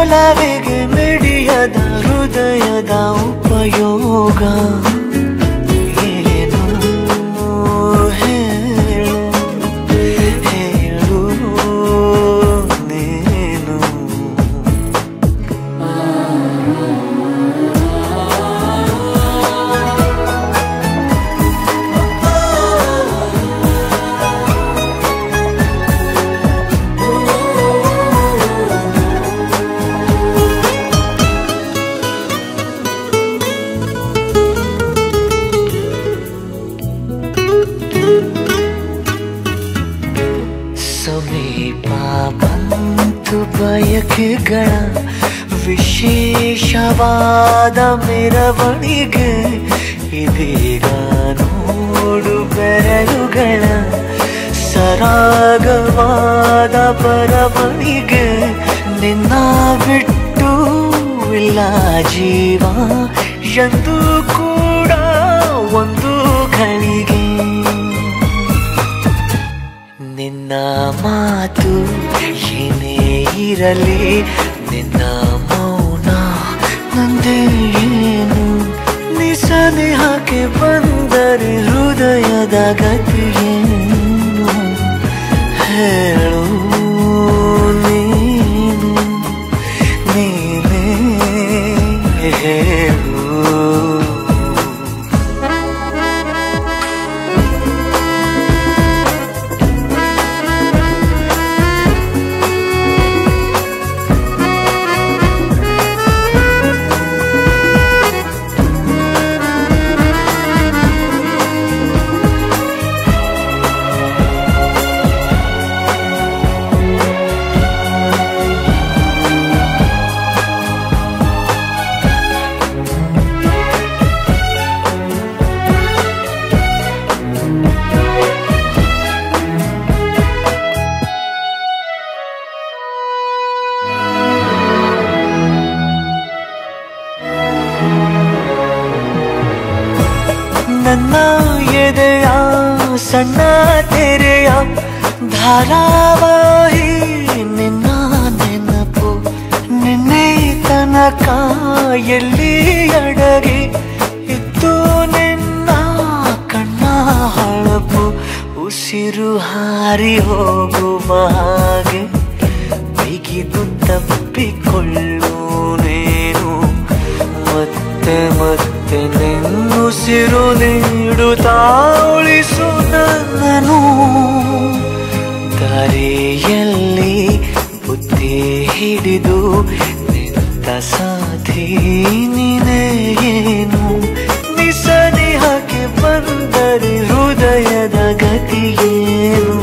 ನಿನ್ನೊಲವಿಗೆ ಮಿಡಿಯದ ಹೃದಯದ ಉಪಯೋಗ ಏನು ಹೇಳು ಹೇಳು ನೀನು ಸಮೀಪ ಬಂತು ಬಯಕೆಗಳ ವಿಶೇಷವಾದ ಮೆರವಣಿಗೆ ಇದೀಗ ನೋಡು ಬೆರಳುಗಳ ಸರಾಗವಾದ ಬರವಣಿಗೆ ನಿನ್ನ ಬಿಟ್ಟು ಇಲ್ಲ ಜೀವ ಎಂದು ಕೂಡ ಒಂದು ಘಳಿಗೆ ನಿನ್ನ ಮಾತು ಏನೇ ಇರಲಿ ನಿನ್ನ ಮೌನ ನಂದೇ ಏನು ನಿಸನೇಹಕ್ಕೆ ಬಂದರೆ ಹೃದಯದ ಗತಿಯೇನು ಹೇಳು ನೀನು ನೀನೇ ಹೇಳು ನನ್ನ ಎದೆಯ ಸಣ್ಣ ತೆರೆಯ ಧಾರಾವಾಹಿ ನಿನ್ನ ನೆನಪು ನಿನ್ನೆ ತನಕ ಎಲ್ಲಿ ಅಡಗಿ ಇತ್ತು ನಿನ್ನ ಕಣ್ಣ ಹೊಳಪು ಉಸಿರು ಹಾರಿ ಹೋಗುವ ಹಾಗೆ ಬಿಗಿದು ತಪ್ಪಿಕೊಳ್ಳು ನೀನು ಮತ್ತೆ ಮತ್ತೆ ನಿನ್ನುಸಿರು ನೀಡುತ್ತಾ ಉಳಿಸು ನನ್ನನು ದಾರಿಯಲ್ಲಿ ಬುದ್ಧಿ ಹಿಡಿದು ನಿಂತ ಸಾಧಿ ನೀನೇ ಏನು ನಿಸನಿಹಕ್ಕೆ ಬಂದರೆ ಹೃದಯದ ಗತಿಯೇನು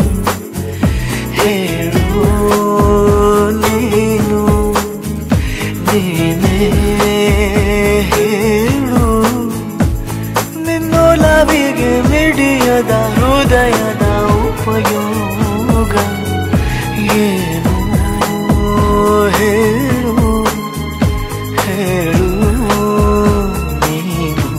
ಹೇಳು ನೀನು ನೀನೇ ಹೇಳು ನಿನ್ನೊಲವಿಗೆ ಮಿಡಿಯದ ಹೃದಯದ ಉಪಯೋಗ ಏನು ಹೇಳು ಹೇಳು ನೀನು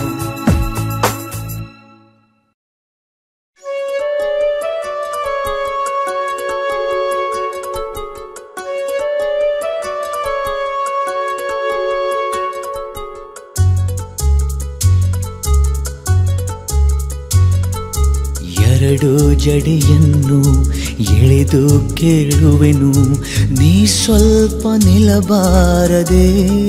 ಎರಡು ಜಡಿಯನ್ನು ಎಳೆದು ಕೇಳುವೆನು ನೀ ಸ್ವಲ್ಪ ನಿಲ್ಲಬಾರದೆ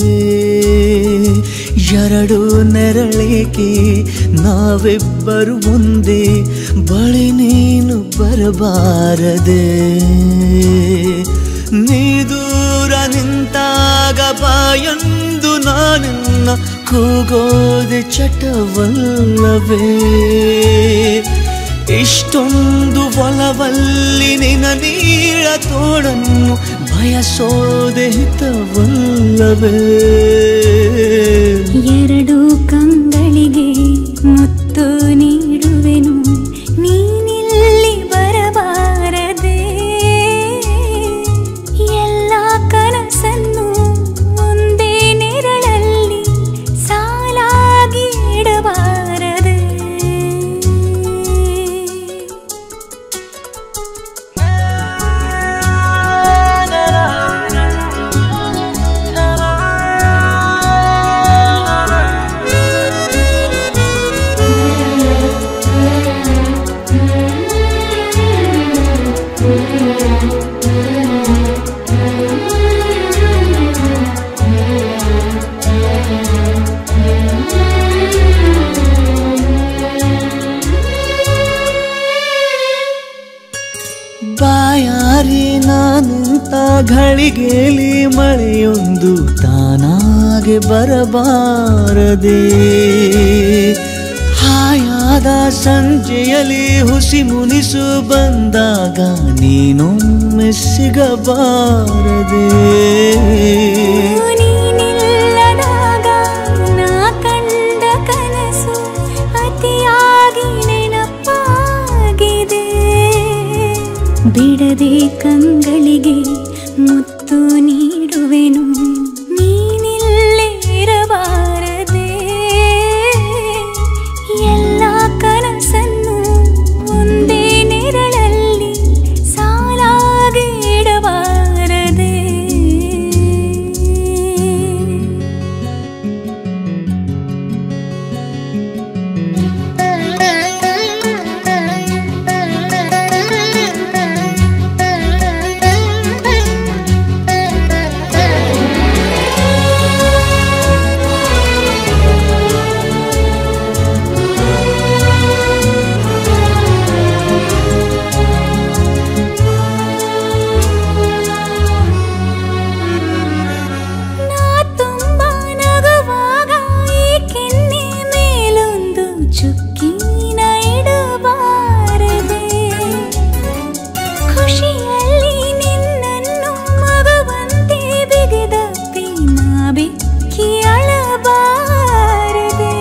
ಎರಡು ನೆರಳೇಕೆ ನಾವಿಬ್ಬರು ಒಂದೇ ಬಳಿ ನೀನು ಬರಬಾರದೆ ನೀ ದೂರ ನಿಂತಾಗ ಬಾಯೊಂದು ನಾನಿನ್ನ ಕೂಗೋದೆ ಚಟವಲ್ಲವೇ ಇಷ್ಟೊಂದು ಒಲವಲ್ಲಿ ನಿನ ನೀಳ ತೋಡನ್ನು ಬಯಸೋದೆ ಹಿತವಲ್ಲವೇ ಎರಡು ಕಂಗಳಿಗೆ ಮುತ್ತು ನೀಡುವೆನು ನೀನಿಲ್ಲಿ ಬರಬಾರದೆ ಎಲ್ಲ ಕನಸನ್ನು ಒಂದೇ ನೆರಳಲ್ಲಿ ಸಾಲಾಗಿ ಇಡಬಾರದೆ ಗಳಿಗೆಲಿ ಮಳೆಯೊಂದು ತಾನಾಗೆ ಬರಬಾರದೆ ಹಾಯಾದ ಸಂಜೆಯಲ್ಲಿ ಹುಸಿ ಮುನಿಸು ಬಂದಾಗ ನೀನೊಮ್ಮೆ ಸಿಗಬಾರದೆ ನೀನಿಲ್ಲದಾಗ ನಾ ಕಂಡ ಕನಸು ಅತಿಯಾಗಿ ನೆನಪಾಗಿದೆ ಬಿಡದೆ ಕಂಗಳಿಗೆ ಮುತ್ತು ನೀಡುವೆನು ನೀನಿಲ್ಲೇ ಇರಬಾರದೆ ಎಲ್ಲ ಕನಸನ್ನು ಒಂದೇ ನೆರಳಲ್ಲಿ ಸಾಲಾಗಿ ಇಡಬಾರದೆ ನಾ ತುಂಬ ನಗುವಾಗ ಈ ಕೆನ್ನೆ ಮೇಲೊಂದು ಚುಕ್ಕಿನ ಇಡಬಾರದೆ ಖುಷಿಯಲ್ಲಿ ನಿನ್ನನ್ನು ಮಗುವಂತೆ ಬಿಗಿದಪ್ಪಿ ನಾ ಬೆಕ್ಕಿ ಅಳಬಾರದೆ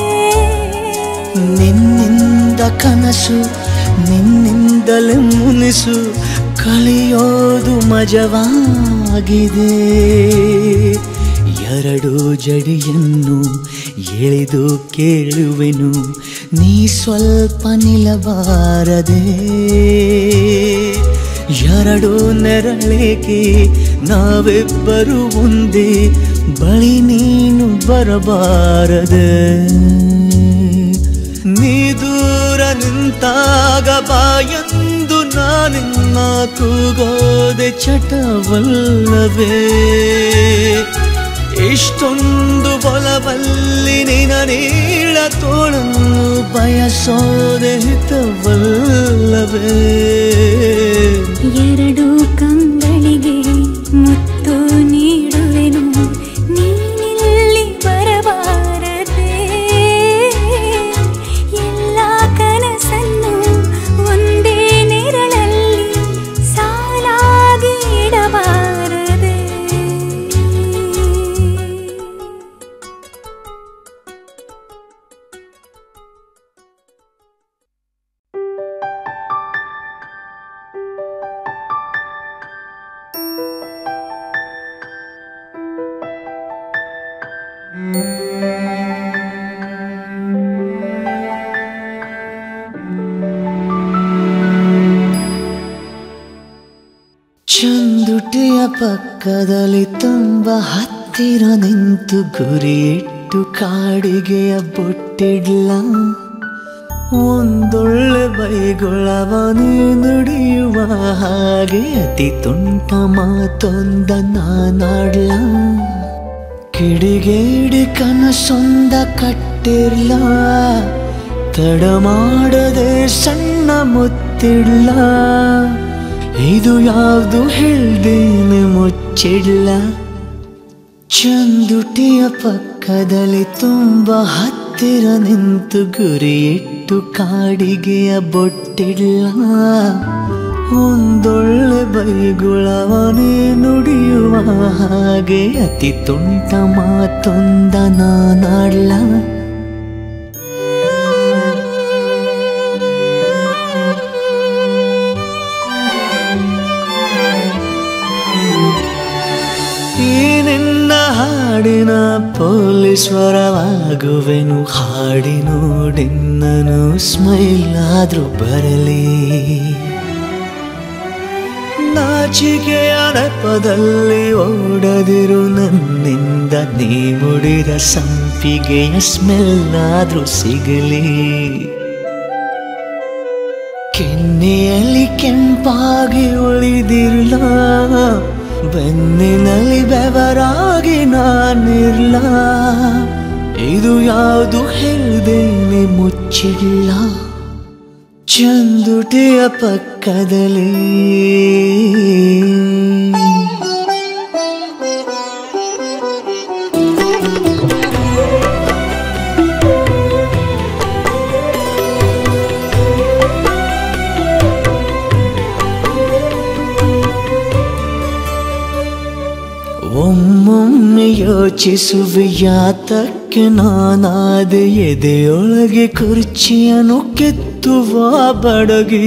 ನಿನ್ನಿಂದ ಕನಸು ನಿನ್ನಿಂದಲೇ ಮುನಿಸು ಕಳೆಯೋದು ಮಜವಾಗಿದೆ ಎರಡು ಜಡಿಯನ್ನು ಎಳೆದು ಕೇಳುವೆನು ನೀ ಸ್ವಲ್ಪ ನಿಲ್ಲಬಾರದೆ ಎರಡು ನೆರಳೇಕೆ ನಾವಿಬ್ಬರು ಒಂದೇ ಬಳಿ ನೀನು ಬರಬಾರದೆ ನೀ ದೂರ ನಿಂತಾಗ ಬಾಯಂದು ನಾನಿನ್ನ ಕೂಗೋದೆ ಚಟವಲ್ಲವೇ ಇಷ್ಟೊಂದು ಬಲವಲ್ಲಿ ನಿನ ನೀಳ ತೋಳನ್ನು ಬಯಸೋದೆ ಹಿತವಲ್ಲವೇ ಎರಡು ಕಂಗಳಿಗೆ ಮುತ್ತು ನೀಡುವೆನು ನೀನಿಲ್ಲಿ ಬರಬಾರದೆ ಎಲ್ಲ ಕನಸನ್ನು ಒಂದೇ ನೆರಳಲ್ಲಿ ಸಾಲಾಗಿ ಇಡಬಾರದೆ ಚಂದುಟಿಯ ಪಕ್ಕದಲ್ಲಿ ತುಂಬ ಹತ್ತಿರ ನಿಂತು ಗುರಿಯಿಟ್ಟು ಕಾಡಿಗೆಯ ಬೊಟ್ಟಿಡ್ಲ ಒಂದೊಳ್ಳೆ ಬೈಗೊಳವ ನೀ ನುಡಿಯುವ ಹಾಗೆ ಅತಿ ತುಂಟ ಮಾತೊಂದ ನಾನಾಡ್ಲ ಕಿಡಿಗೇಡಿ ಕನಸೊಂದ ಕಟ್ಟಿರ್ಲ ತಡ ಮಾಡದೆ ಸಣ್ಣ ಮುತ್ತಿಡ್ಲ ಇದು ಯಾವುದು ಹೇಳ್ದೇನೆ ಮುಚ್ಚಿಡ್ಲ ಚಂದುಟಿಯ ಪಕ್ಕದಲ್ಲಿ ತುಂಬ ಹತ್ತಿರ ನಿಂತು ಗುರಿಯಿಟ್ಟು ಕಾಡಿಗೆಯ ಬೊಟ್ಟಿಡ್ಲ ಒಂದೊಳ್ಳೆ ಬೈಗುಳವನೇ ನುಡಿಯುವ ಹಾಗೆ ಅತಿ ತುಂಟ ಮಾತೊಂದ ನಾನಾಡ್ಲ ಈ ನಿನ್ನ ಹಾಡಿನ ಪೊಲೀಸ್ವರವಾಗುವೆನು ಹಾಡಿ ನೋಡಿನ್ನನು ಸ್ಮೈಲ್ ಆದ್ರೂ ಬರಲಿ ನಾಚಿಕೆಯ ನೆಪದಲ್ಲಿ ಓಡದಿರು ನನ್ನಿಂದ ನೀ ಮುಡಿದ ಸಂಪಿಗೆಯ ಸ್ಮೆಲ್ ಆದ್ರೂ ಸಿಗಲಿ ಕೆನ್ನೆಯಲ್ಲಿ ಕೆಂಪಾಗಿ ಉಳಿದಿರ್ಲ ಬೆನ್ನಿನಲ್ಲಿ ಬೆವರಾಗಿ ನಾನಿರ್ಲ ಇದು ಯಾವುದು ಹೇಳ್ದೇನೆ ಮುಚ್ಚಿಲ್ಲ ಚಂದುಟಿಯ ಪಕ್ಕದಲ್ಲಿ ಒಮ್ಮೊಮ್ಮೆ ಯೋಚಿಸುವೆ ಯಾತಕ್ಕೆ ನಾನಾದ ಎದೆಯೊಳಗೆ ಕುರ್ಚಿಯನ್ನು ಕೆತ್ತುವ ಬಡಗಿ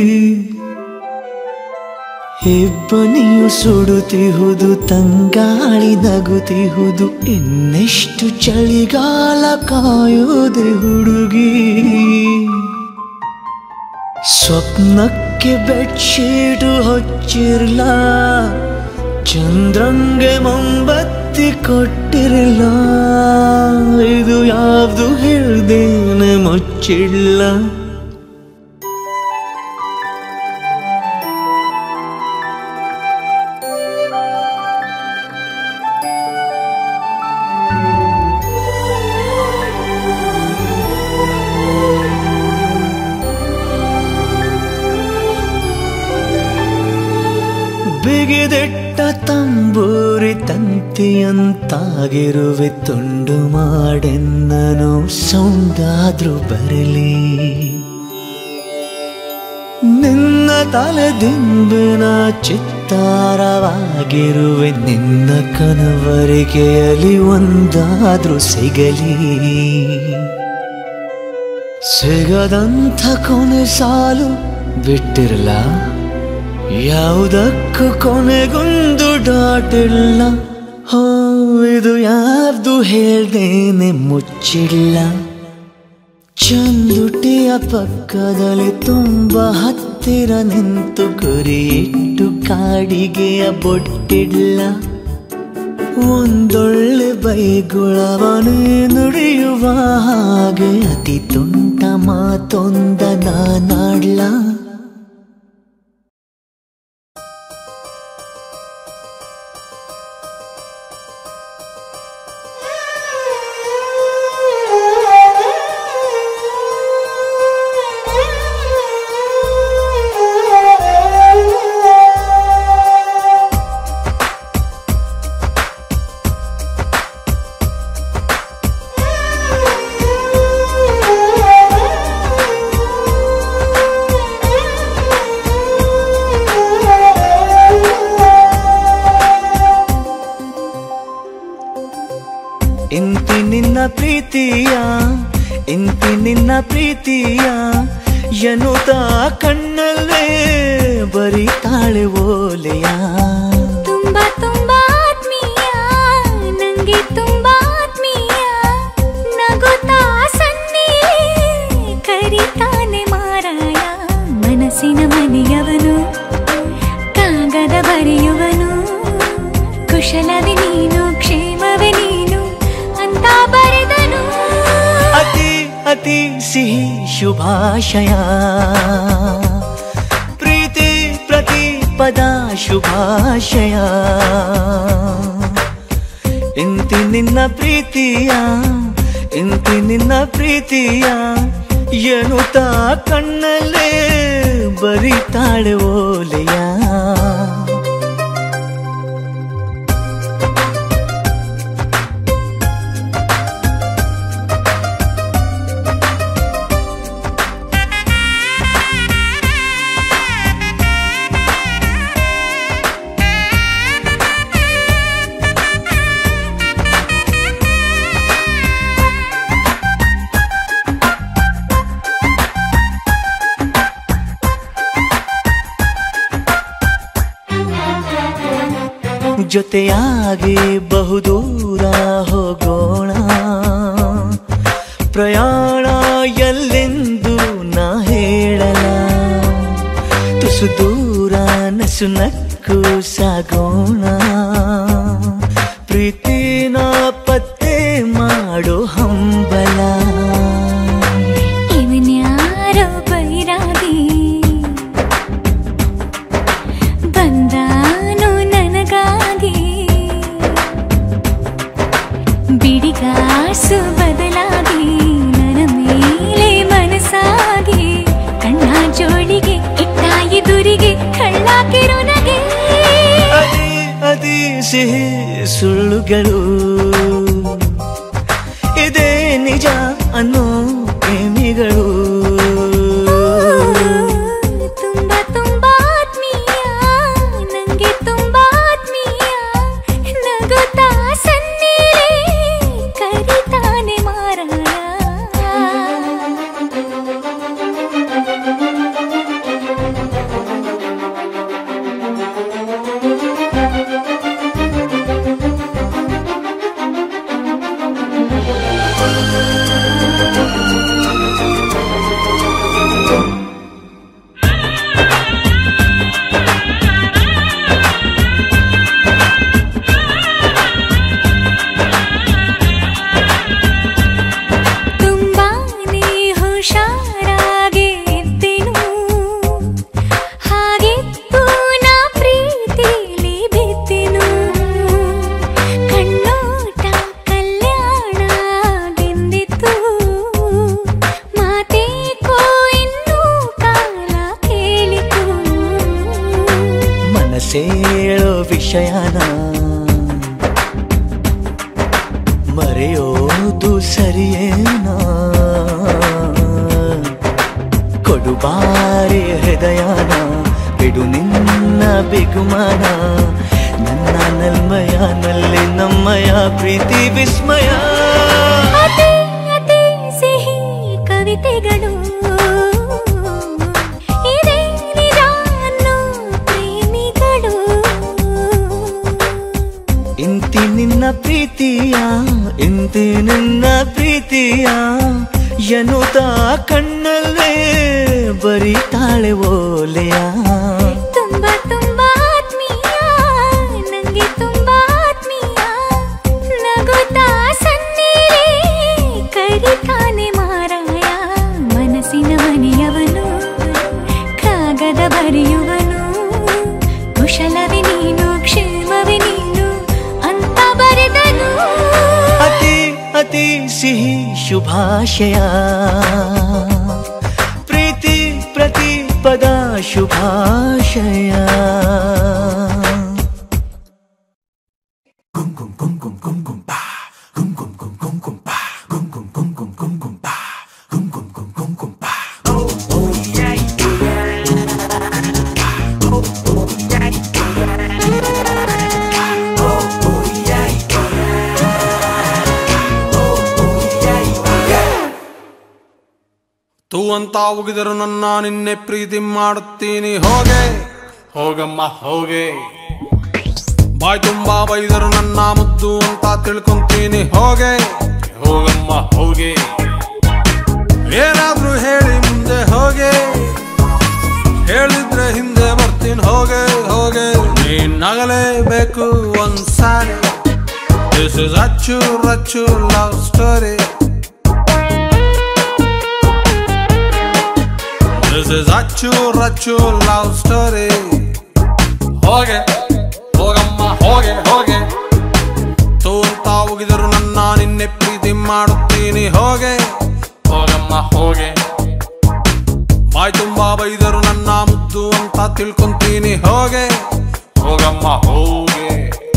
ಇಬ್ಬನಿಯು ಸುಡುತ್ತಿಹುದು ತಂಗಾಳಿ ನಗುತ್ತಿಹುದು ಇನ್ನೆಷ್ಟು ಚಳಿಗಾಲ ಕಾಯೋದೆ ಹುಡುಗಿ ಸ್ವಪ್ನಕ್ಕೆ ಬೆಡ್ಶೀಟು ಹೊಚ್ಚಿರ್ಲ ಚಂದ್ರಂಗೆ ಮೊಂಬತ್ತಿ ಕೊಟ್ಟಿರಲ್ಲ ಇದು ಯಾವ್ದು ಹೇಳ್ದೇನೆ ಮುಚ್ಚಿಲ್ಲ ಬಿಗಿದಿಟ್ಟ ತಂಬೂರಿ ತಂತಿಯಂತಾಗಿರುವೆ ತುಂಡು ಮಾಡೆನ್ನನು ಸೌಂದಾದ್ರೂ ಬರಲಿ ನಿನ್ನ ತಲೆ ದಿಂಬಿನ ಚಿತ್ತಾರವಾಗಿರುವೆ ನಿನ್ನ ಕನವರಿಕೆಯಲ್ಲಿ ಒಂದಾದ್ರೂ ಸಿಗಲಿ ಸಿಗದಂಥ ಕೊನೆ ಸಾಲು ಬಿಟ್ಟಿರಲ್ಲ ಯಾವುದಕ್ಕೂ ಕೊನೆಗೊಂದು ಡಾಟ್ ಇಲ್ಲ ಹೋ ಇದು ಯಾರ್ದು ಹೇಳ್ದೇನೆ ಮುಚ್ಚಿಲ್ಲ ಚಂದುಟಿಯ ಪಕ್ಕದಲ್ಲಿ ತುಂಬ ಹತ್ತಿರ ನಿಂತು ಗುರಿ ಇಟ್ಟು ಕಾಡಿಗೆಯ ಬೊಟ್ಟಿಲ್ಲ ಒಂದೊಳ್ಳೆ ಬೈಗುಳವನೇ ನುಡಿಯುವ ಹಾಗೆ ಅತಿ ತುಂಟ ಮಾತೊಂದ ನಾನಾಡ್ಲ ಇಂತಿ ನಿನ್ನ ಪ್ರೀತಿಯ ಇಂತಿ ನಿನ್ನ ಪ್ರೀತಿಯ ಎನ್ನುತ್ತ ಕಣ್ಣಲ್ಲೇ ಬರೀತಾಳೆ ಓಲೆಯ ತುಂಬಾ ತುಂಬಾ ಆತ್ಮೀಯ ನಂಗೆ ತುಂಬಾ ಆತ್ಮೀಯ ನಗುತ್ತಾ ಸನ್ನಿ ಕರಿತಾನೆ ಮಾರಾಯ ಮನಸ್ಸಿನ ಮನೆಯವನು ಕಾಗದ ಬರೆಯುವನು ಕುಶಲವೇ ನೀನು ಕ್ಷೇಮವೇ ನೀನು ಅಂತ ಬರೆದನು ಅತಿ ಅತಿ ಸಿಹಿ ಶುಭಾಶಯ ಪ್ರೀತಿ ಪ್ರತಿ ಪದ ಶುಭಾಶಯ ಇಂತಿ ನಿನ್ನ ಪ್ರೀತಿಯ ಇಂತಿ ನಿನ್ನ ಪ್ರೀತಿಯ ಎನ್ನುತ್ತ ಕಣ್ಣಲ್ಲೇ ಬರೀತಾಳೆ ಓಲೆಯ ಜೊತೆಯಾಗಿ ಬಹುದೂರ ಹೋಗೋಣ ಪ್ರಯಾಣ ಎಲ್ಲೆಂದು ನಾ ಹೇಳಲ ತುಸು ದೂರ ನಸು ನಕ್ಕು ಸಾಗೋಣ ಪ್ರೀತಿನ ಪತ್ತೆ ಮಾಡೋ ಹಂಬಲ ಇವನ್ಯಾರೋ ಬೈರಾಗಿ ಬಂದಾನು ನನಗಾಗಿ ಬಿಡಿಗಾಸು ಬದಲಾಗಿ ನನ್ನ ಮೇಲೆ ಮನಸ್ಸಾಗಿ ಕಣ್ಣ ಜೋಳಿಗೆ ಇಟ್ಟ ಎದುರಿಗೆ ಕಳ್ಳಾಕಿರು ನಗೆ ಅದೇ ಅದೇ ಸಿಹಿ ಸುಳ್ಳುಗಳು ಇದೇ ನಿಜ ಅನ್ನೋ ಪ್ರೇಮಿಗಳು ತುಂಬಾ ತುಂಬಾ ಆತ್ಮೀಯ ನಂಗೆ ತುಂಬಾ ಆತ್ಮೀಯ ಮರೆಯೋದು ಸರಿಯೇನಾ ಕೊಡುಬಾರೆ ಹೃದಯನ ಬಿಡು ನಿನ್ನ ಬಿಗುಮಾನ ನನ್ನ ನಲ್ಮಯನಲ್ಲಿ ನಮ್ಮಯ ಪ್ರೀತಿ ವಿಸ್ಮಯ ಅತಿ ಅತಿ ಸಿಹಿ ಕವಿತೆಗಳು ಇದೇ ನಿಜ ಅನ್ನೋ ಪ್ರೇಮಿಗಳು ಇಂತಿ ನಿನ್ನ ಪ್ರೀತಿಯ ಇಂತಿ ನಿನ್ನ ಪ್ರೀತಿಯ ಎನ್ನುತ್ತ ಕಣ್ಣಲ್ಲೇ ಬರೀತಾಳೆ ಓಲೆಯ ತುಂಬಾ ತುಂಬಾ ಆತ್ಮೀಯ ನಂಗೆ ತುಂಬಾ ಆತ್ಮೀಯ ನಗುತ್ತಾ ಸನ್ನಿರೇ ಕರಿತಾನೆ ಮಾರಾಯ ಮನಸ್ಸಿನ ಮನೆಯವನು ಕಾಗದ ಬರೆಯುವನು ಕುಶಲವೇ ನೀನು ಕ್ಷೇಮವೇ ನೀನು ಅಂತ ಬರೆದನು ಅತಿ ಅತಿ ಸಿಹಿ ಶುಭಾಶಯ ಪ್ರೀತಿ ಪ್ರತಿ ಪದ ಶುಭಾಶಯ ತೂ ಅಂತ ಉಗಿದರು ನನ್ನ ನಿನ್ನೆ ಪ್ರೀತಿ ಮಾಡುತ್ತೀನಿ ಹೋಗೆ ಹೋಗಮ್ಮ ಹೋಗೆ ಬಾಯ್ ತುಂಬಾ ಬೈದರು ನನ್ನ ಮುದ್ದು ಅಂತ ತಿಳ್ಕೊಂತೀನಿ ಹೋಗೆ ಹೋಗಮ್ಮ ಹೋಗೆ ಏನಾದ್ರೂ ಹೇಳಿ ಮುಂದೆ ಹೋಗೆ ಹೇಳಿದ್ರೆ ಹಿಂದೆ ಬರ್ತೀನಿ ಹೋಗೆ ಹೋಗೆ ನೀನ್ ನಗಲೇಬೇಕು ಒಂದ್ಸಾರಿ this is Achchu Rachchu love story This is ಅಚ್ಚು ರಚ್ಚು ಲವ್ ಸ್ಟೋರಿ ಹೋಗೆ ಹೋಗಮ್ಮ ಹೋಗೆ ಹೋಗೆ ತೂ ಅಂತ ಹೋಗಿದರು ನನ್ನ ನಿನ್ನೆ ಪ್ರೀತಿ ಮಾಡುತ್ತೀನಿ ಹೋಗೆ ಹೋಗಮ್ಮ ಹೋಗೆ ಬಾಯ್ ತುಂಬಾ ಬೈದರು ನನ್ನ ಮುದ್ದು ಅಂತ ತಿಳ್ಕೊಂತೀನಿ ಹೋಗೆ ಹೋಗಮ್ಮ ಹೋಗೆ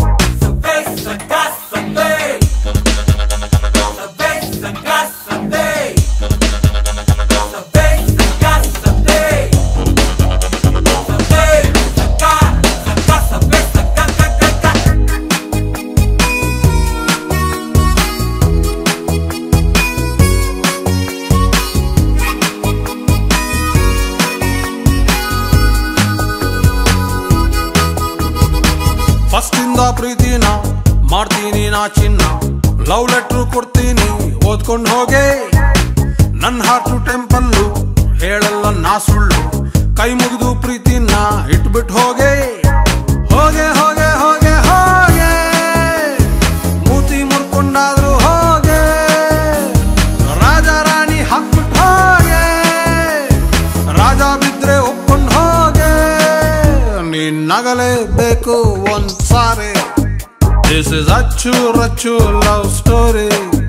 ಫಸ್ಟ್ ಇಂದ ಪ್ರೀತಿನ ಮಾಡ್ತೀನಿ ನಾ ಚಿನ್ನ ಲವ್ ಲೆಟ್ರು ಕೊಡ್ತೀನಿ ಓದ್ಕೊಂಡು ಹೋಗೆ ನನ್ನ ಹಾರ್ಟು ಟೆಂಪಲ್ಲು ಹೇಳಲ್ಲ ನಾ ಸುಳ್ಳು ಕೈ ಮುಗಿದು ಪ್ರೀತಿನ ಇಟ್ಬಿಟ್ಟು ಹೋಗೆ ಹೋಗೆ ಹೋಗೆ ಹೋಗೆ ಹೋಗೆ ಮೂತಿ ಮುರ್ಕೊಂಡಾದ್ರು ಹೋಗೆ ರಾಜ ರಾಣಿ ಹಾಕ್ಬಿಟ್ಟು ಹೋಗೆ ರಾಜ ಬಿದ್ರೆ ಒಪ್ಕೊಂಡು ಹೋಗೆ ನೀನ್ ನಗಲೇಬೇಕು ಒಂದ್ ಸಾರಿ this is Achchu Rachchu love story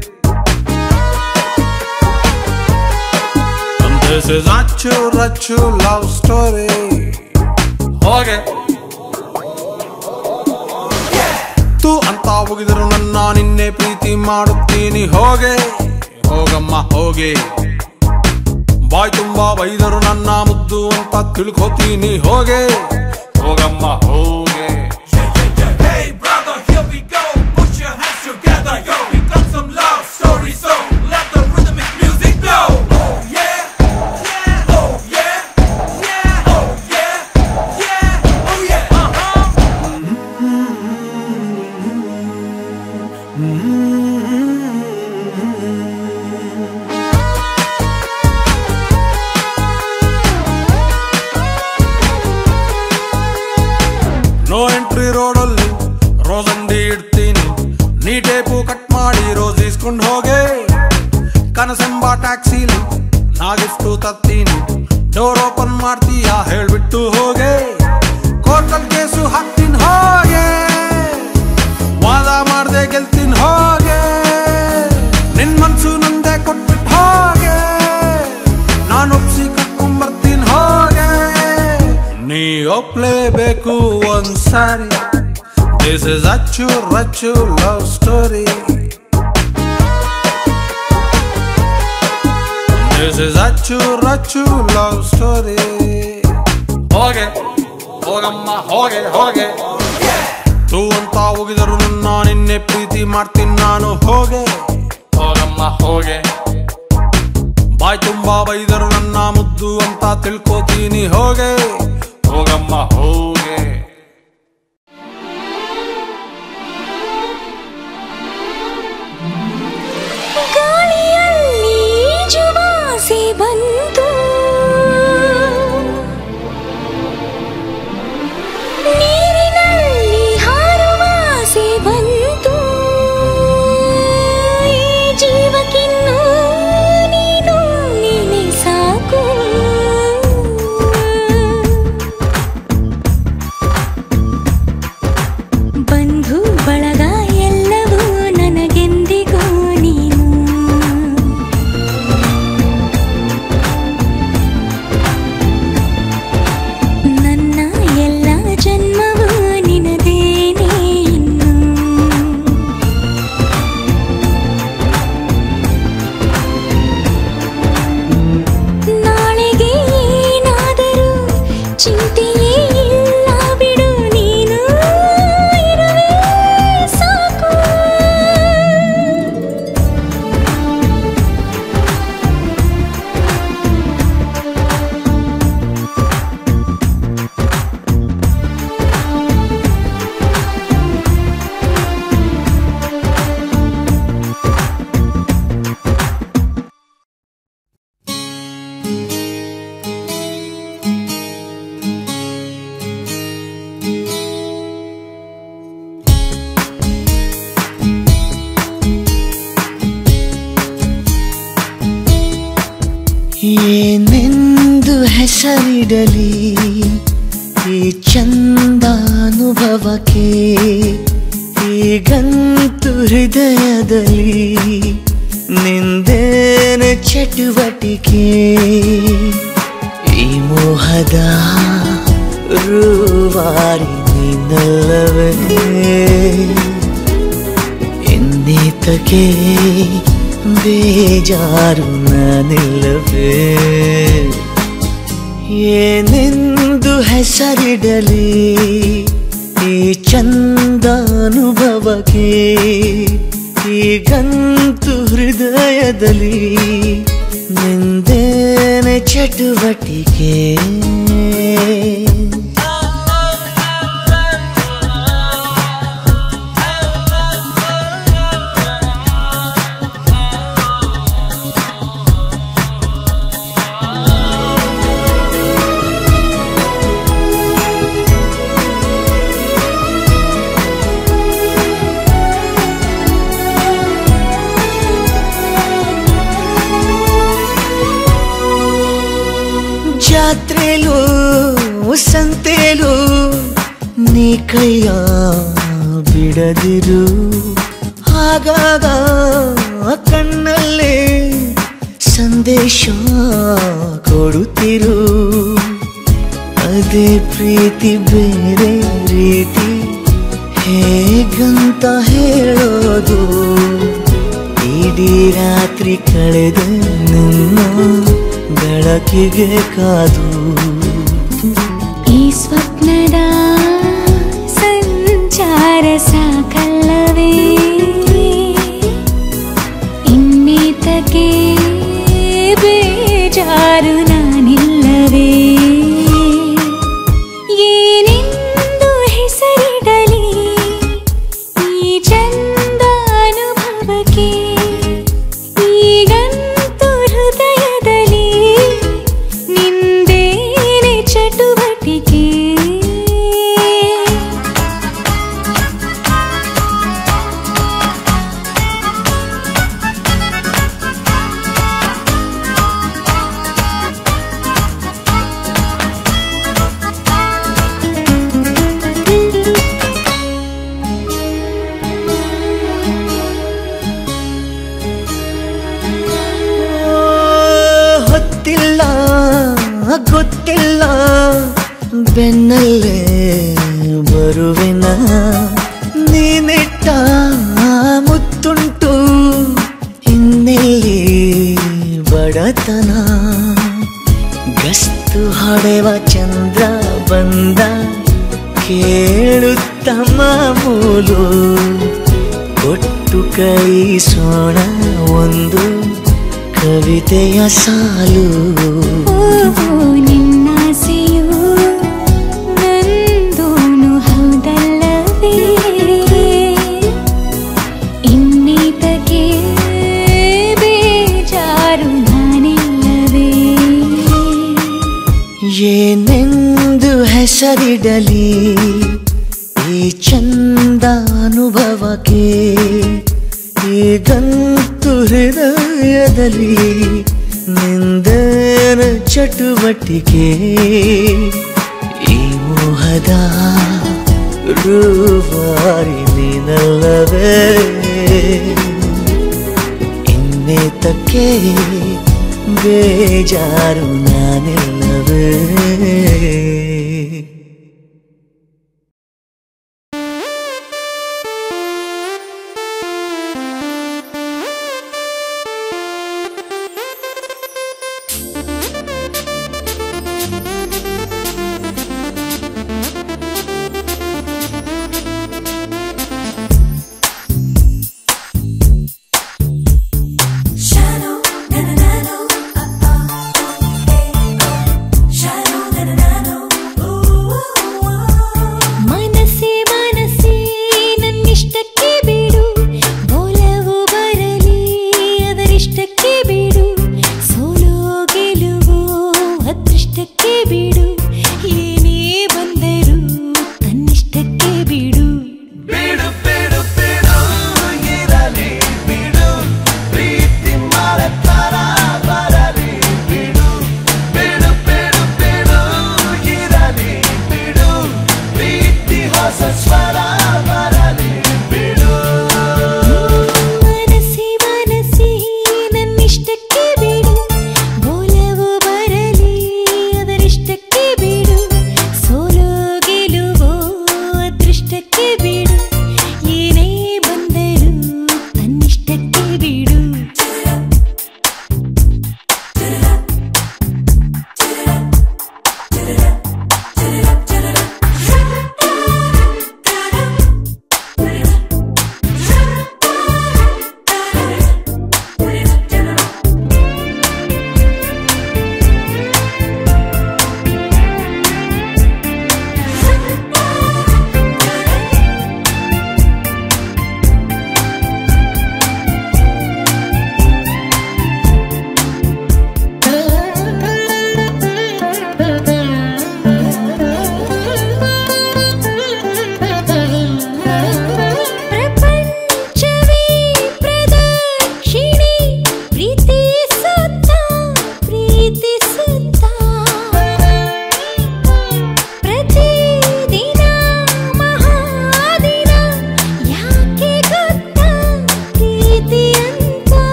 this is Achchu Rachchu love story ಹೋಗೆ ತೂ ಅಂತ ಹೋಗಿದರು ನನ್ನ ನಿನ್ನೆ ಪ್ರೀತಿ ಮಾಡುತ್ತೀನಿ ಹೋಗೆ ಹೋಗಮ್ಮ ಹೋಗೆ ಬಾಯ್ ತುಂಬಾ ಬೈದರು ನನ್ನ ಮುದ್ದು ಅಂತ ತಿಳ್ಕೊತೀನಿ ಹೋಗೆ ಹೋಗಮ್ಮ ಹೋಗೆ Hey brother, here we go. Put your hands together, yo. We got some love stories, so let the rhythmic music blow. Oh yeah, yeah, oh yeah, yeah, oh yeah, yeah, oh yeah. Uh-huh. No entry ರೋಡಲ್ಲಿ rose ಅಂಗಡಿ ಇಡ್ತೀನಿ ನೀ tape cut ಮಾಡಿ rose ಇಸ್ಕೊಂಡು ಹೋಗೆ ಕನಸೆಂಬ ಟ್ಯಾಕ್ಸಿಲಿ ನಾ gift ತತ್ತೀನಿ door open ಮಾಡ್ತೀಯಾ ಹೇಳ್ಬಿಟ್ಟು ಹೋಗೆ ಕೋರ್ಟಲ್ ಕೇಸು ಹಾಕ್ತೀನಿ ಹೋಗೆ ವಾದ ಮಾಡ್ದೆ ಗೆಲ್ತೀನಿ ಹೋಗೆ ನಿನ್ ಮನ್ಸು ನಂದೆ ಕೊಟ್ಬಿಟ್ಟು ಹೋಗೆ ನಾನು ಒಪ್ಸಿ ಕರ್ಕೊಂಬರ್ತೀನಿ ಹೋಗೆ ನೀ ಒಪ್ಲೇಬೇಕು ಒಂದ್ಸಾರಿ this is Achchu Rachchu love story This is ಅಚ್ಚು ರಚ್ಚು ಲವ್ ಸ್ಟೋರಿ ಹೋಗೆ ಹೋಗಮ್ಮ ಹೋಗೆ ಹೋಗೆ ತೂ ಅಂತ ಹೋಗಿದರು ನನ್ನ ನಿನ್ನೆ ಪ್ರೀತಿ ಮಾಡ್ತೀನಿ ನಾನು ಹೋಗೆ ಹೋಗಮ್ಮ ಹೋಗೆ ಬಾಯ್ ತುಂಬಾ ಬೈದರು ನನ್ನ ಮುದ್ದು ಅಂತ ತಿಳ್ಕೊತೀನಿ ಹೋಗೆ ಹೋಗಮ್ಮ ಹೋಗೆ ಗಾಳಿಯಲ್ಲಿ ಜುವಾಸೆ ಬಂತು ನೀರಿನಲ್ಲಿ ಹಾರುವಾಸೆ ಬಂತು ಈ ಜೀವಕ್ಕಿನ್ನೂ ನೀನು ನೀನೆ ಸಾಕು ಬಂಧು ಬಳಗ ಎಲ್ಲವೂ ನನಗೆಂದಿಗೂ ನೀನು ನನ್ನ ಎಲ್ಲ ಜನ್ಮವೂ ನಿನದೇನೇ ಇನ್ನು ನಾಳೆಗೆ ಏನಾದರೂ ಚಿಂತೆಯೇ ಇಲ್ಲ ಬಿಡು ನೀನು ಇರುವೆ ಸಾಕು ಏನೆಂದು ಹೆಸರಿಡಲಿ ಈ ಚಂದಾನುಭವಕ್ಕೆ ಈಗಂತೂ ಹೃದಯದಲ್ಲಿ ನಿಂದೇನ ಚಟುವಟಿಕೆ ಈ ಮೋಹದ ರೂವಾರಿ ನಿನ್ನಲ್ಲವೇ ಎನ್ನೇತಕ್ಕೆ ಬೇಜಾರು ನಾನಿಲ್ಲವೇ ಏನೆಂದು ಹೆಸರಿಡಲಿ ಈ ಚಂದಾನುಭವಕ್ಕೆ ಈಗಂತೂ ಹೃದಯದಲ್ಲಿ ನಿಂದೇನೆ ಚಟುವಟಿಕೆ ಜಾತ್ರೆಲು ಸಂತೆಲು ನೀ ಕೈಯ ಬಿಡದಿರು ಆಗಾಗ ಕಣ್ಣಲ್ಲೇ ಸಂದೇಶ ಕೊಡುತ್ತಿರು ಅದೇ ಪ್ರೀತಿ ಬೇರೆ ರೀತಿ ಹೇಗಂತ ಹೇಳೋದು ಇಡೀ ರಾತ್ರಿ ಕಳೆದ ನಿನ್ನ ಬೆಳಕಿಗೆ ಕಾದು ಈ ಸ್ವಪ್ನದ ಸಂಚಾರ ಸಾಕಲ್ಲವೇ ಇನ್ನೀತಕ್ಕೆ ಬೇಜಾರು ನಾನಿಲ್ಲವೇ ಏನೆಂದು ಹೆಸರಿಡಲಿ ಈ ಚಂದ ಅನುಭವಕ್ಕೆ ಈಗಂತೂ ಹೃದಯದಲ್ಲಿ ನಿಂದೇನೆ ಚಟುವಟಿಕೆ ಹೊತ್ತಿಲ್ಲ ಗೊತ್ತಿಲ್ಲ ಬೆನ್ನಲ್ಲೇ ಬರುವೆನ ನೀನಿಟ್ಟ ಮುತ್ತುಂಟು ಇನ್ನೆಲ್ಲಿ ಬಡತನ ಕೈಸೋಣ ಒಂದು ಕವಿತೆಯ ಸಾಲು ಓಹೋ ನಿನ್ನಾಸೆಯು ನಂದೂನು ಹೌದಲ್ಲವೇ ಇನ್ನೀತಕ್ಕೆ ಬೇಜಾರು ನಾನಿಲ್ಲವೇ ಏನೆಂದು ಹೆಸರಿಡಲಿ ಈ ಚಂದ ಅನುಭವಕ್ಕೆ ಈಗಂತೂ ಹೃದಯದಲ್ಲಿ ನಿಂದನ ಚಟುವಟಿಕೆ ಈ ಮೋಹದ ರೂವಾರಿ ನೀನಲ್ಲವೇ ಇನ್ನೇತಕ್ಕೆ ಬೇಜಾರು ನಾನಿಲ್ಲವೇ Shadow, na na na no, uh uh. Shadow, na na na no,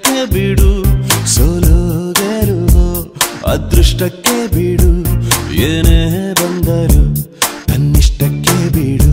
ಅದೃಷ್ಟಕ್ಕೆ ಬಿಡು ಸೋಲೋ ಗೆಲುವು ಅದೃಷ್ಟಕ್ಕೆ ಬಿಡು ಏನೇ ಬಂದರು ತನ್ನಿಷ್ಟಕ್ಕೆ ಬಿಡು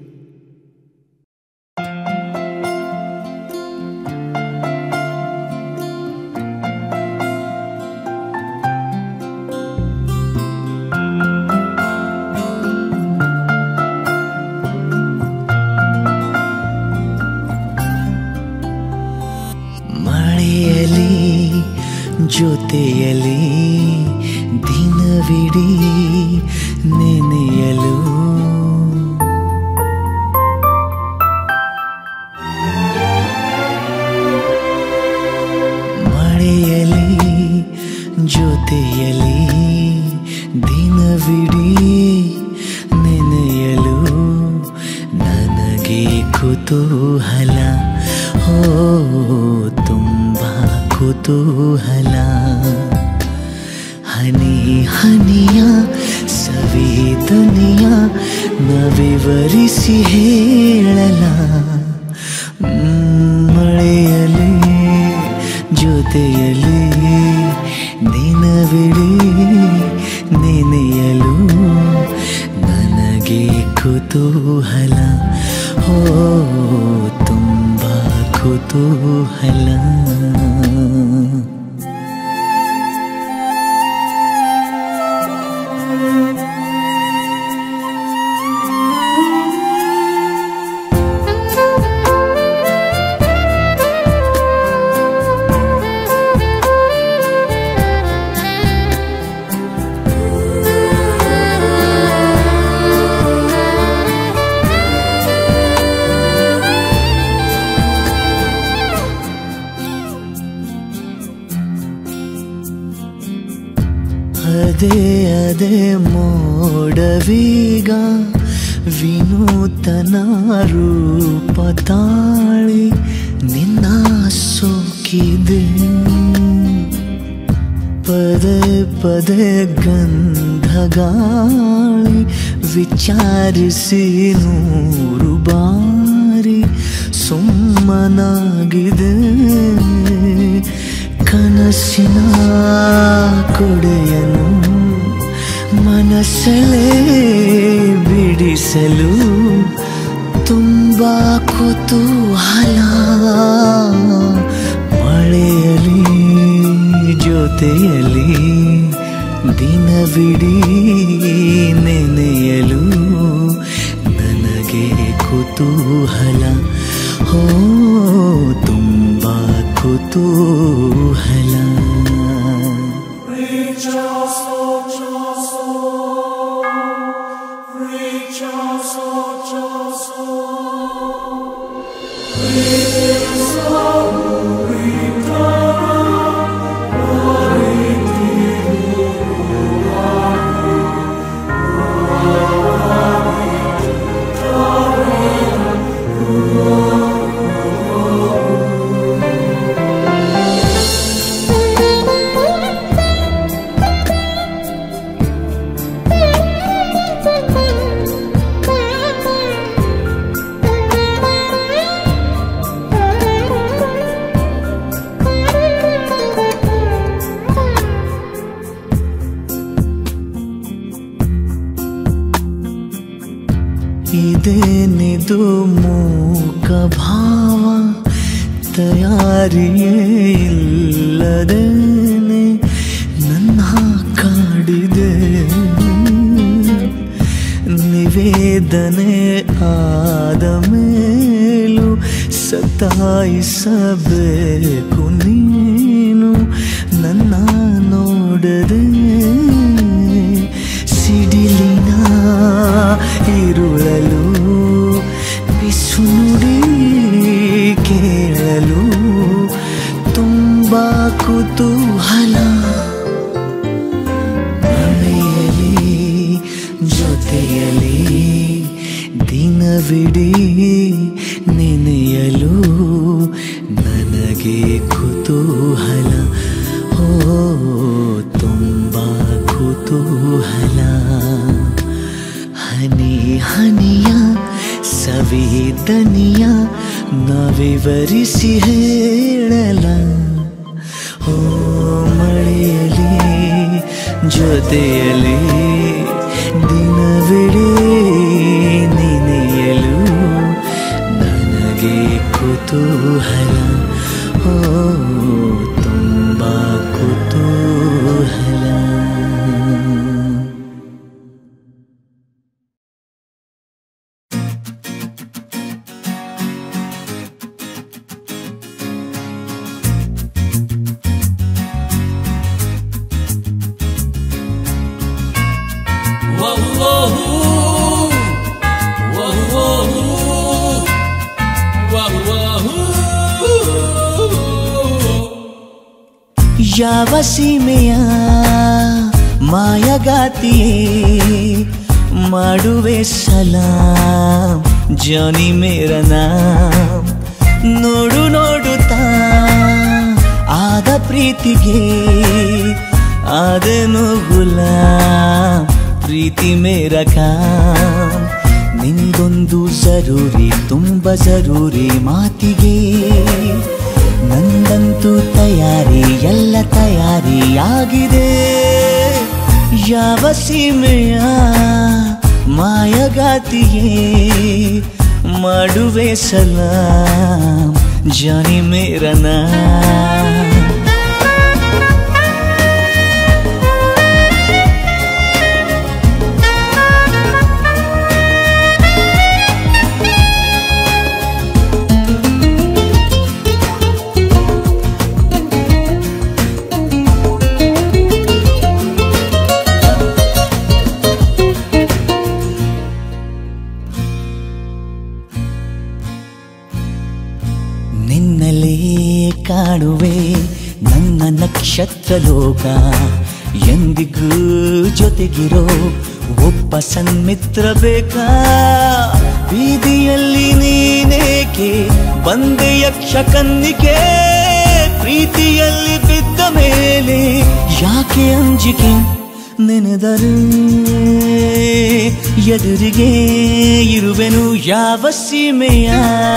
ಮಳೆಯಲಿ ಜೊತೆಯಲಿ ದಿನವಿಡೀ ನೆನೆಯಲು ಮಳೆಯಲಿ ಜೊತೆಯಲಿ ದಿನವಿಡೀ ನೆನೆಯಲು ನನಗೆ ಕುತೂಹಲ ಹೋ ತುಂಬ ಕುತೂಹಲ ಹನಿ ಹನಿಯ ಸವೇದನೆಯ ನವಿವರಿಸಿ ಹೇಳಲ ಮ್, ಮಳೆಯಲಿ ಜೊತೆಯಲಿ ದಿನವಿಡೀ ನೆನೆಯಲು ನನಗೆ ಕುತೂಹಲ ಹೋ ತುಂಬ ಕುತೂಹಲ ಅದೇ ಅದೇ ಮೋಡವೀಗ ವಿನೂತನ ರೂಪ ತಾಳಿ ನಿನ್ನ ಸೋಕಿದೆ ಪದೇ ಪದೇ ಗಂಧಗಾಳಿ ವಿಚಾರಿಸಿ ನೂರು ಬಾರಿ ಸುಮ್ಮನಾಗಿದೆ ಕನಸಿನ ಕೊಡೆಯನು ಮನಸ್ಸಲೇ ಬಿಡಿಸಲು ತುಂಬ ಕುತೂಹಲ ಮಳೆಯಲಿ ಜೊತೆಯಲಿ ದಿನವಿಡೀ ನೆನೆಯಲು ನನಗೆ ಕುತೂಹಲ ಹೋ ತುಂಬ ಕುತೂಹಲ ಇದೇನಿದು ಮೂಕ ಭಾವ ತಯಾರಿಯೇ ಇಲ್ಲದೇನೆ ನನ್ನ ಕಾಡಿದೆ ನಿವೇದನೆ ಆದ ಮೇಲೂ ಸತಾಯಿಸಬೇಕು ನೀನು ನನ್ನ ನೋಡದೆ ಸಿಡಿಲಿನ ಇರುಳಲು ಬಿಸು ನುಡಿ ಕೇಳಲು ತುಂಬ ಕುತೂಹಲ ಮಳೆಯಲಿ ಜೊತೆಯಲಿ ದಿನವಿಡೀ ನೆನೆಯಲು ನನಗೆ ಕುತೂಹಲ ಓ ತುಂಬ ಕುತೂಹಲ ಹನಿ ಹನಿಯ ಸವಿದನಿಯ ನವಿವರಿಸಿ ಹೇಳಲ ಜೊತೆಯಲ್ಲಿ ದಿನವಿಡೀ ನೆನೆಯಲು ನನಗೆ ಕುತೂಹಲ ಓ ತುಂಬ ಕುತೂಹಲ ಯಾವ ಸೀಮೆಯ ಮಾಯಗಾತಿಯೇ ಮಾಡುವೆ ಸಲಾಂ ಜಾನಿ ಮೇರ ನಾಮ್ ನೋಡು ನೋಡುತ್ತಾ ಆದ ಪ್ರೀತಿಗೆ ಆದನು ಗುಲಾಂ ಪ್ರೀತಿ ಮೇರ ಕಾಮ್ ನಿಂದೊಂದು ಜರೂರಿ ತುಂಬ ಜರೂರಿ ಮಾತಿಗೆ ನಂದಂತೂ ತಯಾರಿ ಎಲ್ಲ ತಯಾರಿಯಾಗಿದೆ ಯಾವ ಸೀಮೆಯ ಮಾಯಗಾತಿಯೇ ಮಾಡುವೆ ಸಲಾಂ ಜಾನಿ ಮೇರನಾ ನಿನ್ನಲೇ ಕಾಣುವೆ ನನ್ನ ನಕ್ಷತ್ರ ಲೋಕ ಎಂದಿಗೂ ಜೊತೆಗಿರೋ ಒಬ್ಬ ಸನ್ಮಿತ್ರ ಬೇಕಾ ಬೀದಿಯಲ್ಲಿ ನೀನೇಕೆ ಬಂದೆ ಯಕ್ಷ ಕನ್ನಿಕೆ ಪ್ರೀತಿಯಲ್ಲಿ ಬಿದ್ದ ಮೇಲೆ ಯಾಕೆ ಅಂಜಿಕೆ ನೆನೆದರೆ ಎದುರಿಗೆ ಇರುವೆನು ಯಾವ ಸೀಮೆಯ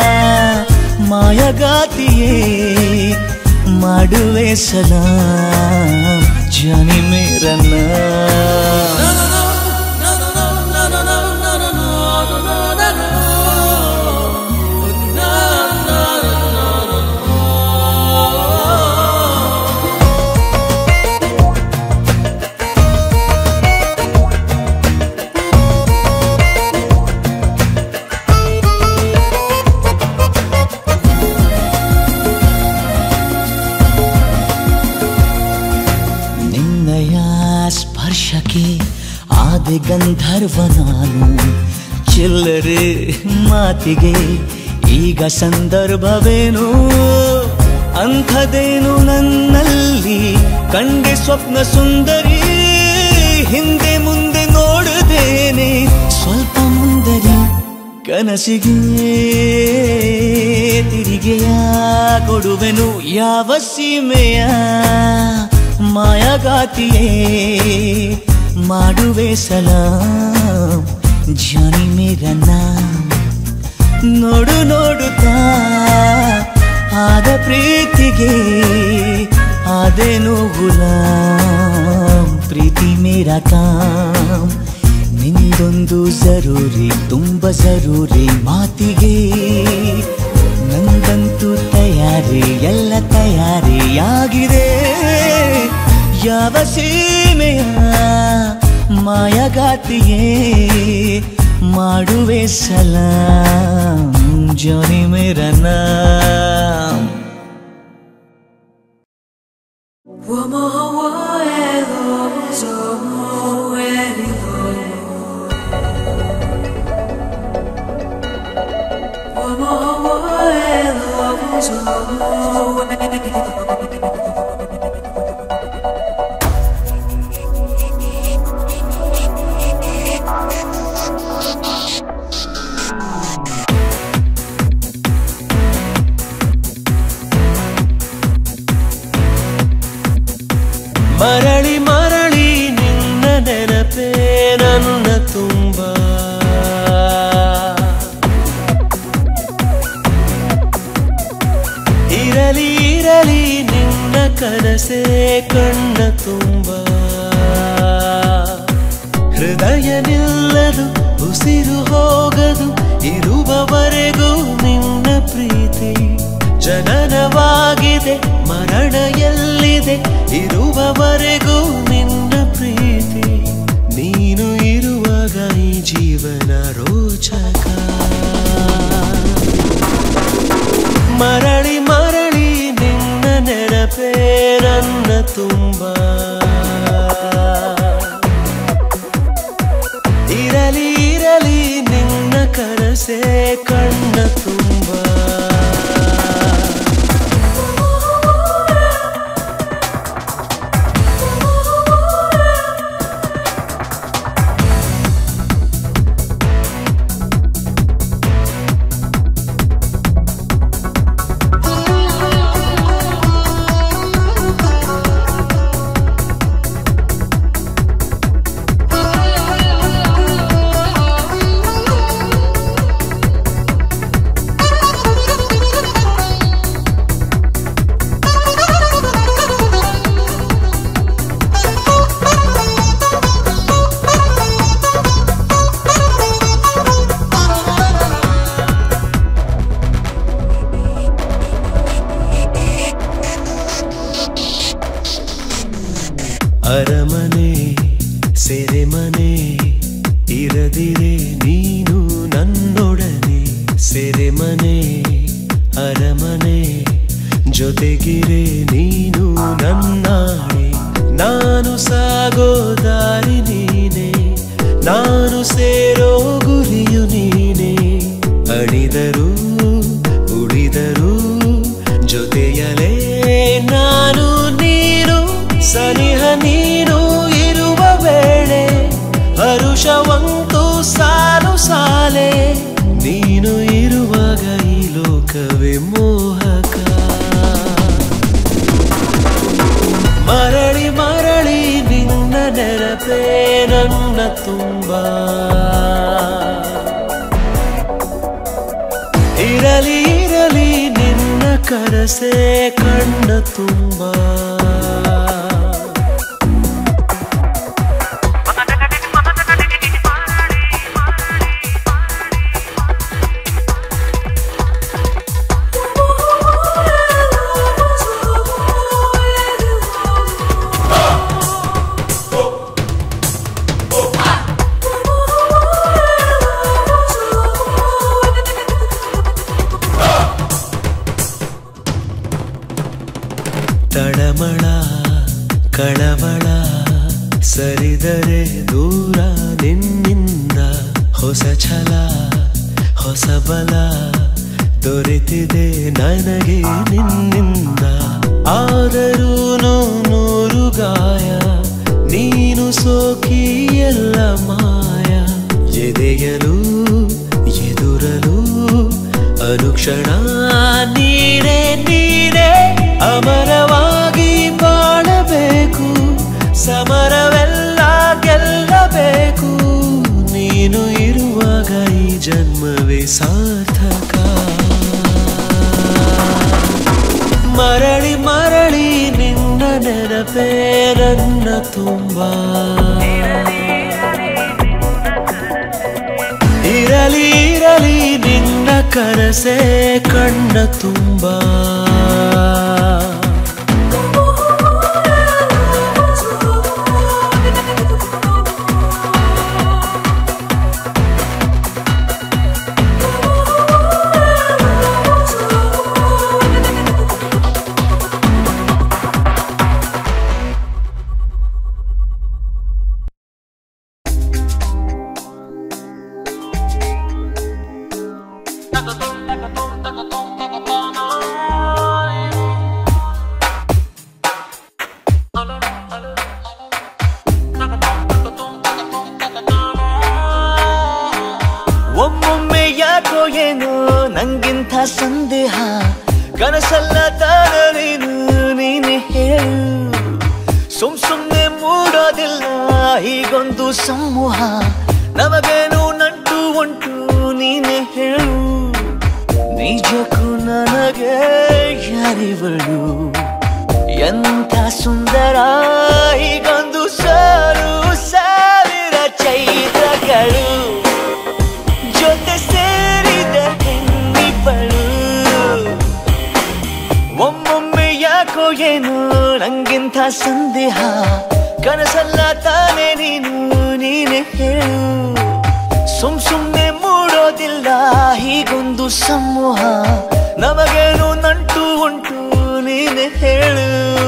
ಮಾಯಗಾತಿಯೇ ಮಾಡುವೆ ಸಲಾಂ ಜಾನಿ ಮೇರನ್ನ ನಿನ್ನಯ ಸ್ಪರ್ಶಕ್ಕೆ ಆದೆ ಗಂಧರ್ವ ನಾನು ಚಿಲ್ಲರೆ ಮಾತಿಗೆ ಈಗ ಸಂದರ್ಭವೇನು ಅಂಥದೇನು ನನ್ನಲ್ಲಿ ಕಂಡೆ ಸ್ವಪ್ನ ಸುಂದರಿ ಹಿಂದೆ ಮುಂದೆ ನೋಡದೇನೆ ಸ್ವಲ್ಪ ಮುಂದರಿ ಕನಸಿಗೆ ತಿರಿಗೆಯ ಕೊಡುವೆನು ಯಾವ ಸೀಮೆಯ ಮಾಯಗಾತಿಯೇ ಮಾಡುವೆ ಸಲಾಂ ಜಾನಿ ಮೇರ ನಾಮ್ ನೋಡು ನೋಡುತ್ತಾ ಆದ ಪ್ರೀತಿಗೆ ಆದೇನು ಗುಲಾಂ ಪ್ರೀತಿ ಮೇರ ಕಾಮ್ ನಿಂದೊಂದು ಜರೂರಿ ತುಂಬ ಜರೂರಿ ಮಾತಿಗೆ ನಂದಂತೂ ತಯಾರಿ ಎಲ್ಲ ತಯಾರಿಯಾಗಿದೆ ಯಾವ ಸೀಮೆಯ ಮಾಯಗಾತಿಯೇ ಮಾಡುವೆ ಸಲಾಂ ಜಾನಿ ಮೇರ ನಾಮ್ ಮರಳಿ ಮರಳಿ ನಿನ್ನ ನೆನಪೇ ನನ್ನ ತುಂಬ ಇರಲಿ ಇರಲಿ ನಿನ್ನ ಕನಸೇ ಕಣ್ಣ ತುಂಬ ನಿಲ್ಲದು ಉಸಿರು ಹೋಗದು ಇರುವವರೆಗೂ ನಿನ್ನ ಪ್ರೀತಿ ಜನನವಾಗಿದೆ ಮರಣ ಎಲ್ಲಿದೆ ಇರುವವರೆಗೂ ನಿನ್ನ ಪ್ರೀತಿ ನೀನು ಇರುವಾಗ ಈ ಜೀವನ ರೋಚಕ ಮರಳಿ ಮರಳಿ ನಿನ್ನ ನೆನಪೇ ನನ್ನ ತುಂಬ ಇರಲಿ ಇರಲಿ ನಿನ್ನ ಕನಸೇ ಕಣ್ಣ ತುಂಬ ಅರಮನೆ ಸೆರೆಮನೆ ಇರದಿರೆ ನೀನು ನನ್ನೊಡನೆ ಸೆರೆಮನೆ ಅರಮನೆ ಜೊತೆಗಿರೆ ನೀನು ನನ್ನಾಣೆ ನಾನು ಸಾಗೋ ದಾರಿ ನೀನೆ ನಾನು ಸೇರೋ ಗುರಿಯು ನೀನೆ ಅಣಿದರು ಉಳಿದರು ಜೊತೆಯಲೇ ನಾನು ನೀನು ಸನಿಹ ನೀನು ಇರುವ ವೇಳೆ ಹರುಷವಂತೂ ಸಾಲು ಸಾಲೆ ನೀನು ಇರುವಾಗ ಈ ಲೋಕವೇ ಮೋಹಕ ಮರಳಿ ಮರಳಿ ನಿನ್ನ ನೆನಪೇ ನನ್ನ ತುಂಬ ಇರಲಿ ಇರಲಿ ನಿನ್ನ ಕನಸೇ ಕಣ್ಣ ತುಂಬ ತಳಮಳ ಕಳವಳ ಸರಿದರೆ ದೂರ ನಿನ್ನಿಂದ ಹೊಸ ಛಲ ಹೊಸ ಬಲ ದೊರೆತಿದೆ ನನಗೆ ನಿನ್ನಿಂದ ಆದರೂ ನೂರು ಗಾಯ ನೀನು ಸೋಕಿ ಎಲ್ಲ ಮಾಯ ಎದೆಯಲು ಎದುರಲು ಅನುಕ್ಷಣ ನೀನೇ ನೀನೇ ಅಮರವಾಗಿ ಬಾಳಬೇಕು ಸಮರವೆಲ್ಲ ಗೆಲ್ಲಬೇಕು ನೀನು ಇರುವಾಗ ಈ ಜನ್ಮವೇ ಸಾರ್ಥಕ ಮರಳಿ ಮರಳಿ ನಿನ್ನ ನೆನಪೇ ನನ್ನ ತುಂಬ ಇರಲಿ ಇರಲಿ ನಿನ್ನ ಕನಸೇ ಕಣ್ಣ ತುಂಬ ಒಮ್ಮೊಮ್ಮೆ ಯಾಕೋ ಏನೋ ನಂಗಿಂತ ಸಂದೇಹ ಕನಸಲ್ಲ ತಾನ ನೀನು ನೀನೆ ಹೇಳು ಸುಮ್ ಸುಮ್ನೆ ಮೂಡೋದಿಲ್ಲ ಹೀಗೊಂದು ಸಮೂಹ ನಮಗೇನು ನಂಟು ಉಂಟು ನೀನೆ ಹೇಳು ನಿಜಕ್ಕೂ ನನಗೆ ಯಾರಿವಳು ಎಂಥ ಸುಂದರ ಹೀಗೊಂದು ಸಾರು ಸಾವಿರ ಚೈತ್ರ ನಂಗಿಂಥ ಸಂದೇಹ ಕನಸಲ್ಲ ತಾನೇ ನೀನು ನೀನೆ ಹೇಳು ಸುಮ್ ಸುಮ್ನೆ ಮೂಡೋದಿಲ್ಲ ಹೀಗೊಂದು ಸಮೂಹ ನಮಗೇನು ನಂಟು ಉಂಟು ನೀನೆ ಹೇಳು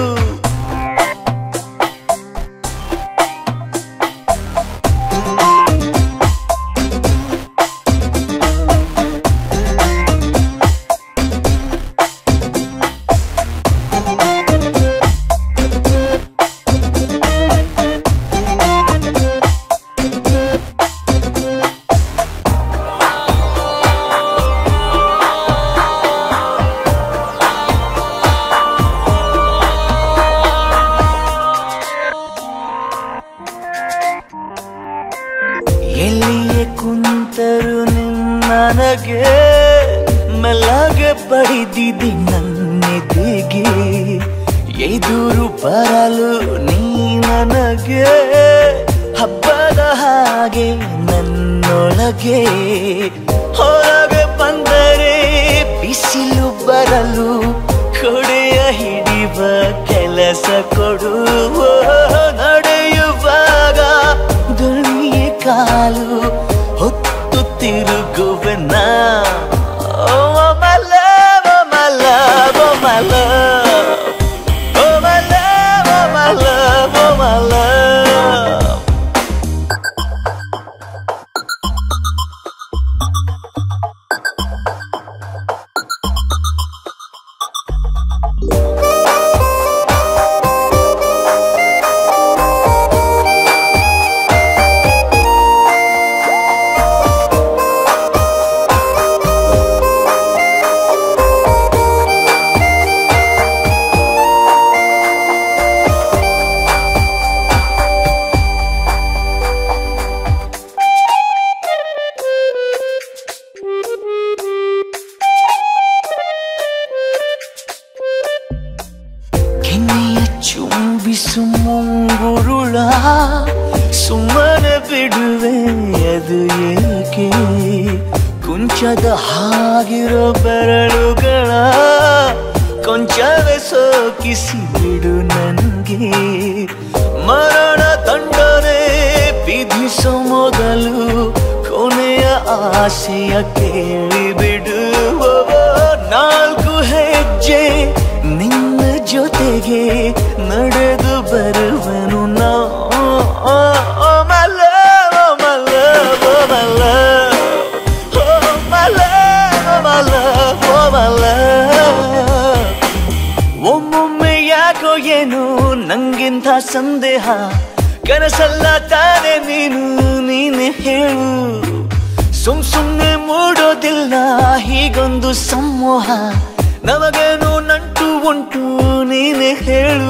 ಎಲ್ಲಿಯೇ ಕುಂತರು ನನಗೆ ಮೆಲ್ಲಗೆ ಬಡಿದಿದ್ದಿ ನನ್ನೆದೆಗೆ ಎದುರು ಬರಲು ನೀ ನನಗೆ ಹಬ್ಬದ ಹಾಗೆ ನನ್ನೊಳಗೆ ಹೊರಗೆ ಬಂದರೆ ಬಿಸಿಲು ಬರಲು ಕೊಡೆಯ ಹಿಡಿವ ಕೆಲಸ ಕೊಡು ನಡೆಯುವಾಗ ದಣಿಯ ಕಾಲು ಹೊತ್ತು ತಿರುಗುವೆನ ಓ ಮಲ ಓ ಮಲ ಓ ಮಲ ಓ ಮಲ ಓ ಮಲ ಓ ಮಲ ಕೆನ್ನೆಯ ಚುಂಬಿಸು ಮುಂಗುರುಳ ಸುಮ್ಮನೆ ಬಿಡುವೆ ಅದು ಏಕೆ ಕುಂಚದ ಹಾಗಿರೋ ಬೆರಳುಗಳ ಕೊಂಚವೇ ಸೋಕಿಸಿ ಬಿಡು ನನಗೆ ಮರಣ ದಂಡನೆ ವಿಧಿಸೋ ಮೊದಲು ಕೊನೆಯ ಆಸೆಯ ಕೇಳಿಬಿಡು ನಾಲ್ಕು ಹೆಜ್ಜೆ ನಿನ್ನ ಜೊತೆಗೆ ನಡೆದು ಬರುವನು ನಾ ಓ ಮಲ್ಲ ಓ ಮಲ್ಲ ಓ ಮಲ್ಲ ಓ ಮಲ್ಲ ಓ ಮಲ್ಲ ಓ ಮಲ್ಲ ಒಮ್ಮೊಮ್ಮೆ ಯಾಕೋ ಏನು ನಂಗಿಂತ ಸಂದೇಹ ಕನಸಲ್ಲ ತಾನೇ ನೀನು ನೀನೆ ಹೇಳು ಸುಮ್ ಸುಮ್ನೆ ಮೂಡೋದಿಲ್ಲ ಹೀಗೊಂದು ಸಮೂಹ ನಮಗೇನು ನಂಟು ಉಂಟು ನೀನೆ ಹೇಳು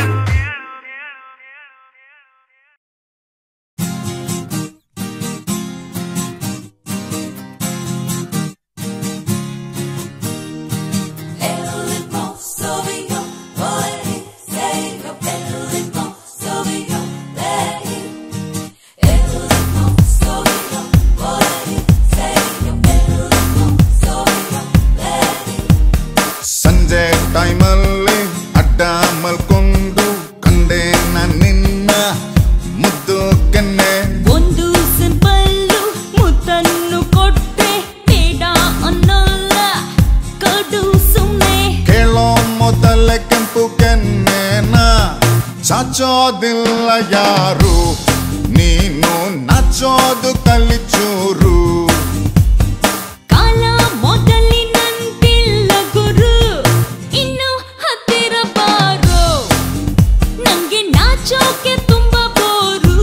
ಸಂಜೆ ಟೈಮಲ್ಲಿ ಅಡ್ಡ ಮಲ್ಕೊಂಡು ಕಂಡೆ ನಿನ್ನ ಮುದ್ದು ಕೆನ್ನೆ ಒಂದು ಸಿಂಪಲ್ಲು ಮುತ್ತನ್ನು ಕೊಟ್ಟೆ ಬೇಡ ಅನ್ನೋಲ್ಲ ಕಡು ಸುಮ್ಮನೆ ಕೇಳೋ ಮೊದಲ ಕೆಂಪು ಕೆನ್ನೆನ ಚಾಚೋದಿಲ್ಲ ಯಾರು ನೀನು ನಾಚೋದು ಕಲಿಚೂರು ಕಾಲ ಮೊದಲಿನಂತಿಲ್ಲ ಗುರು ಇನ್ನು ಹತ್ತಿರ ಬಾರೋ ನಂಗೆ ನಾಚೋಕೆ ತುಂಬಾ ಬೋರು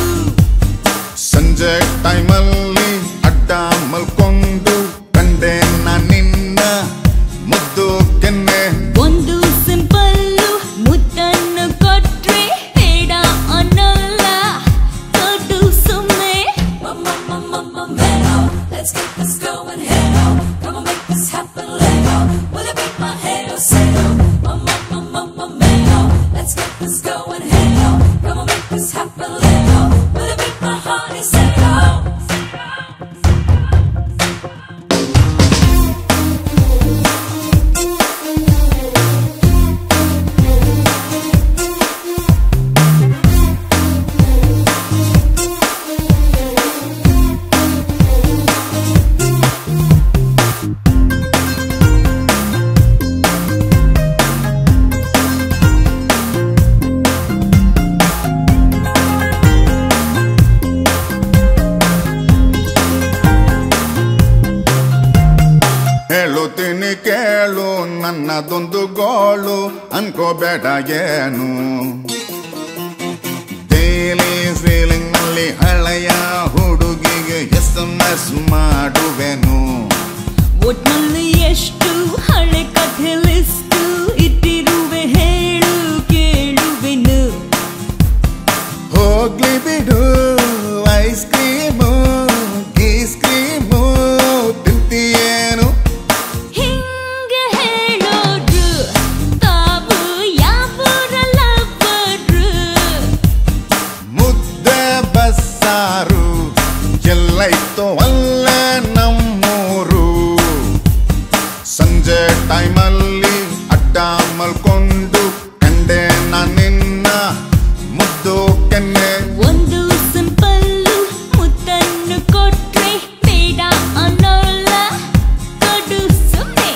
ಸಂಜೆ ಟೈಮಲ್ಲಿ ಅಡ್ಡ ಮಲ್ಕೊಂಡು ಕಂಡೆ ನಿನ್ನ ಮುದ್ದು ಕೆನ್ನೆ ಒಂದು ಸಿಂಪಲ್ಲು ಮುತ್ತನ್ನು ಕೊಟ್ರೆ ಬೇಡ ಅನ್ನೋಲ್ಲ ಕಡು ಸುಮ್ಮನೆ Let's get this going, hey ho. Come on, make this happen, Lego. Will it make my head or sail? Mama, mama, mama, Lego. Let's get this going, hey ho. Come on, make this happen, Lego. Will it make my heart say oh? ನನ್ನದೊಂದು ಗೋಳು ಅನ್ಕೋಬೇಡ ಏನು daily feeling ನಲ್ಲಿ ಹಳೆಯ ಹುಡುಗಿಗೆ S M S ಮಾಡುವೆನು ಒಟ್ನಲ್ಲಿ ಎಷ್ಟು ಹಳೆ ಕಥೆ ಲಿಸ್ಟು ಇಟ್ಟಿರುವೆ ಹೇಳು ಕೇಳುವೆನು ಹೋಗ್ಲಿ ಬಿಡು ಐಸ್ ಕ್ರೀಮು ಗೀಸ್ ಕ್ರೀಮು ತಿಂತೀಯೇನು ಹಿಂಗೆ ಹೇಳೋರು ತಾವು ಯಾವೂರಲ್ಲ ಬರು ಮುದ್ದೆ ಬಸ್ಸಾರು ಎಲ್ಲೈತೋ ಅಲ್ಲೇ ನಮ್ಮೂರು ಸಂಜೆ ಟೈಮಲ್ಲಿ ಅಡ್ಡ ಮಲ್ಕೊಂಡು ಕಂಡೆ ನಿನ್ನ ಮುದ್ದು ಕೆನ್ನೆ ಒಂದು ಸಿಂಪಲ್ಲು ಮುತ್ತನ್ನು ಕೊಟ್ರೆ ಬೇಡ ಅನ್ನೋಲ್ಲ ಕೊಡು ಸುಮ್ಮನೆ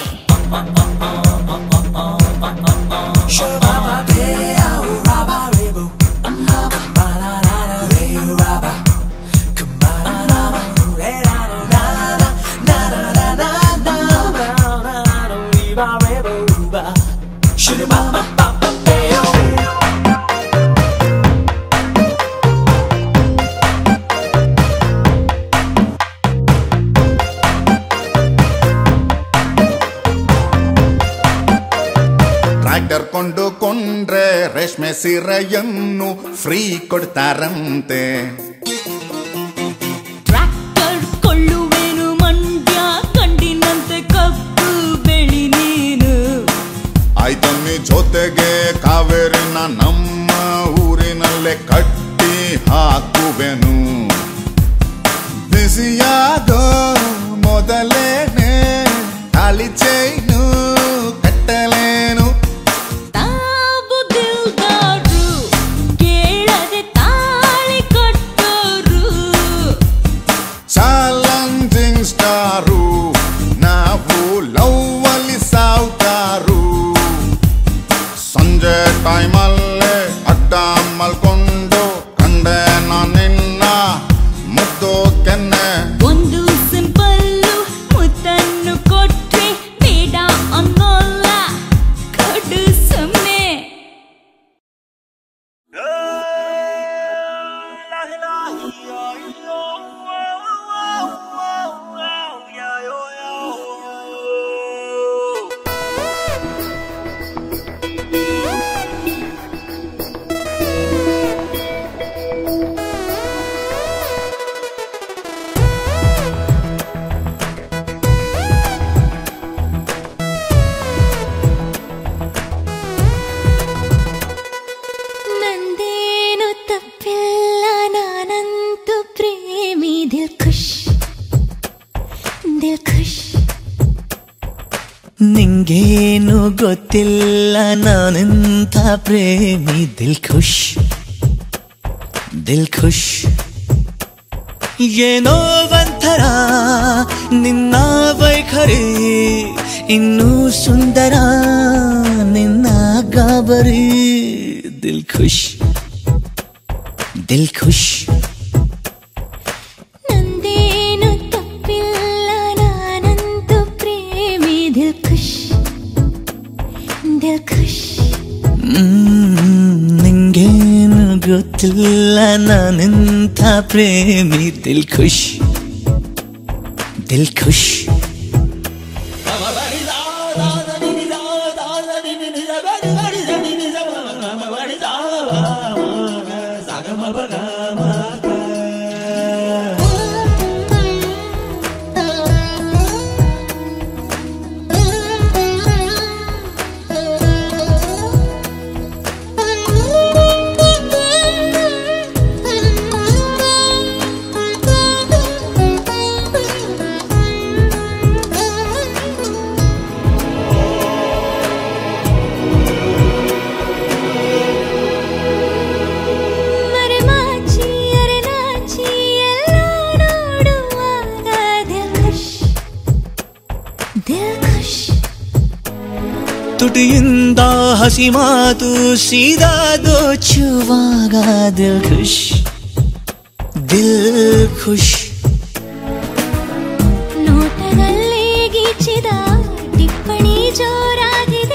ಟ್ರ್ಯಾಕ್ಟರ್ ಕೊಂಡುಕೊಂಡ್ರೆ ರೇಷ್ಮೆ ಸೀರೆಯನ್ನು ಫ್ರೀ ಕೊಡ್ತಾರಂತೆ ಟ್ರ್ಯಾಕ್ಟರ್ ಕೊಳ್ಳುವೇನು ಮಂಡ್ಯ ಕಂಡಿನಂತೆ ಕಪ್ಪು ಬೆಳಿ ನೀನು ಆಯ್ತಮ್ಮಿ ಜೊತೆಗೆ ಕಾವೇರಿನ ನಮ್ಮ ಊರಿನಲ್ಲೇ ಕಟ್ಟಿ ಹಾಕುವೆನು ಬಿಸಿಯಾಗೋ ಮೊದಲೇನೆ ತಾಳಿ ಚೈನು ಕಟ್ಟಲೇನು ತಾವು ದಿಲ್ದಾರು ಕೇಳದೆ ತಾಳಿ ಕಟ್ಟೋರು ಚಾಲೆಂಜಿಂಗ್ ಸ್ಟಾರು ನಾವು ಲವ್ ಅಲ್ಲಿ ಸಾವುಕಾರು ಸಂಜೆ ಟೈಮಲ್ಲೇ ಅಡ್ಡ ಮಲ್ಕೊಂಡು ಕಂಡೆ ನಿನ್ನ ಮುದ್ದು ಕೆನ್ನೆ ಒಂದು ಸಿಂಪಲ್ಲು ಮುತ್ತನ್ನು ಕೊಟ್ರೆ ಬೇಡ ಅನ್ನೋಲ್ಲ ಕೊಡು ಸುಮ್ಮನೆ ನಂದೇನು ತಪ್ಪಿಲ್ಲ ನಾನಂತೂ ಪ್ರೇಮಿ ದಿಲ್ ಖುಷ್ ದಿಲ್ ಖುಷ್ ನಿಂಗೇನು ಗೊತ್ತಿಲ್ಲ ನಾನೆಂಥ ಪ್ರೇಮಿ ದಿಲ್ ಖುಷ್ ದಿಲ್ ಖುಷ್ ಏನೋ ಒಂಥರ ನಿನ್ನ ವೈಖರಿ ಇನ್ನೂ ಸುಂದರ ನಿನ್ನ ಗಾಬರಿ ದಿಲ್ ಖುಷ್ ದಿಲ್ ಖುಷ್ ನಂದೇನು ತಪ್ಪಿಲ್ಲ ನಾನಂತೂ ಪ್ರೇಮಿ ದಿಲ್ ಖುಷ್ ದಿಲ್ ಖುಷ್ ಮ್ಮ್, ನಿಂಗೇನು ಗೊತ್ತಿಲ್ಲ ನಾನೆಂಥ ಪ್ರೇಮಿ ದಿಲ್ ಖುಷ್ ದಿಲ್ ಖುಷ್ ಮರೆಮಾಚಿ ಅರೆನಾಚಿ ಎಲ್ಲ ನೋಡುವಾಗ ದಿಲ್ ಖುಷ್ ದಿಲ್ ಖುಷ್ ತುಟಿಯಿಂದ ಹಸಿ ಮಾತು ಸೀದಾ ದೋಚುವಾಗ ದಿಲ್ ಖುಷ್ ದಿಲ್ ಖುಷ್ ನೋಟದಲ್ಲಿ ಗೀಚಿದ ಟಿಪ್ಪಣಿ ಜೋರಾಗಿದೆ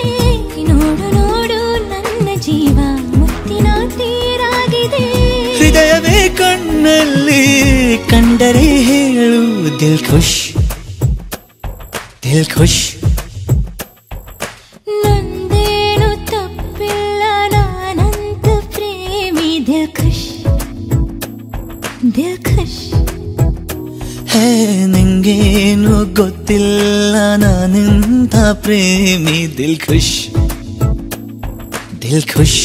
ಕಂಡರೆ ಹೇಳು ದಿಲ್ ಖುಷ್ ದಿಲ್ ಖುಷ್ ನಂದೇನು ತಪ್ಪಿಲ್ಲ ನಾನಂತ ಪ್ರೇಮಿ ದಿಲ್ ಖುಷ್ ದಿಲ್ ಖುಷ್ ಹೇ ನಿಂಗೇನು ಗೊತ್ತಿಲ್ಲ ನಾನಿಂತ ಪ್ರೇಮಿ ದಿಲ್ ಖುಷ್ ದಿಲ್ ಖುಷ್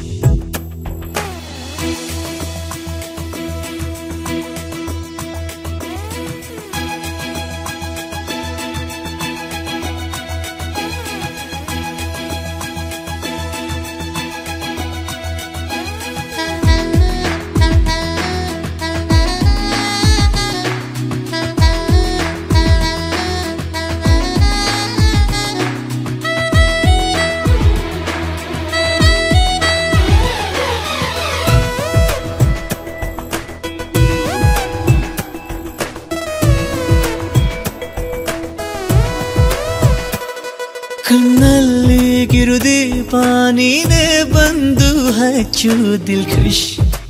ಕಣ್ಣಲ್ಲಿ ಗಿರುದೀಪ ನೀನೇ ಬಂದು ಹಚ್ಚು ದಿಲ್ ಖುಷ್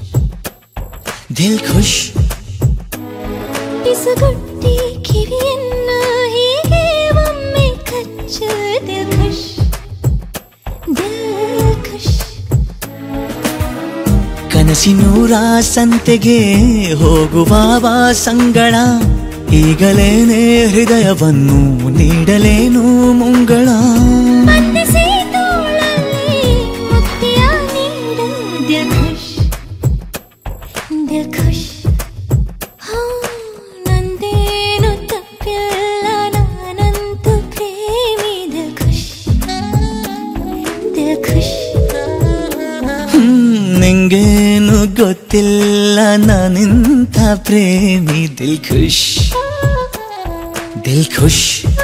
ದಿಲ್ ಖುಷ್ ಪಿಸುಗುಟ್ಟಿ ಕಿವಿಯನ್ನ ಹೀಗೆ ಒಮ್ಮೆ ಕಚ್ಚು ದಿಲ್ ಖುಷ್ ದಿಲ್ ಖುಷ್ ಕನಸಿನೂರ ಸಂತೆಗೆ ಹೋಗುವ ಸಂಗಳ ಈಗಲೇನೆ ಹೃದಯವನ್ನು ನೀಡಲೇನು ಮುಂಗಳ ಬಂಧಿಸಿ ತೋಳಲ್ಲಿ ಮುಕ್ತಿಯ ನೀಡು ದಿಲ್ ಖುಷ್ ದಿಲ್ ಖುಷ್ ಹಾ, ನಂದೇನು ತಪ್ಪಿಲ್ಲ ನಾನಂತೂ ಪ್ರೇಮಿ ದಿಲ್ ಖುಷ್ ದಿಲ್ ಖುಷ್ ಹ್ಮ್, ನಿಂಗೇನು ಗೊತ್ತಿಲ್ಲ ನಾನಿಂತ ಪ್ರೇಮಿ ದಿಲ್ ಖುಷ್ ದಿಲ್ ಖುಷ್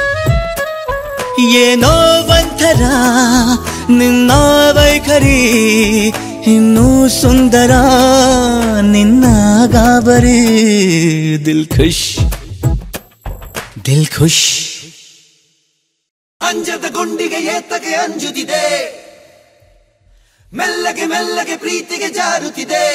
ಏನೋ ಒಂಥರ ನಿನ್ನ ವೈಖರಿ ಇನ್ನೂ ಸುಂದರ ನಿನ್ನ ಗಾಬರಿ ದಿಲ್ ಖುಷ್ ದಿಲ್ ಖುಷ್ ಅಂಜದ ಗುಂಡಿಗೆ ಏತಗೆ ಅಂಜುತ್ತಿದೆ ಮೆಲ್ಲಗೆ ಮೆಲ್ಲಗೆ ಪ್ರೀತಿಗೆ ಜಾರುತ್ತಿದೆ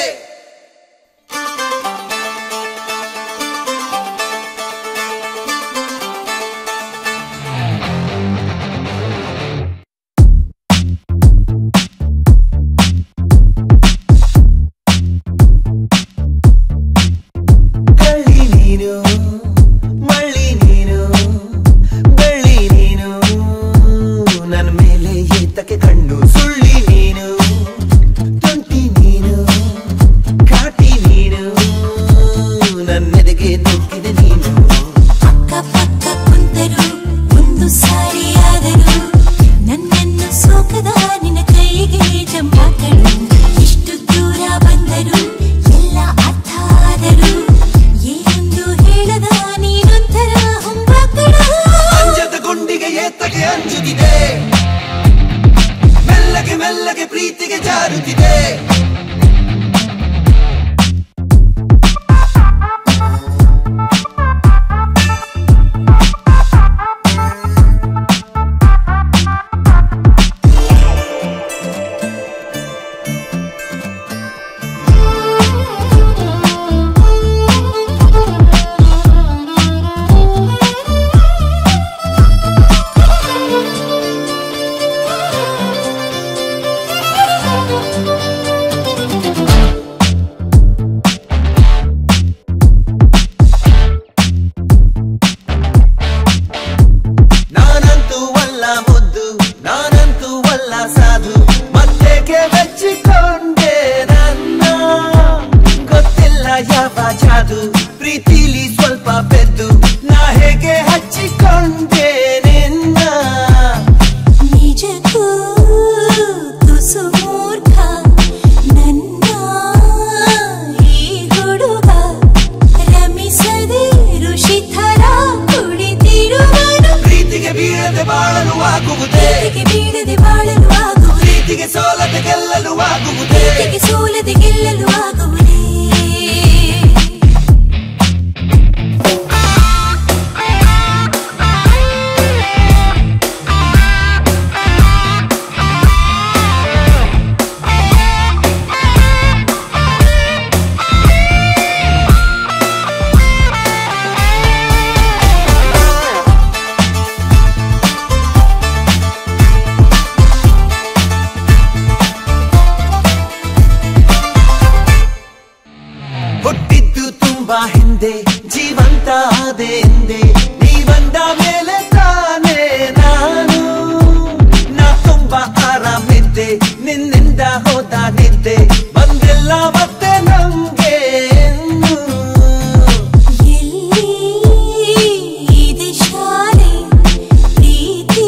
ಕಳ್ಳಿ ನೀನು ಮಳ್ಳಿ ನೀನು ಬೆಳ್ಳಿ ನೀನು ನನ್ನ ಮೇಲೆ ಏತಕ್ಕೆ ಕಣ್ಣು ಸುಳ್ಳಿ ನೀನು ತುಂಟಿ ನೀನು ಕಾಟಿ ನೀನು ನನ್ನೆದೆಗೆ ನುಗ್ಗಿದೆ ನೀನು ಅಕ್ಕಪಕ್ಕ ಕುಂತರು ಒಂದು ಸಾರಿಯಾದರು ನನ್ನನ್ನು ಸೋಕದ ನಿನ್ನ ಕೈಗೆ ಜಂಪಾಕಳು ಇಷ್ಟು ದೂರ ಬಂದರು ಎಲ್ಲ ಅರ್ಥ ಆದರು ಏನೊಂದು ಹೇಳದ ನೀನೊಂಥರ ಹೊಂಬಾಕಳ ಅಂಜದ ಗುಂಡಿಗೆ ಏತಕ್ಕೆ ಅಂಜುತ್ತಿದೆ ಮೆಲ್ಲಗೆ ಮೆಲ್ಲಗೆ ಪ್ರೀತಿಗೆ ಜಾರುತ್ತಿದೆ ನಾನಂತೂ ಅಲ್ಲ ಮುದ್ದು ನಾನಂತೂ ಅಲ್ಲ ಸಾಧು ಮತ್ತೆಗೆ ಮೆಚ್ಚಿಕೊಂಡೆ ನನ್ನ ಗೊತ್ತಿಲ್ಲ ಯಾವ ಜಾದು ಪ್ರೀತಿಲಿ ಸ್ವಲ್ಪ ಬೆದ್ದು ನಾ ಹೇಗೆ ಹಚ್ಚಿಕೊಂಡೆ ನಿನ್ನ ನಿಜಕ್ಕೂ ತುಸು ಮೂರ್ಖ ನನ್ನ ಈ ಹುಡುಗ ರಮಿಸದೆ ಋಷಿ ಥರ ಕುಡಿತಿರುವನು ಪ್ರೀತಿಗೆ ಬೀಳದೆ ಬಾಳಲು ಆಗುವುದೇ ಪ್ರೀತಿಗೆ ಬೀಳದೆ ಬಾಳಲು ಆಗುವುದೇ ಪ್ರೀತಿಗೆ ಸೋಲದೆ ಗೆಲ್ಲಲು ಆಗುವುದೇ ಪ್ರೀತಿಗೆ ಸೋಲದೆ ಗೆಲ್ಲಲು ಆಗುವುದೇ ಎಂದೆ ಜೀವಂತ ಆದೆ ಎಂದೆ ನೀ ಬಂದ ಮೇಲೆ ತಾನೇ ನಾನು ನಾ ತುಂಬಾ ಆರಾಮಿದ್ದೆ ನಿನ್ನಿಂದ ಹೋದ ನಿದ್ದೆ ಬಂದಿಲ್ಲ ಮತ್ತೆ ನಂಗೆ ಇನ್ನು. ಎಲ್ಲಿ ಇದೆ ಶಾಲೆ ಪ್ರೀತಿ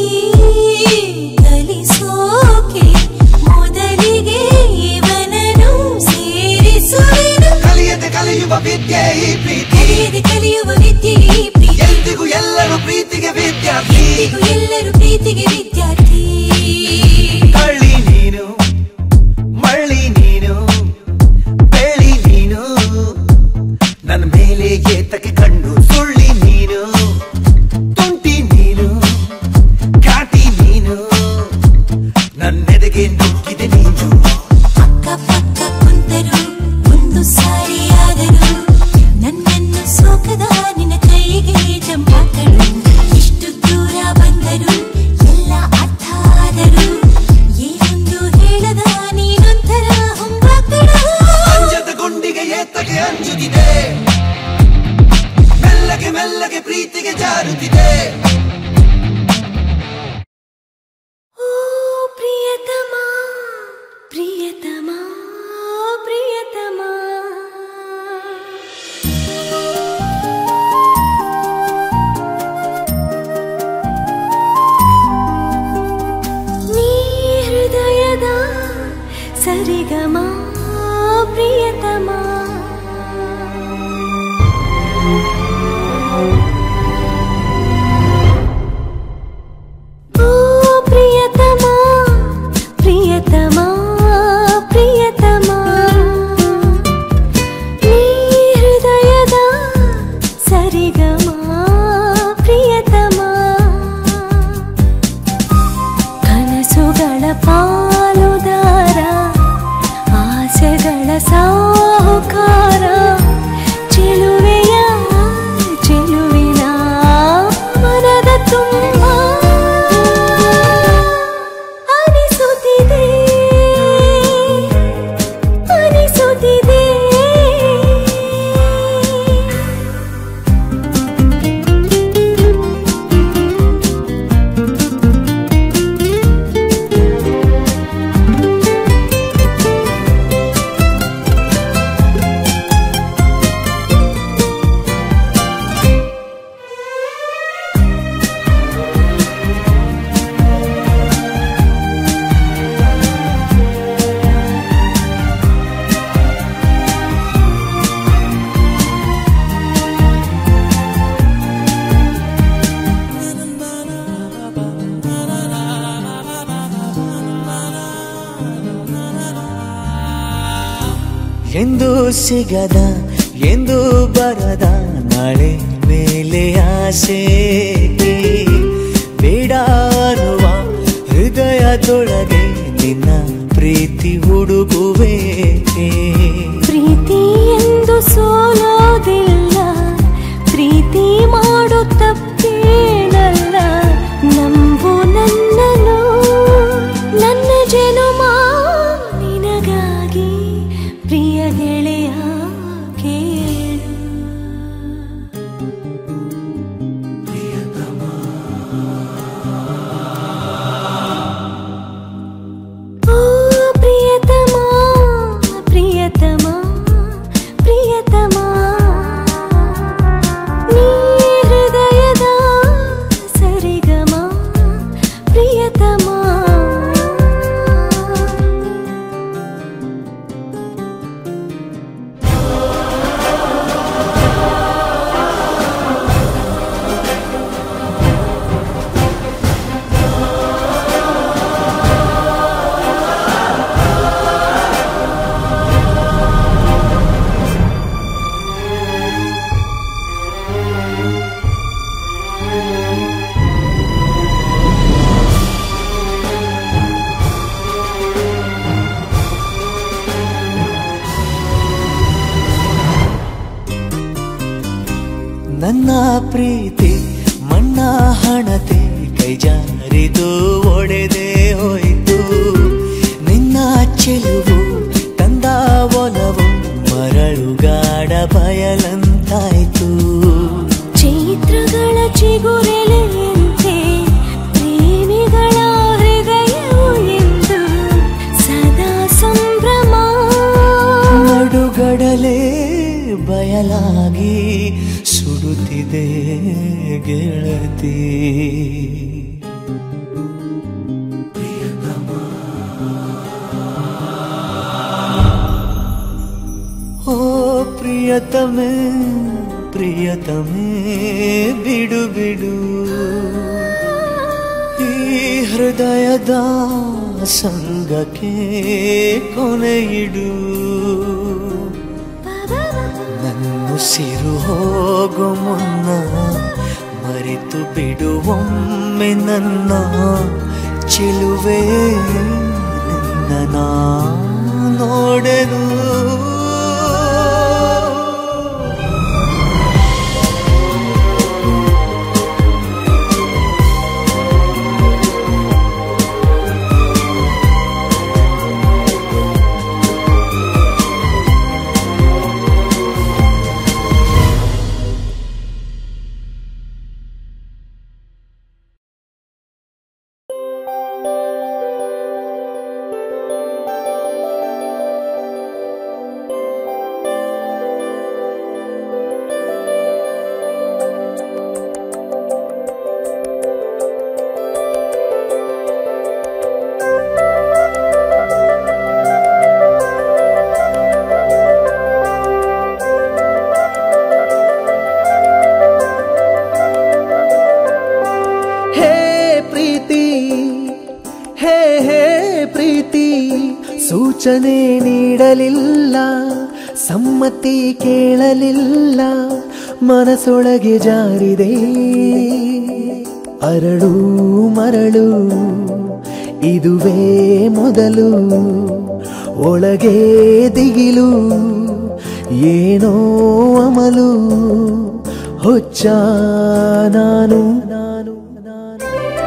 ಕಲಿಸೋಕೆ ಮೊದಲಿಗೆ ಇವನನ್ನು ಸೇರಿಸುವೆನು ಕಲಿಯದೆ ಕಲಿಯುವ ವಿದ್ಯೆ ಈ ಪ್ರೀತಿ ಕಲಿಯದೆ ಕಲಿಯುವ ವಿದ್ಯೆ ಈ ಪ್ರೀತಿ ಎಂದಿಗೂ ಎಲ್ಲರೂ ಪ್ರೀತಿಗೆ ವಿದ್ಯಾರ್ಥಿ ಎಂದಿಗೂ ಎಲ್ಲರೂ ಪ್ರೀತಿಗೆ ವಿದ್ಯಾರ್ಥಿ ಕಳ್ಳಿ ನೀನು ಮಳ್ಳಿ ನೀನು ಬೆಳಿ ನೀನು ನನ್ನ ಮೇಲೆ ಏತಕ್ಕೆ ಕಣ್ಣು ಸುಳ್ಳಿ ನೀನು ತುಂಟಿ ನೀನು ಘಾಟಿ ನೀನು ನನ್ನೆದೆಗೆ ನುಗ್ಗಿದೆ ನೀನು ಅಕ್ಕ ಪಕ್ಕ ಕುಂತರು ಒಂದು ಸಾರಿಯಾದರು ನನ್ನನ್ನು ಸೋಕದ ನಿನ್ನ ಕೈಗೆ ಜಂಪಾಕಳು ಇಷ್ಟು ದೂರ ಬಂದರು ಎಲ್ಲ ಅರ್ಥ ಆದರು ಏನೊಂದು ಹೇಳದ ನೀನೊಂಥರ ಹೊಂಬಾಕಳು ಅಂಜದ ಗುಂಡಿಗೆ ಏತಕ್ಕೆ ಅಂಜುತ್ತಿದೆ ಮೆಲ್ಲಗೆ ಮೆಲ್ಲಗೆ ಪ್ರೀತಿಗೆ ಜಾರುತ್ತಿದೆ ಓ ಪ್ರಿಯತಮ ಪ್ರಿಯತಮ ಪ್ರಿಯತಮ ನೀ ಹೃದಯದ ಸರಿಗಮ ಪ್ರಿಯತಮ ಓ ಪ್ರಿಯತಮ ಪ್ರಿಯತಮ ಪ್ರಿಯತಮ ನೀ ಹೃದಯದ ಸರಿಗಮ ಪ್ರಿಯತಮ ಕನಸುಗಳ ಪಾಲುದಾರ ಆಸೆಗಳ ಸಾಹುಕಾರ ಚೆಲುವೆಯ ಚೆಲುವಿನ ಮನದ ತುಂಬ ಅನಿಸುತ್ತಿದೆ ಅನಿಸುತ್ತಿದೆ ಎಂದು ಸಿಗದ ಎಂದು ಬರದ ನಾಳೆ ಮೇಲೆ ಆಸೆ ಬೇಡ ಅನ್ನುವ ಹೃದಯದೊಳಗೆ ನಿನ್ನ ಪ್ರೀತಿ ಹುಡುಗುವೆ ಪ್ರೀತಿ ಎಂದು ಸೋಲೋದಿಲ್ಲ ಪ್ರೀತಿ ಮಾಡೋ ತಪ್ಪೇನಲ್ಲ ನಂಬು ನನ್ನನು ನನ್ನ ಜನುಮ ನಿನಗಾಗಿ ಪ್ರಿಯ ಗೆಳೆಯ ಕೇಳು ಓ ಪ್ರಿಯತಮ ಪ್ರಿಯತಮ ಪ್ರಿಯತಮ ನೀ ಹೃದಯದ ಸರಿಗಮ ಪ್ರಿಯತಮ ನನ್ನ ಪ್ರೀತಿ ಮಣ್ಣ ಹಣತೆ ಕೈ ಜಾರಿದು ಒಡೆದೇ ಹೋಯಿತು ನಿನ್ನ ಚೆಲುವು ತಂದ ಒಲವು ಮರಳುಗಾಡ ಬಯಲಂತಾಯ್ತು ಚಿಗುರೆಲೆಯಂತೆ ಪ್ರೇಮಿಗಳ ಹೃದಯವು ಎಂದು ಸದಾ ಸಂಭ್ರಮ ನಡುಗಡಲೆ ಬಯಲಾಗಿ ಸುಡುತ್ತಿದೆ ಗೆಳತಿ ಓ ಪ್ರಿಯತಮೆ ಪ್ರಿಯತಮೆ ಬಿಡು ಬಿಡು ಈ ಹೃದಯದ ಸಂಗಕ್ಕೆ ಕೊನೆಯಿಡು ನನ್ನುಸಿರು ಹೋಗೋ ಮುನ್ನ ಮರೆತು ಬಿಡುವೊಮ್ಮೆ ನನ್ನ ಚೆಲುವೆ ನಿನ್ನ ನಾ ನೋಡೆನು ಹೇ ಪ್ರೀತಿ ಹೇ ಹೇ ಪ್ರೀತಿ ಸೂಚನೆ ನೀಡಲಿಲ್ಲ ಸಮ್ಮತಿ ಕೇಳಲಿಲ್ಲ ಮನಸೊಳಗೆ ಜಾರಿದೆ ಅರಳು ಮರಳು ಇದುವೇ ಮೊದಲು ಒಳಗೆ ದಿಗಿಲು ಏನೋ ಅಮಲು ಹುಚ್ಚ ನಾನು ನಾನು ನಾನು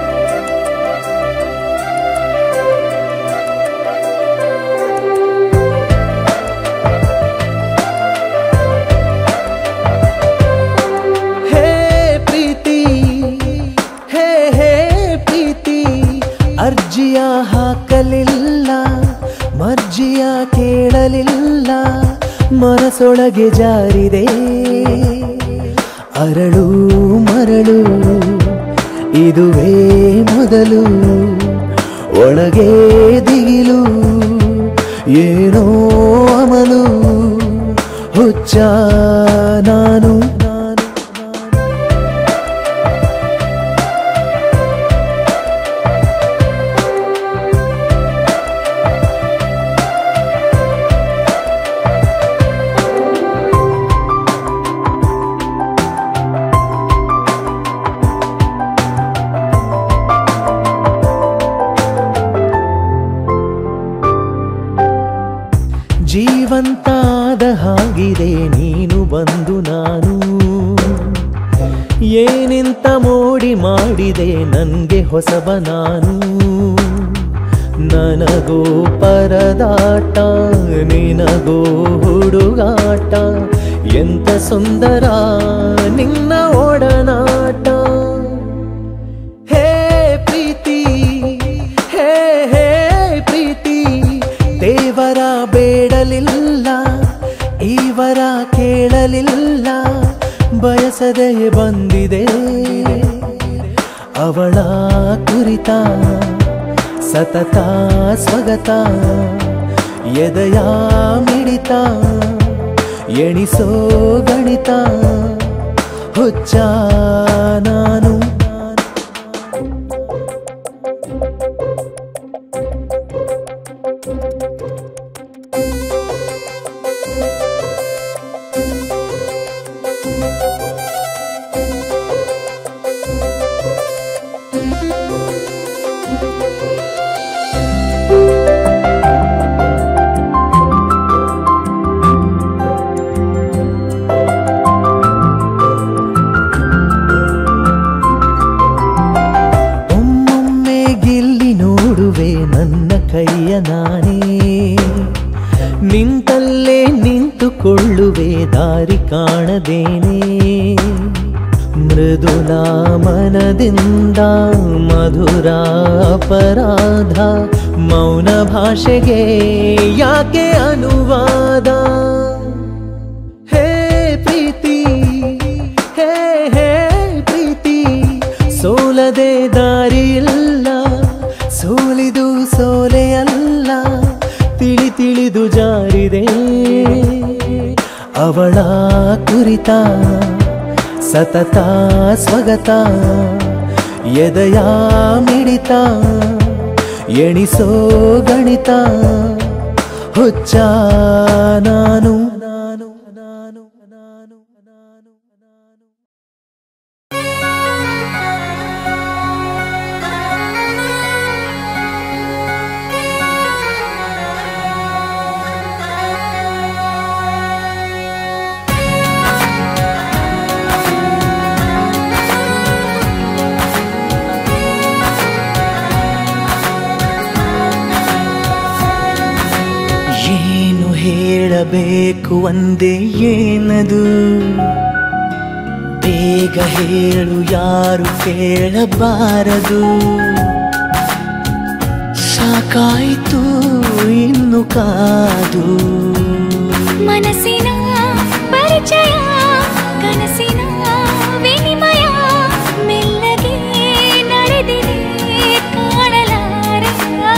ಹೇ ಪ್ರೀತಿ ಹೇ ಹೇ ಪ್ರೀತಿ ಅರ್ಜಿಯ ಹಾಕಲಿಲ್ಲ ಮರ್ಜಿಯ ಕೇಳಲಿಲ್ಲ ಮನಸೊಳಗೆ ಜಾರಿದೆ ಅರಳು ಮರಳು ಇದುವೇ ಮೊದಲು ಒಳಗೆ ದಿಗಿಲು ಏನೋ ಅಮಲು ಹುಚ್ಚ ನಾನು ನಾನು ಜೀವಂತಾದ ಹಾಗಿದೆ ನೀನು ಬಂದು ನಾನು ಏನಿಂತ ಮೋಡಿ ಮಾಡಿದೆ ನನ್ಗೆ ಹೊಸಬ ನಾನು ನನಗೋ ಪರದಾಟ ನಿನಗೋ ಹುಡುಗಾಟ ಎಂತ ಸುಂದರ ನಿನ್ನ ಒಡನಾಟ ಹೇ ಪ್ರೀತಿ ಹೇ ಹೇ ಪ್ರೀತಿ ದೇವರ ಬೇಡಲಿಲ್ಲ ಈವರ ಕೇಳಲಿಲ್ಲ ಬಯಸದೆ ಬಂದಿದೆ ಅವಳ ಕುರಿತ ಸತತ ಸ್ವಗತ ಎದೆಯ ಮಿಡಿತ ಎಣಿಸೋ ಗಣಿತ ಹುಚ್ಚ ನಾನು ಒಮ್ಮೊಮ್ಮೆ ಗಿಲ್ಲಿ ನೋಡುವೆ ನನ್ನ ಕೈಯ ನಾನೇ ನಿಂತಲ್ಲೇ ನಿಂತುಕೊಳ್ಳುವೆ ದಾರಿ ಕಾಣದೇನೆ ಮೃದುಲ ಮನದಿಂದ ಮಧುರ ಅಪರಾಧ ಮೌನ ಭಾಷೆಗೆ ಯಾಕೆ ಅನುವಾದ ಹೇ ಪ್ರೀತಿ ಹೇ ಹೇ ಪ್ರೀತಿ ಸೋಲದೆ ದಾರಿಯಿಲ್ಲ ಸೋಲಿದು ಸೋಲೆ ಅಲ್ಲ ತಿಳಿ ತಿಳಿದು ಜಾರಿದೆ ಅವಳ ಕುರಿತ ಸತತ ಸ್ವಗತ ಎದೆಯ ಮಿಡಿತ ಎಣಿಸೋ ಗಣಿತ ಹುಚ್ಚ ನಾನು ನಾನು ನಾನು ನಾನು ನಾನು ನಾನು ಏನು ಹೇಳಬೇಕು ಒಂದೇ ಏನದು ಬೇಗ ಹೇಳು ಯಾರು ಕೇಳಬಾರದು ಸಾಕಾಯಿತು ಇನ್ನು ಕಾದು ಮನಸ್ಸಿನ ಪರಿಚಯ ಕನಸಿನ ವಿನಿಮಯ ಮೆಲ್ಲಗೆ ನಡೆದಿದೆ ಕಾಣಲಾರೆ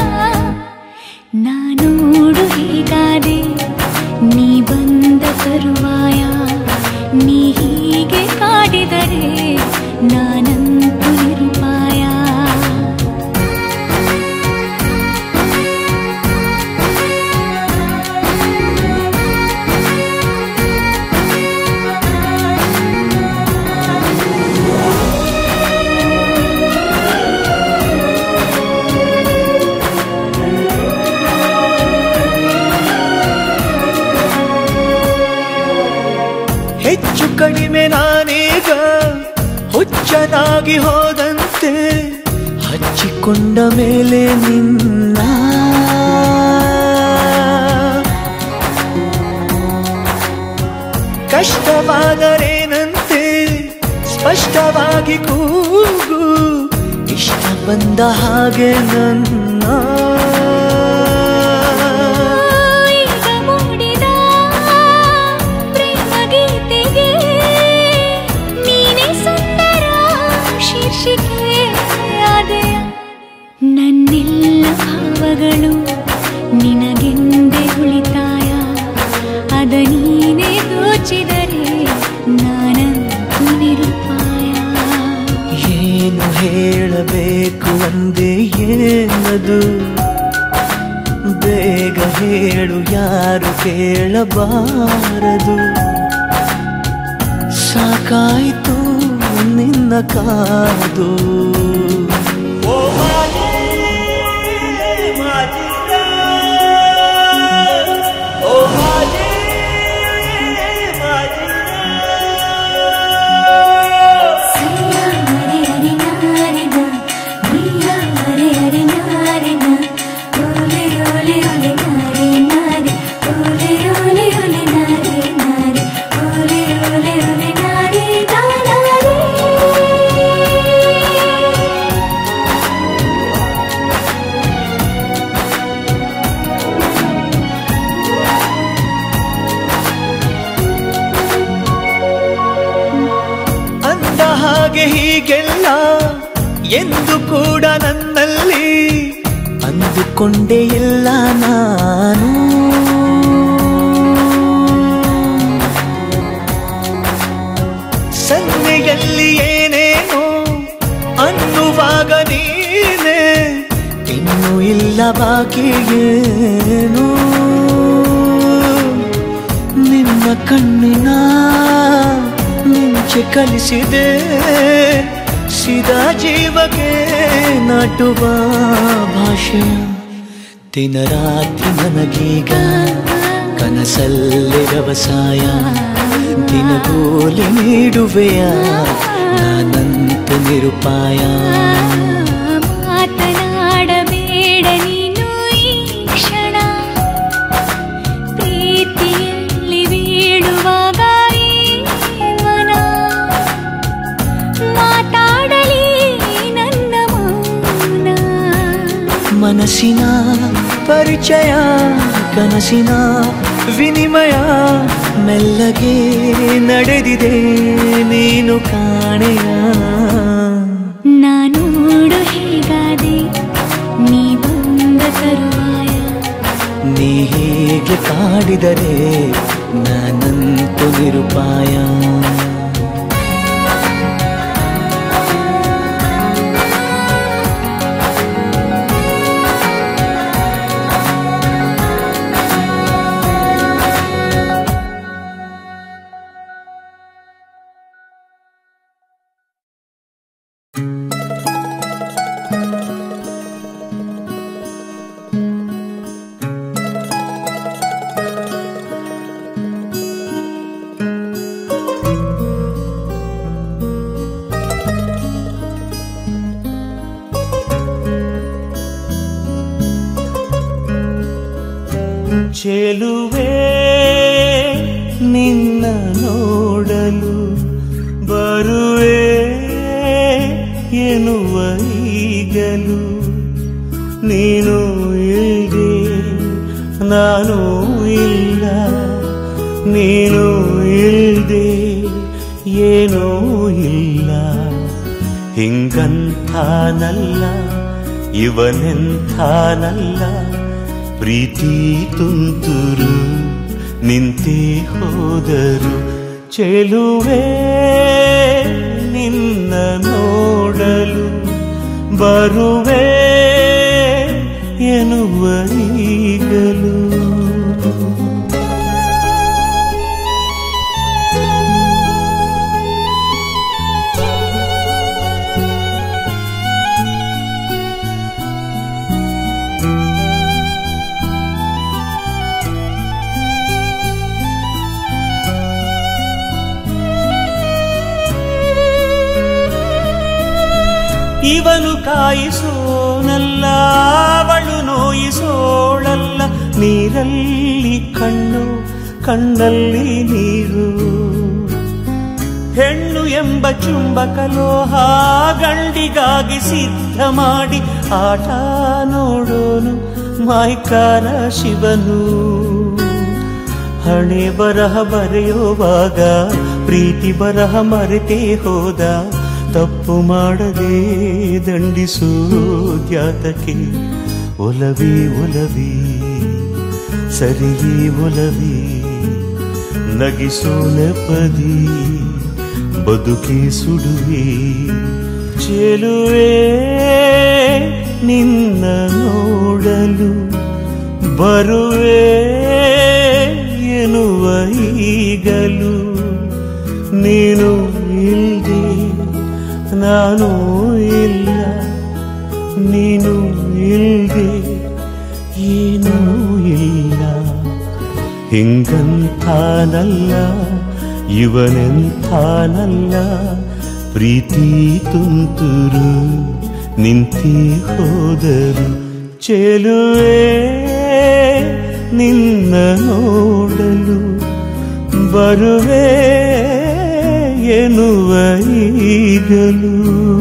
ನಾನೋಡು ಹೀಗಾದೆ ನೀ ಬಂದ ತರುವಾಯ ನೀ ಹೀಗೆ ಕಾಡಿದರೆ ನಾನಂತೂ ನಿರುಪಾಯ ಹೆಚ್ಚು ಕಡಿಮೆ ನಾನೀಗ ಹುಚ್ಚನಾಗಿ ಹೋದಂತೆ ಹಚ್ಚಿಕೊಂಡ ಮೇಲೆ ನಿನ್ನ ಕಷ್ಟವಾದರೇನಂತೆ ಸ್ಪಷ್ಟವಾಗಿ ಕೂಗು ಇಷ್ಟ ಬಂದ ಹಾಗೆ ನನ್ನ ಈಗ ಮೂಡಿದ ಪ್ರೇಮ ಗೀತೆಗೆ ನೀನೇ ಸುಂದರ ಶೀರ್ಷಿಕೆ ಆದೆಯ ನನ್ನೆಲ್ಲ ಭಾವಗಳು ನಿನಗೆಂದೇ ಉಳಿತಾಯ ಅದ ನೀನೇ ದೋಚಿದರೆ ನಾನಂತೂ ನಿರುಪಾಯ ಏನು ಹೇಳಬೇಕು ಒಂದೇ ಏನದು ಬೇಗ ಹೇಳು ಯಾರು ಕೇಳಬಾರದು ಸಾಕಾಯಿತು ನಿನ್ನ ಕಾದು ಅಂದ ಹಾಗೆ ಹೀಗೆಲ್ಲ ಎಂದು ಕೂಡ ನನ್ನಲ್ಲಿ ಅಂದುಕೊಂಡೇ ಇಲ್ಲ ನಾನು ಸನ್ನೆಯಲ್ಲಿ ಏನೇನೋ ಅನ್ನುವಾಗ ನೀನೆ ಇನ್ನು ಇಲ್ಲ ಬಾಕಿ ಏನು ನಿನ್ನ ಕಣ್ಣಿನ ಮಿಂಚೆ ಕಲಿಸಿದೆ ಸಿದಾ ಜೀವಕ್ಕೆ ನಾಟುವ ಭಾಷೆ ದಿನ ರಾತ್ರಿ ನನಗೀಗ ಕನಸಲ್ಲಿ ವ್ಯವಸಾಯ ದಿನಗೂಲಿ ನೀಡುವೆಯ ನಾನಂತು ನಿರುಪಾಯ ಮಾತನಾಡಬೇಡ ನೀನು ಈ ಕ್ಷಣ ಪ್ರೀತಿಯಲ್ಲಿ ಬೀಳುವಾಗ ಈ ಮನ ಮನಸ್ಸಿನ ಪರಿಚಯ ಕನಸಿನ ವಿನಿಮಯ ಮೆಲ್ಲಗೆ ನಡೆದಿದೆ ನೀನು ಕಾಣೆಯ ನಾನೋಡು ಹೇಗಾದೆ ನೀ ಬಂದ ತರುವಾಯ ನೀ ಹೀಗೆ ಕಾಡಿದರೆ ನಾನಂತು ನಿರುಪಾಯ ಚೆಲುವೆ ನಿನ್ನ ನೋಡಲು ಬರುವೆ ಎನ್ನುವ ಈಗಲು ನೀನು ಇಲ್ದೆ ನಾನು ಇಲ್ಲ ನೀನು ಇಲ್ದೆ ಏನೂ ಇಲ್ಲ ಹಿಂಗಂಥಾನಲ್ಲ ಇವನೆಂಥಾನಲ್ಲ ಪ್ರೀತಿ ತುಂತುರು ನಿಂತೇ ಹೋದರು ಚೆಲುವೆ ನಿನ್ನ ನೋಡಲು ಬರುವೆ ಎನ್ನುವ ಈಗಲು ಇವನು ಕಾಯಿಸೋನಲ್ಲ ಅವಳು ನೋಯಿಸೋಳಲ್ಲ ನೀರಲ್ಲಿ ಕಣ್ಣು ಕಣ್ಣಲ್ಲಿ ನೀರು ಹೆಣ್ಣು ಎಂಬ ಚುಂಬಕ ಲೋಹ ಗಂಡಿಗಾಗಿ ಸಿದ್ಧ ಮಾಡಿ ಆಟ ನೋಡೋನು ಮಾಯ್ಕಾರ ಶಿವನು ಹಣೆ ಬರಹ ಬರೆಯುವಾಗ ಪ್ರೀತಿ ಬರಹ ಮರೆತೇ ಹೋದ ತಪ್ಪು ಮಾಡದೆ ದಂಡಿಸು ದ್ಯಾತಕ್ಕೆ ಒಲವಿ ಒಲವಿ ಸರಿಗಿ ಒಲವಿ ನಗಿಸೋ ನೆಪದಿ ಬದುಕಿ ಸುಡುವಿ ಚೆಲುವೆ ನಿನ್ನ ನೋಡಲು ಬರುವೆ ಎನ್ನುವ ಈಗಲು ನೀನು ಇಲ್ದೆ ನಾನು ಇಲ್ಲ ನೀನು ಇಲ್ದೆ ಏನೂ ಇಲ್ಲ ಹಿಂಗಂಥಾನಲ್ಲ ಇವನೆಂಥಾನಲ್ಲ ಪ್ರೀತಿ ತುಂತುರು ನಿಂತಿ ಹೋದರು ಚೆಲುವೆ ನಿನ್ನ ನೋಡಲು ಬರುವೆ ಎನ್ನುವ ಈಗಲೂ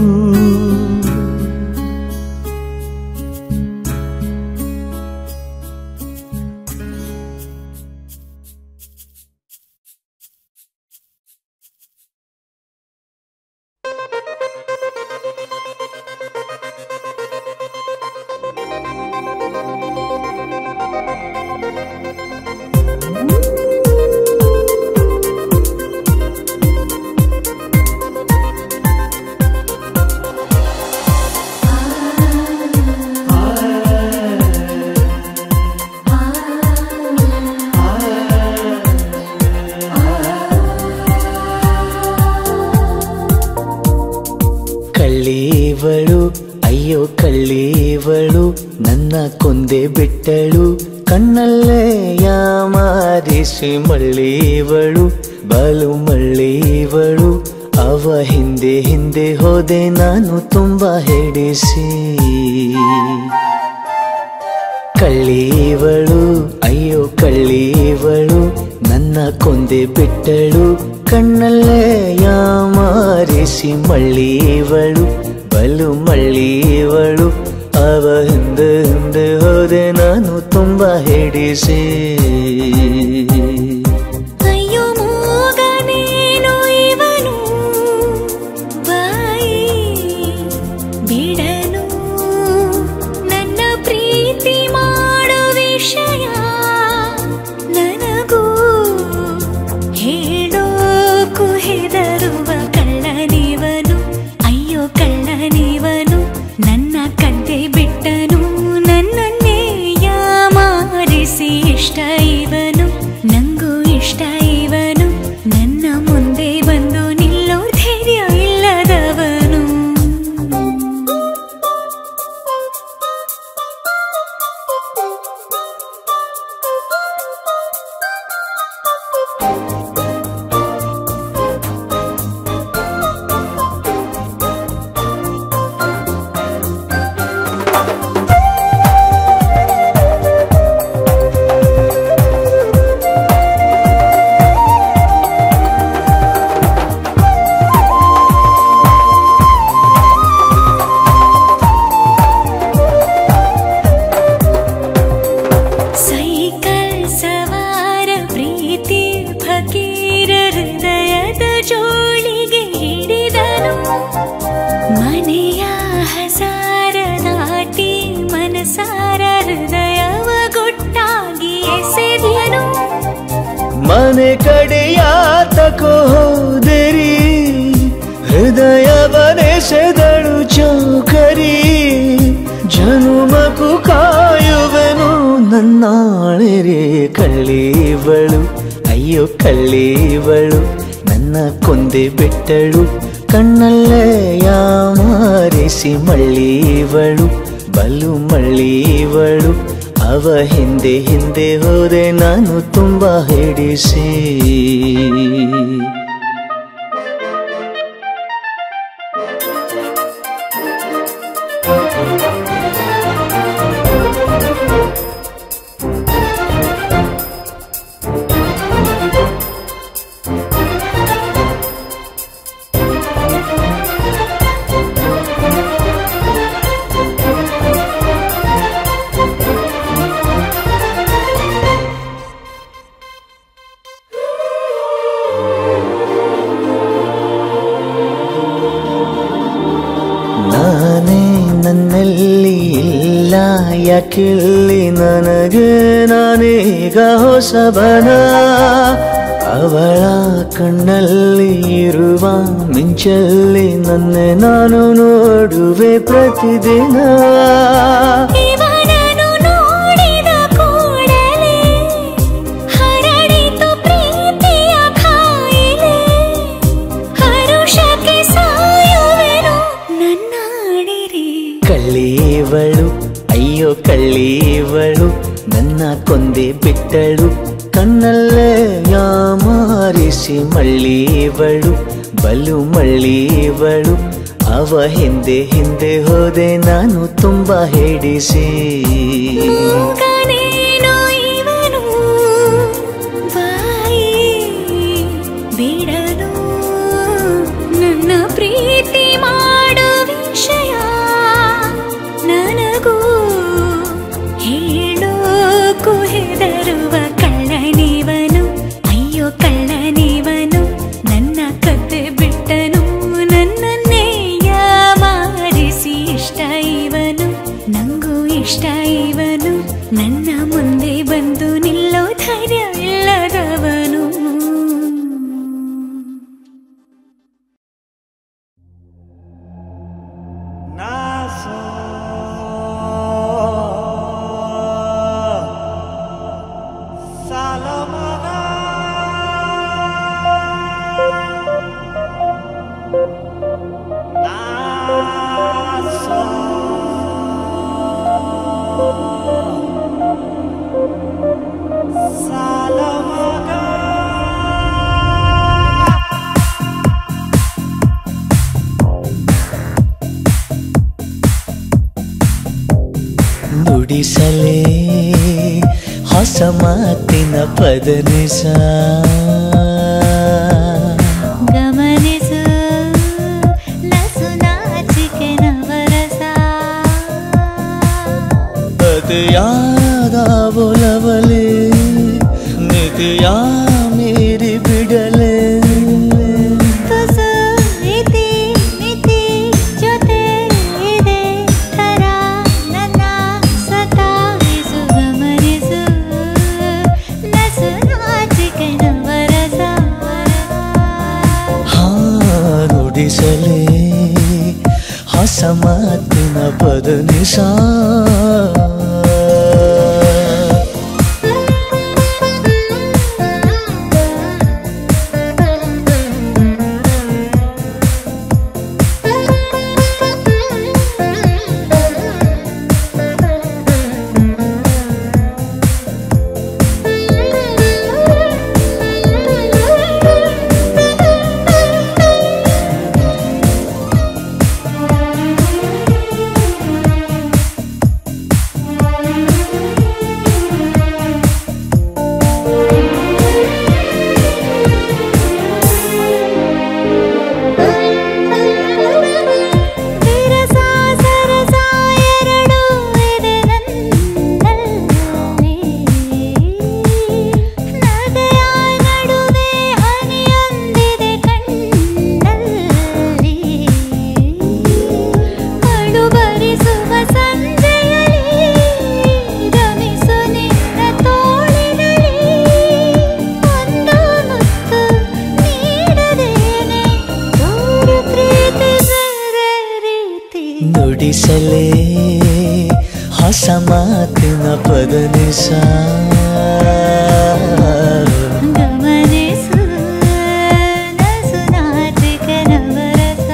ಕಳ್ಳೀವಳು ಅಯ್ಯೋ ಕಳ್ಳೀವಳು ನನ್ನ ಕೊಂದೆ ಬಿಟ್ಟಳು ಕಣ್ಣಲ್ಲೇ ಯಾಮಾರಿಸಿ ಮಳ್ಳೀವಳು ಬಲು ಮಳ್ಳೀವಳು ಅವ ಹಿಂದೆ ಹಿಂದೆ ಹೋದೆ ನಾನು ತುಂಬಾ ಹೆಡಿಸಿ ಕಳ್ಳೀವಳು ಅಯ್ಯೋ ಕಳ್ಳೀವಳು ನನ್ನ ಕೊಂದೆ ಬಿಟ್ಟಳು ಕಣ್ಣಲ್ಲೇ ಯಾಮಾರಿಸಿ ಮಳ್ಳೀವಳು ಬಲು ಮಳ್ಳೀವಳು ಅವ ಹಿಂದೆ ಹಿಂದೆ ಹೋದೆ ನಾನು ತುಂಬಾ ಹಿಡಿಸಿ ಅಯ್ಯೋ ಮೂಗನೇನು ಇವನು ಬಾಯಿ ಬಿಡನು ನನ್ನ ಪ್ರೀತಿ ಮಾಡೋ ವಿಷಯ ನನಗೂ ಹೇಳೋಕು ಹೆದರುವ ಕಳ್ಳನಿವನು ಅಯ್ಯೋ ಕಳ್ಳನಿವನು ನನ್ನ ಕದ್ದೆ ಬಿಟ್ಟನು ನನ್ನನ್ನೇ ಯಾಮಾರಿಸಿ ಇಷ್ಟ ಇವನು ನಂಗೂ ಇಷ್ಟ ಇವನು ನನ್ನ ಮುಂದೆ ಬಂದು ನಿಲ್ಲೋ ಧೈರ್ಯ ಇಲ್ಲದವನು ಸೈಕಲ್ ಸವಾರ ಪ್ರೀತಿ ಫಕೀರ ಹೃದಯದ ಜೋಳಿಗೆ ಹಿಡಿದನು ಮನೆಯ ಹಸಾರ ದಾಟಿ ಮನಸಾರ ಹೃದಯವ ಗುಟ್ಟಾಗಿ ಎಸೆದನು ಮನೆ ಕಡೆಯಾತಕೋ ಹೋದಿರಿ ಹೃದಯವನೆಸೆದಳು ಚೌಕರಿ ಜನುಮಕು ಕಾಯುವೆನು ನನ್ನಾಳೆರೆ ಕಳ್ಳೀವಳು ಅಯ್ಯೋ ಕಳ್ಳೀವಳು ನನ್ನ ಕೊಂದೆ ಬಿಟ್ಟಳು ಕಣ್ಣಲ್ಲೇ ಯಾಮಾರಿಸಿ ಮಳ್ಳೀವಳು ಬಲು ಮಳ್ಳೀವಳು ಅವ ಹಿಂದೆ ಹಿಂದೆ ಹೋದೆ ನಾನು ತುಂಬಾ ಹಿಡಿಸಿ ನಾನೇ ನನ್ನಲ್ಲಿ ಇಲ್ಲ ಯಾಕಿಲ್ಲಿ ನನಗೆ ನಾನೀಗ ಹೊಸಬನ ಅವಳ ಕಣ್ಣಲ್ಲಿ ಇರುವ ಮಿಂಚಲ್ಲಿ ನನ್ನೆ ನಾನು ನೋಡುವೆ ಪ್ರತಿದಿನ ಇವನನ್ನು ನೋಡಿದ ಕೂಡಲೇ ಹರಡಿತು ಪ್ರೀತಿಯ ಕಾಯಿಲೆ ಹರುಷಕ್ಕೆ ಸಾಯುವೆನು ನನ್ನಾಡಿರಿ ಕಳ್ಳೀವಳು ಅಯ್ಯೋ ಕಳ್ಳೀವಳು ನನ್ನ ಕೊಂದೆ ಬಿಟ್ಟಳು ಕಣ್ಣಲ್ಲೇ ಯಾಮಾರಿಸಿ ಮಳ್ಳೀವಳು ಬಲು ಮಳ್ಳೀವಳು ಅವ ಹಿಂದೆ ಹಿಂದೆ ಹೋದೆ ನಾನು ತುಂಬಾ ಹಿಡಿಸಿ ಮೂಗನೇನೋ ಇವನು ಬಾಯಿ ಬಿಡನು ನನ್ನ ಪ್ರೀತಿ ಮಾಡೋ ವಿಷಯ ನನಗೂ ಹೇಳೋಕು ಹೆದರುವ ಕಳ್ಳನಿವನು ಅಯ್ಯೋ ಕಳ್ಳನಿವನು ನನ್ನ ಕತೆ ಬಿಟ್ಟನು ನನ್ನನ್ನೇ ಯಾಮಾರಿಸಿ ಇಷ್ಟ ಇವನು ನಂಗೂ ಇಷ್ಟ ಇವನು ನನ್ನ ಮುಂದೆ ಬಂದು ನಿಲ್ಲೋ ಧೈರ್ಯ ಇಲ್ಲದವನು ನುಡಿಸಲೇ ಹೊಸ ಮಾತಿನ ಪದನಿಸ ಗಮನಿಸು ನಸು ನಾಚಿಕೆ ನವರಸ ಅತಿಯ ಮೀರಿ ಬಿಡಲೆ ತುಸು ಇತಿ ಮಿತಿ ಜೊತೆ ಇದೆ ತರ ನನ್ನ ಸತಾಯಿಸು ಗಮನಿಸು ನಸು ನಾಚಿಕೆನ ವರಸ ಹಾ ನುಡಿಸಲೇ ಹೊಸ ಮಾತಿನ ಪದ ನಿಶಾ ವಿರಸ ಸರಸ ಎರಡು ಇದೆ ನನ್ನಲ್ಲಿ ನಗೆಯ ನಡುವೆ ಹನಿಯೊಂದಿದೆ ಕಣ್ಣಲ್ಲಿ ಅಳು ಬರಿಸುವ ಸಂಜೆಯಲ್ಲಿ ರಮಿಸು ನಿನ್ನ ತೋಳಿನಲ್ಲಿ ಒಂದು ಮುತ್ತು ನೀಡದೇನೆ ದೂರ ಪ್ರೀತಿ ಬೇರೆ ರೀತಿ ನುಡಿಸಲೇ ಹೊಸ ಮಾತಿನ ಪದ ನಿಶಾ ಗಮನಿಸು ನಸು ನಾಚಿಕೆ ನವರಸ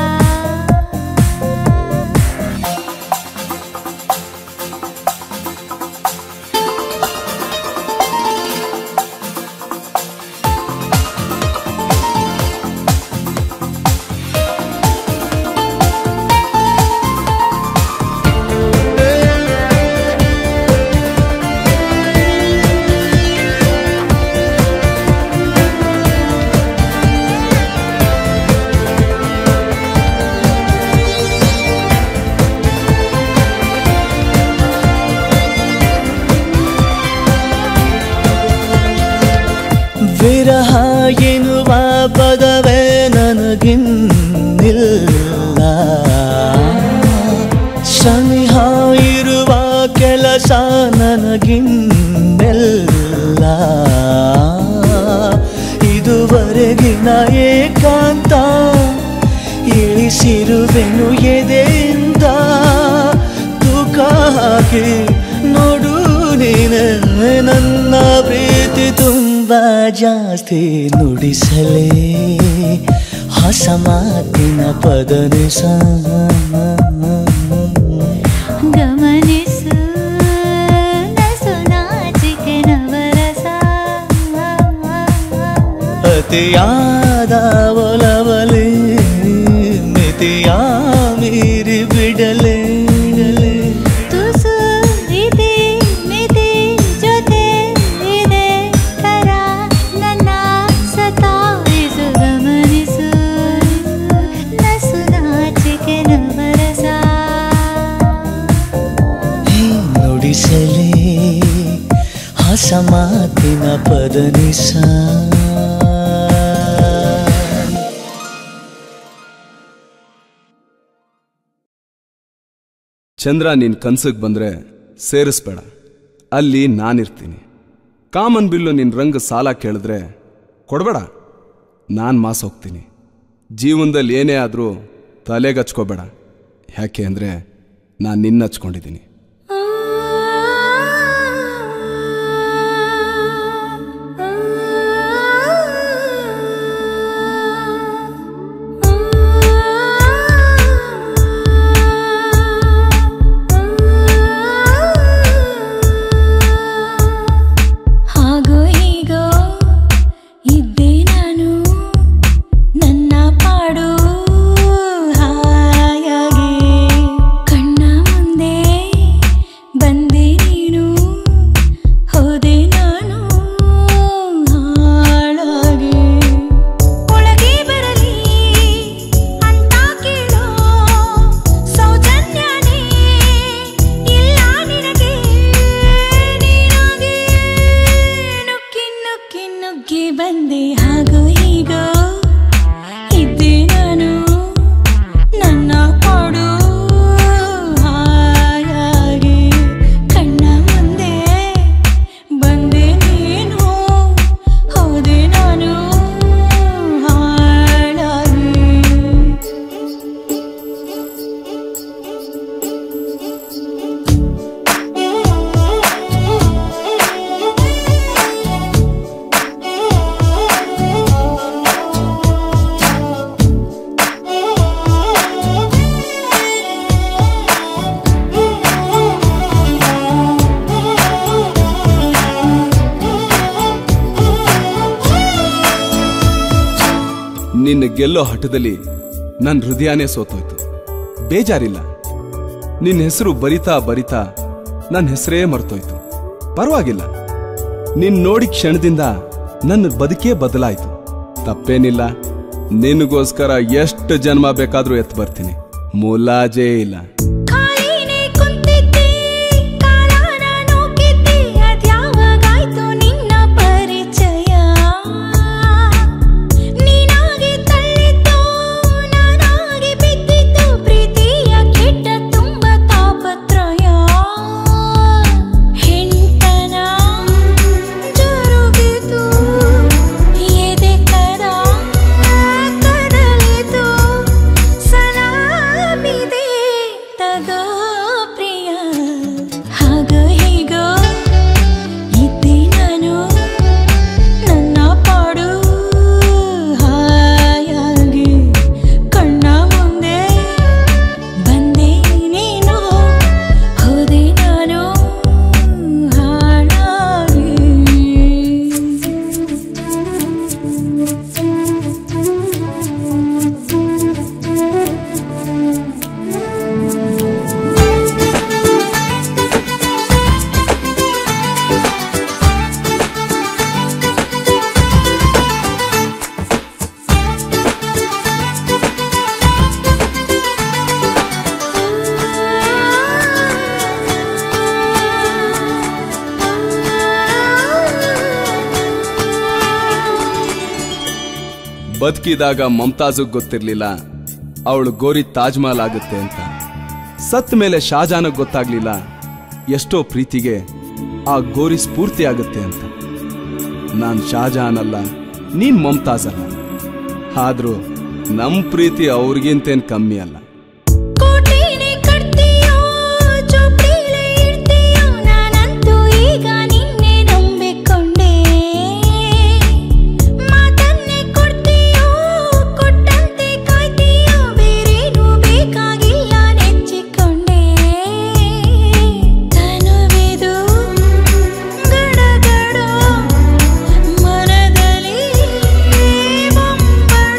ವಿರಹ ಎನ್ನುವ ಪದವೇ ನನಗಿನ್ನಿಲ್ಲ ಸನಿಹ ಇರುವ ಕೆಲಸ ನನಗಿನ್ನೆಲ್ಲ ಇದುವರೆಗಿನ ಏಕಾಂತ ಇಳಿಸಿರುವೆನು ಎದೆಯಿಂದ ತೂಕ ಹಾಕಿ ನೋಡು ನೀನೆ ನನ್ನ ಪ್ರೀತಿ ತುಂಬ ಜಾಸ್ತಿ ನುಡಿಸಲೇ ಹೊಸ ಮಾತಿನ ಪದನಿಸ ಗಮನಿಸು ನಸು ನಾಚಿಕೆ ನವರಸ ಅತಿಯಾದ ಒಲವಲೆ ಮಿತಿಯ ಮೀರಿ ಬಿಡಲೆ ತುಸು ಇತಿ ಮಿತಿ ಜೊತೆ ಇದೆ ಕರ ನನ್ನ ಸತಾಯಿಸು ಗಮನಿಸು ನಸು ನಾಚಿಕೆ ನವರಸ ಹೇ ನುಡಿಸಲೇ ಹೊಸ ಮಾತಿನ ಪದನಿಸ ಚಂದ್ರ ನಿನ್ ಕನ್ಸಕ್ ಬಂದ್ರೆ ಸೇರಿಸ್ಬೇಡ ಅಲ್ಲಿ ನಾನಿರ್ತೀನಿ ಕಾಮನ್ ಬಿಲ್ಲು ನಿನ್ ರಂಗ ಸಾಲ ಕೇಳಿದ್ರೆ ಕೊಡ್ಬೇಡ ನಾನು ಮಾಸ್ ಹೋಗ್ತೀನಿ ಜೀವನದಲ್ಲಿ ಏನೇ ಆದರೂ ತಲೆಗೆ ಹಚ್ಕೋಬೇಡ ಯಾಕೆ ಅಂದರೆ ನಾನು ನಿನ್ನ ಹಚ್ಕೊಂಡಿದ್ದೀನಿ ಹಾಗೋ ಹೀಗೋ ಇದ್ದೆ ನಾನು ನನ್ನ ಪಾಡು ಹಾಯಾಗಿ ಕಣ್ಣ ಮುಂದೆ ಬಗ್ಗಿ ಬಂದೆ ಹಾಗೋ ಹೀಗೋ ಇದ್ದೆ ನಾನು ನನ್ನ ಪಾಡು ಹಾಯಾಗಿ ಕಣ್ಣ ಮುಂದೆ ಬಂದೆ ನೀನು ಹೋದೆ ನಾನು ಹಾಳಾಗಿ ನಿನ್ನ ಗೆಲ್ಲೋ ಹಠದಲ್ಲಿ ನನ್ನ ಹೃದಯನೇ ಸೋತೋಯ್ತು ಬೇಜಾರಿಲ್ಲ ನಿನ್ನ ಹೆಸರು ಬರಿತಾ ಬರಿತಾ ನನ್ನ ಹೆಸರೇ ಮರ್ತೋಯ್ತು ಪರವಾಗಿಲ್ಲ ನಿನ್ ನೋಡಿ ಕ್ಷಣದಿಂದ ನನ್ನ ಬದುಕೇ ಬದಲಾಯ್ತು ತಪ್ಪೇನಿಲ್ಲ ನಿನಗೋಸ್ಕರ ಎಷ್ಟು ಜನ್ಮ ಬೇಕಾದ್ರೂ ಎತ್ತು ಬರ್ತೀನಿ ಮುಲಾಜೇ ಇಲ್ಲ ಖಾಲಿನೇ ಕುಂತಿದ್ದೆ ಕಾಲನ ನೂಕಿದ್ದೆ ಅದ್ಯಾವಾಗಾಯ್ತು ನಿನ್ನ ಪರಿಚಯ ನೀನಾಗಿ ತಳ್ಳಿದ್ದು ನಾನಾಗಿ ಬಿದ್ದಿದ್ದು ಪ್ರೀತಿಯ ಕೆಟ್ಟ ತುಂಬ ತಾಪತ್ರಯ ಹೆಂಡತನ ಜರುಗಿತು ಎದೆ ಕದ ಕದಲಿತು ಸಲಾಮಿದೆ ತಗೋ ಪ್ರಿಯ ಹಾಗ ಹೀಗೋ ಇದ್ದೆ ನಾನು ನನ್ನ ಪಾಡು ಹಾಯಾಗಿ ಕಣ್ಣ ಮುಂದೆ ಬಂದೆ ನೀನು ಹೋದೆ ನಾನು ಬದುಕಿದಾಗ ಮಮತಾಜಗ್ ಗೊತ್ತಿರ್ಲಿಲ್ಲ ಅವಳು ಗೋರಿ ತಾಜ್ ಮಹಲ್ ಆಗುತ್ತೆ ಅಂತ ಸತ್ ಮೇಲೆ ಶಾಜಾನಗ್ ಗೊತ್ತಾಗ್ಲಿಲ್ಲ ಎಷ್ಟೋ ಪ್ರೀತಿಗೆ ಆ ಗೋರಿ ಸ್ಫೂರ್ತಿ ಆಗುತ್ತೆ ಅಂತ ನಾನ್ ಶಾಜಹಾನ್ ಅಲ್ಲ ನೀನ್ ಮಮತಾಜ್ ಅಲ್ಲ ಆದ್ರೂ ನಮ್ ಪ್ರೀತಿ ಅವ್ರಿಗಿಂತೇನ್ ಕಮ್ಮಿ ಅಲ್ಲ ಕೋಟೆನೇ ಕಟ್ತೀಯೋ ಚೋಪ್ಡಿಲೇ ಇಡ್ತೀಯೋ ನಾನಂತೂ ಈಗ ನಿನ್ನೆ ನಂಬಿಕೊಂಡೆ ಮಾತನ್ನೇ ಕೊಡ್ತೀಯೋ ಕೊಟ್ಟಂತೆ ಕಾಯ್ತೀಯೋ ಬೇರೇನು ಬೇಕಾಗಿಲ್ಲ ನೆಚ್ಚಿಕೊಂಡೆ ತನುವಿದು ಗಡಗಡ ಮನದಲ್ಲಿ ಬೊಂಬಡ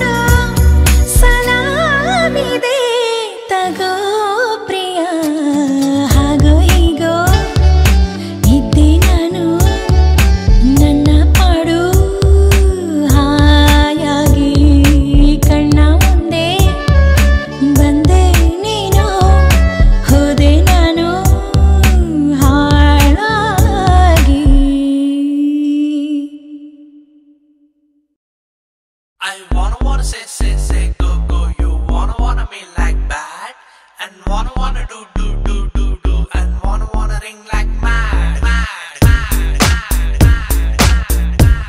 ಸಲಾಮಿದೆ ತಗೋ ಪ್ರಿಯ ಹಾಗೋ ಹೀಗೋ ಇದ್ದೆ ನಾನು ನನ್ನ ಪಾಡು ಹಾಯಾಗಿ ಕಣ್ಣ ಮುಂದೆ ಬಂದೆ ನೀನು ಹೋದೆ ನಾನು ಹಾಳಾಗಿ I wanna wanna say say say go go you wanna wanna me like bad and wanna wanna do do do do do and wanna wanna ring like mad mad mad mad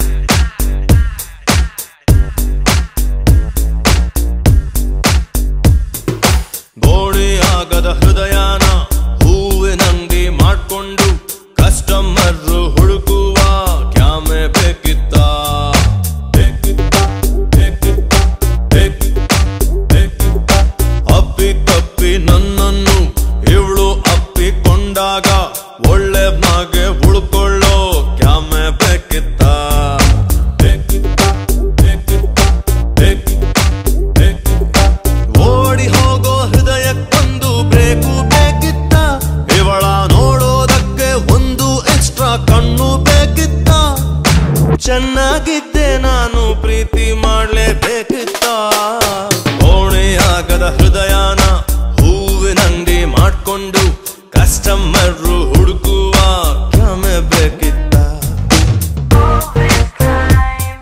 ಗೋಡೆಯಾಗದ ಹೃದಯನ ಹೂವಿನಂಗಿ ಮಾಡ್ಕೊಂಡು customer ಹುಡುಕುವ ಕ್ಯಾಮೆ ಬೇಕಿತ್ತ ಬೇಕಿತ್ತ ಬೇಕಿತ್ತ ಬೇಕಿತ್ತ ಬೇಕಿತ್ತ ಅಪ್ಪಿ ತಪ್ಪಿ ನನ್ನನ್ನು ಇವಳು ಅಪ್ಪಿಕೊಂಡಾಗ ಒಳ್ಳೆ ಮಾಗೆ ಉಳ್ಕೊಳ್ಳೋ ಕ್ಯಾಮೆ ಬೇಕಿತ್ತ ಬೇಕಿತ್ತ ಬೇಕಿತ್ತ ಬೇಕಿತ್ತ ಬೇಕಿತ್ತ ಓಡಿ ಹೋಗೋ ಹೃದಯಕ್ಕೊಂದು break ಬೇಕಿತ್ತ ಇವಳ ನೋಡೋದಕ್ಕೆ ಒಂದು ಎಕ್ಸ್ಟ್ರಾ ಕಣ್ಣು ಬೇಕಿತ್ತ ಚೆನ್ನಾಗಿದ್ದೆ ನಾನು ಪ್ರೀತಿ ಮಾಡ್ಲೇಬೇಕಿತ್ತ ಓಣೆಯಾಗದ ಹೃದಯನ ಹೂವಿನಂಗಡಿ ಮಾಡ್ಕೊಂಡು ಕಸ್ಟಮರ್ ಹುಡುಕುವ ಕ್ರಮೆ ಬೇಕಿತ್ತ All this time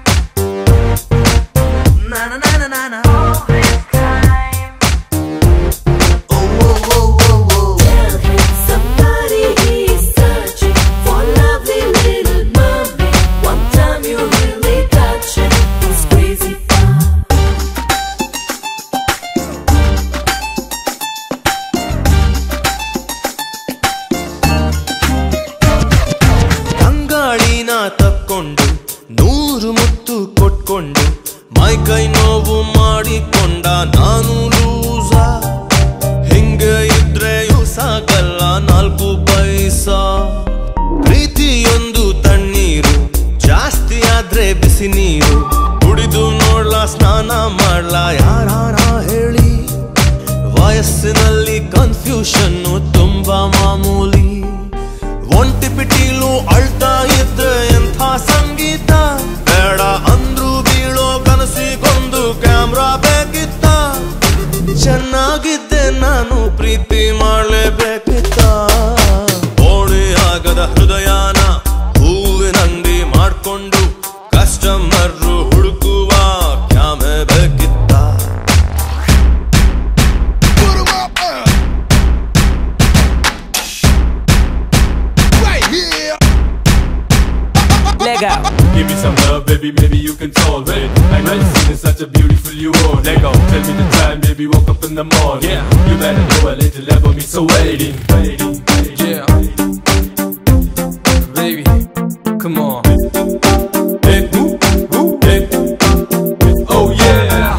ಹುಡ್ಕೊಂಡು ಮೈ ಕೈ ನೋವು ಮಾಡಿಕೊಂಡ ನಾನು ಲೂಸ ಹಿಂಗೆ ಇದ್ರೆ ಸಾಗಲ್ಲ ನಾಲ್ಕು ಪೈಸ ಪ್ರೀತಿಯೊಂದು ತಣ್ಣೀರು ಜಾಸ್ತಿ ಆದ್ರೆ ಬಿಸಿ ನೀರು ಕುಡಿದು ನೋಡ್ಲಾ ಸ್ನಾನ ಮಾಡ್ಲಾ ಯಾರಾರ ಹೇಳಿ ವಯಸ್ಸಿನಲ್ಲಿ ಕನ್ಫ್ಯೂಷನ್ನು ತುಂಬಾ ಮಾಮೂಲಿ ಒಂಟಿ ಪಿಟೀಲು ಅಳ್ತಾ ಇದ್ದ ಎಂಥ ಸಂಗೀತ ಬೇಡ ಅಂದ್ರು ಬೀಳೋ ಕನಸಿಗೊಂದು ಕ್ಯಾಮ್ರಾ ಬೇಕಿತ್ತ ಚೆನ್ನಾಗಿದ್ದೆ ನಾನು ಪ್ರೀತಿ ಮಾಡಲೇಬೇಕಿತ್ತ ಓಣಿ ಆಗದ ಹೃದಯನ ಹೂವಿನಂಗಡಿ ಮಾಡ್ಕೊಂಡು ಕಸ್ಟಮರ್ ಹುಡುಕುವ ಕ್ಯಾಮೆ ಬೇಕಿತ್ತ Give me some love, baby, maybe you can solve it. Like medicine is such a beautiful you are. Lego, tell me the time, baby, woke up in the morning. Yeah, you better go a little level me, so waiting, waiting, waiting. Yeah, baby, come on. Hey, woo, woo, hey. Oh yeah.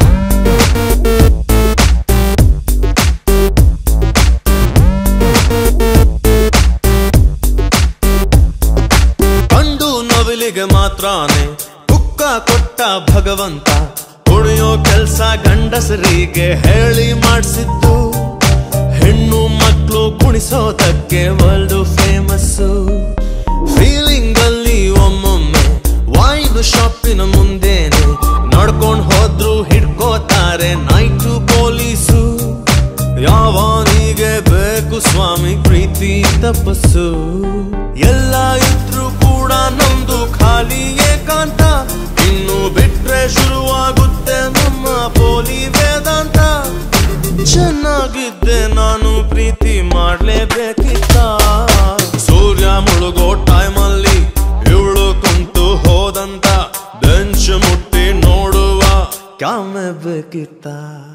ಕಂಡು ನವಿಲಿಗೆ ಮಾತ್ರಾನೆ ಬುಕ್ಕ ಕೊಟ್ಟ ಭಗವಂತ ಕುಣಿಯೋ ಕೆಲ್ಸ ಗಂಡಸರಿಗೆ ಹೇಳಿ ಮಾಡಿಸಿದ್ದು ಹೆಣ್ಣು ಮಕ್ಕಳು ಕುಣಿಸೋದಕ್ಕೆ world famous feeling ಅಲ್ಲಿ ಒಮ್ಮೊಮ್ಮೆ ವೈನ್ ಶಾಪಿನ ಮುಂದೇನೆ ನಡ್ಕೊಂಡ್ ಹೋದ್ರು ಹಿಡ್ಕೋತಾರೆ ನೈಟು ಪೊಲೀಸು ಯಾವನಿಗೆ ಬೇಕು ಸ್ವಾಮಿ ಪ್ರೀತಿ ತಪಸ್ಸು ಎಲ್ಲ ಇದ್ರು ಕೂಡ ನಮ್ದು ಖಾಲಿ ಏಕಾಂತ ಇನ್ನು ಬಿಟ್ರೆ ಶುರುವಾಗುತ್ತೆ ನಮ್ಮ ಪೋಲಿ ವೇದಾಂತ ಚೆನ್ನಾಗಿದ್ದೆ ನಾನು ಪ್ರೀತಿ ಮಾಡ್ಲೇಬೇಕಿತ್ತ ಸೂರ್ಯ ಮುಳುಗೋ ಟೈಮಲ್ಲಿ ಇವಳು ಕುಂತು ಹೋದಂತ ಬೆಂಚ್ ಮುಟ್ಟಿ ನೋಡುವ ಕ್ಯಾಮೆ ಬೇಕಿತ್ತ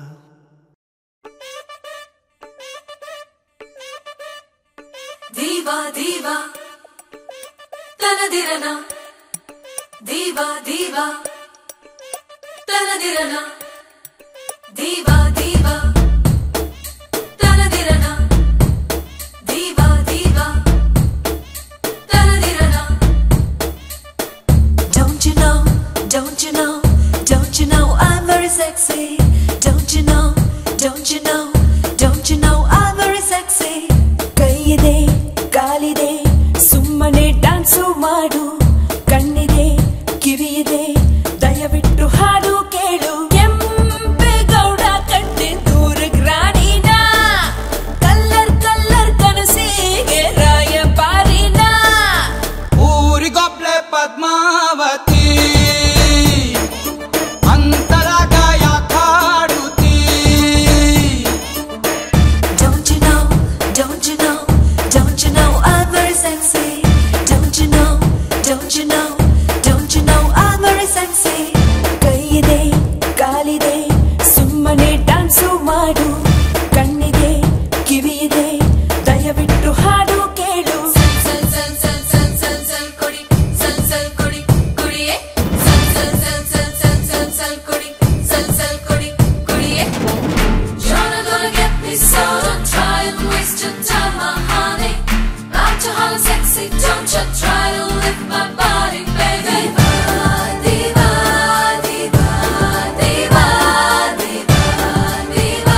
ದೀವಾ ದೀವಾ ತನದಿರನ ದೀವಾ ದೀವಾ ತನದಿರನ ದೀವಾ ದೀವಾ ತನದಿರನ ದೀವಾ ದೀವಾ ತನದಿರನ Don't you know, don't you know, don't you know I'm very sexy Don't you know, don't you know, don't you know I'm very sexy ಕೈಯಿದೆ ಕಾಲಿದೆ ಸುಮ್ಮನೆ dance ಮಾಡು ಕಣ್ಣಿದೆ ಕಿವಿಯಿದೆ ದಯವಿಟ್ಟು ಹಾಡು ಕೇಳು ಕೆಂಪೇಗೌಡ ಕಟ್ಟೆ ದೂರ ಗ್ರಾಣಿನ ಕಲ್ಲರ್ ಕಲ್ಲರ್ ಕನಸಿಗೆ ರಾಯಪಾರಿನ ಊರಿಗೊಬ್ಳೆ Padmavati ಅಂತರಾಗ ಯಾಕಾಡುತ್ತೀ Don't you know, don't you know, don't you know I'm very sexy Don't you know, don't you know, don't you know I'm very sexy ಕೈಯಿದೆ ಕಾಲಿದೆ ಸುಮ್ಮನೆ ಡ್ಯಾನ್ಸು ಮಾಡು ಕಣ್ಣಿದೆ ಕಿವಿಯಿದೆ ದಯವಿಟ್ಟು ಹಾಡು ಕೇಳು ಸಲ್ ಸಲ್ ಸಲ್ ಸಲ್ ಸಲ್ ಸಲ್ ಸಲ್ ಕೊಡಿ ಸಲ್ ಸಲ್ ಕೊಡಿ ಕುಡಿಯೇ ಸಲ್ ಸಲ್ ಸಲ್ ಸಲ್ ಸಲ್ ಸಲ್ ಸಲ್ ಕೊಡಿ ಸಲ್ ಸಲ್ ಕೊಡಿ ಕುಡಿಯೇ You're not gonna get me so don't try and waste your time my honey I'm too hot and sexy don't you try to lift my body baby Diva, diva, diva, diva, diva,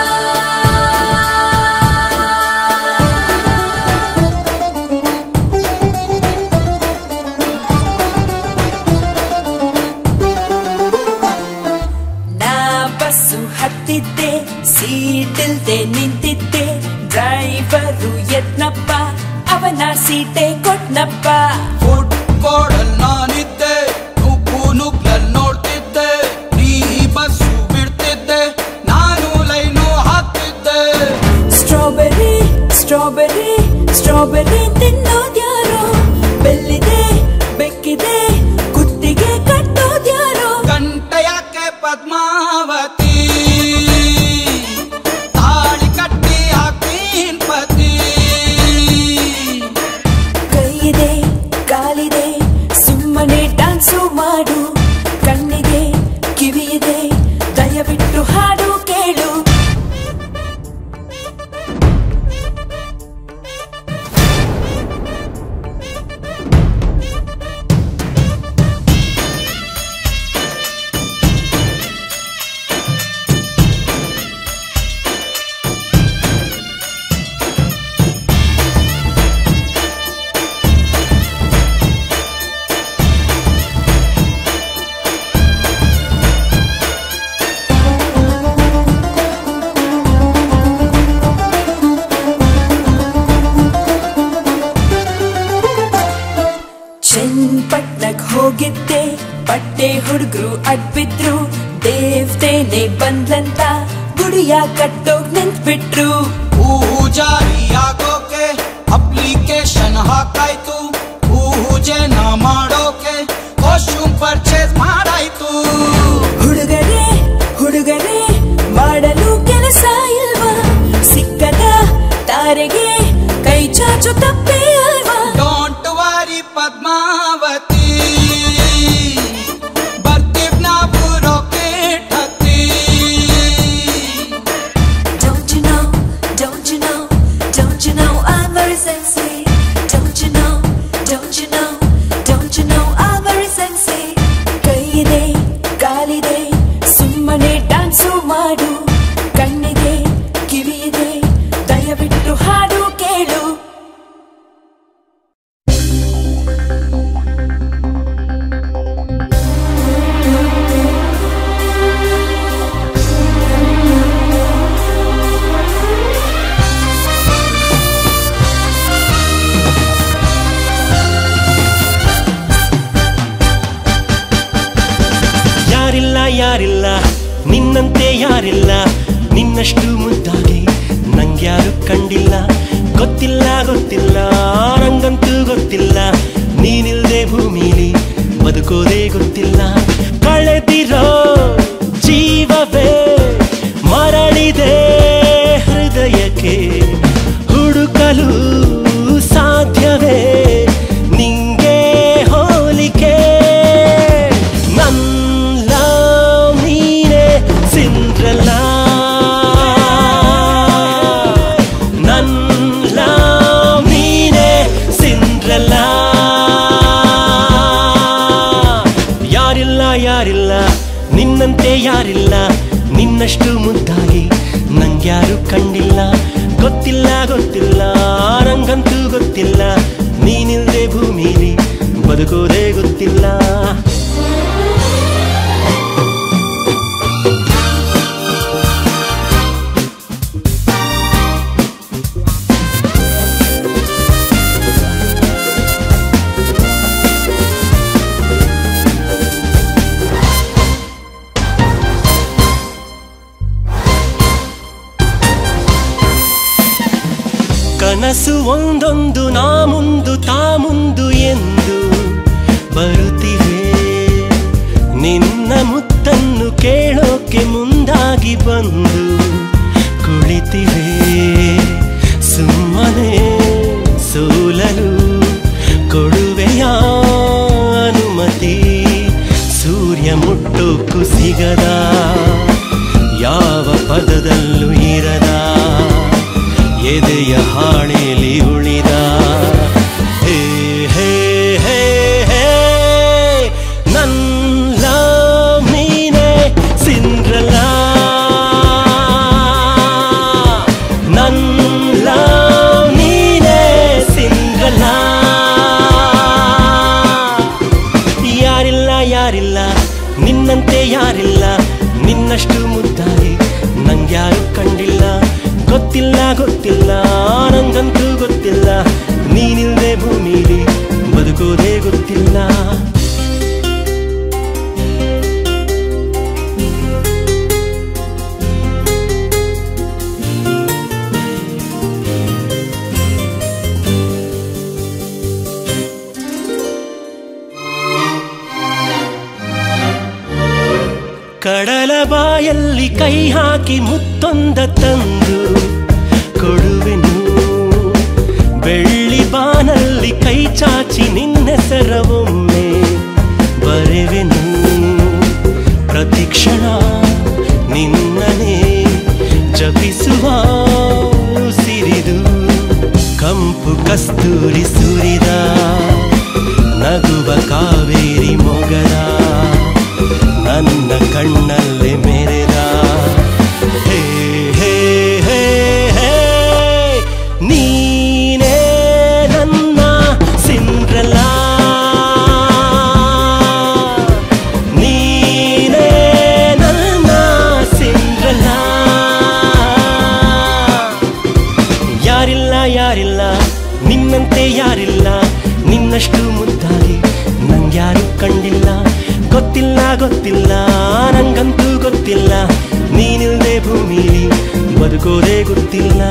ನಾ bus ಹತ್ತಿದ್ದೆ ಸೀಟಿಲ್ದೆ ನಿಂತಿದ್ದೆ driver ಎದ್ನಪ್ಪ ಅವನ ಸೀಟೆ ಕೊಟ್ನಪ್ಪ food ಕೋಡಲ್ ನಾನಿದ್ದೆ ನುಗ್ಗು ನುಗ್ಲಲ್ ನೋಡ್ತಿದ್ದೆ ನೀ bus ಬಿಡ್ತಿದ್ದೆ ನಾನು line ಹಾಕ್ತಿದ್ದೆ strawberry strawberry strawberry ತಿನ್ನೋದ್ಯಾರೋ ಬೆಲ್ಲಿದೆ ಬೆಕ್ಕಿದೆ ಕುತ್ತಿಗೆ ಕಟ್ಟೋದ್ಯಾರೋ ಗಂಟೆ ಯಾಕೆ ಪದ್ಮಾವತಿ ತಾಳಿ ಕಟ್ಟಿ ಹಾಕೀನ್ ಪತಿ ಕೈಯಿದೆ ಕಾಲಿದೆ ಸುಮ್ಮನೆ ಕಟ್ಟೆ ಹುಡುಗರು ಅಡ್ಬಿದ್ರು ದೇವ್ತೇನೆ ಬಂದ್ಲಂತ ಗುಡಿಯ ಕಟ್ಟೋಗ್ ನಿಂತ್ಬಿಟ್ರು ಪೂಜಾರಿ ಆಗೋಕೆ ಅಪ್ಲಿಕೇಶನ್ ಹಾಕಾಯ್ತು ಪೂಜೆನ ಮಾಡೋಕೆ ಕಾಸ್ಟ್ಯೂಮ್ ಪರ್ಚೇಸ್ ಮಾಡಾಯ್ತು ಹುಡುಗರೇ ಹುಡುಗರೇ ಮಾಡಲು ಕೆಲಸ ಇಲ್ವಾ ಸಿಕ್ಕದ ತಾರೆಗೆ ಕೈ ಚಾಚು ತಪ್ಪೇ ಅಲ್ವಾ ಡೋಂಟ್ ವಾರಿ ಪದ್ಮಾವತಿ ಬರ್ತೀವ್ ನಾವು ರಾಕೆಟ್ ಹತ್ತಿ Don't you know, don't you know, don't you know I'm very sexy? Don't you know, don't you know, don't you know I'm very sexy? ಕೈಯಿದೆ ಕಾಲಿದೆ ಸುಮ್ಮನೆ ಡ್ಯಾನ್ಸು ಮಾಡು ಕಣ್ಣಿದೆ ಕಿವಿಯಿದೆ ದಯವಿಟ್ಟು ಹಾಡು ಕೇಳು ಯಾರಿಲ್ಲ ಯಾರಿಲ್ಲ ನಿನ್ನಂತೆ ಯಾರಿಲ್ಲ ನಿನ್ನಷ್ಟು ಮುದ್ದಾಗಿ ನಂಗ್ಯಾರು ಕಂಡಿಲ್ಲ ಗೊತ್ತಿಲ್ಲ ಗೊತ್ತಿಲ್ಲ ನಂಗಂತೂ ಗೊತ್ತಿಲ್ಲ ನೀನಿಲ್ದೆ ಭೂಮಿಲಿ ಬದುಕೋದೇ ಗೊತ್ತಿಲ್ಲ ಕಳೆದಿರೋ ಜೀವವೇ ಮರಳಿದೆ ಹೃದಯಕ್ಕೆ ಹುಡುಕಲು ಸಾಧ್ಯವೇ ನಿಂಗೆ ಹೋಲಿಕೆ ನನ್ನ ನೀನೆ ಸಿಂದ್ರಲ್ಲ ನನ್ನ ನೀನೆ ಸಿಂದ್ರಲ್ಲ ಯಾರಿಲ್ಲ ಯಾರಿಲ್ಲ ನಿನ್ನಂತೆ ಯಾರಿಲ್ಲ ನಿನ್ನಷ್ಟು ಮುದ್ದಾಗಿ ನಂಗ್ಯಾರು ಕಂಡಿಲ್ಲ ಗೊತ್ತಿಲ್ಲ ಗೊತ್ತಿಲ್ಲ ನಂಗಂತೂ ಗೊತ್ತಿಲ್ಲ ನೀನಿಲ್ದೆ ಭೂಮಿಲಿ ಬದುಕೋದೇ ಗೊತ್ತಿಲ್ಲ ಕನಸು ಒಂದೊಂದು ನಾ ಮುಂದು ತಾ ಮುಂದು ಎಂದು ಬರುತ್ತಿವೆ ನಿನ್ನ ಮುತ್ತನ್ನು ಕೇಳೋಕೆ ಮುಂದಾಗಿ ಬಂದು ಕುಳಿತಿವೆ ಸುಮ್ಮನೆ ಸೋಲಲು ಕೊಡುವೆಯ ಅನುಮತಿ ಸೂರ್ಯ ಮುಟ್ಟೋಕ್ಕೂ ಸಿಗದ ಯಾವ ಪದದಲ್ಲೂ ಇರದ ಎದೆಯ ಹಾಳೆಯಲ್ಲಿ ಉಳಿದ ಹೇ ಹೇ ಹೇ ಹೇ ನನ್ನ ಮೀನೆ ಸಿಂದ್ರಲ್ಲ ನನ್ನ ನೀನೆ ಸಿಂದ್ರಲ್ಲ ಯಾರಿಲ್ಲ ಯಾರಿಲ್ಲ ನಿನ್ನಂತೆ ಯಾರಿಲ್ಲ ನಿನ್ನಷ್ಟು ಮುದ್ದಾಗಿ ನಂಗ್ಯಾರು ಕಂಡಿಲ್ಲ ಗೊತ್ತಿಲ್ಲ ಗೊತ್ತಿಲ್ಲ ನಂಗಂತೂ ಗೊತ್ತಿಲ್ಲ ನೀನಿಲ್ದೆ ಭೂಮಿಲಿ ಬದುಕೋದೇ ಗೊತ್ತಿಲ್ಲ ಕಡಲ ಬಾಯಲ್ಲಿ ಕೈ ಹಾಕಿ ಮುತ್ತೊಂದ ತಂದು ಕೊಡುವೆನು ಬೆಳ್ಳಿ ಬಾನಲ್ಲಿ ಕೈ ಚಾಚಿ ನಿನ್ನೆಸರ ಒಮ್ಮೆ ಬರೆವೆನು ಪ್ರತಿಕ್ಷಣ ನಿನ್ನನೇ ಜಪಿಸುವ ಸಿರಿದು ಕಂಪು ಕಸ್ತೂರಿ ಸುರಿದ ನಗುವ ಕಾವೇರಿ ಮೊಗದ ನನ್ನ ಕಣ್ಣಲ್ಲಿ ಮೆರೆದ ಹೇ ಹೇ ಹೇ ಹೇ ನೀನೇ ನನ್ನ ಸಿಂದ್ರಲ್ಲ ಗೊತ್ತಿಲ್ಲ ನಂಗಂತೂ ಗೊತ್ತಿಲ್ಲ ನೀನಿಲ್ದೆ ಭೂಮಿಲಿ ಬದುಕೋದೇ ಗೊತ್ತಿಲ್ಲ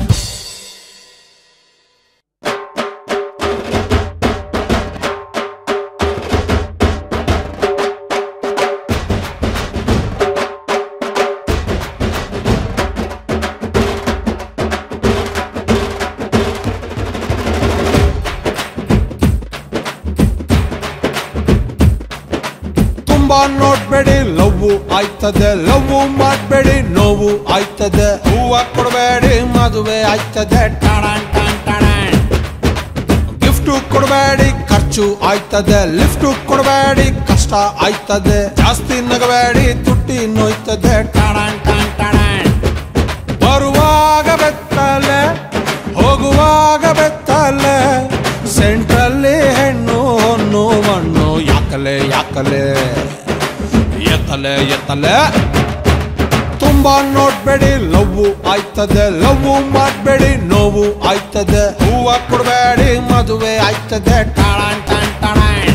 ತುಂಬಾ ನೋಡ್ಬೇಡಿ ಲವ್ ಆಯ್ತದೆ ಲವ್ ಮಾಡ್ಬೇಡಿ ನೋವು ಆಯ್ತದೆ ಹೂವ ಕೊಡಬೇಡಿ ಮದುವೆ ಆಯ್ತದೆ ಟಾಣಾನ್ ಟಾಣ್ ಟಾಣಾನ್. ಗಿಫ್ಟ್ ಕೊಡಬೇಡಿ ಖರ್ಚು ಆಯ್ತದೆ ಲಿಫ್ಟ್ ಕೊಡಬೇಡಿ ಕಷ್ಟ ಆಯ್ತದೆ ಜಾಸ್ತಿ ನಗಬೇಡಿ ತುಟ್ಟಿ ನೋಯ್ತದೆ ಟಾಣಾನ್ ಟಾಣ್ ಟಾಣಾನ್. ಬರುವಾಗ ಬೆತ್ತಲೆ ಹೋಗುವಾಗ ಬೆತ್ತಲೆ ಸೆಂಟ್ರಲ್ಲಿ ಹೆಣ್ಣು ಹೊನ್ನು ಮಣ್ಣು ಯಾಕಲೆ ಯಾಕಲೆ ಎತ್ತಲೆ ಎತ್ತಲೆ ತುಂಬಾ ನೋಡ್ಬೇಡಿ ಲವ್ ಆಯ್ತದೆ ಲವ್ ಮಾಡ್ಬೇಡಿ ನೋವು ಆಯ್ತದೆ ಹೂವ ಕೊಡಬೇಡಿ ಮದುವೆ ಆಯ್ತದೆ ಟಾಣಾನ್ ಟಾಣ್ ಟಾಣಾನ್.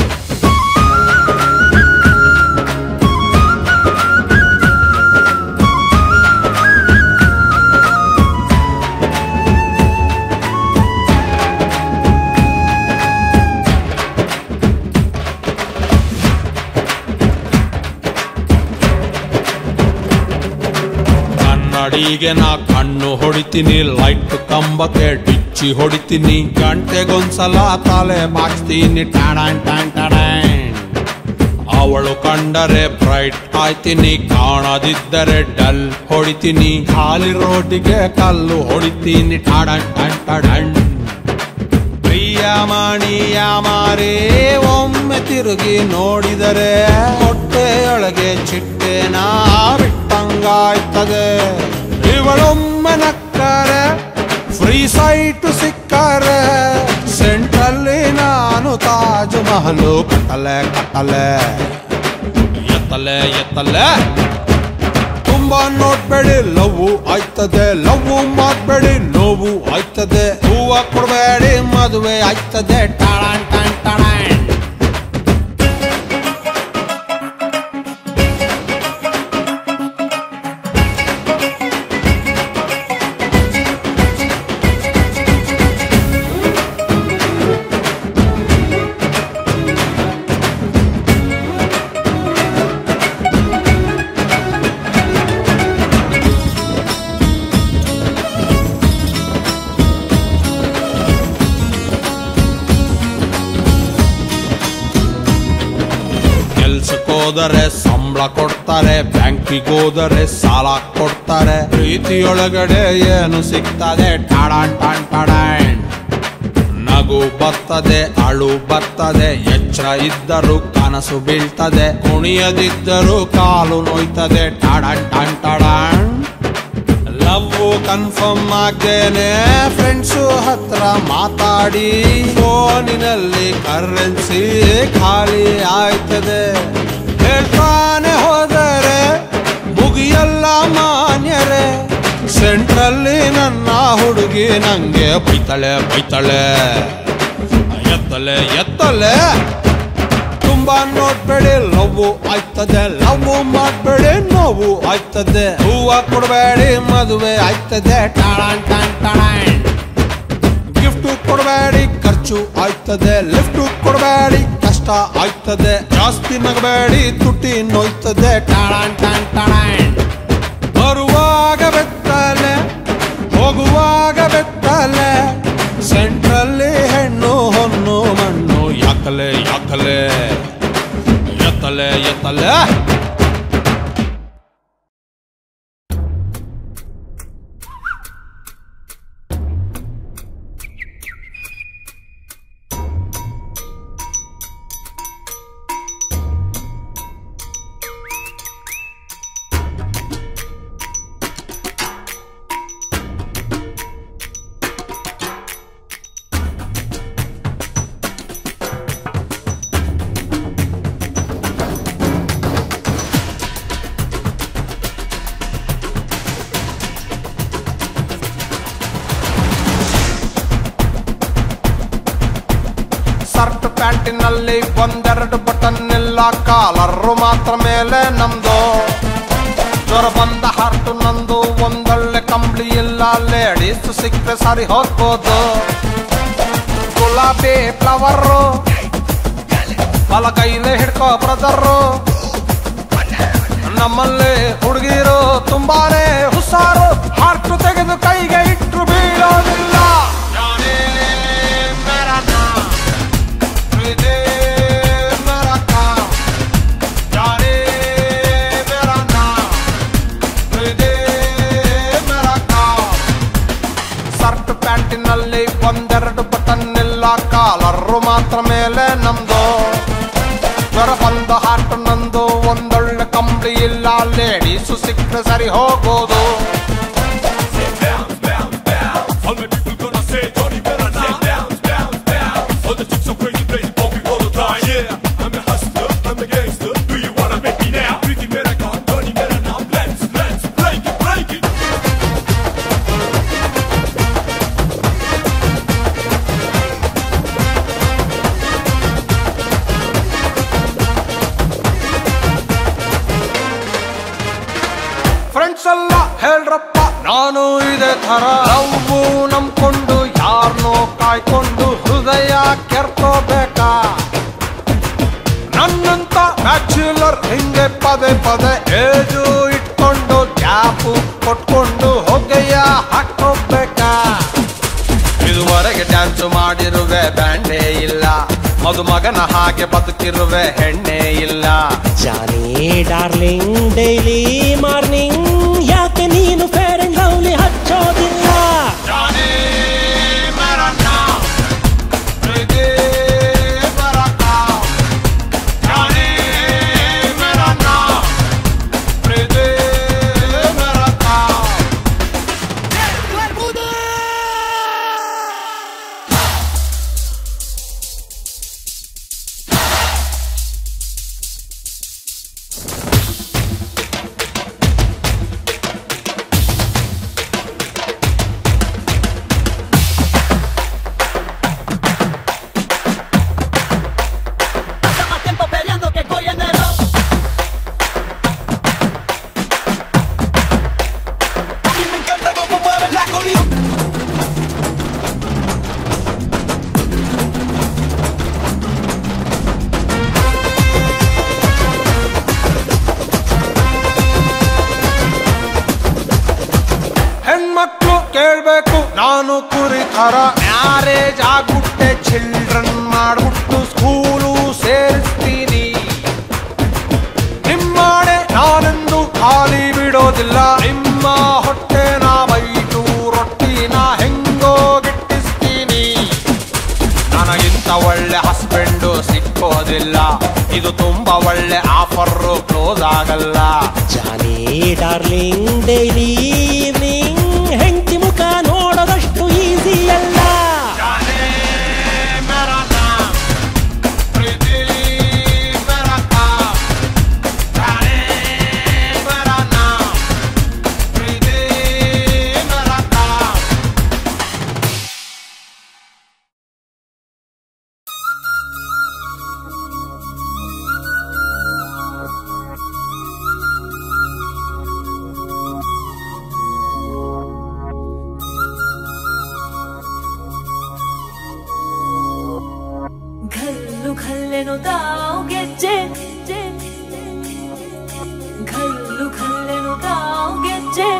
ಕನ್ನಡಿಗೆ ನಾ ಕಣ್ಣು ಹೊಡಿತೀನಿ ಲೈಟ್ ಕಂಬಕ್ಕೆ ಡಿಚ್ಚಿ ಹೊಡಿತೀನಿ ಗಂಟೆಗೊಂದ್ಸಲ ತಲೆ ಬಾಚ್ತೀನಿ ಟಾಣಾನ್ ಟಾಣ್ ಟಾಣಾನ್. ಅವಳು ಕಂಡರೆ ಬ್ರೈಟ್ ಆಯ್ತೀನಿ ಕಾಣದಿದ್ದರೆ ಡಲ್ ಹೊಡಿತೀನಿ ಖಾಲಿ ರೋಟಿಗೆ ಕಲ್ಲು ಹೊಡಿತೀನಿ ಟಾಡನ್ ಟನ್ ಟಡನ್ ಪ್ರಿಯ ಮಣಿಯ ಮಾರೇ ಒಮ್ಮೆ ತಿರುಗಿ ನೋಡಿದರೆ ಹೊಟ್ಟೆಯೊಳಗೆ ಚಿಟ್ಟೆನ ಬಿಟ್ಟಂಗಾಯ್ತದೆ ಇವಳೊಮ್ಮೆ ನಕ್ಕರೆ ಫ್ರೀ ಸೈಟ್ ಸಿಕ್ಕರೆ ಸೆಂಟ್ರಲ್ಲಿ ನಾನು ತಾಜ್ ಮಹಲು ಕಟ್ಟಲೆ ಕಟ್ಟಲೆ ಎತ್ತಲೆ ಎತ್ತಲೆ ತುಂಬಾ ನೋಡ್ಬೇಡಿ ಲವ್ ಆಯ್ತದೆ ಲವ್ ಮಾಡ್ಬೇಡಿ ನೋವು ಆಯ್ತದೆ ಹೂವ ಕೊಡಬೇಡಿ ಮದುವೆ ಆಯ್ತದೆ ಟಾಣಾನ್ ಟಾಣ್ ಟಾಣಾನ್. ಕೆಲ್ಸಕ್ಕೋದರೆ ಸಂಬಳ ಕೊಡ್ತಾರೆ ಬ್ಯಾಂಕಿಗೆ ಹೋದರೆ ಸಾಲ ಕೊಡ್ತಾರೆ ಪ್ರೀತಿಯೊಳಗಡೆ ಏನು ಸಿಗ್ತದೆ ಟಾಡಾನ್ ಟಾಣ್ ಟಾಡಾನ್ ನಗು ಬರ್ತದೆ ಅಳು ಬರ್ತದೆ ಎಚ್ಚರ ಇದ್ದರೂ ಕನಸು ಬೀಳ್ತದೆ ಕುಣಿಯದಿದ್ದರೂ ಕಾಲು ನೋಯ್ತದೆ ಟಾಡಾನ್ ಟಾಣ್ ಟಾಡಾನ್ ಲವ್ ಕನ್ಫರ್ಮ್ ಆಗ್ದೇನೆ ಫ್ರೆಂಡ್ಸು ಹತ್ರ ಮಾತಾಡಿ ಫೋನಿನಲ್ಲಿ ಕರೆನ್ಸಿ ಖಾಲಿ ಆಯ್ತದೆ ಹೇಳ್ತಾನೆ ಹೋದರೆ ಮುಗಿಯಲ್ಲ ಮಾನ್ಯರೇ ಸೆಂಟ್ರಲ್ಲಿ ನನ್ನ ಹುಡುಗಿ ನಂಗೆ ಬೈತಳೆ ಬೈತಳೆ ಎತ್ತಲೆ ಎತ್ತಲೆ ತುಂಬಾ ನೋಡ್ಬೇಡಿ ಲವ್ ಆಯ್ತದೆ ಲವ್ ಮಾಡ್ಬೇಡಿ ನೋವು ಆಯ್ತದೆ ಹೂವ ಕೊಡಬೇಡಿ ಮದುವೆ ಆಯ್ತದೆ ಟಾಣಾನ್ ಟಾಣ್ ಟಾಣಾನ್. ಗಿಫ್ಟ್ ಕೊಡಬೇಡಿ ಖರ್ಚು ಆಯ್ತದೆ ಲಿಫ್ಟ್ ಕೊಡಬೇಡಿ ಕಷ್ಟ ಆಯ್ತದೆ ಜಾಸ್ತಿ ನಗಬೇಡಿ ತುಟಿ ನೋಯ್ತದೆ ಟಾಣಾನ್ ಟಾಣ್ ಟಾಣಾನ್. ಬರುವಾಗ ಬೆತ್ತಲೆ ಹೋಗುವಾಗ ಬೆತ್ತಲೆ ಸೆಂಟ್ರಲ್ಲಿ ಹೆಣ್ಣು ಹೊನ್ನು ಮಣ್ಣು ಯಾಕಲೆ ಯಾಕಲೆ ಎತ್ತಲೆ ಎತ್ತಲೆ ಸರ್ಟ್ ಪ್ಯಾಂಟಿನಲ್ಲಿ ಒಂದೆರಡು ಬಟನ್ ಎಲ್ಲ ಬಟನ್ನಿಲ್ಲ ಕಾಲರ್ರು ಮಾತ್ರ ಮೇಲೆ ನಮ್ದು ಜ್ವರ ಬಂದ ಹಾರ್ಟು ನಂದು ಒಂದೊಳ್ಳೆ ಕಂಬಳಿ ಇಲ್ಲ ಲೇಡೀಸ್ ಸಿಕ್ಕರೆ ಸರಿ ಹೋಗ್ಬೋದು ಗುಲಾಬಿ ಫ್ಲವರು ಬಲ ಕೈಲೇ ಹಿಡ್ಕೋ ಬ್ರದರು ನಮ್ಮಲ್ಲಿ ಹುಡುಗಿರು ತುಂಬಾನೇ ಹುಷಾರು ಹಾರ್ಟು ತೆಗೆದು ಕೈಗೆ ಇಟ್ರು ಬೀಳೋದಿಲ್ಲ ಜಾನೇ ಮೇರಾ ನಾಮ್, ಪ್ರೀತಿ ಮೇರಾ ಕಾಮ್. ಜಾನೇ ಮೇರಾ ನಾಮ್, ಪ್ರೀತಿ ಮೇರಾ ಕಾಮ್. ಶರ್ಟ್ ಪ್ಯಾಂಟಿನಲ್ಲಿ ಒಂದೆರಡು ಬಟನ್ ಇಲ್ಲ ಕಾಲರ್ರು ಮಾತ್ರ ಮೇಲೆ ನಮ್ದು ಜ್ವರ ಬಂದ ಹಾರ್ಟ್ ನಂದು ಒಂದೊಳ್ಳೆ ಕಂಬಳಿ ಇಲ್ಲ ಲೇಡೀಸು ಸಿಕ್ಕರೆ ಸರಿ ಹೋಗೋದು All my people gonna say, Tony better now. Bounce, bounce, bounce. All the chicks so crazy, they bumping all the time. Yeah, I'm a hustler, I'm a gangster. Do you wanna make me now? Pretty better now, Tony better now. Let's, let's break it, break it. Friends ಎಲ್ಲ ಹೇಳ್ರಪ್ಪ ನಾನು ಇದೇ ತರ love ನಂಬ್ಕೊಂಡು ಯಾರನ್ನೋ ಕಾಯ್ಕೊಂಡು ಹೃದಯ ಕೆರ್ಕೋಬೇಕಾ ನನ್ನಂತ ಬ್ಯಾಚುಲರ್ ಹಿಂಗೆ ಪದೇ ಪದೇ ಏಜು ಇಟ್ಕೊಂಡು ಗ್ಯಾಪು ಕೊಟ್ಕೊಂಡು ಹೊಗೆಯ ಹಾಕೋಬೇಕಾ ಇದುವರೆಗೆ ಡ್ಯಾನ್ಸ್ ಮಾಡಿರುವೆ ಬ್ಯಾಂಡೇ ಇಲ್ಲ ಮದುಮಗನ ಹಾಗೆ ಬದುಕಿರುವೆ ಹೆಣ್ಣೆ ಇಲ್ಲ ಜಾನಿ ಡಾರ್ಲಿಂಗ್ ಡೈಲಿ ಮಾರ್ನಿಂಗ್ ಯಾಕೆ ನೀನು ಫೇರ್ ಅಂಡ್ ಲವ್ಲಿ ಹಚ್ಚೋದಿಲ್ಲ ಜಾನೇ ಮೇರಾ ನಾಮ್, ಪ್ರೀತಿ ಮೇರಾ ಕಾಮ್. ಜಾನೇ ಮೇರಾ ನಾಮ್, ಪ್ರೀತಿ ಮೇರಾ ಕಾಮ್. más tiempo peleando que estoy en el A mí me encanta cómo mueves la colina. ಹೆಣ್ಮಕ್ಳು ಕೇಳ್ಬೇಕು ನಾನು ಕುರಿ ಥರ ಮ್ಯಾರೇಜ್ ಆಗ್ಬಿಟ್ಟೆ ಚಿಲ್ಡ್ರನ್ ಮಾಡ್ಬಿಟ್ಟು ಸ್ಕೂಲು ಸೇರಿಸ್ತೀನಿ ನಿಮ್ಮಾಣೆ ನಾನೆಂದು ಖಾಲಿ ಬಿಡೋದಿಲ್ಲ ನಿಮ್ಮ ಹೊಟ್ಟೆನ ಬೈಟು ರೊಟ್ಟಿನ ಹೆಂಗೋ ಗಿಟ್ಟಿಸ್ತೀನಿ ನನಗಿಂತ ಒಳ್ಳೆ ಹಸ್ಬೆಂಡು ಸಿಕ್ಕೋದಿಲ್ಲ ಇದು ತುಂಬಾ ಒಳ್ಳೆ ಆಫರ್ ಕ್ಲೋಸ್ ಆಗಲ್ಲ ಜಾನಿ ಡಾರ್ಲಿಂಗ್ ಡೈಲಿ ಈವ್ನಿಂಗ್ ಹೆಂಡತಿ ಮುಖ ನೋಡೋದಷ್ಟು ಈಸಿ ಅಲ್ಲ मेरा नाम प्रीति मेरा काम जाने मेरा नाम प्रीति मेरा काम ಘಲ್ಲು ಘಲ್ಲೆನು ತಾವು ಗೆಜ್ಜೆ ಘಲ್ಲು ಘಲ್ಲೆನು ತಾವು ಗೆಜ್ಜೆ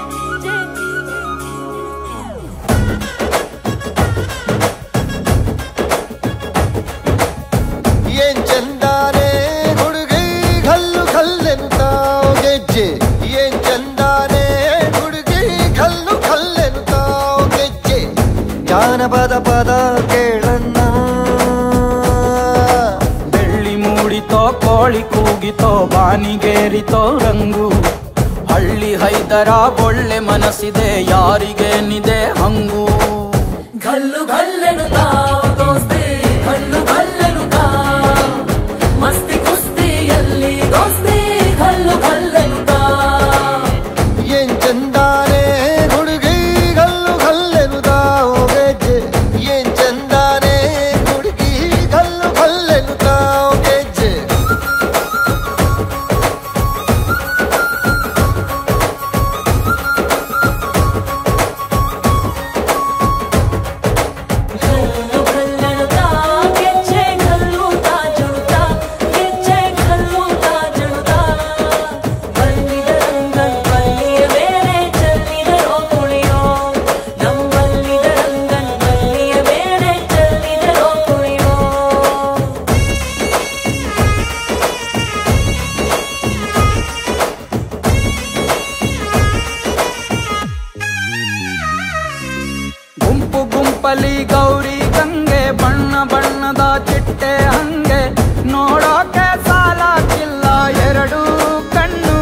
ಏನ್ ಚಂದಾನೆ ಹುಡುಗಿ ಕಲ್ಲು ಕಲ್ಲೆಂತಾವ್ ಗೆಜ್ಜೆ ಏನ್ ಚಂದಾನೆ ಹುಡುಗಿ ಕಲ್ಲು ಕಲ್ಲೆಂತಾವ್ ಗೆಜ್ಜೆ ಜಾನಪದ ಪದ ಕೇಳನ್ನ ಬೆಳ್ಳಿ ಮೂಡಿತೋ ಕೋಳಿ ಕೂಗಿತೋ ಬಾನಿಗೇರಿತೋ ರಂಗು ಹಳ್ಳಿ ಹೈದರ ಒಳ್ಳೆ ಮನಸ್ಸಿದೆ ಯಾರಿಗೇನಿದೆ ಹಂಗು ಘಲ್ಲು ಘಲ್ಲೆನು ತಾವು ದೋಸ್ತಿ ಘಲ್ಲು ಘಲ್ಲೆನು ತಾವ್ ಮಸ್ತಿ ಕುಸ್ತಿಯಲ್ಲಿ ದೋಸ್ತಿ ಘಲ್ಲು ಘಲ್ಲೆನು ತಾವ್ ಏನ್ ಚಂದಾನೆ ಹುಡುಗಿ ಕಲ್ಲು ಕಲ್ಲೆನುತಾವ್ ಗೆಜ್ಜೆ ಏನ್ ಚಂದಾನೆ ಹುಡುಗಿ ಕಲ್ಲು ಕಲ್ಲೆನುತಾವ್ ಗೆಜ್ಜೆ ರೂಪಲಿ ಗೌರಿ ಗಂಗೆ ಬಣ್ಣ ಬಣ್ಣದ ಚಿಟ್ಟೆ ಹಂಗೆ ನೋಡೋಕೆ ಸಾಲಾಕಿಲ್ಲ ಎರಡು ಕಣ್ಣು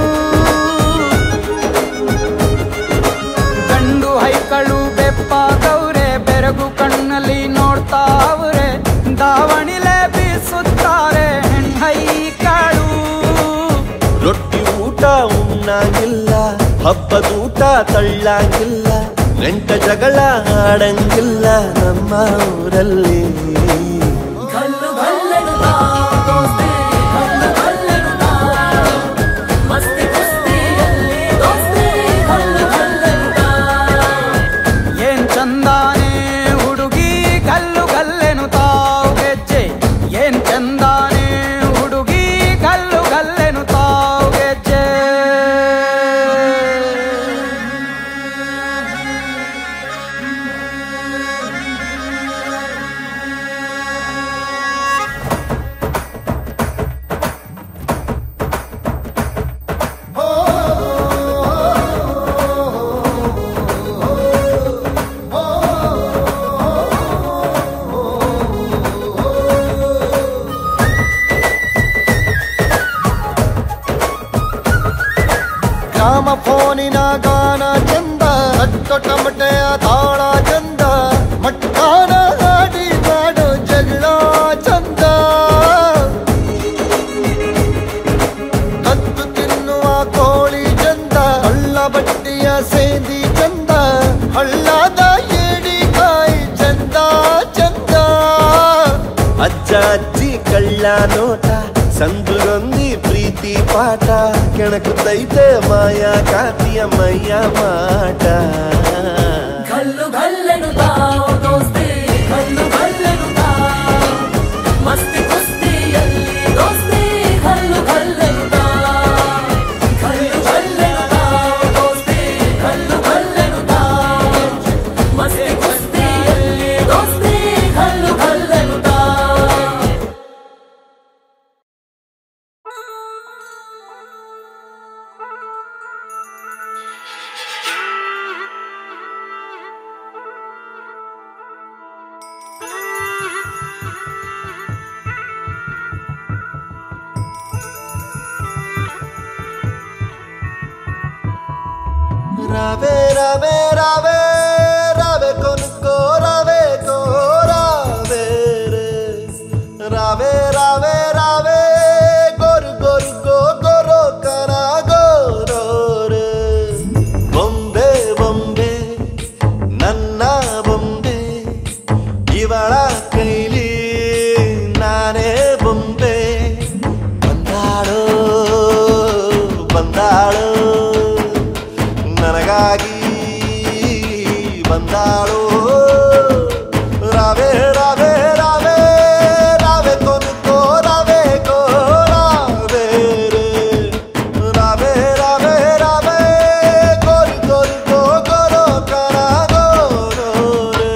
ಗಂಡು ಹೈಕಳು ಬೆಪ್ಪ ಗೌರೆ ಬೆರಗು ಕಣ್ಣಲ್ಲಿ ನೋಡ್ತಾ ಅವ್ರೆ ದಾವಣಿಲೆ ಬೀಸುತ್ತಾರೆ ಹೆಣ್ಣೈಕಳು ರೊಟ್ಟಿ ಊಟ ಉಣ್ಣಾಗಿಲ್ಲ ಹಬ್ಬದೂಟ ತಳ್ಳಾಗಿಲ್ಲ ನೆಂಟ ಜಗಳ ಆಡಂಗಿಲ್ಲ ನಮ್ಮ ಊರಲ್ಲಿ ಗಲ್ಲು ಗಲ್ಲೆನುತ್ತಾ ದೋಸ್ತಿ ಗಲ್ಲು ಗಲ್ಲೆನುತ್ತಾ ಮಸ್ತಿ ಕುಸ್ತಿಯಲ್ಲಿ ದೋಸ್ತಿ ಗಲ್ಲು ಗಲ್ಲೆನುತ್ತಾ ಏನ್ ಚಂದಾನೆ ಹುಡುಗಿ ಗಲ್ಲು ಗಲ್ಲೆನು ತಾವು ಗೆಜ್ಜೆ ಏನ್ ಚಂದಾನೆ ಹುಡುಗಿ ಗಲ್ಲು ಗಲ್ಲೆನು ತಾವು ಗೆಜ್ಜೆ ಗ್ರಾಮ ಫೋನಿನ ಗಾನ ಚಂದ ಅಟ್ಟು ಟಮಟೆಯ ತಾಳ ಚಂದ ಮಟ್ಟಾನ ಹಾಡಿ ಮಾಡೋ ಜಗಳ ಚಂದ ಕದ್ದು ತಿನ್ನುವ ಕೋಳಿ ಚಂದ ಹಳ್ಳ ಬಟ್ಟಿಯ ಸೇದಿ ಚಂದ ಹಳ್ಳದ ಏಡಿಕಾಯಿ ಚಂದ ಚಂದ ಅಜ್ಜ ಅಜ್ಜಿ ಕಳ್ಳ ನೋಟ ಸಂದುಗೊಂದಿ ಪ್ರೀತಿ ಪಾಠ ಕೆಣಕುತ್ತೈತೆ ಮಾಯಾ ಕಾತಿಯ ಮೈಯ ಮಾಟ ಗಲ್ಲು ಗಲ್ಲೆನುತ್ತಾ ದೋಸ್ತಿ ಗಲ್ಲು ಗಲ್ಲೆನುತ್ತಾ ಮಸ್ತಿ ಕುಸ್ತಿಯಲ್ಲಿ ದೋಸ್ತಿ ಗಲ್ಲು ಗಲ್ಲೆನುತ್ತಾ ಗಲ್ಲು ಗಲ್ಲೆನುತ್ತಾ ದೋಸ್ತಿ ಗಲ್ಲು ಗಲ್ಲೆನುತ್ತಾ ಮಸ್ತಿ ಕುಸ್ತಿಯಲ್ಲಿ ದೋಸ್ತಿ ಗಲ್ಲು ಗಲ್ಲೆನುತ್ತಾ ರವೆ ರವೆ ರವೆ ರವೆ ಕೊನ್ಕೋ ರವೆ ಕೋ ರವೆ ರೇ. ರವೆ ರವೆ ರವೆ ಗೊರು ಗೊರು ಗೋ ಗೊರೋ ಕರ ಗೊರೋ ರೇ. ಬೊಂಬೆ ಬೊಂಬೆ ನನ್ನ ಬೊಂಬೆ ಇವಳ ಕೈಲಿ ನಾನೇ ಬೊಂಬೆ ಬಂದಾಳೋ ಬಂದಾಳೋ ನನಗಾಗಿ ಬಂದಾಳೋ ರಾವೆ ರಾವೆ ರಾವೆ ರಾವೆ ಕೊನ್ಕೋ ರಾವೆ ಕೋ ರಾವೆ ರೇ. ರಾವೆ ರಾವೆ ರಾವೆ ಗೋರಿ ಗೋರಿ ಗೋ ಗೊರೋ ಕರ ಗೊರೋ ರೇ.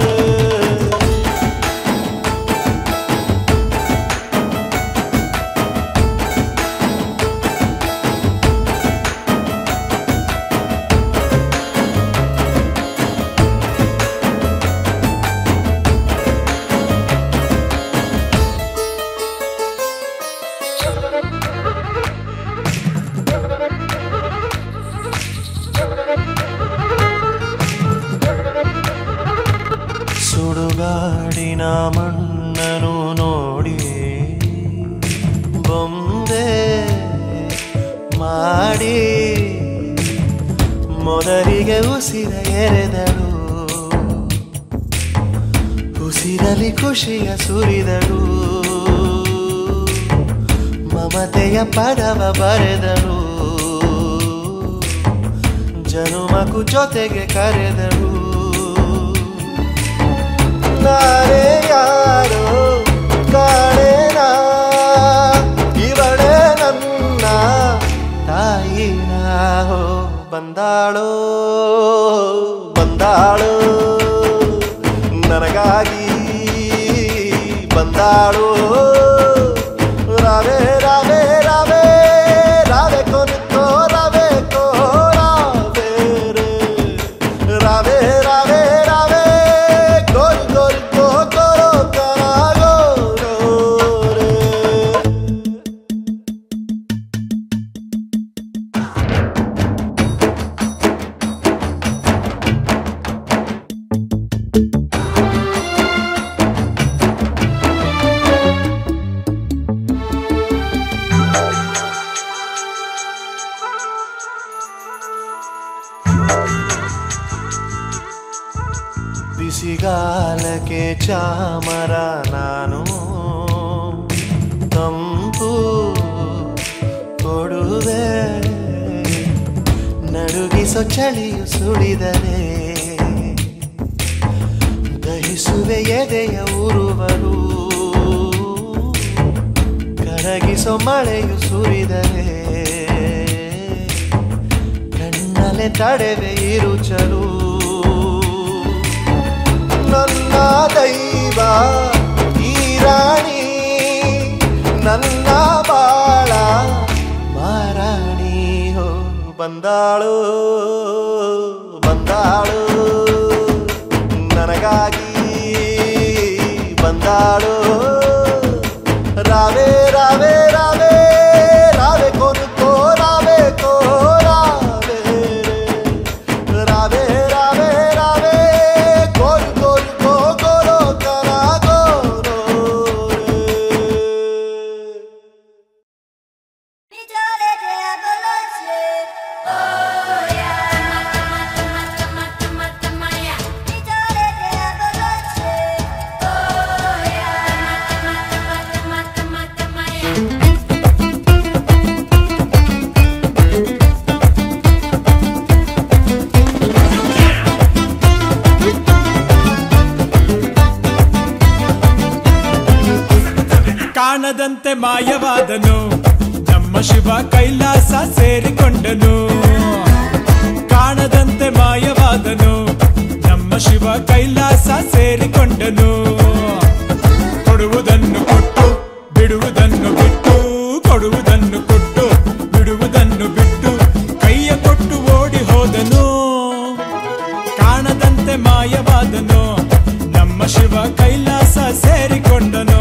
ಸುಡುಗಾಡಿನ ಮಣ್ಣನು ನೋಡಿ ಬೊಂಬೆ ಮಾಡಿ ಮೊದಲಿಗೆ ಉಸಿರ ಎರೆದಳು ಉಸಿರಲಿ ಖುಷಿಯ ಸುರಿದಳು ಮಮತೆಯ ಪದವ ಬರೆದಳು ಜನುಮಕು ಜೊತೆಗೆ ಕರೆದಳು ನಾನೇ ಯಾರೋ ಕಾಣೇನಾ ಇವಳೇ ನನ್ನ ತಾಯಿನ ಹೋ ಬಂದಾಳೋ ಬಂದಾಳೋ ನನಗಾಗಿ ಬಂದಾಳೋ ರಾವೆ ರಾವೆ ರಾವೆ ರಾವೆ ಕೊನ್ಕೋ ರಾವೆ ಕೋ ರಾವೆ ರೇ. ರಾವೆ ರಾವೆ ರಾವೆ ಗೋರಿ ಗೋರಿ ಬಿಸಿಗಾಲಕ್ಕೆ ಚಾಮರ ನಾನು ತಂಪು ಕೊಡುವೆ ನಡುಗಿಸೋ ಚಳಿಯು ಸುಳಿದರೆ ದಹಿಸುವೆ ಎದೆಯ ಉರುವರು ಕರಗಿಸೋ ಮಳೆಯು ಸುರಿದರೆ ಕಣ್ಣಲೆ ತಡೆವೆ ಇರುಚಲು ನನ್ನ ದೈವ ಈ ರಾಣಿ ನನ್ನ ಬಾಳ ಮಾರಾಣಿ ಹೋ ಬಂದಾಳು ಬಂದಾಳು ನನಗಾಗಿ ಬಂದಾಳು ರಾವೇ ರಾವೇ ರಾವೇ ರಾವೇ ಕೊನುಕೋ ರಾವೇ ಕೋ ರಾವೇ ರಾವೇ ರಾವೇ ರಾವೇ ಕೋರು ಕೋರು ಕೋ ಗೋರೋ ಕರ ಗೋರೋ ಕಾಣದಂತೆ ಮಾಯವಾದನು ನಮ್ಮ ಶಿವ ಕೈಲಾಸ ಸೇರಿಕೊಂಡನು ಕಾಣದಂತೆ ಮಾಯವಾದನು ನಮ್ಮ ಶಿವ ಕೈಲಾಸ ಸೇರಿಕೊಂಡನು ಕೊಡುವುದನ್ನು ಕೊಟ್ಟು ಬಿಡುವುದನ್ನು ಬಿಟ್ಟು ಕೊಡುವುದನ್ನು ಕೊಟ್ಟು ಬಿಡುವುದನ್ನು ಬಿಟ್ಟು ಕೈಯ ಕೊಟ್ಟು ಓಡಿ ಹೋದನು ಕಾಣದಂತೆ ಮಾಯವಾದನು ನಮ್ಮ ಶಿವ ಕೈಲಾಸ ಸೇರಿಕೊಂಡನು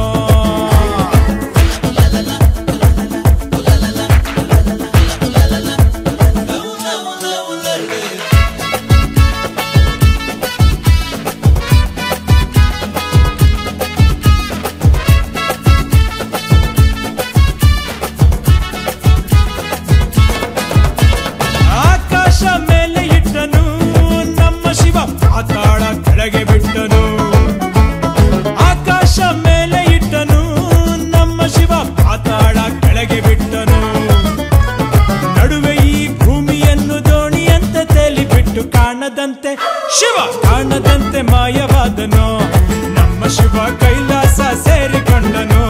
ಆಕಾಶ ಮೇಲೆ ಇಟ್ಟನು ನಮ್ಮ ಶಿವ ಪಾತಾಳ ಕೆಳಗೆ ಬಿಟ್ಟನು ಆಕಾಶ ಮೇಲೆ ಇಟ್ಟನು ನಮ್ಮ ಶಿವ ಪಾತಾಳ ಕೆಳಗೆ ಬಿಟ್ಟನು ನಡುವೆ ಈ ಭೂಮಿಯನ್ನು ದೋಣಿಯಂತೆ ತೇಲಿ ಬಿಟ್ಟು ಕಾಣದಂತೆ ಶಿವ ಕಾಣದಂತೆ ಮಾಯವಾದನು ನಮ್ಮ ಶಿವ ಕೈಲಾಸ ಸೇರಿಕೊಂಡನು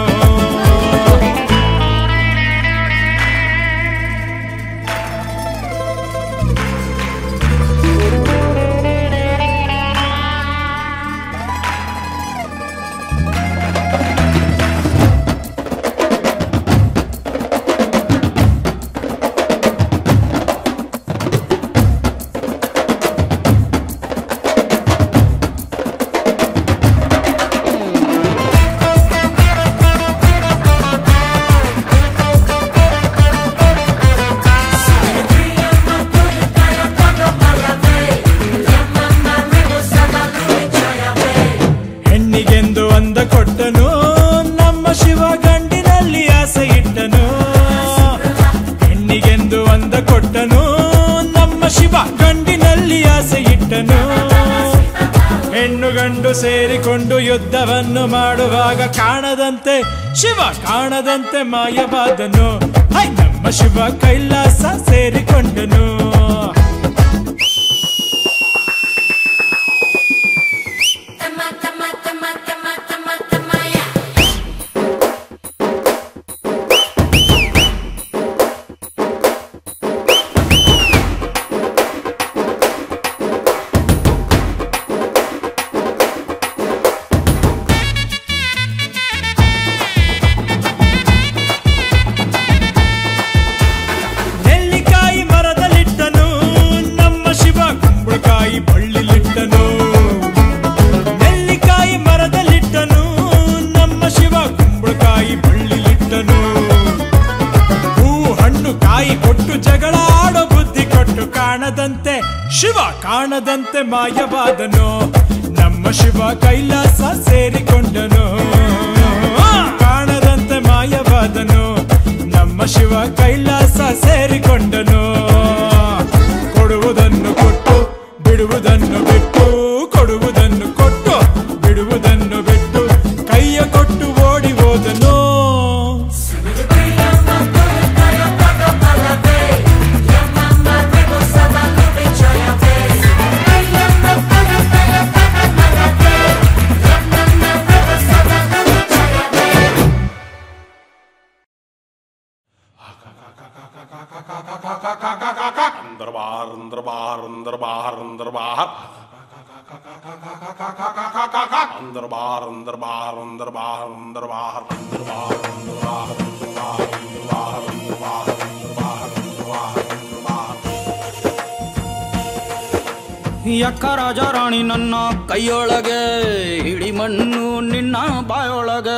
ಹೆಣ್ಣಿಗೆಂದು ಅಂದ ಕೊಟ್ಟನು ನಮ್ಮ ಶಿವ ಗಂಡಿನಲ್ಲಿ ಆಸೆ ಇಟ್ಟನು ಹೆಣ್ಣಿಗೆಂದು ಅಂದ ಕೊಟ್ಟನು ನಮ್ಮ ಶಿವ ಗಂಡಿನಲ್ಲಿ ಆಸೆ ಇಟ್ಟನು ಹೆಣ್ಣು ಗಂಡು ಸೇರಿಕೊಂಡು ಯುದ್ಧವನ್ನು ಮಾಡುವಾಗ ಕಾಣದಂತೆ ಶಿವ ಕಾಣದಂತೆ ಮಾಯವಾದನು ಹೈ ನಮ್ಮ ಶಿವ ಕೈಲಾಸ ಸೇರಿಕೊಂಡನು ನೆಲ್ಲಿಕಾಯಿ ಮರದಲ್ಲಿಟ್ಟನು ನಮ್ಮ ಶಿವ ಕುಂಬಳಕಾಯಿ ಬಳ್ಳಿಲಿಟ್ಟನು ನೆಲ್ಲಿಕಾಯಿ ಮರದಲ್ಲಿಟ್ಟನು ನಮ್ಮ ಶಿವ ಕುಂಬಳಕಾಯಿ ಬಳ್ಳಿಲಿಟ್ಟನು ಹೂ ಹಣ್ಣು ಕಾಯಿ ಕೊಟ್ಟು ಜಗಳ ಆಡೋ ಬುದ್ಧಿ ಕೊಟ್ಟು ಕಾಣದಂತೆ ಶಿವ ಕಾಣದಂತೆ ಮಾಯವಾದನು ನಮ್ಮ ಶಿವ ಕೈಲಾಸ ಸೇರಿಕೊಂಡನು ಕಾಣದಂತೆ ಮಾಯವಾದನು ನಮ್ಮ ಶಿವ ಕೈಲಾಸ ಸೇರಿಕೊಂಡನು ಕೊಡುವುದನ್ನು ಕೊಟ್ಟು ಬಿಡುವುದನ್ನು ಬಿಟ್ಟು ಕೊಡುವುದನ್ನು ಕೊಟ್ಟು अंदर बाहर अंदर बाहर अंदर बाहर अंदर बाहर अंदर बाहर अंदर बाहर अंदर बाहर अंदर बाहर अंदर बाहर अंदर बाहर अंदर बाहर अंदर बाहर अंदर बाहर अंदर बाहर अंदर बाहर अंदर बाहर ಯಕ್ಕ ರಾಜ ರಾಣಿ ನನ್ನ ಕೈಯೊಳಗೆ ಹಿಡಿ ಮಣ್ಣು ನಿನ್ನ ಬಾಯೊಳಗೆ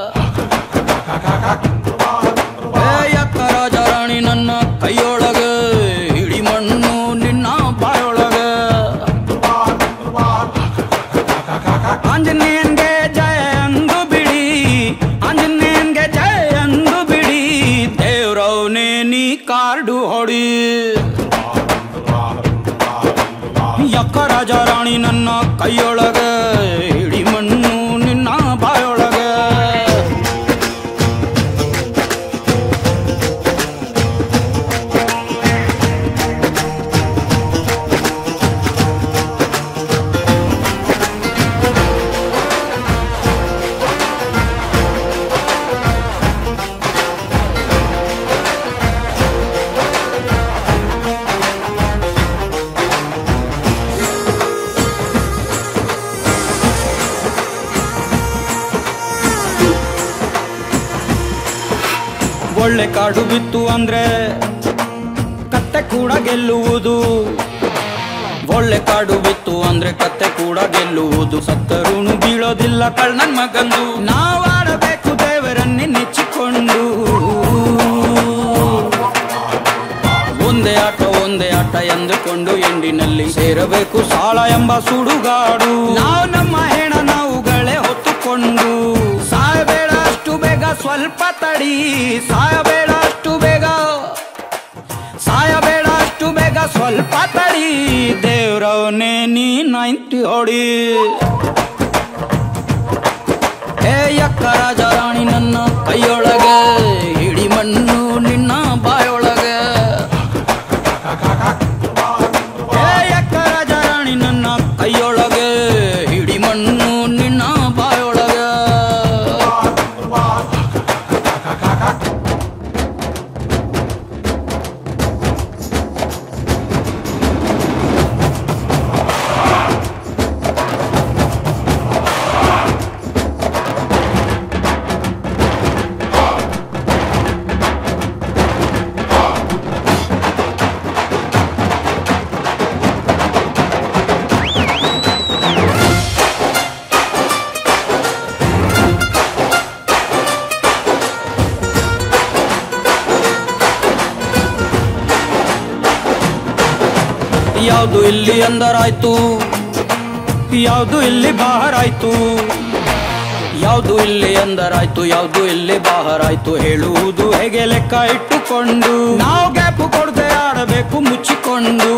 ಏ ಯಕ್ಕ ರಾಜ ರಾಣಿ ನನ್ನ ಕೈಯೊಳಗೆ ಹಿಡಿ ಮಣ್ಣು ನಿನ್ನ ಬಾಯೊಳಗೆ ಆಂಜನೇಯನ್ಗೆ ಜಯ ಅಂದು ಬಿಡಿ ಆಂಜನೇಯನ್ಗೆ ಜಯ ಅಂದು ಬಿಡಿ ದೇವ್ರವ್ನೇ ನೀ ಕಾರ್ಡು ಹೊಡಿ ಯಕ್ಕ ರಾಜ ರಾಣಿ ನನ್ನ ಕೈಯೊಳಗೆ ಹಿಡಿ ಮಣ್ಣು ನಿನ್ನ ಬಾಯೊಳಗೆ ಒಳ್ಳೆ ಕಾಡು ಬಿತ್ತು ಅಂದ್ರೆ ಕತ್ತೆ ಕೂಡ ಗೆಲ್ಲುವುದು ಒಳ್ಳೆ ಕಾಡು ಬಿತ್ತು ಅಂದ್ರೆ ಕತ್ತೆ ಕೂಡ ಗೆಲ್ಲುವುದು ಸತ್ತರುಣು ಬೀಳೋದಿಲ್ಲ ಕಳ್ಳನ್ ಮಗಂದು ನಾವಾಡಬೇಕು ದೇವರನ್ನೇ ನೆಚ್ಚಿಕೊಂಡು ಒಂದೇ ಆಟ ಒಂದೇ ಆಟ ಎಂದುಕೊಂಡು ಎಂಡಿನಲ್ಲಿ ಸೇರಬೇಕು ಸಾಲ ಎಂಬ ಸುಡುಗಾಡು ನಾವು ನಮ್ಮ ಹೆಣ ನಾವುಗಳೇ ಹೊತ್ತುಕೊಂಡು ಸಾಯಬೇಡ ಅಷ್ಟು ಬೇಗ ಸ್ವಲ್ಪ ತಡಿ ಸಾಯಬೇಡ ಅಷ್ಟು ಬೇಗ ಸಾಯಬೇಡ ಅಷ್ಟು ಬೇಗ ಸ್ವಲ್ಪ ತಡಿ ದೇವ್ರವನೇ ನೀ ನೈಂಟಿ ಹೊಡಿ ಏ ಯಕ್ಕ ರಾಜ ರಾಣಿ ನನ್ನ ಕೈಯೊಳಗೆ ಹಿಡಿ ಮಣ್ಣು ನಿನ್ನ ಬಾಯೊಳಗೆ ಏ ಯಕ್ಕ ರಾಜ ರಾಣಿ ನನ್ನ ಕೈಯೊಳಗೆ ಹಿಡಿ ಮಣ್ಣು ನಿನ್ನ ಬಾಯೊಳಗೆ ಯಾವುದು ಇಲ್ಲಿ ಅಂದರಾಯ್ತು ಯಾವುದು ಇಲ್ಲಿ ಬಾಹರಾಯ್ತು ಯಾವುದು ಇಲ್ಲಿ ಅಂದರಾಯ್ತು ಯಾವುದು ಇಲ್ಲಿ ಬಾಹರಾಯ್ತು ಹೇಳುವುದು ಹೇಗೆ ಲೆಕ್ಕ ಇಟ್ಟುಕೊಂಡು ನಾವು ಗ್ಯಾಪು ಕೊಡದೆ ಆಡಬೇಕು ಮುಚ್ಚಿಕೊಂಡು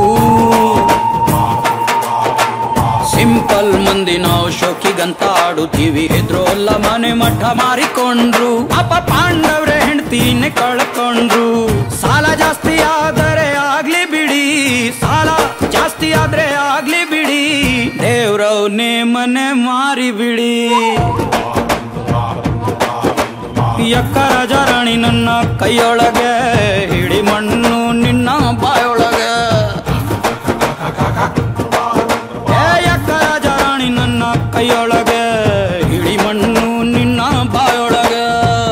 ಸಿಂಪಲ್ ಮಂದಿ ನಾವು ಶೋಕಿಗಂತ ಆಡುತ್ತೀವಿ ಎದ್ರೋಲ್ಲ ಮನೆ ಮಠ ಮಾರಿಕೊಂಡ್ರು ಅಪ್ಪ ಪಾಂಡವ್ರೆ ಹೆಂಡ್ತೀನೆ ಕಳ್ಕೊಂಡ್ರು ಸಾಲ ಜಾಸ್ತಿ ಆದರೆ ಆಗ್ಲಿ ಬಿಡಿ ಸಾಲ ಜಾಸ್ತಿ ಆದ್ರೆ ಆಗ್ಲಿ ಬಿಡಿ ದೇವ್ರವ್ನೇ ಮನೆ ಮಾರಿ ಬಿಡಿ ಯಕ್ಕ ರಾಜ ರಾಣಿ ನನ್ನ ಕೈಯೊಳಗೆ ಹಿಡಿ ಮಣ್ಣು ನಿನ್ನ ಬಾಯೊಳಗೆ ಏ ಯಕ್ಕ ರಾಜ ರಾಣಿ ನನ್ನ ಕೈಯೊಳಗೆ ಹಿಡಿ ಮಣ್ಣು ನಿನ್ನ ಬಾಯೊಳಗೆ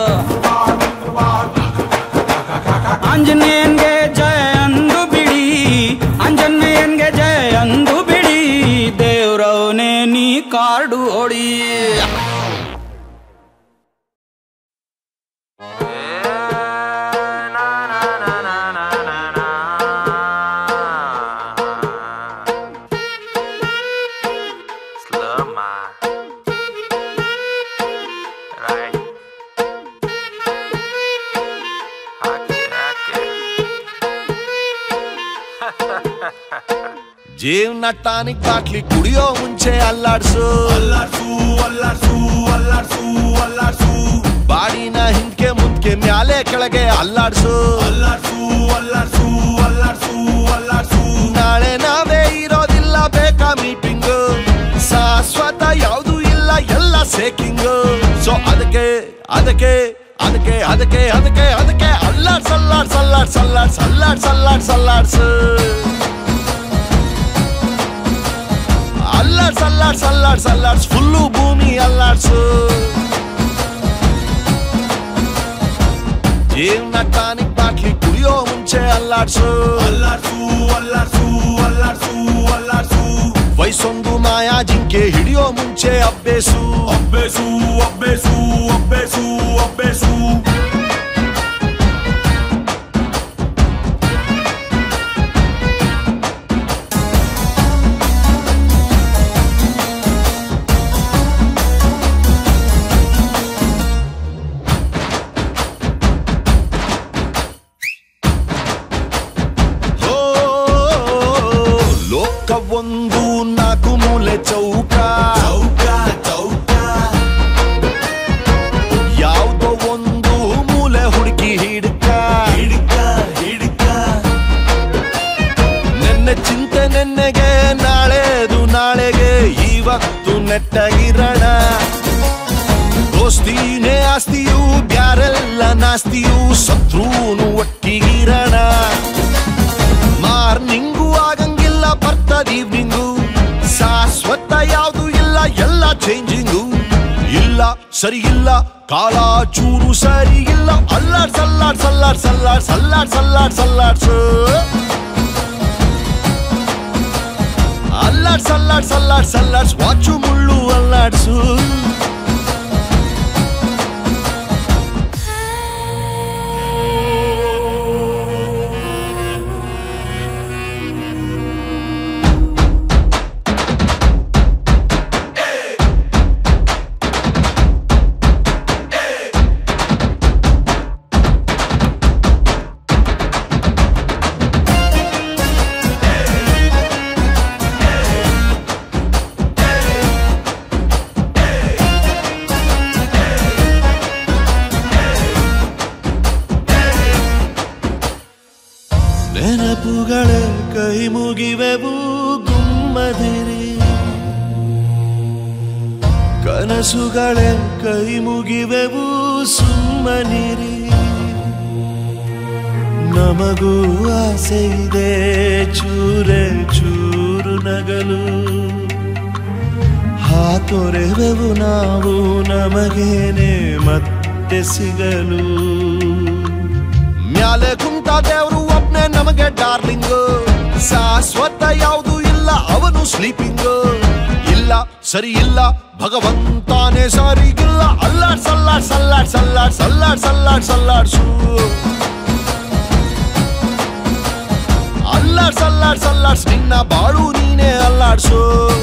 ಆಂಜನೇಯನ್ಗೆ ಜಯ ಅಂದು ಬಿಡಿ ಆಂಜನೇಯನ್ಗೆ ಜಯ ಅಂದು ಬಿಡಿ ದೇವ್ರವನೇ ನೀ ಕಾರ್ಡು ಹೊಡಿ ಜೀವನ ಟಾನಿಕ್ ಬಾಟ್ಲಿ ಕುಡಿಯೋ ಮುಂಚೆ ಅಲ್ಲಾಡ್ಸು ಅಲ್ಲಾಡ್ಸು ಅಲ್ಲಾಡ್ಸು ಅಲ್ಲಾಡ್ಸು ಅಲ್ಲಾಡ್ಸು ಬಾಡಿನ ಹಿಂದ್ಕೆ ಮುಂದ್ಕೆ ಮ್ಯಾಲೆ ಕೆಳಗೆ ಅಲ್ಲಾಡ್ಸು ಅಲ್ಲಾಡ್ಸು ಅಲ್ಲಾಡ್ಸು ಅಲ್ಲಾಡ್ಸು ಅಲ್ಲಾಡ್ಸು ನಾಳೆ ನಾವೇ ಇರೋದಿಲ್ಲ ಬೇಕಾ ಮೀಟಿಂಗು ಶಾಶ್ವತ ಯಾವುದು ಇಲ್ಲ ಎಲ್ಲ ಸೇಕಿಂಗು ಸೊ ಅದಕ್ಕೆ ಅದಕ್ಕೆ ಅದಕ್ಕೆ ಅದಕ್ಕೆ ಅದಕ್ಕೆ ಅದಕ್ಕೆ ಅಲ್ಲಾಡ್ಸ್ ಅಲ್ಲಾಡ್ಸ್ ಅಲ್ಲಾಡ್ಸ್ ಅಲ್ಲಾಡ್ಸ್ ಅಲ್ಲಾಡ್ಸ್ ಅಲ್ಲಾಡ್ಸ್ ಅಲ್ಲಾಡ್ಸ್ ಅಲ್ಲಾಡ್ಸ್ ಅಲ್ಲಾಡ್ಸ್ ಅಲ್ಲಾಡ್ಸ್ ಅಲ್ಲಾಡ್ಸ್ ಅಲ್ಲಾಡ್ಸ್ ಫುಲ್ಲು ಭೂಮಿ ಅಲ್ಲಾಡ್ಸು ಜೀವನ ಟಾನಿಕ್ ಬಾಟ್ಲಿ ಕುಡಿಯೋ ಮುಂಚೆ ಅಲ್ಲಾಡ್ಸು ಅಲ್ಲಾಡ್ಸು ಅಲ್ಲಾಡ್ಸು ಅಲ್ಲಾಡ್ಸು ಅಲ್ಲಾಡ್ಸು ವಯಸ್ಸೊಂದು ಮಾಯಾ ಜಿಂಕೆ ಹಿಡಿಯೋ ಮುಂಚೆ ಅಬ್ಬೇಸು ಅಬ್ಬೇಸು ಅಬ್ಬೇಸು ಅಬ್ಬೇಸು ಅಬ್ಬೇಸು ಓ, ಲೋಕ ಒಂದು ನಾಲ್ಕು ಮೂಲೆ ಚೌಕ ಚೌಕ ಚೌಕ ಯಾವುದೋ ಒಂದು ಮೂಲೆ ಹುಡುಕಿ ಹಿಡ್ಕ ಹಿಡ್ಕ ಹಿಡ್ಕ ನೆನ್ನೆ ಚಿಂತೆ ನೆನ್ನೆಗೆ ನಾಳೆದು ನಾಳೆಗೆ ಇವತ್ತು ನೆಟ್ಟಗಿರೋಣ ದೋಸ್ತಿನೇ ಆಸ್ತಿಯು ಬ್ಯಾರೆಲ್ಲ ನಾಸ್ತಿಯು ಶತ್ರುನು ಒಟ್ಟಿಗಿರೋಣ ಮಾರ್ನಿಂಗು ಆಗಂಗಿಲ್ಲ ಬರ್ತದ ಈವ್ನಿಂಗು ಶಾಶ್ವತ ಯಾವುದು ಇಲ್ಲ ಎಲ್ಲ ಚೇಂಜಿಂಗು ಇಲ್ಲ ಸರಿ ಇಲ್ಲ ಕಾಲ ಚೂರು ಸರಿ ಇಲ್ಲ ಅಲ್ಲಾಡ್ ಸಲ್ಲಾಡ್ ಸಲ್ಲಾಡ್ ಸಲ್ಲಾಡ್ ಸಲ್ಲಾಡ್ ಸಲ್ಲಾಡ್ ಸಲ್ಲಾಡ್ಸು ಅಲ್ಲಾಡ್ ಸಲ್ಲಾಡ್ ಸಲ್ಲಾಡ್ ಸಲ್ಲಾಡ್ಸ್ ವಾಚು ಮುಳ್ಳು ಅಲ್ಲಾಡ್ಸು ನೆನಪುಗಳೇ ಕೈ ಮುಗಿವೆವು ಗುಮ್ಮದಿರಿ ಕನಸುಗಳೇ ಕೈ ಮುಗಿವೆವು ಸುಮ್ಮನಿರಿ ನಮಗೂ ಆಸೆ ಇದೆ ಚೂರೆ ಚೂರು ನಗಲು ಹಾತೊರೆವೆವು ನಾವು ನಮಗೇನೆ ಮತ್ತೆ ಸಿಗಲು ಮ್ಯಾಲೆ ಕುಂತ ದೇವ್ರು ಒಬ್ನೇ ನಮಗೆ ಡಾರ್ಲಿಂಗ್ ಶಾಶ್ವತ ಯಾವುದು ಇಲ್ಲ ಅವನು ಸ್ಲೀಪಿಂಗ್ ಇಲ್ಲ ಸರಿ ಇಲ್ಲ ಭಗವಂತಾನೇ ಸರಿಗಿಲ್ಲ ಅಲ್ಲಾಡ್ ಸಲ್ಲಾಡ್ ಸಲ್ಲಾಡ್ ಸಲ್ಲಾಡ್ ಸಲ್ಲಾಡ್ ಸಲ್ಲಾಡ್ ಸಲ್ಲಾಡ್ಸು ಅಲ್ಲಾಡ್ ಸಲ್ಲಾಡ್ ಸಲ್ಲಾಡ್ಸ್ ನಿನ್ನ ಬಾಳು ನೀನೇ ಅಲ್ಲಾಡ್ಸು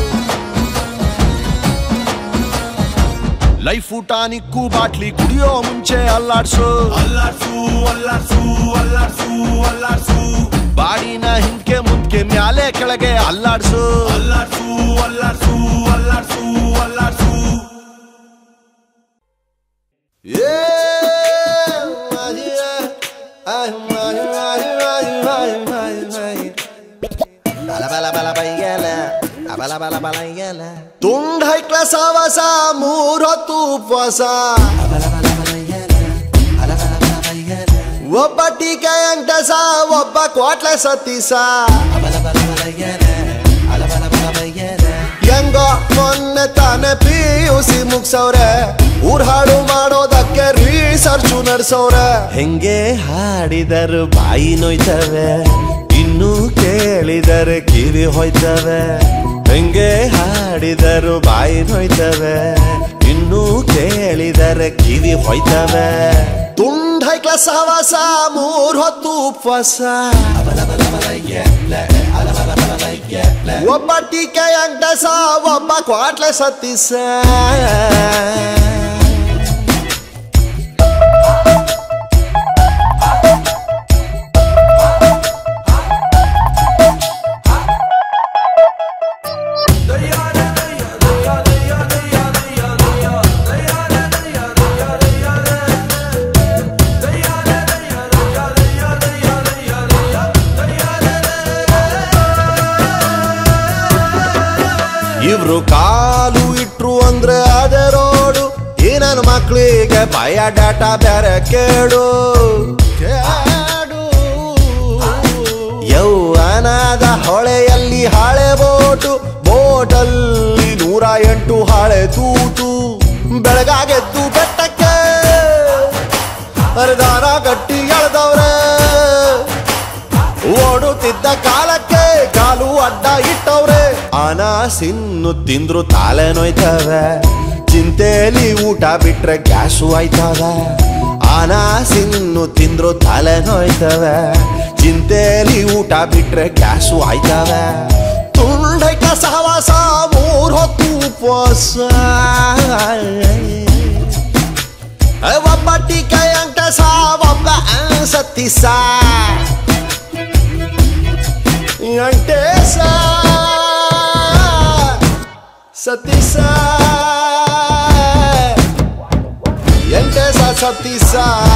ಲೈಫ್ ಟಾನಿಕ್ಕು ಬಾಟ್ಲಿ ಕುಡಿಯೋ ಮುಂಚೆ ಅಲ್ಲಾಡ್ಸು ಅಲ್ಲಾಡ್ಸು ಅಲ್ಲಾಡ್ಸು ಅಲ್ಲಾಡ್ಸು ಅಲ್ಲಾಡ್ಸು ಬಾಡಿನ ಹಿಂದ್ಕೆ ಮುಂದ್ಕೆ ಮ್ಯಾಲೆ ಕೆಳಗೆ ಅಲ್ಲಾಡ್ಸು ಅಲ್ಲಾಡ್ಸು ಅಲ್ಲಾಡ್ಸು ಅಲ್ಲಾಡ್ಸು ಅಲ್ಲಾಡ್ಸು ತುಂಡ್ ಹೈಕ್ಲ ಸಾವಸ ಮೂರೊತ್ತು ಉಪವಾಸ ಒಬ್ಬ ಟೀಕೆ ಅಂಟಸ ಒಬ್ಬ ಕ್ವಾಟ್ಲೆ ಸತೀಸ ಹೆಂಗೋ ಮೊನ್ನೆ ತಾನೆ ಪಿ ಯು ಸಿ ಮುಗ್ಸವ್ರೆ ಊರ್ ಹಾಡು ಮಾಡೋದಕ್ಕೆ ರಿಸರ್ಚ್ ನಡ್ಸವ್ರೆ ಹೆಂಗೆ ಹಾಡಿದರು ಬಾಯಿ ನೋಯ್ತವೆ ಇನ್ನು ಕೇಳಿದರೆ ಕಿವಿ ಹೋಯ್ತವೆ ಹೆಂಗೆ ಹಾಡಿದರು ಬಾಯಿ ನೋಯ್ತವೆ ಇನ್ನು ಕೇಳಿದರೆ ಕಿವಿ ಹೋಯ್ತವೆ ತುಂಡ್ ಹೈಕ್ಲ ಸಹವಾಸ ಮೂರ್ ಹೊತ್ತು ಉಪವಾಸ ಒಬ್ಬ ಟೀಕೆ ಅಂಟಸ ಒಬ್ಬ ಕ್ವಾಟ್ಲೆ ಸತ್ತೀಸ ಇವ್ರು ಕಾಲು ಇಟ್ರು ಅಂದ್ರೆ ಅದೇ ರೋಡು ಈ ನನ್ನ ಮಕ್ಳಿಗೆ ಭಯ ಡಾಟಾ ಬೇರೆ ಕೇಡು ಕೇಡು ಸ್ನಾನದ ಹೊಳೆಯಲ್ಲಿ ಹಾಳೆ ಬೋಟು ಬೋಟಲ್ಲಿ ನೂರ ಎಂಟು ಹಾಳೆ ತೂತು ಬೆಳಗಾಗೆದ್ದು ಬೆಟ್ಟಕ್ಕೆ ಹರಿದಾರ ಕಟ್ಟಿ ಎಳೆದವ್ರೆ ಓಡುತ್ತಿದ್ದ ಕಾಲಕ್ಕೆ ಕಾಲು ಅಡ್ಡ ಇಟ್ಟವ್ರೆ ಆನ ಸಿನ್ನು ತಿಂದ್ರು ತಾಲೆ ನೋಯ್ತವೆ ಚಿಂತೆಲಿ ಊಟ ಬಿಟ್ರೆ ಗ್ಯಾಸು ಆಯ್ತವೆ ಆನ ಸಿನ್ನು ತಿಂದ್ರು ತಲೆ ನೋಯ್ತವೆ ಚಿಂತೆಲಿ ಊಟ ಬಿಟ್ರೆ ಗ್ಯಾಸು ಆಯ್ತವೆ ತುಂಡೈಕ ಸಹವಾಸ ಮೂರ್ ಹೊತ್ತು ಉಪವಾಸ ಒಬ್ಬ ಟೀಕೆ ಅಂಟಸ ಒಬ್ಬ ಸತ್ತಿಸ ಅಂಟೇಸ ಸತೀಸ ಎಂಟೇಸ ಸತೀಸ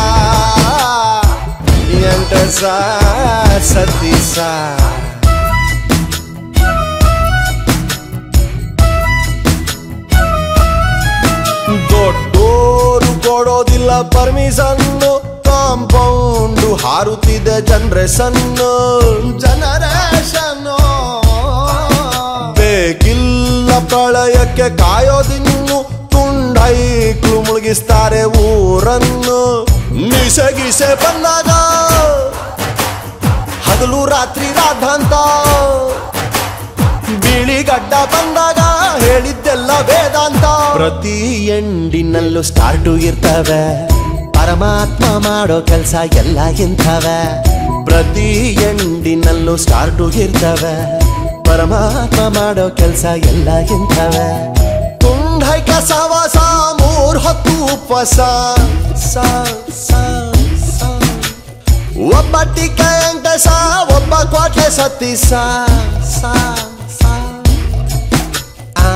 ಎಂಟೇಸ ಸತೀಸ ದೊಡ್ಡೋರು ಕೊಡೋದಿಲ್ಲ ಪರ್ಮಿಷನ್ನು ಕಾಂಪೌಂಡು ಹಾರುತ್ತಿದೆ ಜನರೇಷನ್ ಜನರೇಷನ್ ಬೇಕಿಲ್ಲ ಪ್ರಳಯಕ್ಕೆ ಕಾಯೋದಿನ್ನು ತುಂಡೈಕ್ಳು ಮುಳುಗಿಸ್ತಾರೆ ಊರನ್ನು ನಿಸೆ ಗೀಸೆ ಬಂದಾಗ ಹಗಲು ರಾತ್ರಿ ರಾಧಾಂತ ಬಿಳಿ ಗಡ್ಡ ಬಂದಾಗ ಹೇಳಿದ್ದೆಲ್ಲ ವೇದಾಂತ ಪ್ರತಿ ಎಂಡಿನಲ್ಲೂ ಸ್ಟಾರ್ಟು ಇರ್ತವೆ ಪರಮಾತ್ಮ ಮಾಡೋ ಕೆಲಸ ಎಲ್ಲ ಇಂಥವೆ ಪ್ರತಿ ಎಂಡಿನಲ್ಲೂ ಸ್ಟಾರ್ಟು ಇರ್ತವೆ ಪರಮಾತ್ಮ ಮಾಡೋ ಕೆಲಸ ಎಲ್ಲ ಇಂಥವೆ ತುಂಡೈಕ ಸವಾಸ ಮೂರ್ ಹೊತ್ತು ಉಪವಾಸ ಸ ಸ ಸ. ಒಬ್ಬ ಟೀಕೆ ವೆಂಕಟೇಶ ಒಬ್ಬ ಕ್ವಾಟ್ಲೆ ಸತೀಶ ಸ ಸ ಆ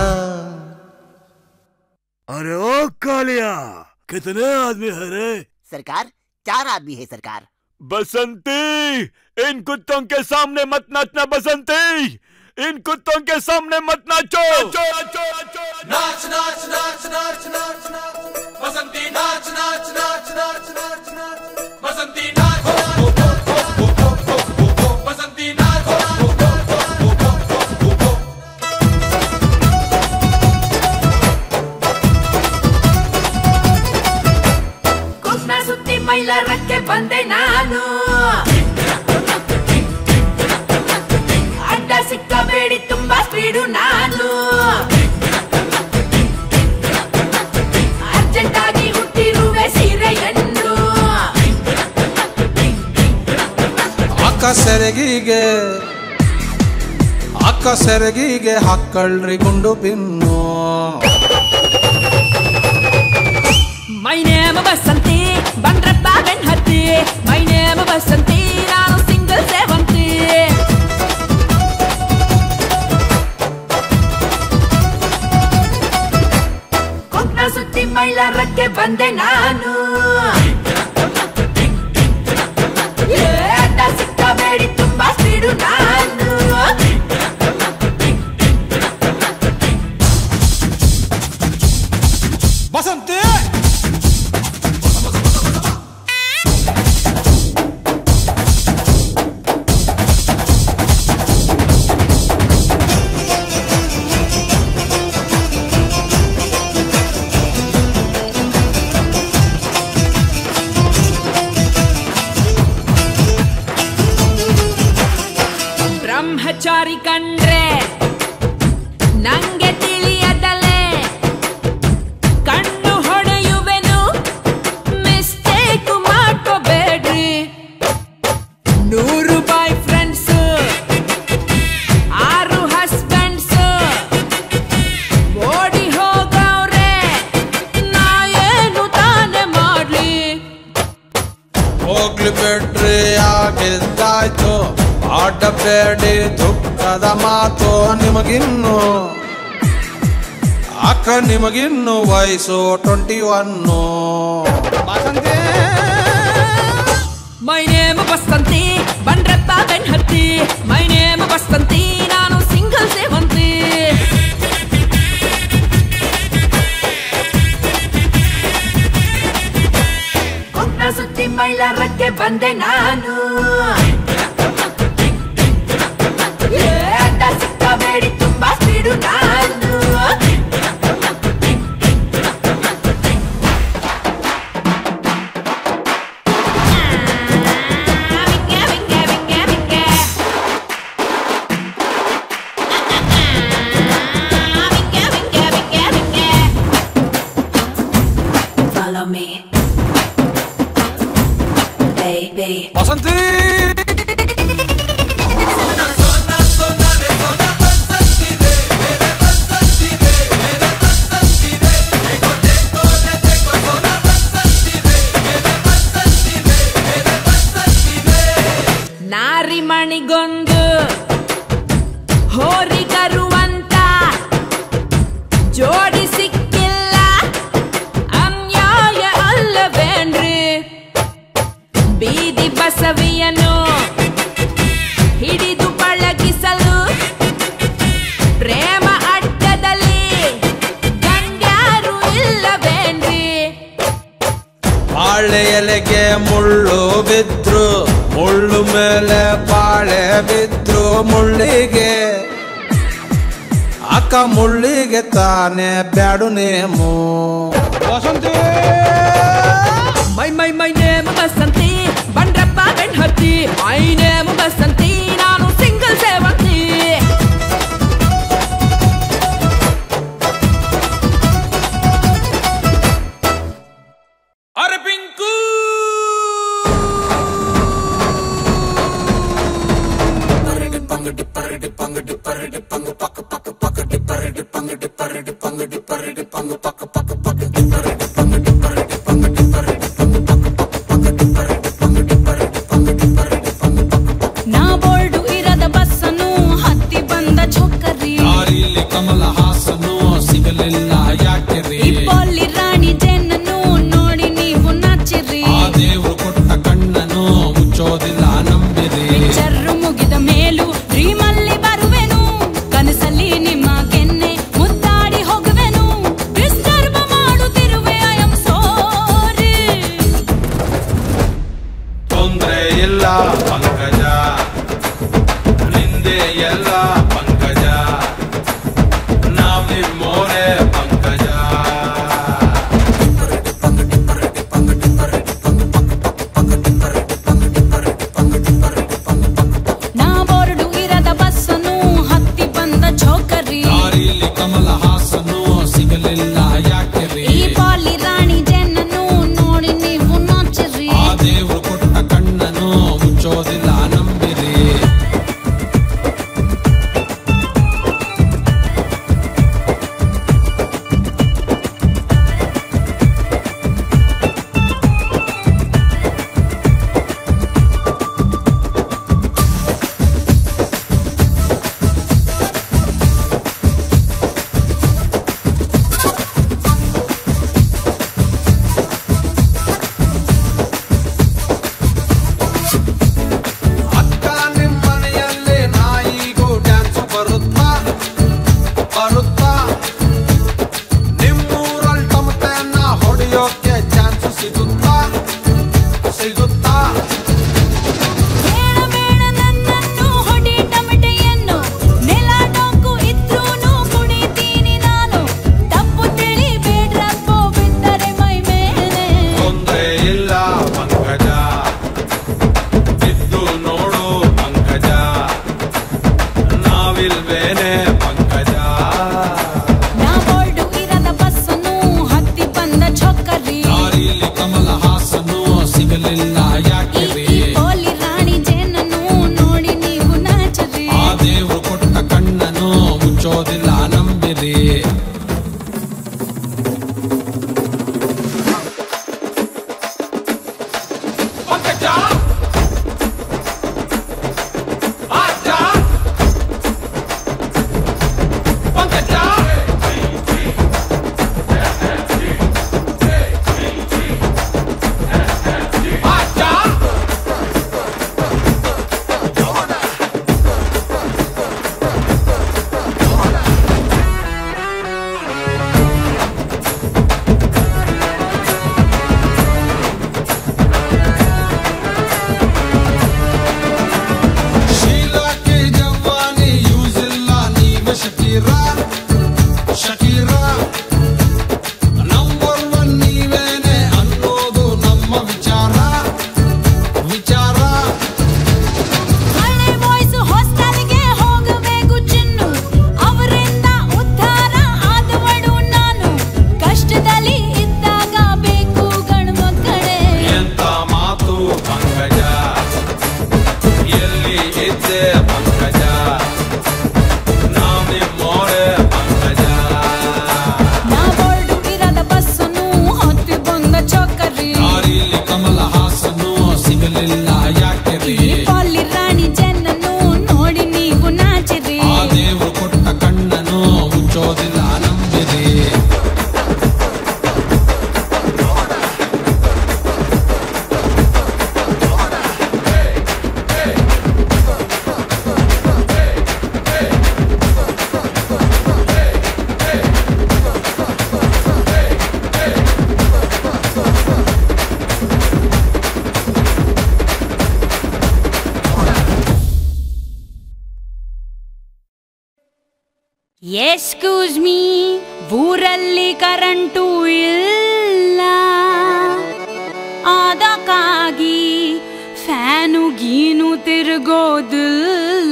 अरे ओ कालिया कितने आदमी है रे सरकार चार आदमी है सरकार बसंती इन कुत्तों के सामने मत नाचना बसंती इन कुत्तों के सामने मत नाचो नाच नाच नाच नाच नाच नाच बसंती नाच नाच नाच नाच नाच नाच बसंती नाच बसंती नाच ಕುಸ್ನ ಸುತ್ತಿ ಮೈಲಾರಕ್ಕೆ ಬಂದೆ ನಾನು ಅಡ್ಡ ಸಿಕ್ಕಬೇಡಿ ತುಂಬಾ ಸ್ಪೀಡು ನಾನು ಅರ್ಜೆಂಟ್ ಆಗಿ ಹುಟ್ಟಿರುವೆ ಸೀರೆಯನ್ನು ಅಕ್ಕ ಸೆರಗಿಗೆ ಅಕ್ಕ ಸೆರಗಿಗೆ ಹಾಕಳ್ರಿ ಗುಂಡು ಪಿನ್ನು ಮೈ ನೇಮ ಬಸಂತಿ ಬಂದ್ರಪ್ಪ ಬೆನ್ ಹತ್ತಿ ಮೈ ನೇಮ ಬಸಂತಿ ನಾನು ಸಿಂಗಲ್ ಸೇವಂತಿ ಕುಕ್ನ ಸುತ್ತಿ ಮೈಲಾರಕ್ಕೆ ಬಂದೆ ನಾನು ಏ, ಅಡ್ಡ ಸಿಕ್ಕಬೇಡಿ ತುಂಬಾ ಸ್ಪೀಡು ನಾನು ಬಸಂತಿ ಬ್ರಹ್ಮಚಾರಿ ಕಂಡ್ರೆ ನಂಗೆ ತಿಳಿಯದಲೆ ಕಣ್ಣು ಹೊಡೆಯುವೆನು ಮಿಸ್ಟೇಕ್ ಮಾಡ್ಕೋಬೇಡ್ರಿ ನೂರು ಬಾಯ್ ಫ್ರೆಂಡ್ಸ್ ಆರು ಹಸ್ಬೆಂಡ್ಸ್ ಓಡಿ ಹೋಗವ್ರೆ ನಾ ಏನು ತಾನೇ ಮಾಡ್ಲಿ ಹೋಗ್ಲಿ ಬಿಡ್ರಿ ಆಗಿದ್ದಾಯ್ತು ಆಡಬೇಡಿ ದುಃಖದ ಮಾತು ನಿಮಗಿನ್ನು ಅಕ್ಕ ನಿಮಗಿನ್ನು ವಯಸ್ಸು twenty one my name Basanti Bandrappa ಬೆನ್ ಹತ್ತಿ ಮೈ ನೇಮ್ ಬಸ್ತಂತಿ ನಾನು ಸಿಂಗಲ್ ಸೇವಂತಿ ಕುಂಟ ಸುತ್ತಿ ಮೈಲಾರಕ್ಕೆ ಬಂದೆ ನಾನು ಮಣಿಗೊಂದು ಹೋರಿಗರುವಂತ ಜೋಡಿ ಸಿಕ್ಕಿಲ್ಲ ಅನ್ಯಾಯ ಅಲ್ಲವೇನ್ರಿ ಬೀದಿ ಬಸವಿಯನು ಹಿಡಿದು ಪಳಗಿಸಲು ಪ್ರೇಮ ಅಡ್ಡದಲ್ಲಿ ಗಂಡ್ಯಾರು ಇಲ್ಲವೇನ್ರಿ ಬಾಳೆ ಎಲೆಗೆ ಮುಳ್ಳು ಬಿದ್ರು ಮುಳ್ಳು ಮೇಲೆ ಬಾಳೆ ಬಿದ್ರು ಮುಳ್ಳಿಗೆ ಅಕ್ಕ ಮುಳ್ಳಿಗೆ ತಾನೇ bad name my my my name Basanti Bandrappa ಬೆಣ್ಹತ್ತಿ ಮೈ ನೇಮ ಬಸಂತಿ ನಾನು ಸಿಂಗಲ್ ಸೇವಂತಿ ಅರೆ ಪಿಂಕು ನಾ ಬೋರ್ಡು ಇರದ ಬಸ್ಸನ್ನು ಹತ್ತಿ ಬಂದ ಚೊಕ್ಕರಿ ದಾರಿಲಿ ಕಮಲ ಹಾಸನು ಸಿಗಲಿಲ್ಲ ಯಾಕೆ ರೀ ಇಪ್ಪಲ್ಲಿ ರಾಣಿ ಜೇನನ್ನು ನೋಡಿ ನೀವು ನಾಚಿರಿ ಆ ದೇವ್ರು ಕೊಟ್ಟ ಕಣ್ಣನು ಮುಚ್ಚೋದಿಲ್ಲ ನಂಬಿರಿ ಪಿಕ್ಚರ್ ಮುಗಿದ ಮೇಲೂ ಡ್ರೀಮಲ್ಲಿ ಬರುವೆನು ಕನಸಲ್ಲಿ ನಿಮ್ಮ ಕೆನ್ನೆ ಮುದ್ದಾಡಿ ಹೋಗುವೆನು ಡಿಸ್ಟರ್ಬ್ ಮಾಡುತ್ತಿರುವೆ ಐ ಆಮ್ ಸಾರಿ ತೊಂದ್ರೆ ಇಲ್ಲ ಪಂಕಜ ನಿಂದೆ ಎಲ್ಲ ಪಂಕಜ ನಾವ್ ನಿಮ್ಮೋರೆ ಪಂಕಜ ನಾ ಬೋರ್ಡು ಇರದ ಬಸ್ಸನ್ನು ಹತ್ತಿ ಬಂದ ಚೌಕರಿ ದಾರಿಲಿ ಕಮಲ ಹಾಸನು ಸಿಗಲಿಲ್ಲ ಯಾಕೆ ರೀ ಈ ಪಾಲಿ ರಾಣಿ ಜೇನನ್ನು ನೋಡಿ ನೀವು ನಾಚಿರಿ ಆ ದೇವ್ರು ಕೊಟ್ಟ ಕಣ್ಣನು ಮುಚ್ಚೋದಿಲ್ಲ ನಂಬಿರಿ ಅಕ್ಕ ನಿಮ್ಮನೆಯಲ್ಲಿ ನಾಯಿಗೂ ಡ್ಯಾನ್ಸ್ ಬರುತ್ತಾ ಬರುತ್ತಾ ನಿಮ್ಮೂರಲ್ಲಿ ಟಮಟೆನ ಹೊಡೆಯೋಕೆ ಚಾನ್ಸ್ ಸಿಗುತ್ತಾ ಸಿಗುತ್ತಾ ಬೇಡ ಬೇಡ ನನ್ನನ್ನು ಹೊಡಿ ಟಮಟೆಯನ್ನು ನೆಲ ಡೊಂಕು ಇದ್ರೂನು ಕುಡಿತೀನಿ ನಾನು ತಪ್ಪು ತಿಳಿಬೇಡ್ರಪ್ಪೋ ಬಿದ್ದರೆ ಮೈ ಮೇಲೆ ತೊಂದ್ರೆ ಇಲ್ಲ ಪಂಕಜ ಬಿದ್ದು ನೋಡು ಪಂಕಜ ನಾವಿಲ್ವೇನೆ ಪಂಕಜ ನಾ ಬೋರ್ಡು ಇರದ ಬಸ್ಸನ್ನು ಹತ್ತಿ ಬಂದ ಚೊಕ್ಕರಿ ದಾರಿಲಿ ಕಮಲ ಹಾಸನು ಸಿಗಲಿಲ್ಲ ಯಾಕೆ ರೀ ಈ ಕೋಲಿ ರಾಣಿ ಜೇನನ್ನು ನೋಡಿ ನೀವು ನಾಚರಿ ಆ ದೇವ್ರು ಕೊಟ್ಟ ಕಣ್ಣನು ಮುಚ್ಚೋದಿಲ್ಲ ನಂಬಿರಿ ಶೀಲಾಕ್ಕೆ ಜವಾನಿ ಯೂಸ್ ಇಲ್ಲ ನೀವೇ ಶಕೀರ ಶಕೀರ ನಂಬರ್ ಒನ್ ನೀವೇನೆ ಅನ್ನೋದು ನಮ್ಮ ವಿಚಾರ ವಿಚಾರ ಹಳೆ ಬಾಯ್ಸ್ ಹಾಸ್ಟೆಲ್ಗೆ ಹೋಗಬೇಕು ಚಿನ್ನು ಅವರಿಂದ ಉದ್ಧಾರ ಆದವಳು ನಾನು ಕಷ್ಟದಲ್ಲಿ ಇದ್ದಾಗ ಬೇಕು ಗಂಡ್ಮಕ್ಕಳೇ ಎಂತ ಮಾತು ಪಂಕಜ ಎಲ್ಲಿ ಇದ್ದೆ ಪಂಕಜ ನಾವ್ ನಿಮ್ಮೋರೆ ಪಂಕಜ ನಾ ಬೋರ್ಡು ಇರದ ಬಸ್ಸನ್ನು ಹತ್ತಿ ಬಂದ ಚೌಕರಿ ದಾರಿಲಿ ಕಮಲ ಹಾಸನು ಸಿಗಲಿಲ್ಲ ಯಾಕೆ ರೀ ಈ ಪಾಲಿ ರಾಣಿ ಜನ ಎಸ್ಕ್ಯೂಸ್ ಮೀ ಊರಲ್ಲಿ ಕರೆಂಟು ಇಲ್ಲ ಅದಕ್ಕಾಗಿ ಫ್ಯಾನು ಗೀನು ತಿರುಗೋದಿಲ್ಲ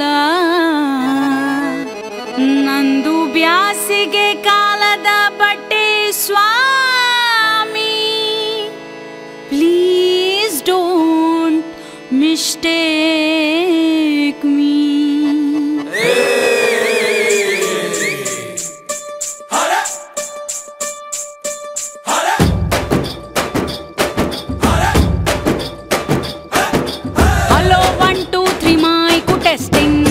ನಂದು ಬ್ಯಾಸಿಗೆ ಕಾಲದ ಬಟ್ಟೆ ಸ್ವಾಮಿ please don't mistake me hello one two three mike testing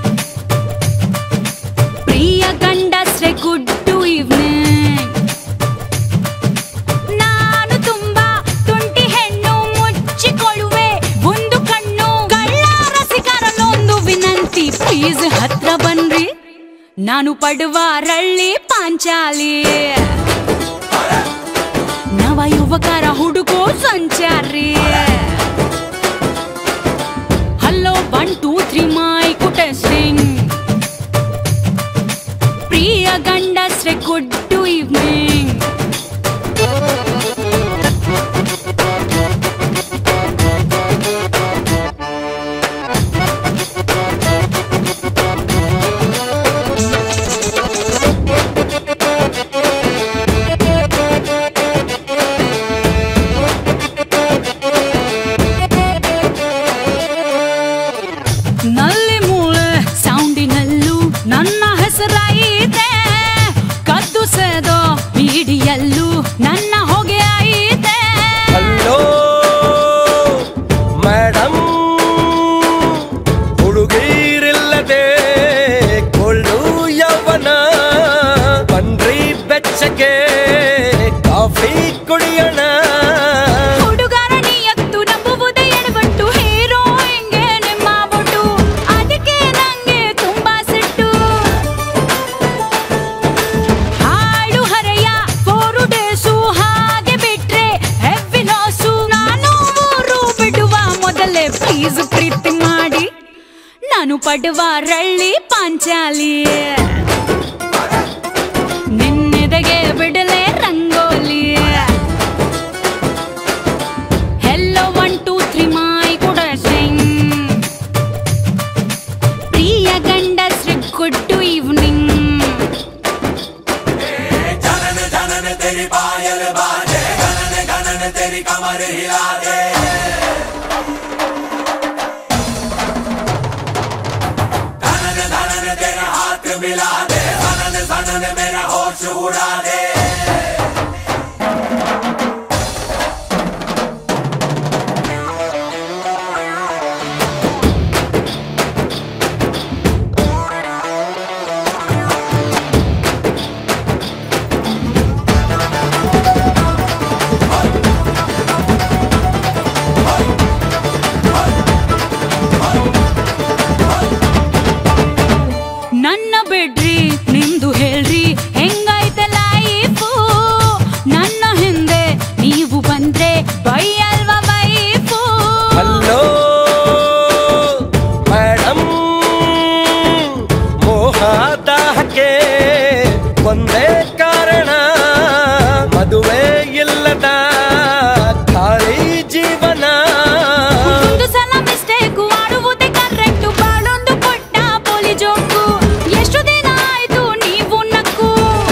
ಪ್ರಿಯ ಗಂಡಸ್ರೆ ಗುಡ್ ಟು ಈವ್ನಿಂಗ್ ನಾನು ತುಂಬಾ ತುಂಟಿ ಹೆಣ್ಣು ಮುಚ್ಚಿಕೊಳ್ಳುವೆ ಒಂದು ಕಣ್ಣು ಕಳ್ಳ ರಸಿಕರಲ್ಲೊಂದು ವಿನಂತಿ ಪ್ಲೀಸ್ ಹತ್ರ ಬನ್ರಿ ನಾನು ಪಡುವ ರಳ್ಳಿ ಪಾಂಚಾಲಿ ನವ ಯುವಕರ ಹುಡುಕೋ ಸಂಚಾರಿ hello one two three mike testing ಪ್ರಿಯ ಗಂಡಸ್ರೆ ಗುಡ್ ಟು ಈವ್ನಿಂಗ್ ನಲ್ಲಿ ಮೂಳೆ ಸೌಂಡಿನಲ್ಲೂ ನನ್ನ ಹೆಸರೈತೆ ಕದ್ದು ಸೇದೋ ಇಡಿಯಲ್ಲೂ ನನ್ನ ಹೊಗೆ ಐತೆ ಹಲೋ ಮೇಡಮ್ ಹುಡುಗೀರಿಲ್ಲದೆ ಕೊಳ್ಳು ಯೌವನ ಬನ್ರಿ ಬೆಚ್ಚಗೆ ಕಾಫಿ ಕುಡಿಯೋಣ ಹುಡುಗರ ನಿಯತ್ತು ನಂಬುವುದೇ ಎಡವಟ್ಟು ಹೀರೋ ಹೆಂಗೆ ನಿಮ್ಮ ಬೊಟ್ಟು ಅದಕ್ಕೆ ನಂಗೆ ತುಂಬಾ ಸಿಟ್ಟು ಹಾಡು ಹರೆಯ ಫೋರು ಡೇಸು ಹಾಗೆ ಬಿಟ್ರೆ ಹೆವ್ವಿ ಲಾಸು ನಾನು ಊರು ಬಿಡುವ ಮೊದಲೇ ಪ್ಲೀಸ್ ಪ್ರೀತಿ ಮಾಡಿ ನಾನು ಪಡುವ ರಳ್ಳಿ ಪಾಂಚಾಲಿ ನಿನ್ನೆದೆಗೆ ಬಿಡಲೆ rangoli hello one two three ಮೈ ಕೂಡ ಸಿಂಗ್ ಪ್ರಿಯ ಗಂಡಸ್ರಿ ಗುಡ್ ಟು ಈವ್ನಿಂಗ್ जनन जनन तेरी पायल बाजे गणन गणन तेरी कमर हिला दे धनन धनन तेरे हाथ मिला दे सनन सनन मेरा होश उड़ा दे ನನ್ನ ಬಿಡ್ರಿ ನಿಮ್ದು ಹೇಳ್ರಿ ಹೆಂಗೈತೆ ಲೈಫು ನನ್ನ ಹಿಂದೆ ನೀವು ಬಂದ್ರೆ ಬೈಯಲ್ವ ವೈಫು ಹಲೋ ಮೇಡಮ್ ಮೋಹದಾಹಕ್ಕೆ ಒಂದೇ ಕಾರಣ ಮದುವೆ ಇಲ್ಲದ ಖಾಲಿ ಜೀವನ ಒಂದು ಸಲ ಮಿಸ್ಟೇಕು ಆಡುವುದೇ ಕರೆಕ್ಟು ಬಾಳೊಂದು ಪುಟ್ಟ ಪೋಲಿ ಜೋಕು ಎಷ್ಟು ದಿನ ಆಯ್ತು ನೀವು ನಕ್ಕು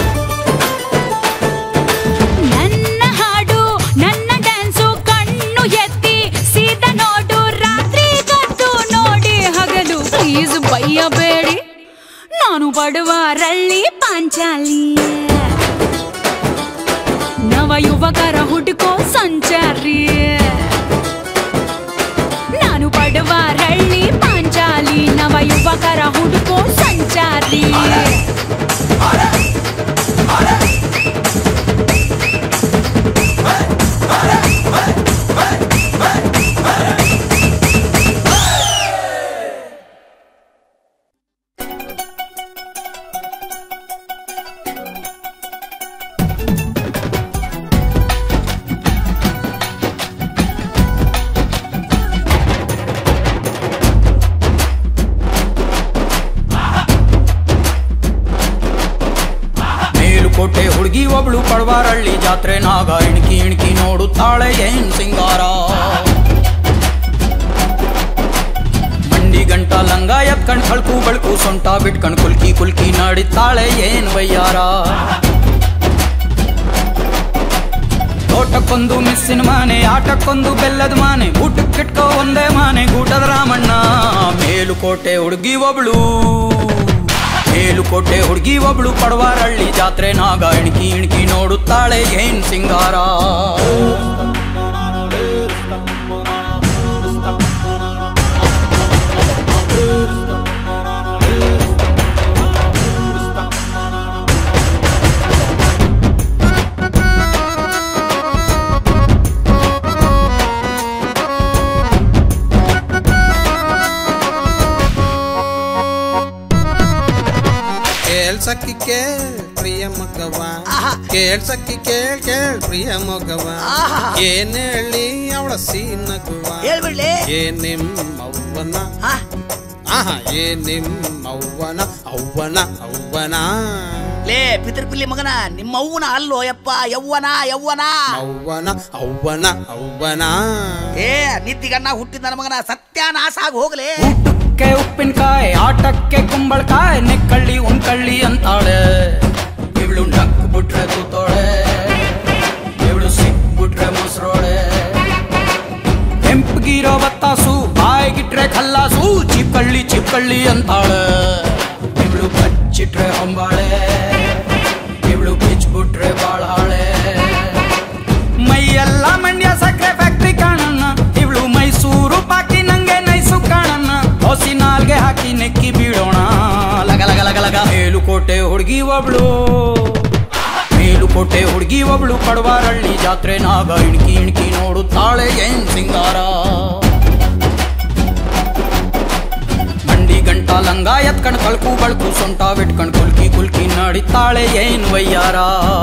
ನನ್ನ ಹಾಡು ನನ್ನ ಡ್ಯಾನ್ಸು ಕಣ್ಣು ಎತ್ತಿ ಸೀದಾ ನೋಡು ರಾತ್ರಿ ಕದ್ದು ನೋಡಿ ಹಗಲು ಪ್ಲೀಸ್ ಬೈಯಬೇಡಿ ನಾನು ಬಡುವ ರಳ್ಳಿ ಪಾಂಚಾಲಿ ನವ ಯುವಕರ ಹುಡುಕೋ ಸಂಚಾರಿ ನಾನು ಪಡುವ ರಳ್ಳಿ ಪಾಂಚಾಲಿ ನವ ಯುವಕರ ಹುಡುಕೋ ಸಂಚಾರಿ ಹುಡುಗಿ ಒಬ್ಳು ಪಡ್ವಾರಳ್ಳಿ ಜಾತ್ರೆ ನಾಗ ಇಣ್ಕಿ ಇಣ್ಕಿ ನೋಡುತ್ತಾಳೆ ಏನ್ ಸಿಂಗಾರ ಮಂಡಿ ಗಂಟ ಲಂಗ ಎತ್ಕಂಡ್ ಕಳ್ಕು ಬಳ್ಕು ಸೊಂಟ ಬಿಟ್ಕಂಡ್ ಕುಲ್ಕಿ ಕುಲ್ಕಿ ನಾಡಿತ್ತಾಳೆ ಏನ್ ವಯ್ಯಾರ ತೋಟಕ್ಕೊಂದು ಮಿಸ್ಸಿನ ಮಾನೆ ಆಟಕ್ಕೊಂದು ಬೆಲ್ಲದ ಮಾನೆ ಊಟಕ್ಕಿಟ್ಕೋ ಒಂದೇ ಮಾನೆ ಗೂಟದ ರಾಮಣ್ಣ ಮೇಲುಕೋಟೆ ಹುಡುಗಿ ಒಬ್ಳು ಮೇಲುಕೋಟೆ ಹುಡುಗಿ ಒಬ್ಳು ಪಡವಾರಳ್ಳಿ ಜಾತ್ರೆ ನಾಗ ಇಣ್ಕಿ ಇಣ್ಕಿ ನೋಡುತ್ತಾಳೆ ಏನ್ ಸಿಂಗಾರ ಕೇಳ್ಸಕ್ಕಿ ಕೇಳ್ ಪ್ರಿಯ ಮಗವ ಕೇಳ್ಸಕ್ಕಿ ಕೇಳ್ ಕೇಳ್ ಪ್ರಿಯ ಮಗವ ಏನ್ ಹೇಳಿ ಅವಳ ಸೀನಗುವ ಹೇಳ್ಬಿಡ್ಲಿ ಏ ನಿಮ್ಮವ್ವನ ಆಹಾ ಏ ನಿಮ್ಮವ್ವನ ಅವ್ವನ ಅವ್ವನ ಲೇ ಪಿತೃಪಿಲ್ಲಿ ಮಗನ ನಿಮ್ಮ ಅವ್ವನ ಅಲ್ಲೋ ಯಪ್ಪ ಯವ್ವನ ಯವ್ವನ ಅವ್ವನ ಅವ್ವನ ಅವ್ವನ ಏ ನಿದ್ದಿಗಣ್ಣ ಹುಟ್ಟಿದ ನನ್ನ ಮಗನ ಸತ್ಯಾನಾಶ ಆಗಿ ಹೋಗ್ಲೇ ಊಟಕ್ಕೆ ಉಪ್ಪಿನಕಾಯಿ ಆಟಕ್ಕೆ ಕುಂಬಳಕಾಯಿ ನೆಕ್ಕಳ್ಳಿ ಉಣ್ಕಳ್ಳಿ ಅಂತಾಳೆ ಇವಳು ನಕ್ ಬಿಟ್ರೆ ತೂತೋಳೆ ಇವಳು ಸಿಕ್ ಬಿಟ್ರೆ ಮೊಸರೋಳೆ ಕೆಂಪಗಿರೋ ಬತ್ತಾಸು ಬಾಯಿಗಿಟ್ರೆ ಕಲ್ಲಾಸು ಚಿಪ್ಪಳ್ಳಿ ಚಿಪ್ಪಳ್ಳಿ ಅಂತಾಳೆ ಇವಳು ಬಚ್ಚಿಟ್ರೆ ಹೊಂಬಾಳೆ ಇವಳು ಬಿಚ್ಬಿಟ್ರೆ ಬಾಳಾಳೆ ಮೈಯೆಲ್ಲ ಮಂಡ್ಯ ಸಕ್ಕರೆ ಫ್ಯಾಕ್ಟ್ರಿ ಕಾಣಣ್ಣ ಇವಳು ಮೈಸೂರು ಪಾಕಿ ನಂಗೆ ನೈಸು ಕಾಣಣ್ಣ ಹೊಸಿ ನಾಲ್ಗೆ ಹಾಕಿ ನೆಕ್ಕಿ ಬೀಳೋಣ ಲಗ ಲಗ ಲಗ ಲಗ ಮೇಲುಕೋಟೆ ಹುಡುಗಿ ಒಬ್ಳು ಮೇಲುಕೋಟೆ ಹುಡುಗಿ ಒಬ್ಳು ಪಡವಾರಳ್ಳಿ ಜಾತ್ರೆ ನಾಗ ಇಣ್ಕಿ ಇಣ್ಕಿ ನೋಡುತ್ತಾಳೆ ಏನ್ ಸಿಂಗಾರ ಮಂಡಿ ಗಂಟ ಲಂಗ ಎತ್ಕಂಡ್ ಕಳ್ಕು ಬಳ್ಕು ಸೊಂಟ ಬಿಟ್ಕಂಡ್ ಕುಲ್ಕಿ ಕುಲ್ಕಿ ನಡಿತಾಳೆ ಏನ್ ವಯ್ಯಾರ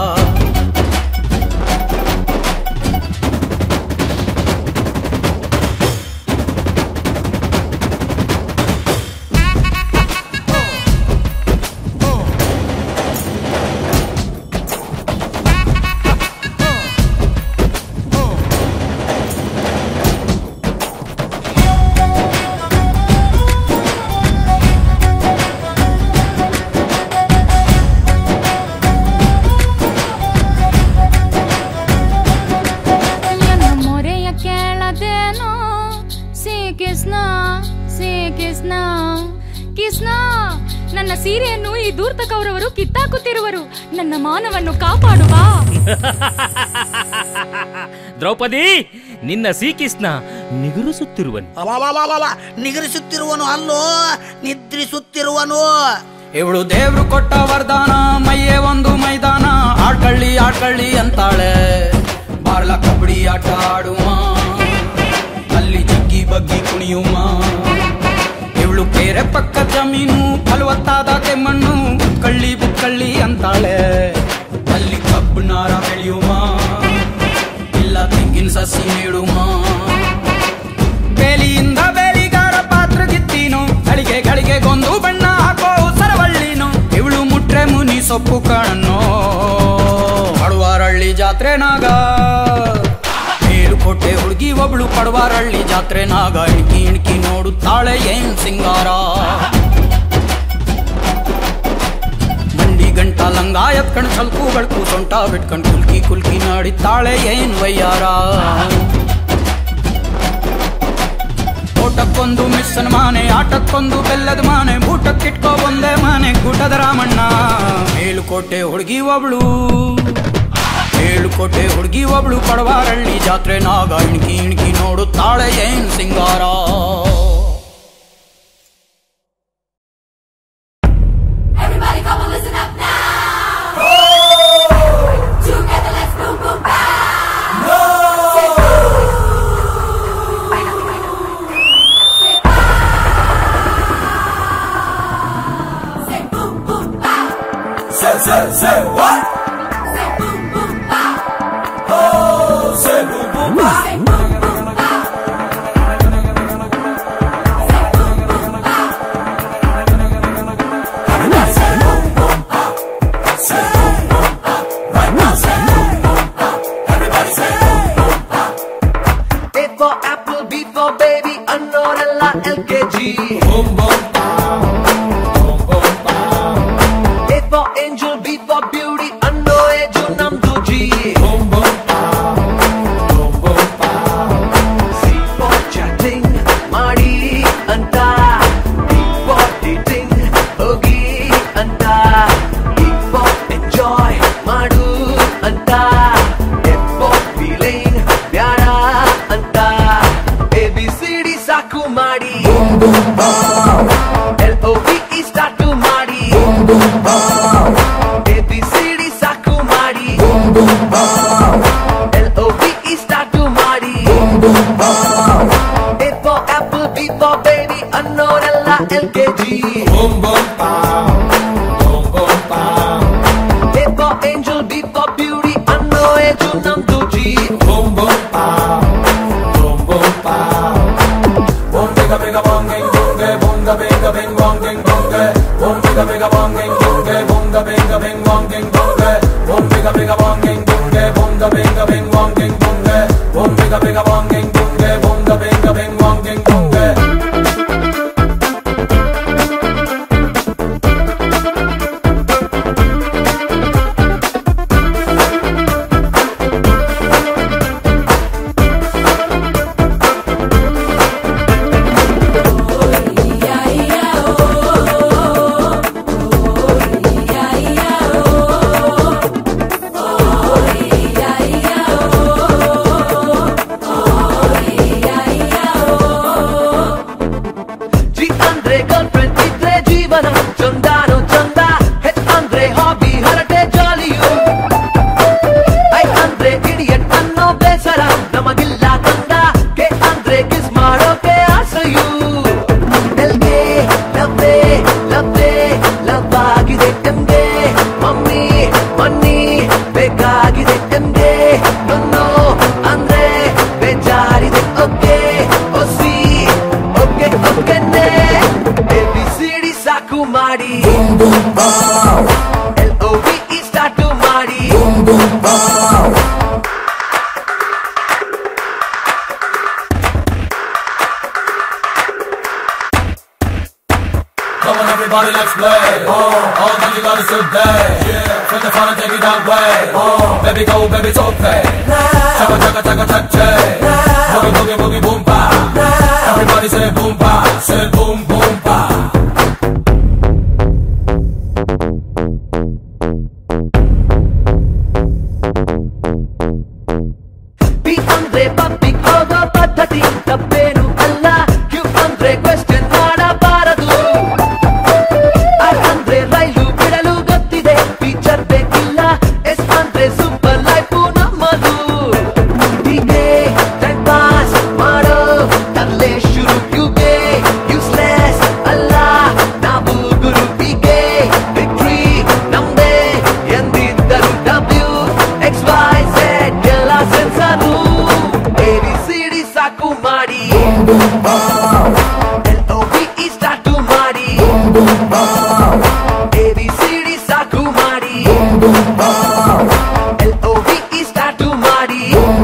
ಎನ್ನ ಮೊರೆಯ ಕೇಳದೇನೋ ಸಿ ಕೃಷ್ಣ ಸಿ ಕೃಷ್ಣ ಕೃಷ್ಣ ನನ್ನ ಸೀರೆಯನ್ನು ಈ ದೂರ್ತಕವರವರು ಕಿತ್ತಾಕುತ್ತಿರುವರು ನನ್ನ ಮಾನವನ್ನು ಕಾಪಾಡುವ ದ್ರೌಪದಿ ನಿನ್ನ ಶ್ರೀಕೃಷ್ಣ ನಿಗುರಿಸುತ್ತಿರುವನು ಅಬಾಬಾಬಾಬಾ, ನಿಗರಿಸುತ್ತಿರುವನು ಅಲ್ಲೋ ನಿದ್ರಿಸುತ್ತಿರುವನು ಇವಳು ದೇವ್ರು ಕೊಟ್ಟ ವರದಾನ ಮೈಯೇ ಒಂದು ಮೈದಾನ ಆಡ್ಕಳ್ಳಿ ಆಡ್ಕಳ್ಳಿ ಅಂತಾಳೆ ಬಾರ್ಲ ಕಬಡ್ಡಿ ಆಟ ಆಡುವ ಅಲ್ಲಿ ಜಗ್ಗಿ ಬಗ್ಗಿ ಕುಣಿಯುವ ಇವಳು ಕೇರೆ ಪಕ್ಕ ಜಮೀನು ಫಲವತ್ತಾದ ಕೆಮ್ಮಣ್ಣು ಕಳ್ಳಿ ಬುಕ್ಕಳ್ಳಿ ಅಂತಾಳೆ ಅಲ್ಲಿ ಕಬ್ಬು ನಾರ ಬೆಳೆಯುವ ಇಲ್ಲ ತೆಂಗಿನ ಸಸಿ ನೀಡುವ ಬೇಲಿಯಿಂದ ಬೇಲಿಗಾರ ಪಾತ್ರ ಗಿತ್ತೀನು ಗಳಿಗೆ ಗಳಿಗೆ ಗೊಂದು ಬಣ್ಣ ಹಾಕೋ ಸರವಳ್ಳಿನು ಇವಳು ಮುಟ್ರೆ ಮುನಿ ಸೊಪ್ಪು ಕಾಣನ್ನು ಪಡುವಾರಳ್ಳಿ ಜಾತ್ರೆ ನಾಗ ಮೇಲುಕೋಟೆ ಹುಡುಗಿ ಒಬ್ಳು ಪಡುವಾರಳ್ಳಿ ಜಾತ್ರೆ ನಾಗ ಇಣ್ಕಿ ಇಣ್ಕಿ ನೋಡುತ್ತಾಳೆ ಏನ್ ಸಿಂಗಾರ ಮಂಡಿ ಗಂಟ ಲಂಗ ಎತ್ಕಂಡ್ ಸಲ್ಕು ಬಳ್ಕು ಸೊಂಟ ಬಿಟ್ಕಂಡ್ ಕುಲ್ಕಿ ಕುಲ್ಕಿ ನಾಡಿತ್ತಾಳೆ ಏನ್ ವಯ್ಯಾರ ಓಟಕ್ಕೊಂದು ಮಿಸ್ಸನ ಮಾನೆ ಆಟಕ್ಕೊಂದು ಬೆಲ್ಲದ ಮಾನೆ ಊಟಕ್ಕಿಟ್ಕೋ ಒಂದೇ ಮಾನೆ ಗೂಟದ ರಾಮಣ್ಣ ಮೇಲುಕೋಟೆ ಹುಡುಗಿ ಒಬ್ಳು ಮೇಲುಕೋಟೆ ಹುಡುಗಿ ಒಬ್ಳು ಪಡವಾರಳ್ಳಿ ಜಾತ್ರೆ ನಾಗ ಇಣ್ಕಿ ಇಣ್ಕಿ ನೋಡುತ್ತಾಳೆ ಏನ್ ಸಿಂಗಾರ Everybody come and listen up now. Together let's boom boom bang. Say Say boom boom bang. Say, say, say what? Say boom boom bang. Oh, say boom boom bang. Say boom boom bang. Say boom boom bang. Everybody say boom boom bang. Say boom boom bang. L K G A for angel B for beauty ಅನ್ನೋ age ನಮ್ದು G G ಅಂದ್ರೆ girlfriend ಇದ್ರೆ ಜೀವನ ಚಂದಾನು ಚಂದ ಹೆಚ್ ಅಂದ್ರೆ hobby ಹರಟೆ ಜಾಲಿಯು I ಅಂದ್ರೆ idiot ಅನ್ನೋ ಬೇಸರ ನಮಗಿಲ್ಲ ತಂದ ಕೆ ಅಂದ್ರೆ ಕಿಸ್ ಮಾಡೋಕೆ ಆಸೆಯು ಎಲ್ಗೆ ಲವ್ವೆ ಲವ್ವೆ ಲವ್ ಆಗಿದೆ ಎಮ್ಗೆ ಮಮ್ಮಿ ಮನ್ನಿ ಬೇಕಾಗಿದೆ ಎಮ್ಗೆ ನನ್ನೋ ಅಂದ್ರೆ ಬೇಜಾರಿದೆ ಓಕೆ ಒಸಿ ಓಕೆ ಓಕೆನೆ ಎ ಬಿ ಸಿ ಡಿ ಸಾಕು ಮಾಡಿ L O V E start ಮಾಡಿ Come on, everybody, let's play. Oh, all that you gotta today. Yeah, from the fun and take it that way. Oh, baby, go, baby, don't play. Chaka, chaka, chaka, chaka, chaka. Boogie, boogie, boogie, boom, ba. Everybody say boom, ba. Say boom, boom, ba. P ಅಂದ್ರೆ public ಹೋಗೋ ಪದ್ಧತಿ ತಪ್ಪೇನು ಅಲ್ಲ Q ಅಂದ್ರೆ question ಮಾಡಬಾರದು R ಅಂದ್ರೆ ರೈಲು ಬಿಡಲು ಗೊತ್ತಿದೆ feature ಬೇಕಿಲ್ಲ ಎಸ್ ಅಂದ್ರೆ ಸೂಪರ್ ಲೈಫು ನಮ್ಮದು ಹೀಗೆ ಟೈಮ್ ಪಾಸ್ ಮಾಡೋ ತರಲೆ ಶುರು ಕ್ಯೂಗೆ ಯೂಸ್ಲೆಸ್ ಅಲ್ಲ ನಾವು ಗುರು ಹೀಗೆ ವಿಕ್ಟ್ರಿ ನಮ್ದೇ ಎಂದಿದ್ದರು ಡಬ್ಲ್ಯೂ ಎಕ್ಸ್ ವೈ ಝೆಡ್ ಎಲ್ಲ censor A B C D ಸಾಕು ಮಾಡಿ L O B E start ಮಾಡಿ ಎ ಬಿ ಸಿ ಡಿ ಸಾಕು ಮಾಡಿ L O B E start ಮಾಡಿ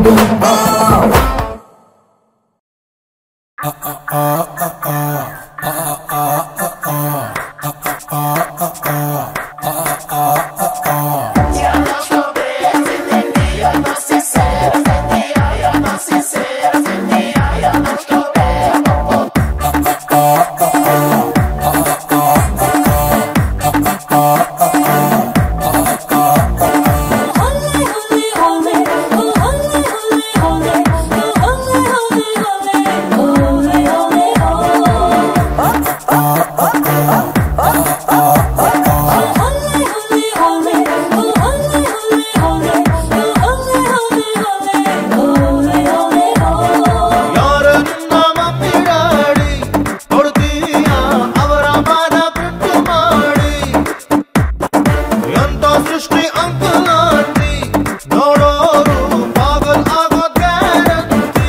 ಯಾರನ್ನ ಮಪ್ಪಿಡಾಡಿ ಕೊಡ್ತೀಯ ಅವರ ಮಾನ ಬಿಟ್ಟು ಮಾಡಿ ಎಂತ ಸೃಷ್ಟಿ ಅಂಕಲಾಂತಿ ನೋಡೋರು ಪಾಗಲ್ ಆಗೋ guarantee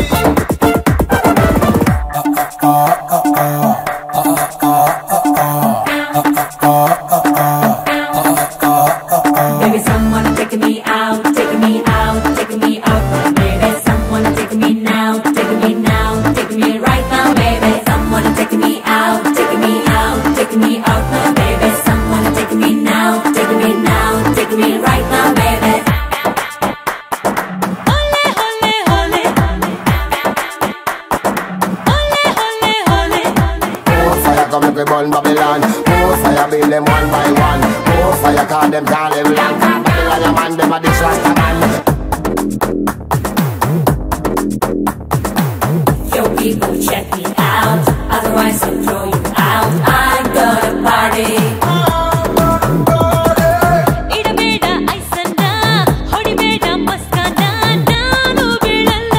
Baby, someone take me out, take me out, take me out, baby. Someone take me now, take me now, take me right now, baby. Someone take me out, take me out, take me out now, baby. Someone take me now, take me now, take me right now, baby. More fire come make we burn Babylon More fire build them one by one More fire call them call them long Babylon a man them a this rasta man Yo, people, check me out. Otherwise, I'll throw you out. I'm gonna party. ಇಡಬೇಡ ಐಸನ್ನ ಹೊಡಿಬೇಡ ಮಸ್ಕನ್ನ ನಾನು ಬೀಳಲ್ಲ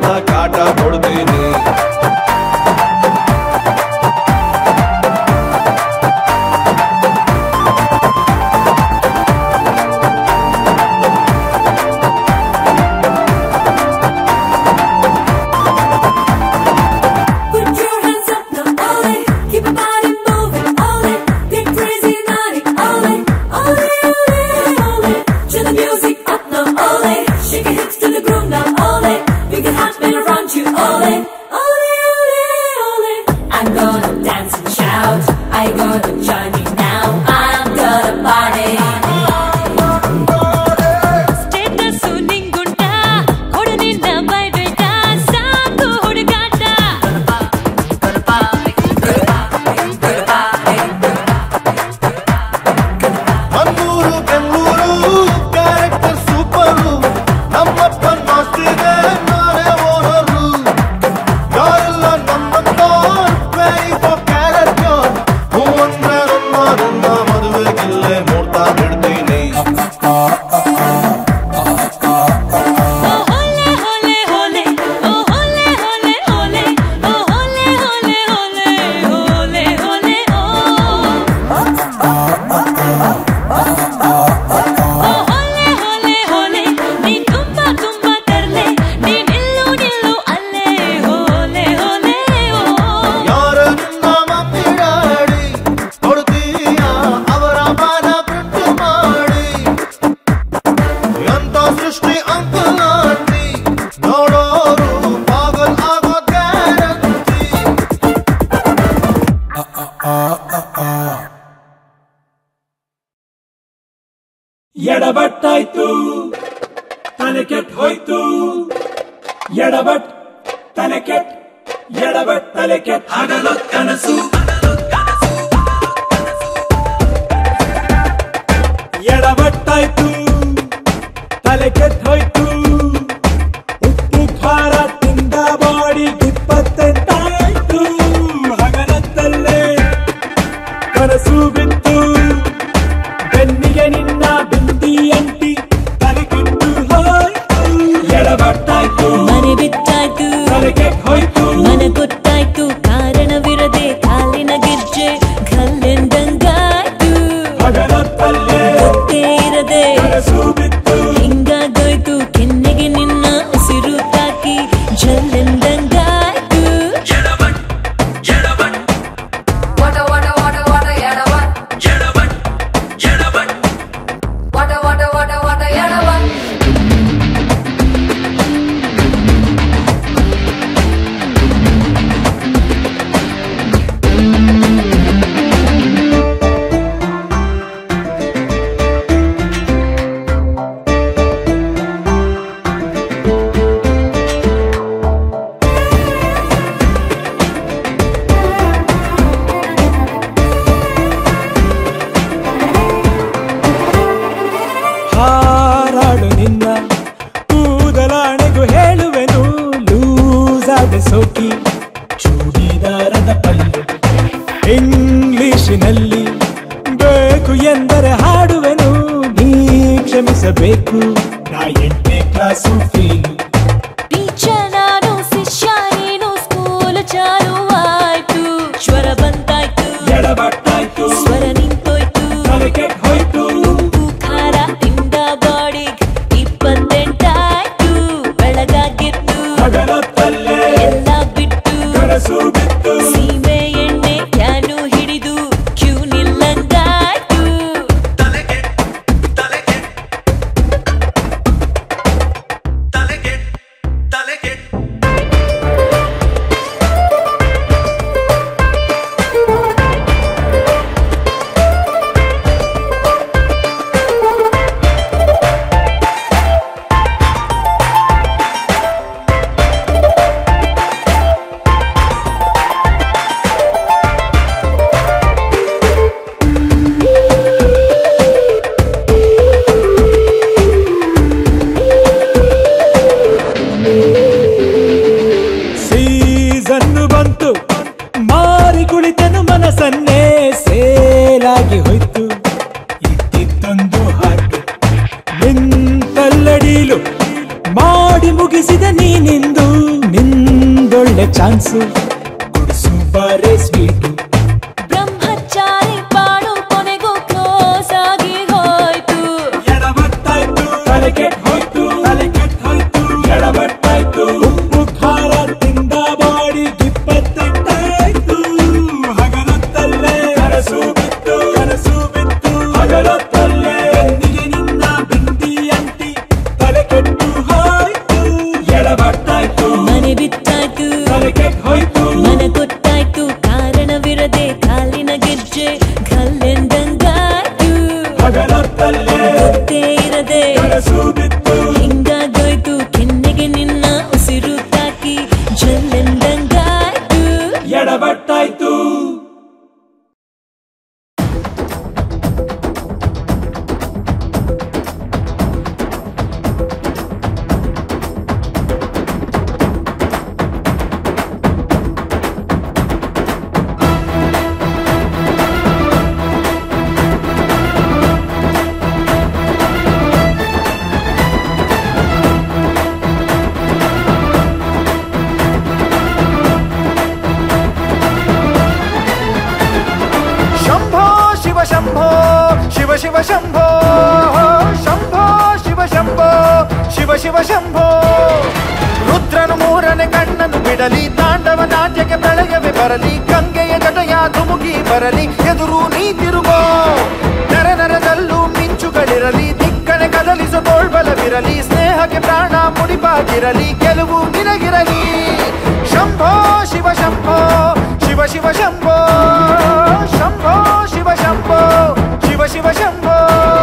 ಅಂತ ಕಾಟ ಕೊಡ್ತೀನಿ Put your hands up now, all it. Keep your body moving, all it. Get crazy, naughty, all it. All it, all it, all it. Turn the music up now, all it. Shake your hips to the groove now, all it. Big and hot men around you, all it. All it, all it, all it. I'm gonna dance and shout. I gonna join you now. I'm gonna party. Status ನಿಂಗುಂಟ ಕೊಡು ನಿನ್ನ ಬೈಬೇಟ ಸಾಕು ಹುಡುಗಾಟ ಮನ್ನೂರು Bengaluru character super ನಮ್ಮಪ್ಪ ಮಾಸ್ತಿದೆ ನಾನೇ owner ಯಾರೆಲ್ಲ ನಮ್ಮಂತ very far character ಹೂ ಅಂದ್ರೆ ನನ್ನ ನನ್ನ ಮದುವೆಗಿಲ್ಲೇ ನೋಡ್ತಾ ಬಿಡ್ತೀನಿ ಹೋಲೆ ಹೋಲೆ ಹೋಲೆ ಓ ಹೋಲೆ ಹೋಲೆ ಹೋಲೆ ಓ ಹೋಲೆ ಹೋಲೆ ಹೋಲೆ ಹೋಲೆ ಹೋಲೆ ಓ ಓ ಹೋಲೆ ಹೋಲೆ ಹೋಲೆ ನೀ ತುಂಬಾ ತುಂಬಾ ತರ್ಲೆ ನೀ ನಿಲ್ಲು ನಿಲ್ಲು ಅಲ್ಲೇ ಹೋಲೆ ಹೋಲೆ ಓ ಯಾರ ನಿನ್ನ ಮಮ್ಮಿ ಡ್ಯಾಡಿ ಕೊಡ್ತೀಯ ಅವರ ಮನ ಬಿಟ್ಟು ಮಾಡಿ ಎಂತ ಸೃಷ್ಟಿ ಅಂಕಲ್ ಆಂಟಿ ನೋಡೋರು ಪಾಗಲ್ ಆಗೋ ಗ್ಯಾರಂಟಿ ಎಡಬಟ್ಟಾಯ್ತು ತಲೆ ಕೆಟ್ಟ ಹೋಯ್ತು ಎಡಬಟ್ ತಲೆ ಕೆಟ್ಟ ಎಡಬಟ್ ತಲೆ ಕೆಟ್ಟ ಹಗಲು ಕನಸು ಎಡಬಟ್ಟಾಯ್ತು ತಲೆ ಕೆಟ್ಟ ಹೋಯ್ತು ಉಪ್ಪು ಖಾರ ತಿಂದ ಬಾಡಿ ಇಪ್ಪತ್ತೆಂಟಾಯ್ತು ಹಗಲತ್ತಲ್ಲೇ ಕನಸು ಬಿತ್ತು ಬೆನ್ನಿಗೆ ನಿನ್ನ ಬಿಂದಿ ಅಂಟಿ ತಲೆ ಕೆಟ್ಟು ಹೋಯ್ತು ಎಡಬಟ್ಟಾಯ್ತು ಮನೆ ಬಿಟ್ಟಾಯ್ತು ತಲೆ ಕೆಟ್ಟ ಹೋಯ್ತು ಮನ ಗೊತ್ತಾಯ್ತು ಕಾರಣವಿರದೆ ಕಾಲಿನ ಗೆಜ್ಜೆ ಕಲ್ಲೆಂದಂಗಾಯ್ತು ಹಗಲತ್ತಲ್ಲೇ ಗೊತ್ತೇ ಇರದೆ ಕನಸು ಬಿತ್ತು ಹಿಂಗಾಗೋಯ್ತು ಕೆನ್ನೆಗೆ ನಿನ್ನ ಉಸಿರು ತಾಕಿ ಜಲ್ಲೆಂದಂಗಾಯ್ತು What a what a what a what a yada what? What a what a what a what a yada what? ಹಾರಾಡು ನಿನ್ನ ಕೂದಲಾಣೆಗೂ ಹೇಳುವೆನು ಲೂಸ್ ಆದ ಸೋಕಿ ಚೂಡಿದಾರದ ಪಲ್ಲು ಇಂಗ್ಲಿಶಿನಲ್ಲಿ ಬೇಕು ಎಂದರೆ ಹಾಡುವೆನು ನೀ ಕ್ಷಮಿಸಬೇಕು ನಾ ಎಂಟನೇ ಕ್ಲಾಸು ಫೀಲು ಟೀಚರ್ ನಾನು ಶಿಷ್ಯ ನೀನು ಸ್ಕೂಲ್ ಚಾಲುವಾಯ್ತು ಜ್ವರ ಬಂತಾಯ್ತು ಎಡಬಟ್ಟಾಯ್ತು ಸ್ವರ ನಿಂತೋಯ್ತು ತಲೆ ಕೆಟ್ಟ ಹೋಯ್ತು ಉಪ್ಪು ಖಾರ ತಿಂದ ಬಾಡಿಗ್ ಇಪ್ಪತ್ತೆಂಟಾಯ್ತು ಬೆಳಗಾಗಿತ್ತು ಹಗಲತ್ತಲ್ಲೇ ಎಲ್ಲ ಬಿಟ್ಟು ಕನಸು ಬಿತ್ತು ಸೀಮೆ ಎಣ್ಣೆ ಕ್ಯಾನು ಹಿಡಿದು ಕ್ಯೂ ನಿಲ್ಲಂಗಾಯ್ತು ಚಾನ್ಸು ಕುಡಿಸು ಬಾರೆ ಸ್ವೀಟು ಬ್ರಹ್ಮಚಾರಿ ಬಾಳು ಕೊನೆಗೂ ಕ್ಲೋಸ್ ಆಗಿ ಹೋಯ್ತು ಎಡವಟ್ಟಾಯ್ತು ತಲೆ ಕೆಟ್ಟ ಹೋಯ್ತು ತಲೆ ಕೆಟ್ಟ ಹೋಯ್ತು ಎಡವಟ್ಟಾಯ್ತು ಉಪ್ಪು ಖಾರ ತಿಂದ ಬಾಡಿ ಗಿಪ್ಪತ್ತಿಟ್ಟಾಯ್ತು ಹಗಲೊತ್ತಲ್ಲೇ ಕನಸು ಬಿತ್ತು ಕನಸು ಬಿತ್ತು ಹಗಲೊತ್ತಲ್ಲೇ ಬೆನ್ನಿಗೆ ನಿನ್ನ ಬಿಂದಿ ಅಂಟಿ ತಲೆ ಕೆಟ್ಟು ಹೋಯ್ತು ಎಡವಟ್ಟಾಯ್ತು ಮನೆ ಬಿತ್ತಾಯ್ತು ತಲೆ ಕೆಟ್ಟ ಹೋಯ್ತು ಮನ ಗೊತ್ತಾಯ್ತು ಕಾರಣವಿರದೆ ಕಾಲಿನ ಗೆಜ್ಜೆ ಕಲ್ಲೆಂದಂಗಾಯ್ತು ಹಗಲೊತ್ತಲ್ಲೇ ಗೊತ್ತೇ ಇರದೆ ಕನಸು ಬಿತ್ತು ಹಿಂಗಾಗೋಯ್ತು ಕೆನ್ನೆಗೆ ನಿನ್ನ ಉಸಿರು ತಾಕಿ ಜಲ್ಲೆಂದಂಗಾಯ್ತು ಎಡವಟ್ಟಾಯ್ತು ಶಂಭೋ ಶಿವ ಶಂಭೋ ಶಿವ ಶಿವ ಶಂಭೋ ಶಂಭೋ ಶಿವ ಶಂಭೋ ಶಿವ ಶಿವ ಶಂಭೋ ರುದ್ರನು ಮೂರನೇ ಕಣ್ಣನ್ನು ಬಿಡಲಿ ತಾಂಡವ ನಾಟ್ಯಕ್ಕೆ ಪ್ರಳಯವೇ ಬರಲಿ ಗಂಗೆಯ ಜಟಯ ಧುಮುಕಿ ಬರಲಿ ಎದುರು ನೀ ತಿರುಗೋ ನರ ನರದಲ್ಲೂ ಮಿಂಚುಗಳಿರಲಿ ದಿಕ್ಕನೆ ಕದಲಿಸೋ ತೋಳ್ಬಲವಿರಲಿ ಸ್ನೇಹಕ್ಕೆ ಪ್ರಾಣ ಮುಡಿಪಾಗಿರಲಿ ಗೆಲುವು ನಿನಗಿರಲಿ ಶಂಭೋ ಶಿವ ಶಂಭೋ ಶಿವ ಶಿವ ಶಂಭೋ ಶಂಭೋ ಶಿವ ಶಂಭೋ ಶಿವ ಶಿವ ಶಂಭೋ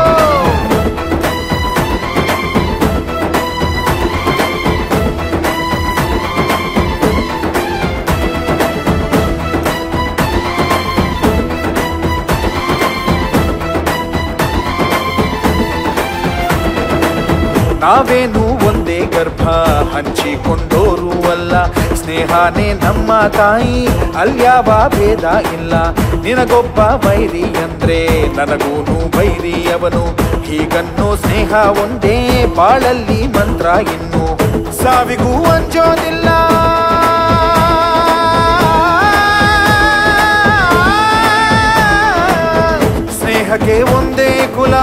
ನಾವೇನು ಒಂದೇ ಗರ್ಭ ಹಂಚಿಕೊಂಡೋರು ಅಲ್ಲ ಸ್ನೇಹನೇ ನಮ್ಮ ತಾಯಿ ಅಲ್ಯಾವ ಭೇದ ಇಲ್ಲ ನಿನಗೊಬ್ಬ ವೈರಿ ಅಂದ್ರೆ ನನಗೂನು ವೈರಿ ಅವನು ಹೀಗನ್ನೋ ಸ್ನೇಹ ಒಂದೇ ಬಾಳಲ್ಲಿ ಮಂತ್ರ ಇನ್ನು ಸಾವಿಗೂ ಅಂಜೋದಿಲ್ಲ ಸ್ನೇಹಕ್ಕೆ ಒಂದೇ ಕುಲ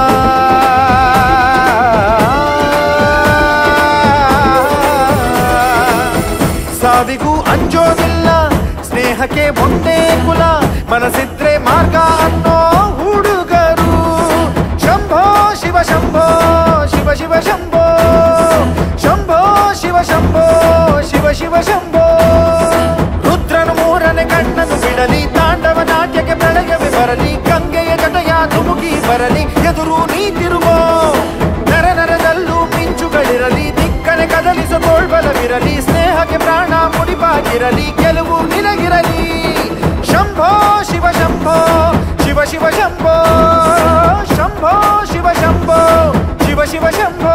ಸಾವಿಗೂ ಅಂಜೋದಿಲ್ಲ ಸ್ನೇಹಕ್ಕೆ ಒಂದೇ ಕುಲ ಮನಸ್ಸಿದ್ರೆ ಮಾರ್ಗ ಅನ್ನೋ ಹುಡುಗರು ಶಂಭೋ ಶಿವ ಶಂಭೋ ಶಿವ ಶಿವ ಶಂಭೋ ಶಂಭೋ ಶಿವ ಶಂಭೋ ಶಿವ ಶಿವ ಶಂಭೋ ರುದ್ರನು ಮೂರನೇ ಕಣ್ಣನ್ನು ಬಿಡಲಿ ತಾಂಡವ ನಾಟ್ಯಕ್ಕೆ ಪ್ರಳಯವೇ ಬರಲಿ ಗಂಗೆಯ ಜಟಯ ಧುಮುಕಿ ಬರಲಿ ಎದುರು ನೀ ತಿರುಗೋ ನರ ನರದಲ್ಲೂ ಮಿಂಚುಗಳಿರಲಿ ದಿಕ್ಕನೆ ಕದಲಿಸೋ ತೋಳ್ಬಲವಿರಲಿ ಸ್ನೇಹಕ್ಕೆ ಪ್ರಾಣ ಮುಡಿಪಾಗಿರಲಿ ಗೆಲುವು ನಿನಗಿರಲಿ ಶಂಭೋ ಶಿವ ಶಂಭೋ ಶಿವ ಶಿವ ಶಂಭೋ ಶಂಭೋ ಶಿವ ಶಂಭೋ ಶಿವ ಶಿವ ಶಂಭೋ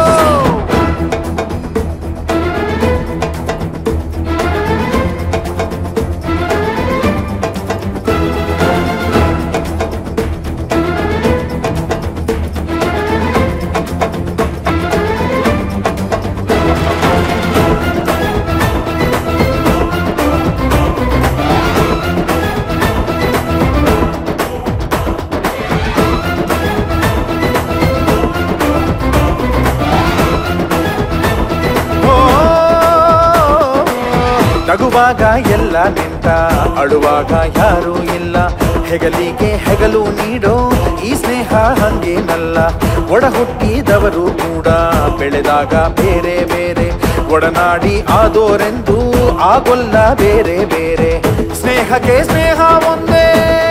ನಗುವಾಗ ಎಲ್ಲ ನಿಂತ ಅಳುವಾಗ ಯಾರೂ ಇಲ್ಲ ಹೆಗಲಿಗೆ ಹೆಗಲು ನೀಡೋ ಈ ಸ್ನೇಹ ಹಂಗೇನಲ್ಲ ಒಡ ಹುಟ್ಟಿದವರು ಕೂಡ ಬೆಳೆದಾಗ ಬೇರೆ ಬೇರೆ ಒಡನಾಡಿ ಆದೋರೆಂದು ಆಗೊಲ್ಲ ಬೇರೆ ಬೇರೆ ಸ್ನೇಹಕ್ಕೆ ಸ್ನೇಹ ಒಂದೇ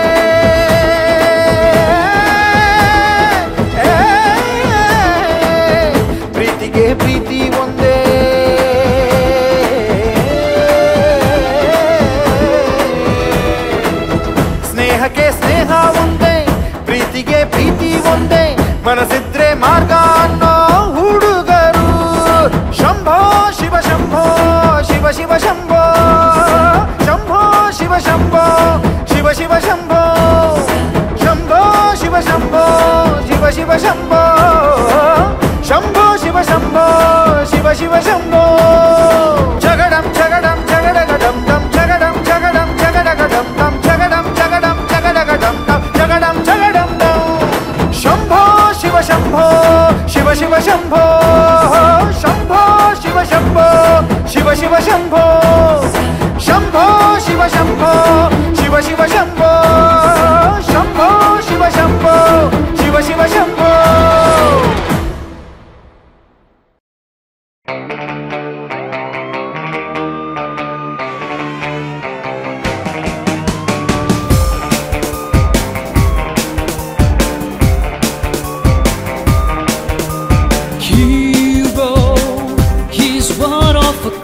ಪ್ರೀತಿಗೆ ಪ್ರೀತಿ ಒಂದೇ ಸ್ನೇಹಕ್ಕೆ ಸ್ನೇಹ ಒಂದೇ ಪ್ರೀತಿಗೆ ಪ್ರೀತಿ ಒಂದೇ ಮನಸ್ಸಿದ್ರೆ ಮಾರ್ಗ ಅನ್ನೋ ಹುಡುಗರು ಶಂಭೋ ಶಿವ ಶಂಭೋ ಶಿವ ಶಿವ ಶಂಭೋ ಶಂಭೋ ಶಿವ ಶಂಭೋ ಶಿವ ಶಿವ ಶಂಭೋ ಶಂಭೋ ಶಿವ ಶಂಭೋ ಶಿವ ಶಿವ ಶಂಭೋ ಶಂಭೋ ಶಿವ ಶಂಭೋ ಶಂಭೋ ಶಂಭೋ ಶಿವ ಶಂಭೋ ಶಿವ ಶಿವ ಶಂಭೋ ಶಂಭೋ ಶಿವ ಶಂಭೋ ಶಿವ ಶಿವ ಶಂಭೋ Hero, he's one of a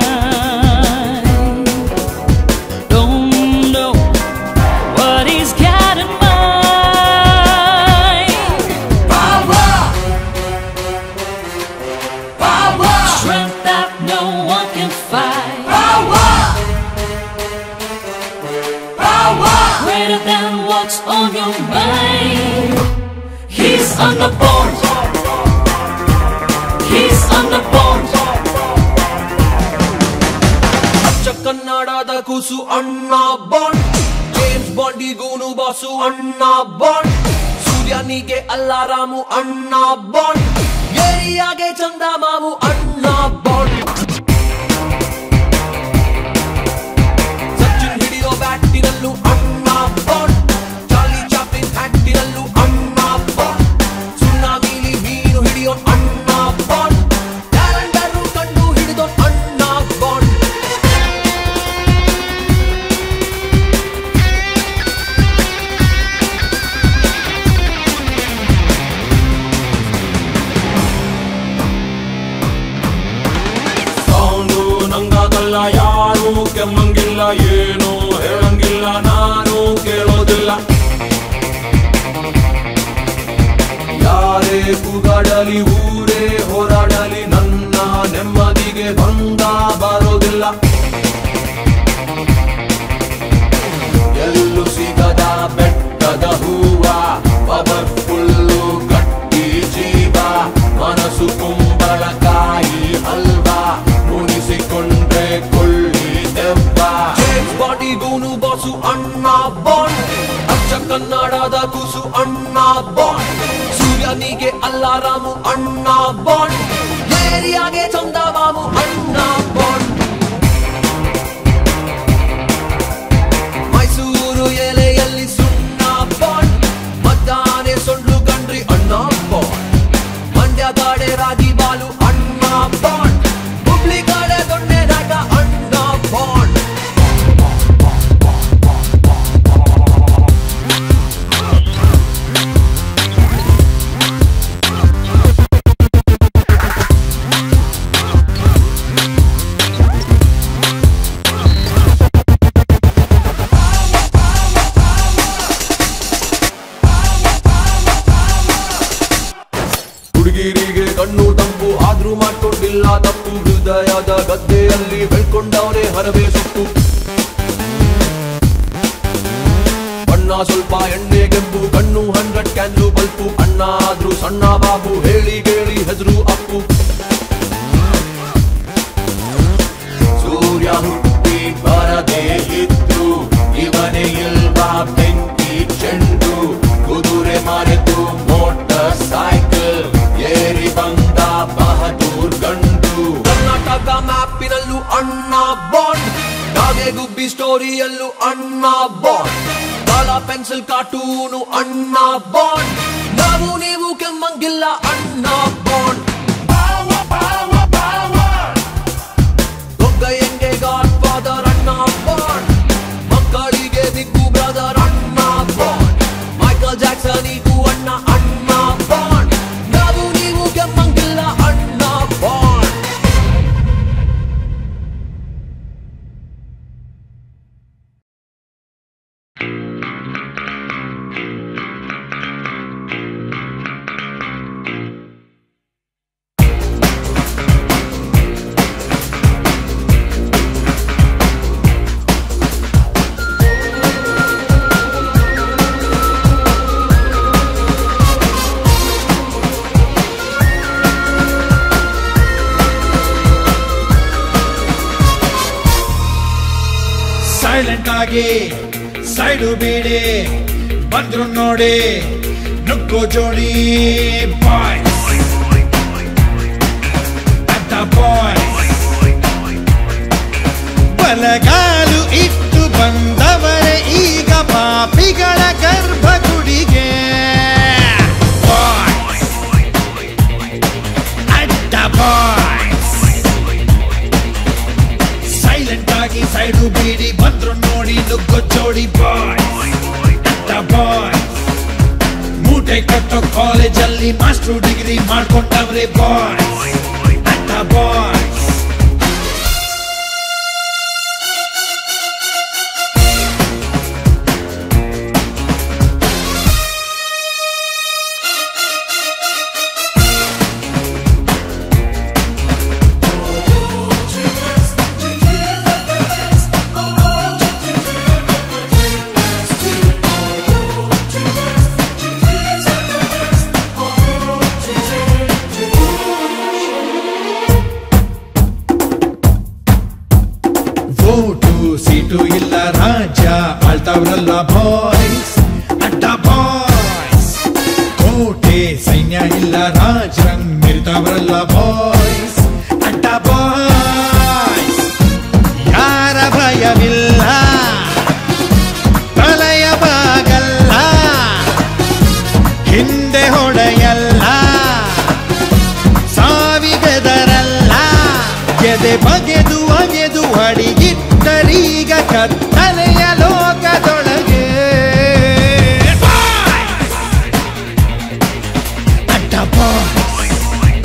kind. Don't know what he's got in mind. Power, power, strength that no one can fight. Power, power, greater than what's on your mind. He's on the board. He's on the board. ಅಚ್ಚ ಕನ್ನಡದ ಕೂಸು ಅಣ್ಣ Bond James ಬಾಂಡಿಗೂನು boss ಅಣ್ಣ Bond ಸೂರ್ಯನಿಗೆ ಅಲ್ಲಾರಾಮು ಅಣ್ಣ bond ಏರಿಯಾಗೆ ಚಂದ ಮಾಮು ಅಣ್ಣ ಬಾಂಡ್ ಸಚಿನ್ ಹಿಡಿಯೋ ಬ್ಯಾಟಿನಲ್ಲೂ ಅಣ್ಣ ಬಾಂಡ್ ಚಾರ್ಲಿ ಚಾಪ್ಲಿನ್ ಹ್ಯಾಟಿನಲ್ಲೂ ಅಣ್ಣ ಬಾಂಡ್ ಸುನಾಮಿಲಿ ಮೀನು ಹಿಡಿಯೋ ಅಣ್ಣ ಬಾಂಡ್ ಕ್ಯಾಲೆಂಡರು ಕಂಡು ಹಿಡಿದೋ ಅಣ್ಣ ಬಾಂಡ್ ಸೌಂಡು ನಂಗಾಗಲ್ಲ ಯಾರು ಕೆಮ್ಮಂಗಿಲ್ಲ ಏನು ಹೇಳಂಗಿಲ್ಲ ನಾನು ಕೇಳೋದಿಲ್ಲ ಯಾರೇ ಕೂಗಾಡಲಿ ಊರೇ ಹೋರಾಡಲಿ ನನ್ನ ನೆಮ್ಮದಿಗೆ ಭಂಗ ಬರೋದಿಲ್ಲ ಎಲ್ಲೂ ಸಿಗದ ಬೆಟ್ಟದ ಹೂವ ಪವರ್ಫುಲ್ಲು ಗಟ್ಟಿ ಜೀವ ಮನಸ್ಸು ಕುಂಬಳಕಾಯಿ ಹಲ್ವಾ ಮುನಿಸಿಕೊಂಡ್ರೆ ಕೊಳ್ಳಿ ದೆವ್ವ ಜೇಮ್ಸ್ ಬಾಂಡಿಗೂನು ಬಾಸು ಅಣ್ಣ ಬಾಂಡ್ ಅಚ್ಚ ಕನ್ನಡದ ಕೂಸು ಅಣ್ಣ ಬಾಂಡ್ ಸೂರ್ಯನಿಗೆ ಅಲ್ಲಾರಾಮು ಅಣ್ಣ ಬಾಂಡ್ ಏರಿಯಾಗೆ ಚಂದ ಮಾಮು ಅಣ್ಣ ಬಾಂಡ್ ಮೈಸೂರು ಎಲೆಯಲ್ಲಿ ಸುಣ್ಣ ಬಾಂಡ್ ಮದ್ದಾನೆ ಸೊಳ್ಳು ಗಂಡ್ರಿ ಅಣ್ಣ ಬಾಂಡ್ ಮಂಡ್ಯ ಗಾಡೆ ರಾಗಿ ಬಾಲು ಅಣ್ಣ ಬಾಂಡ್ ಹುಬ್ಳಿ ಗಾಡೆ ದೊಣ್ಣೆ ನಾಟ ಅಣ್ಣ ಬಾಂಡ್ ಹುಡುಗಿರಿಗೆ ಕಣ್ಣು ತಂಪು ಆದ್ರೂ ಮಾಡ್ಕೊಂಡಿಲ್ಲ ತಪ್ಪು ಹೃದಯದ ಗದ್ದೆಯಲ್ಲಿ ಬೆಳ್ಕೊಂಡವರೇ ಹರವೇ ಸುಟ್ಟು ಬಣ್ಣ ಸ್ವಲ್ಪ ಎಣ್ಣೆ ಕೆಂಪು ಕಣ್ಣು ಹಂಡ್ರೆಡ್ ಕ್ಯಾನ್ಲು ಬಲ್ಪು ಅಣ್ಣ ಆದ್ರೂ ಸಣ್ಣ ಬಾಬು ಹೇಳಿ ಕೇಳಿ ಹೆಸರು ಅಪ್ಪು ಸೂರ್ಯ ಹುಟ್ಟಿ ಬರದೇ ಇದ್ರು ಇವನೇ ಇಲ್ವಾ ಬೆಂಕಿ ಚೆಂಡು ಕುದುರೆ ಮರೆತು ಮೋಟರ್ ಸೈಕಲ್ ಏರಿ ಬಂದ ಬಹದೂರ್ ಗಂಡು ಕರ್ನಾಟಕ ಮ್ಯಾಪಿನಲ್ಲೂ ಅಣ್ಣ ಬಾಂಡ್ ನಾಗೆ ಗುಬ್ಬಿ ಸ್ಟೋರಿಯಲ್ಲೂ ಅಣ್ಣ ಬಾಂಡ್ ಕಾಲ ಪೆನ್ಸಿಲ್ ಕಾರ್ಟೂನು ಅಣ್ಣ ಬಾಂಡ್ ನಾವು ನೀವು ಕೆಮ್ಮಂಗಿಲ್ಲ ಅಣ್ಣ ಬಾಂಡ್ ಗೊಗ್ಗಯ್ಯಂಗೆ ಗಾಡ್ ಫಾದರ್ ಅಣ್ಣ ಬಾಂಡ್ ಮಕ್ಕಳಿಗೆ ದಿಕ್ಕು ಬ್ರದರ್ ಅಣ್ಣ ಬಾಂಡ್ ಮೈಕಲ್ ಜಾಕ್ಸನಿಗೂ ಅಣ್ಣ ಅಣ್ಣ ಬಾಂಡ್ ನಾವು ನೀವು ಕೆಮ್ಮಂಗಿಲ್ಲ ಅಣ್ಣ ಬಾಂಡ್ ಸೈಲೆಂಟ್ ಆಗಿ ಸೈಡು ಬೀಡಿ ಬಂದ್ರು ನೋಡಿ ನುಗ್ಗೋ ಜೋಡಿ ಬಾಯ್ ಅಂತ ಬಾಯ್ ಬಲಗಾಲು ಇಟ್ಟು ಬಂದವರೇ ಈಗ ಪಾಪಿಗಳ ಗರ್ಭಗುಡಿಗೆ Boys. ಅಡ್ಡ ಬಾಯ್ಸ್ ಸೈಲೆಂಟ್ ಆಗಿ ಸೈಡು ಬೀಡಿ ಬಂದ್ರು ನೋಡಿ ನುಗ್ಗೋ ಜೋಡಿ ಬಾಯ್ಸ್ ಅಡ್ಡ ಬಾಯ್ಸ್ ಮೂಟೆ ಕಟ್ಟೋ ಕಾಲೇಜಲ್ಲಿ ಮಾಸ್ಟರ್ ಡಿಗ್ರಿ ಮಾಡ್ಕೊಂಡವ್ರೆ ಬಾಯ್ಸ್ ಅಡ್ಡ ಬಾಯ್ಸ್ ವೋಟು ಸೀಟು ಇಲ್ಲ ರಾಜ್ಯ ಆಳ್ತಾವ್ರಲ್ಲ ಬಾಯ್ಸ್ ಅಡ್ಡ ಬಾಯ್ಸ್ ಕೋಟೆ ಸೈನ್ಯ ಇಲ್ಲ ರಾಜ್ರಂಗ್ ಮಿರ್ತಾವ್ರಲ್ಲ ಬಾಯ್ಸ್ ಅಡ್ಡ ಬಾಯ್ಸ್ ಯಾರ ಭಯವಿಲ್ಲ ಪ್ರಲಯ ಬಾಗಲ್ಲ ಹಿಂದೆ ಹೊಡೆಯಲ್ಲ ಸಾವಿಗೆದರಲ್ಲ ಎದೆ ಬಗೆದು ಅಗೆದು ಅಡಿಗಿಟ್ಟರೀಗ ಕತ್ತಲೆಯ ಲೋಕದೊಳಗೆ ಅಡ್ಡ ಬಾಯ್ಸ್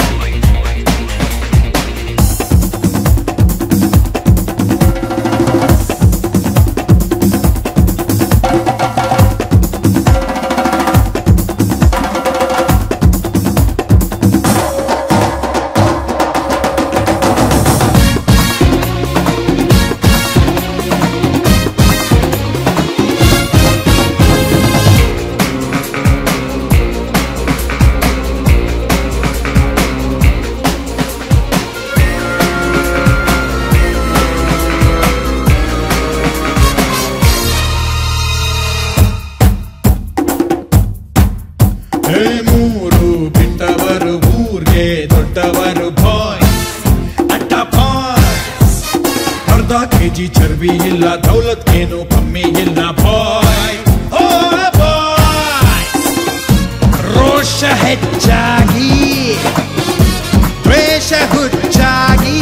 ಹೇ ಮೂರು ಬಿಟ್ಟವರು ಊರ್ಗೆ ದೊಡ್ಡವರು ಬಾಯ್ಸ್ ಅಡ್ಡ ಬಾಯ್ಸ್ ಅರ್ಧ ಕೆಜಿ ಚರ್ಬಿ ಇಲ್ಲ ದೌಲತ್ ಏನು ಕಮ್ಮಿ ಇಲ್ಲ ಬಾಯ್ ಓ ಬಾಯ್ಸ್ ರೋಷ ಹೆಚ್ಚಾಗಿ ದ್ವೇಷ ಹುಚ್ಚಾಗಿ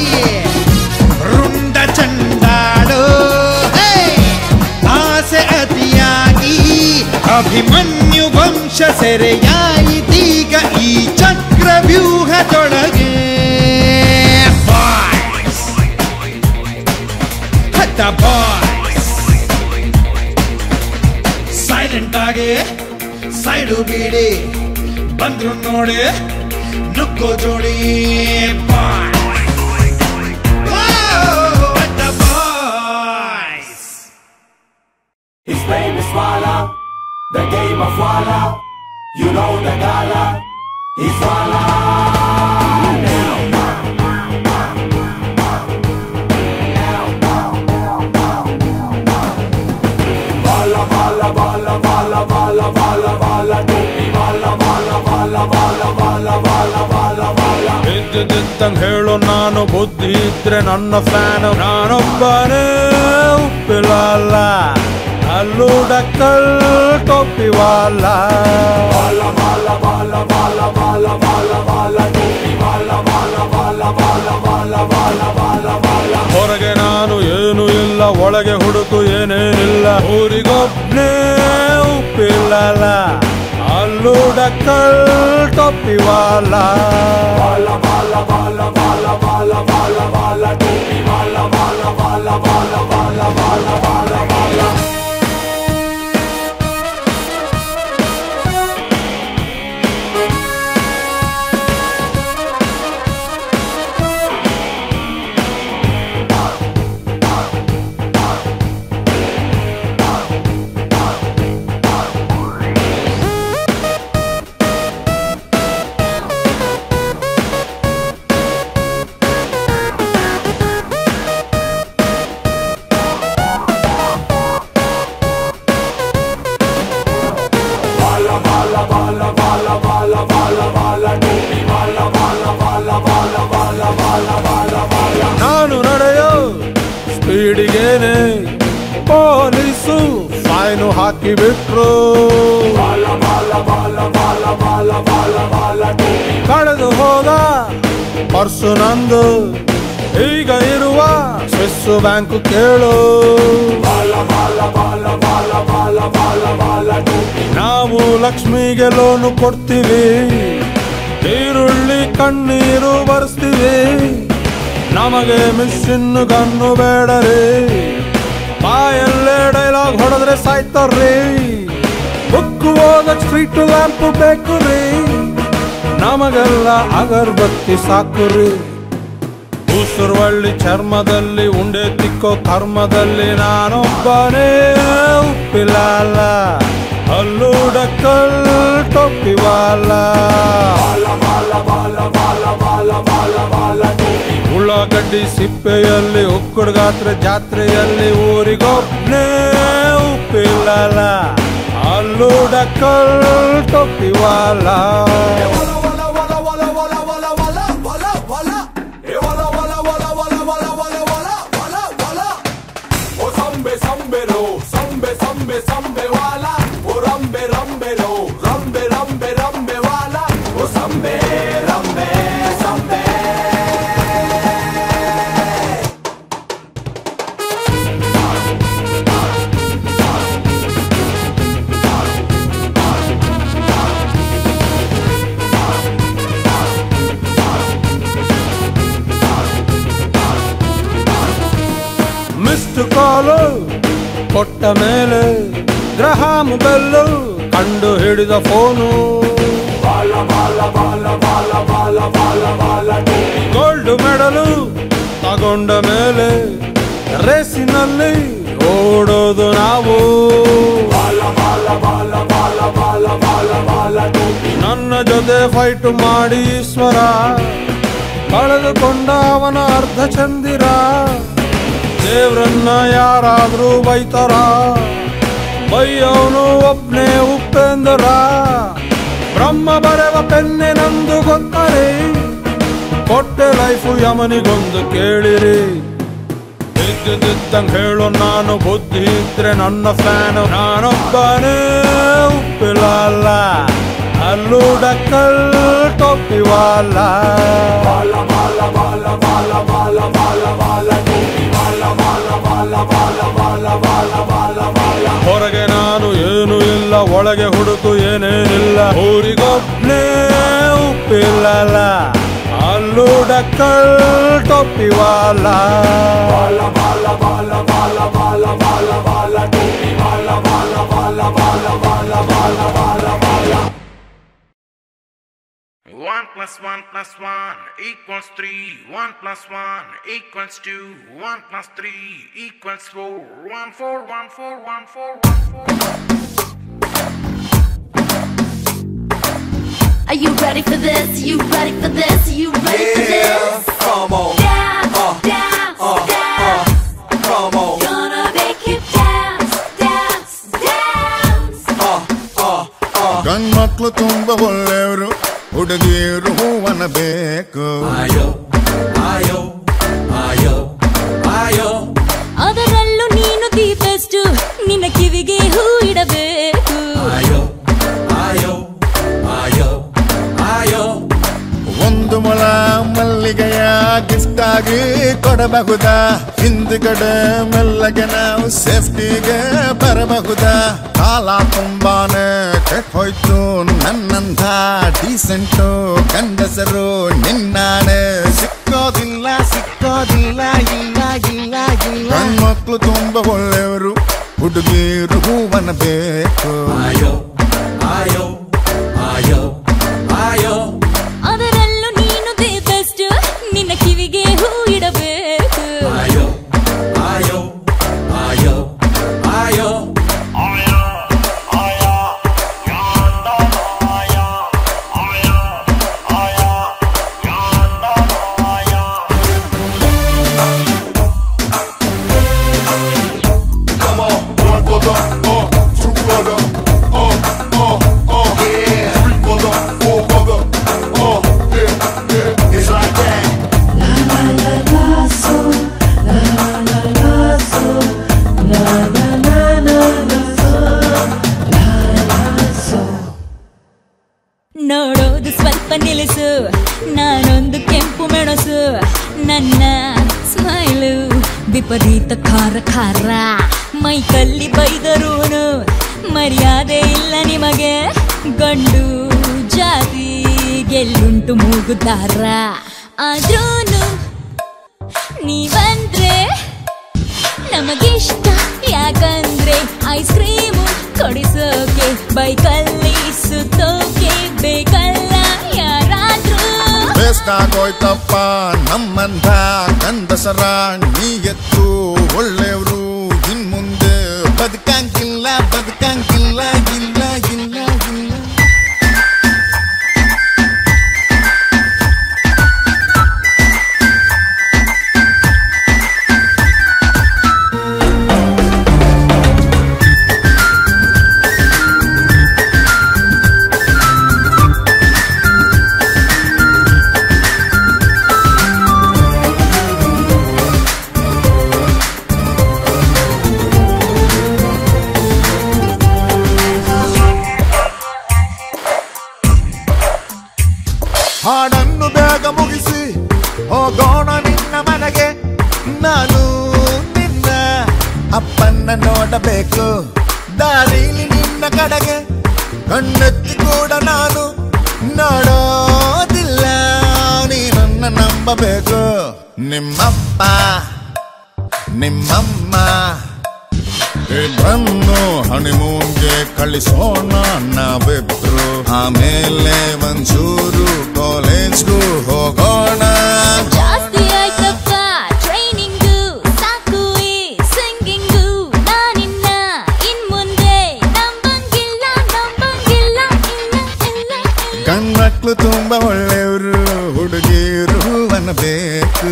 ರುಂಡ ಚಂಡಾಡು ಹೇ! ಆಸೆ ಅತಿಯಾಗಿ ಅಭಿಮನ್ಯು ವಂಶ ಸೆರೆಯಾಯಿತೀಗ ಈ ಚಕ್ರವ್ಯೂಹದೊಳಗೆ ಬಾಯ್ಸ್ ಹತ್ತ ಬಾಯ್ಸ್ ಸೈಲೆಂಟ್ ಆಗಿ ಸೈಡು ಬೀಡಿ ಬಂದ್ರು ನೋಡಿ ನುಗ್ಗೋ ಜೋಡಿ ಬಾಯ್ His name is Walla, the game of Walla. You know the gala. He's Walla. Walla, Walla, Walla, Walla, Walla, Walla, Walla, Topi, Walla, Walla, Walla, Walla, Walla, Walla, Walla, Walla. ಇದ್ದಿದ್ದಂಗ್ ಹೇಳು ನಾನು ಬುದ್ಧಿ ಇದ್ರೆ ನನ್ನ fan ನಾನೊಬ್ಬನೇ ಉಪ್ಪಿಲಲ್ಲ ಅಲ್ಲೂ ಡಕ್ಕಲ್ ಟೊಪ್ಪಿವಲ್ಲ Walla, Walla, Walla, Walla, Walla, Walla, Walla, Topi, Walla, Walla, Walla, Walla, Walla, Walla, Walla, Walla. ಹೊರಗೆ ನಾನು ಏನು ಇಲ್ಲ ಒಳಗೆ ಹುಡುಕು ಏನೇನಿಲ್ಲ ಊರಿಗೊಬ್ನೇ ಉಪ್ಪಿಲ್ಲಲ್ಲ ಅಲ್ಲೂ ಡಕ್ಕಲ್ ಟೊಪ್ಪಿವಲ್ಲ Walla, Walla, Walla, Walla, Walla, Walla, Walla, Topi, Walla, Walla, Walla, Walla, Walla, Walla, Walla, Walla. ¡Vamos! ಸ್ಪೀಡಿಗೇನೆ ಪೊಲೀಸು ಫೈನು ಹಾಕಿ ಬಿಟ್ರು ಕಳೆದು ಹೋದ ಪರ್ಸು ನಂದು ಈಗ ಇರುವ ಸ್ವಿಸ್ ಬ್ಯಾಂಕ್ ಕೇಳು ನಾವು ಲಕ್ಷ್ಮಿಗೆ ಲೋನು ಕೊಡ್ತೀವಿ ಈರುಳ್ಳಿ ಕಣ್ಣೀರು ಬರ್ಸ್ತೀವಿ ನಮಗೆ ಮಿಷಿನ್ ಗನ್ನು ಬೇಡರಿ ಬಾಯಲ್ಲೇ ಡೈಲಾಗ್ ಹೊಡೆದ್ರೆ ಸಾಯ್ತಾರ್ರಿ ಬುಕ್ ಓದಕ್ ಸ್ಟ್ರೀಟ್ ಲ್ಯಾಂಪ್ ಬೇಕು ರೀ ನಮಗೆಲ್ಲ ಅಗರ್ಬತ್ತಿ ಸಾಕು ರೀ ಉಸುರುವಳ್ಳಿ ಚರ್ಮದಲ್ಲಿ ಉಂಡೆ ತಿಕ್ಕೋ ಕರ್ಮದಲ್ಲಿ ನಾನೊಬ್ಬನೇ ಉಪ್ಪಿಲ್ಲ ಅಲ್ಲೂ ಡಕ್ಕಲ್ ಟೊಪ್ಪಿವಾಲ ಉಳ್ಳಾಗಡ್ಡಿ ಸಿಪ್ಪೆಯಲ್ಲಿ ಉಕ್ಕುಡ್ ಗಾತ್ರ ಜಾತ್ರೆಯಲ್ಲಿ ಊರಿಗೊಬ್ನೇ ಉಪ್ಪಿಲ್ಲ ಅಲ್ಲೂ ಡಕ್ಕಲ್ ಟೊಪ್ಪಿವಾಲ O sambe sambero, sambe sambe sambe wala. O rambe rambe ro, rambe rambe rambe wala. O sambe rambe sambe. Missed call ಕೊಟ್ಟ ಮೇಲೆ ಗ್ರಹಾಮ್ ಬೆಲ್ಲು ಕಂಡು ಹಿಡಿದ ಫೋನು ಗೋಲ್ಡ್ ಮೆಡಲು ತಗೊಂಡ ಮೇಲೆ ರೇಸಿನಲ್ಲಿ ಓಡೋದು ನಾವು ನನ್ನ ಜೊತೆ ಫೈಟ್ ಮಾಡಿ ಈಶ್ವರ ಕಳೆದುಕೊಂಡ ಅವನ ಅರ್ಧ ಚಂದಿರ ದೇವ್ರನ್ನ ಯಾರಾದ್ರೂ ಬೈತಾರ ಬೈಯವನು ಒಬ್ನೇ ಉಪೇಂದ್ರ ಬ್ರಹ್ಮ ಬರೆವ ಪೆನ್ನೆ ನಂದು ಗೊತ್ತರಿ ಕೊಟ್ಟೆ ಲೈಫು ಯಮನಿಗೊಂದು ಕೇಳಿರಿ ಇದ್ದಿದ್ದಂಗೆ ಹೇಳು ನಾನು ಬುದ್ಧಿ ಇದ್ರೆ ನನ್ನ ಫ್ಯಾನ್ ನಾನೊಬ್ಬನೇ ಉಪ್ಪಿಲ್ಲ ಅಲ್ಲೂ ಡಕ್ಕಲ್ ಟೊಪ್ಪಿವಾಲ ಹೊರಗೆ ನಾನು ಏನು ಇಲ್ಲ ಒಳಗೆ ಹುಡುಕು ಏನೇನಿಲ್ಲ ಊರಿಗೊಬ್ನೇ ಉಪ್ಪಿಲ್ಲ ಅಲ್ಲೂ ಡಕ್ಕಲ್ ಟೊಪ್ಪಿವಾಲ One plus one plus one equals three. One plus one equals two. One plus three equals four. One four one four one four one four. Are you ready for this? You ready for this? You ready for this? Come on. Dance, dance, dance. Come on. Gonna make you dance, dance, dance. ಗಂಡ್ಮಕ್ಳು ತುಂಬ ಒಳ್ಳೆಯವರು ಹುಡುಗಿಯರು ಹೂವನ ಬೇಕು ಅದರಲ್ಲೂ ನೀನು the best ನಿನ್ನ ಕಿವಿಗೆ ಹೂ ಇಡಬೇಕು ಒಂದು ಮೊಳ ಮಲ್ಲಿಗೆಯ ಗಿಫ್ಟ್ ಆಗಿ ಕೊಡಬಹುದಾ ಹಿಂದ್ಗಡೆ ಮೆಲ್ಲಗೆ ನಾವು ಸೇಫ್ಟಿಗೆ ಬರಬಹುದಾ ಕಾಲ ತುಂಬಾನೇ ಕೆಟ್ಟ ಹೋಯ್ತು ನನ್ನಂಥ ಡೀಸೆಂಟು ಗಂಡಸರು ನಿನ್ನಾಣೆ ಸಿಕ್ಕೋದಿಲ್ಲ ಸಿಕ್ಕೋದಿಲ್ಲ ಇಲ್ಲ ಇಲ್ಲ ಇಲ್ಲ ಹೆಣ್ಮಕ್ಳು ತುಂಬ ಒಳ್ಳೆಯವರು ಹುಡುಗಿರು ಹೂವನ ಬೇಕು ಅದರಲ್ಲೂ ನೀನು ದಿ ಬೆಸ್ಟ್ ನಿನ್ನ ಕಿವಿಗೆ ಹೂ ಇಡಬೇಕು Come on, one for the, oh, two for the, oh, ವಿಪರೀತ ಖಾರ ಖಾರ ಮೈ ಕಲ್ಲಿ ಬೈದರೂನು ಮರ್ಯಾದೆ ಇಲ್ಲ ನಿಮಗೆ ಗಂಡು ಜಾತಿ ಗೆಲ್ಲುಂಟು ಮೂಗುದಾರ ಆದ್ರೂನು ನೀವಂದ್ರೆ ನಮಗಿಷ್ಟ ಯಾಕಂದ್ರೆ ಐಸ್ ಕ್ರೀಮು ಕೊಡಿಸೋಕೆ ಬೈಕಲ್ಲಿ ಸುತ್ತೋಕೆ ಬೇಕಲ್ಲ ಯಾರಾದ್ರೂ ಬೇಸ್ತ ಆಗೋಯ್ತಪ್ಪ ನಮ್ಮಂಥ ಗಂಡಸರ ನೀ ಎತ್ತು ಒಳ್ಳೆಯವರು ಇನ್ ಮುಂದೆ ಬದುಕಂಗಿಲ್ಲ ಬದುಕಂಗಿಲ್ಲ ಇಲ್ಲ ಇಲ್ಲ ಇಲ್ಲ ಹಾಡನ್ನು ಬೇಗ ಮುಗಿಸಿ ಹೋಗೋಣ ನಿನ್ನ ಮನೆಗೆ ನಾನು ನಿನ್ನ ಅಪ್ಪನ್ನ ನೋಡಬೇಕು ದಾರಿಲಿ ನಿನ್ನ ಕಡೆಗೆ ಕಣ್ಣೆತ್ತಿ ಕೂಡ ನಾನು ನೋಡೋದಿಲ್ಲ ನೀನನ್ನ ನಂಬಬೇಕು ನಿಮ್ಮಪ್ಪ ನಿಮ್ಮಮ್ಮ ಇಬ್ಬರನ್ನು ಹನಿಮೂನ್ಗೆ ಕಳಿಸೋಣ ನಾವಿಬ್ರು ಆಮೇಲೆ ಒಂಚೂರು ಕಾಲೇಜ್ಗೂ ಹೋಗೋಣ ಜಾಸ್ತಿ ಆಯ್ತಪ್ಪ ಟ್ರೈನಿಂಗು ಸಾಕು ಈ ಸಿಂಗಿಂಗು ನಾನಿನ್ನ ಇನ್ ಮುಂದೆ ನಂಬಂಗಿಲ್ಲ ನಂಬಂಗಿಲ್ಲ ಇಲ್ಲ ಇಲ್ಲ ಗಂಡ್ಮಕ್ಳು ತುಂಬಾ ಒಳ್ಳೆಯವರು ಹುಡುಗಿರು ಅನ್ನಬೇಕು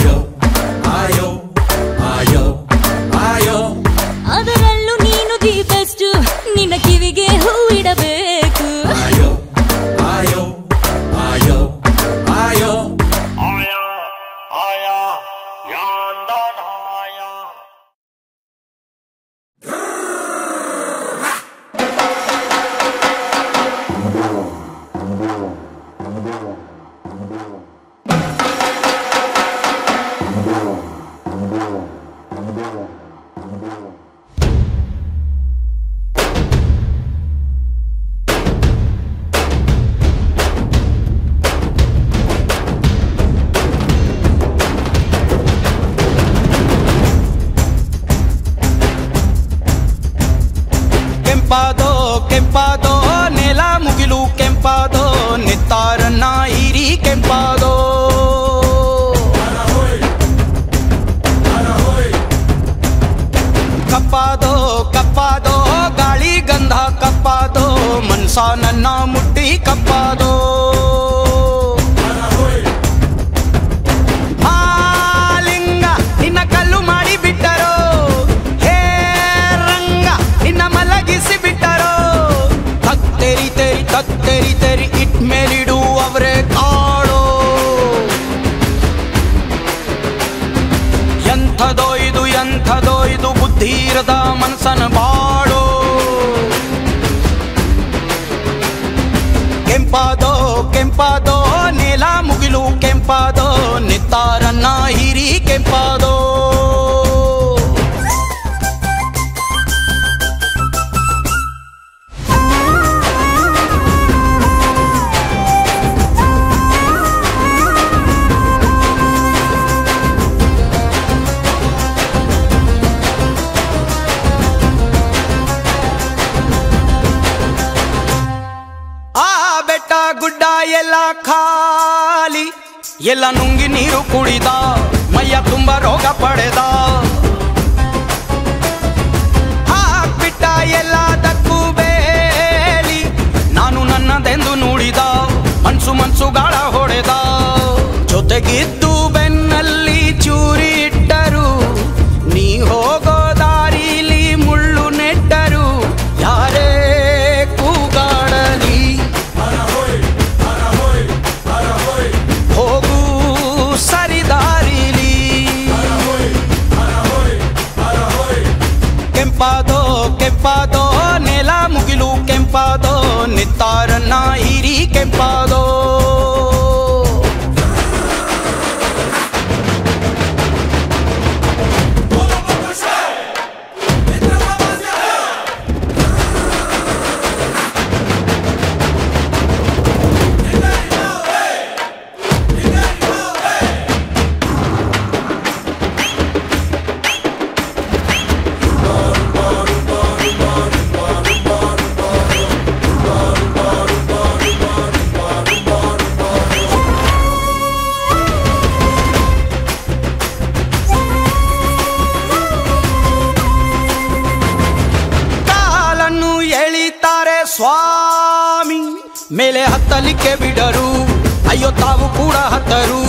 ಅದರಲ್ಲೂ ನೀನು ದಿ ಬೆಸ್ಟ್ ನಿನ್ನ ಕಿವಿಗೆ ಹೂ ಇಡಬೇಕು ಕೆಂಪಾದೋ ಕೆಂಪಾದೋ ನೆಲ ಮುಗಿಲು ಕೆಂಪಾದೋ ನಿತ್ತಾರನ್ನ ಇರಿ ಕೆಂಪಾದೋ ಕಪ್ಪಾದೋ ಕಪ್ಪಾದೋ ಗಾಳಿ ಗಂಧ ಕಪ್ಪಾದೋ ಮನ್ಸ ನನ್ನ ಮುಟ್ಟಿ ಕಪ್ಪಾದೋ ಮಾಲಿಂಗ ನಿನ್ನ ಕಲ್ಲು ಮಾಡಿ ಬಿಟ್ಟರೋ ಹೇ ರಂಗ ನಿನ್ನ ಮಲಗಿಸಿ ಬಿಟ್ಟರೋ ತತ್ತೇರಿ ತೆರಿ ತತ್ತೇರಿ ತೆರಿ ಇಟ್ ಮೇಲಿಡು ಅವರೇ ಕಾಡೋ ಎಂಥದೋ ಇದು ಎಂಥದೋ ಇದು ಬುದ್ಧಿ ಇರದ ಮನಸ್ಸನ ಬಾಡೋ ಕೆಂಪಾದೋ ಕೆಂಪಾದೋ ನೆಲ ಮುಗಿಲು ಕೆಂಪಾದೋ ನಿತ್ತಾರನ್ನ ಹಿರಿ ಕೆಂಪಾದೋ ಆ ಬೆಟ್ಟ ಗುಡ್ಡ ಎಲ್ಲ ಖಾಲಿ ಎಲ್ಲ ನುಂಗಿ ನೀರು ಕುಡಿದ ಮೈಯ ತುಂಬ ರೋಗ ಪಡೆದ ಹಾಕ್ಬಿಟ್ಟ ಎಲ್ಲದಕ್ಕೂ ಬೇಲಿ ನಾನು ನನ್ನದೆಂದು ನುಡಿದ ಮನ್ಸು ಮನ್ಸು ಗಾಳ ಹೊಡೆದ ಜೊತೆಗಿದ್ದು ಬೆನ್ನಲ್ಲಿ ಚೂರಿ ಇಟ್ಟರು ನೀ ಹೋಗೋ ದಾರಿಲಿ ಮುಳ್ಳು ನೆಟ್ಟರು ಯಾರೇ ಕೂಗಾಡಲಿ ಹೋಗು ಸರಿದಾರಿಲಿ ಕೆಂಪಾದೋ ಕೆಂಪಾದೋ ನೆಲ ಮುಗಿಲು ಕೆಂಪಾದೋ ನಿತ್ತಾರನ್ನ ಹಿರಿ ಕೆಂಪಾದೋ ಮೇಲೆ ಹತ್ತಲಿಕ್ಕೆ ಬಿಡರು ಅಯ್ಯೋ ತಾವು ಕೂಡ ಹತ್ತರು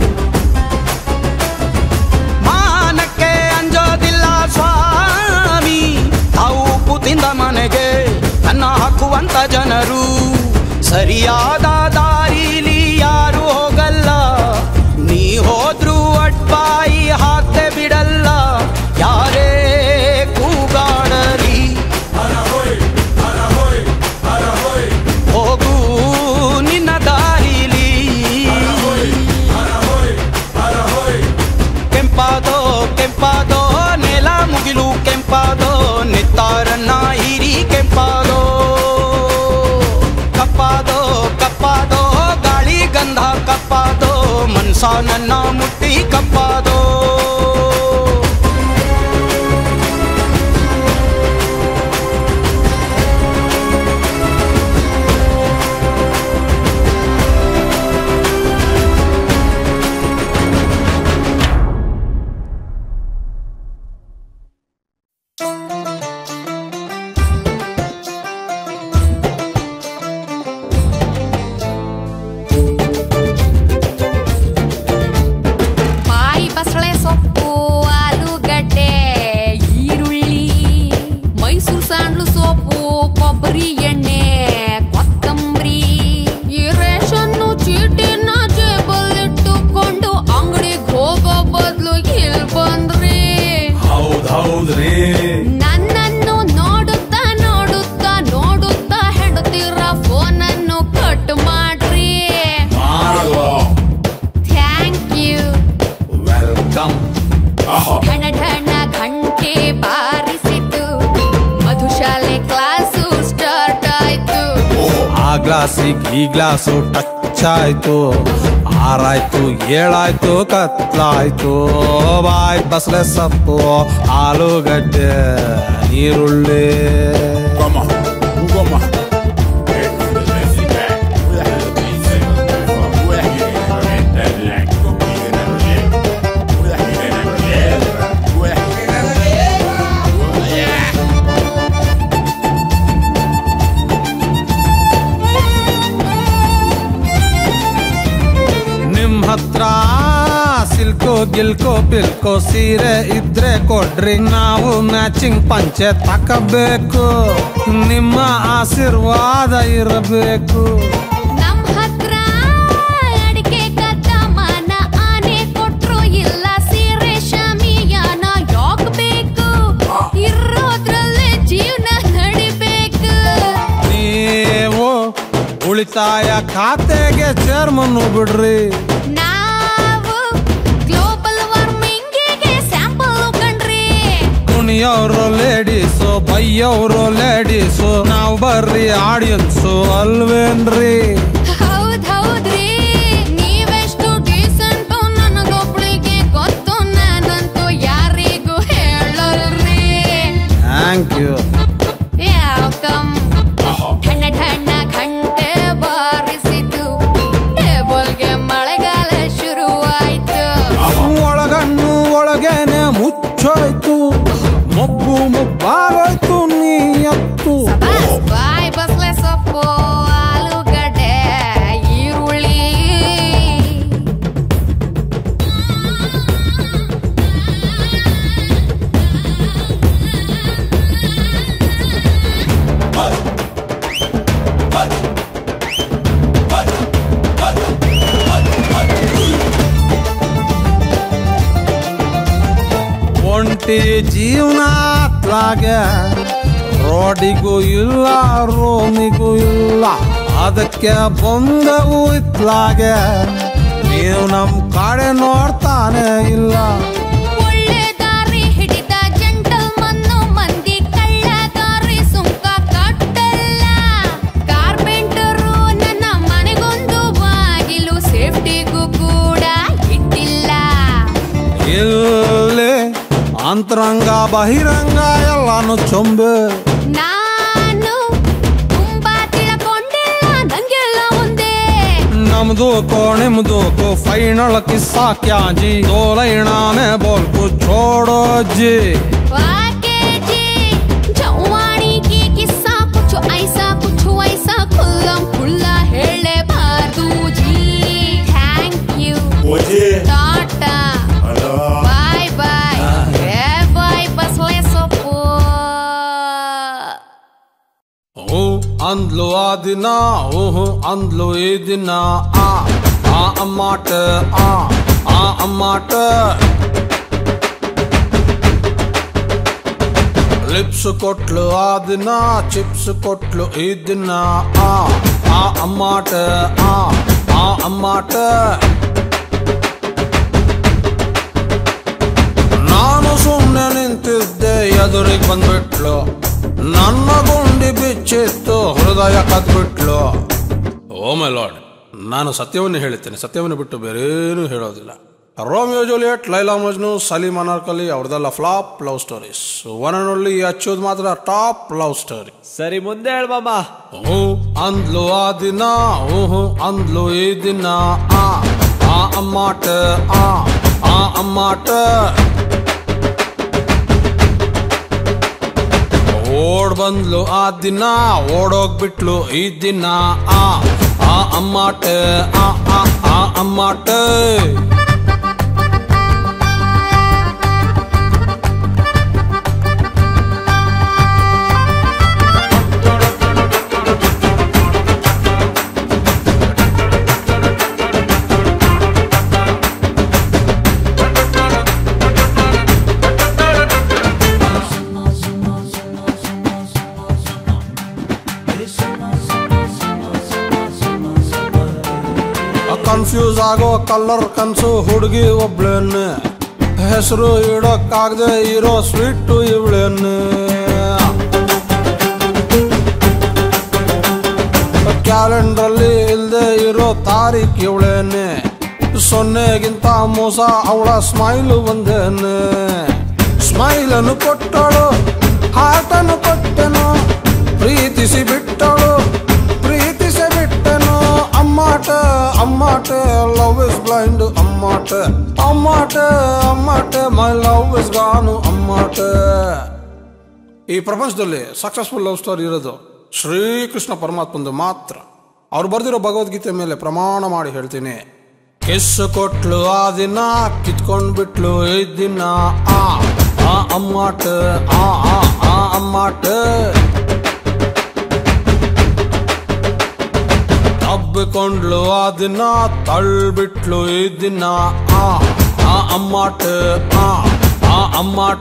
ಮಾನಕ್ಕೆ ಅಂಜೋದಿಲ್ಲ ಸ್ವಾಮಿ ತಾವು ಉಪ್ಪು ತಿಂದ ಮನೆಗೆ ಅನ್ನ ಹಾಕುವಂತ ಜನರು ಸರಿಯಾದ ದಾರಿಲಿ ಯಾರು ಹೋಗಲ್ಲ ನೀ ಹೋದ್ರು ಅಡ್ಬಾಯಿ ಹಾಕ್ತೆ ಬಿಡಲ್ಲ ಯಾರೇ ಕೂಗಾಡಲಿ ಹೋಗು ನಿನ್ನ ದಾರಿಲಿ ಕೆಂಪಾದೋ ಕೆಂಪಾದೋ ನೆಲ ಮುಗಿಲು ಕೆಂಪಾದೋ ನೆತ್ತಾರನ್ನ ಹಿರಿ ಕೆಂಪಾದೋ ಕಪ್ಪಾದೋ ಕಪ್ಪಾದೋ ಗಾಳಿ ಗಂಧ ಕಪ್ಪಾದೋ ಮನ್ಸ ನನ್ನ ಮುಟ್ಟಿ ಕಪ್ಪಾದೋ ಬಾಯಿ ಬಸಳೆ ಸೊಪ್ಪು ಆಲೂಗಡ್ಡೆ ಈರುಳ್ಳಿ ಮೈಸೂರು ಸ್ಯಾಂಡ್ಲು ಸೋಪು ಕೊಬ್ಬರಿ ಎಣ್ಣೆ ಕೊತ್ತಂಬರಿ ಈ ರೇಷನ್ನು ಚೀಟಿನ ಜೇಬಲ್ಲಿಟ್ಟುಕೊಂಡು ಅಂಗಡಿಗೆ ಹೋಗೋ ಬದಲು ಇಲ್ಲಿ ಬಂದ್ರಿ ಹೌದ್ ಹೌದ್ರಿ ನನ್ನನ್ನು ನೋಡುತ್ತಾ ನೋಡುತ್ತಾ ನೋಡುತ್ತಾ ಹೆಡುತ್ತಿರ ಫೋನನ್ನು ಕಟ್ ಮಾಡ್ರಿ ಮಾಡುವ ಥ್ಯಾಂಕ್ ಯು ವೆಲ್ಕಮ್ ಢಣ ಢಣ ಘಂಟೆ ಬಾರಿಸಿತು ಮಧುಶಾಲೆ ಕ್ಲಾಸು ಸ್ಟಾರ್ಟ್ ಆಯ್ತು ಆ ಗ್ಲಾಸಿಗ್ ಈ ಗ್ಲಾಸು ಟಚ್ ಆಯ್ತು ಆರಾಯ್ತು ಏಳಾಯ್ತು ಕತ್ಲಾಯ್ತು ಬಾಯ್ ಬಸಳೆ ಸೊಪ್ಪು ಆಲೂಗಡ್ಡೆ ನೀರುಳ್ಳಿ ನಿಮ್ ಹತ್ರ ಸಿಲ್ಕೋ ಗಿಲ್ಕೋ ಪಿಲ್ಕೋ ಸೀರೆ ಇದ್ರೆ ಕೊಡ್ರಿ ನಾವು ಮ್ಯಾಚಿಂಗ್ ಪಂಚೆ ತಕಬೇಕು ನಿಮ್ಮ ಆಶೀರ್ವಾದ ಇರಬೇಕು ನಮ್ ಹತ್ರ ಅಡಿಕೆ ಕದ್ದಮನ ಆನೆ ಕೊಟ್ರು ಇಲ್ಲ ಸೀರೆ ಶಾಮಿಯಾನ ಯಾಕ್ ಬೇಕು ಇರೋದ್ರಲ್ಲೇ ಜೀವನ ನಡಿಬೇಕು ನೀವು ಉಳಿತಾಯ ಖಾತೆಗೆ ಚೇರ್ಮನ್ ಬಿಡ್ರಿ ನಾವು ಗ್ಲೋಬಲ್ ವಾರ್ಮಿಂಗಿಗೆ ಸ್ಯಾಂಪಲ್ ಕಣ್ರಿ ಕುಣಿಯೋರು ಲೇಡೀಸು ಬೈಯೋರು ಲೇಡೀಸು ನಾವು ಬರ್ರಿ ಆಡಿಯನ್ಸು ಅಲ್ವೇನ್ರಿ ಹೌದ್ ಹೌದ್ರಿ ನೀವೆಷ್ಟು ಡೀಸೆಂಟ್ ನನಗೊಬ್ಳಿಗೆ ಗೊತ್ತು ನಾನಂತೂ ಯಾರಿಗೂ ಹೇಳಲ್ರಿ ಥ್ಯಾಂಕ್ ಯು ಯಾಕಮ್ ಠಣ ಠಣ ಘಂಟೆ ಬಾರಿಸಿತು ಟೇಬಲ್ಗೆ ಮಳೆಗಾಲ ಶುರುವಾಯ್ತು ಒಳಗಣ್ಣು ಒಳಗೇನೆ ಮುಚ್ಚೋಯ್ತು ಮೊಬ್ಬು ಮುಬ್ಬಾಗೋಯ್ತು ನೀಯತ್ತು ಬಾಯ್ ಬಸ್ಲೆ ಸೊಪ್ಪು ಆಲೂಗಡ್ಡೆ ಈರುಳ್ಳಿ ಒಂಟಿ ಜೀವನ ಅತ್ಲಾಗೆ ರೋಡಿಗೂ ಇಲ್ಲ ರೋಮಿಗೂ ಇಲ್ಲ ಅದಕ್ಕೆ ಬಂದವು ಇತ್ಲಾಗೆ ನೀವು ನಮ್ ಕಡೆ ನೋಡ್ತಾನೆ ಇಲ್ಲ ಒಳ್ಳೆ ದಾರಿ ಹಿಡಿದ ಜಂಟಲ್ ಮನ್ನು ಮಂದಿ ಕಳ್ಳ ದಾರಿ ಸುಂಕ ಕಟ್ಟಲ್ಲ ಕಾರ್ಪೆಂಟರು ನನ್ನ ಮನೆಗೊಂದು ಬಾಗಿಲು ಸೇಫ್ಟಿಗೂ ಕೂಡ ಇಟ್ಟಿಲ್ಲ ಇಲ್ಲಿ ಅಂತರಂಗ ಬಹಿರಂಗ ಎಲ್ಲಾನು ಚೊಂಬೆ ನಾನು ತುಂಬಾ ತಿಳ್ಕೊಂಡಿಲ್ಲ ನಂಗೆಲ್ಲ ಒಂದೇ ನಮ್ದು ಕೋ ನಿಮ್ದು ಕೋ ಫೈನಲ್ ಕಿಸ್ಸಾ ಕ್ಯಾ ಜಿ ದೋ ಲೈನಾ ಮೇ ಬೋಲ್ ಕು छोड़ो जी वाके जी जवानी की किस्सा कुछ ऐसा कुछ वैसा खुल्लम खुल्ला ಅಂದ್ಲು ಆ ದಿನ ಊಹು ಅಂದ್ಲು ಈ ದಿನ ಆ ಆ ಅಮ್ಮಾಟ ಆ ಆ ಅಮ್ಮಾಟ ಲಿಪ್ಸ್ ಕೊಟ್ಲು ಆ ದಿನ ಚಿಪ್ಸ್ ಕೊಟ್ಲು ಈ ದಿನ ಆ ಆ ಅಮ್ಮಾಟ ಆ ಆ ಅಮ್ಮಾಟ ನಾನು ಸುಮ್ಮನೆ ನಿಂತಿದ್ದೆ ಎದುರಿಗೆ ಬಂದ್ಬಿಟ್ಲು ನನ್ನ ಗುಂಡಿ ಬಿಚ್ಚಿತ್ತು ಹೃದಯ ಕದ್ಬಿಟ್ಲು ಓ ಮೈ ಲಾರ್ಡ್ ನಾನು ಸತ್ಯವನ್ನು ಹೇಳುತ್ತೇನೆ ಸತ್ಯವನ್ನು ಬಿಟ್ಟು ಬೇರೇನು ಹೇಳೋದಿಲ್ಲ ರೋಮಿಯೋ ಜೂಲಿಯಟ್ ಲೈಲಾ ಮಜ್ನು ಸಲೀಮ್ ಅನಾರ್ಕಲಿ ಅವ್ರದೆಲ್ಲ flop love stories one and only ಅಚ್ಚೋದು ಮಾತ್ರ ಟಾಪ್ ಲವ್ ಸ್ಟೋರಿ ಸರಿ ಮುಂದೆ ಹೇಳ್ಬಮ್ಮ ಹ್ಞೂ ಅಂದ್ಲು ಆ ದಿನ ಹ್ಞೂ ಅಂದ್ಲು ಈ ದಿನ ಆ ಆ ಅಮ್ಮಾಟ ಆ ಆ ಅಮ್ಮಾಟ ಓಡ್ ಬಂದ್ಲು ಆ ದಿನ ಓಡೋಗ್ಬಿಟ್ಲು ಈ ದಿನ ಆ ಆ ಅಮ್ಮಾಟ ಆ ಆ ಆ ಅಮ್ಮಾಟ ಕನ್ಫ್ಯೂಸ್ ಆಗೋ ಕಲರ್ ಕನ್ಸು ಹುಡುಗಿ ಒಬ್ಳೇನೆ ಹೆಸರು ಇಡೋಕ್ಕಾಗದೆ ಇರೋ ಸ್ವೀಟು ಇವಳೇನೆ ಕ್ಯಾಲೆಂಡ್ರಲ್ಲಿ ಇಲ್ದೆ ಇರೋ ತಾರೀಖ್ ಇವಳೇನೆ ಸೊನ್ನೆಗಿಂತ ಮೋಸ ಅವಳ ಸ್ಮೈಲು ಒಂದೇನೆ ಸ್ಮೈಲ್ ಅನ್ನು ಕೊಟ್ಟಳು ಹಾರ್ಟ್ ಅನ್ನು ಕೊಟ್ಟೆನು ಪ್ರೀತಿಸಿ ಬಿಟ್ಟಳು ಪ್ರೀತಿಸಿ ಬಿಟ್ಟೆನು ಅಮ್ಮಾಟ ಅಮ್ಮಾಟ ಲವ್ ಇಸ್ ಬ್ಲೈಂಡ್ ಅಮ್ಮಾಟ ಅಮ್ಮಾಟ ಅಮ್ಮಾಟ ಮೈ ಲವ್ ಇಸ್ ಗಾನು ಅಮ್ಮಾಟ ಈ ಪ್ರಪಂಚದಲ್ಲಿ ಸಕ್ಸಸ್ಫುಲ್ ಲವ್ ಸ್ಟೋರಿ ಇರೋದು ಶ್ರೀಕೃಷ್ಣ ಪರಮಾತ್ಮಂದು ಮಾತ್ರ ಅವ್ರು ಬರೆದಿರೋ ಭಗವದ್ಗೀತೆ ಮೇಲೆ ಪ್ರಮಾಣ ಮಾಡಿ ಹೇಳ್ತೀನಿ ಕಿಸ್ ಕೊಟ್ಲು ಆ ದಿನ ಕಿತ್ಕೊಂಡ್ ಬಿಟ್ಲು ಈ ದಿನ ಆ ಆ ಅಮ್ಮಾಟ ಆ ಆ ಆ ಅಮ್ಮಾಟ ತಬ್ಬಿಕೊಂಡ್ಲು ಆ ದಿನ ತಳ್ಬಿಟ್ಲು ಈ ದಿನ ಆ ಆ ಅಮ್ಮಾಟ ಆ ಆ ಅಮ್ಮಾಟ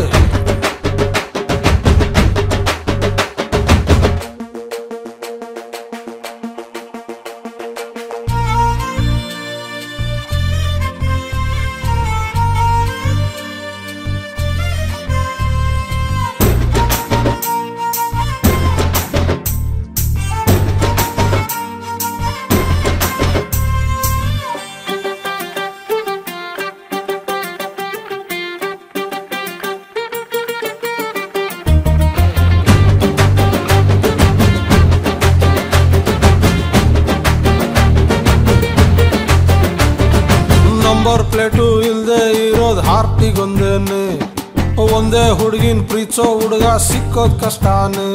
ನಂಬರ್ ಪ್ಲೇಟು ಇಲ್ದೆ ಇರೋದ್ ಹಾರ್ಟಿಗೊಂದೇನೆ ಒಂದೇ ಹುಡುಗಿನ ಪ್ರೀತಿಸೋ ಹುಡುಗ ಸಿಕ್ಕೋದ್ ಕಷ್ಟಾನೆ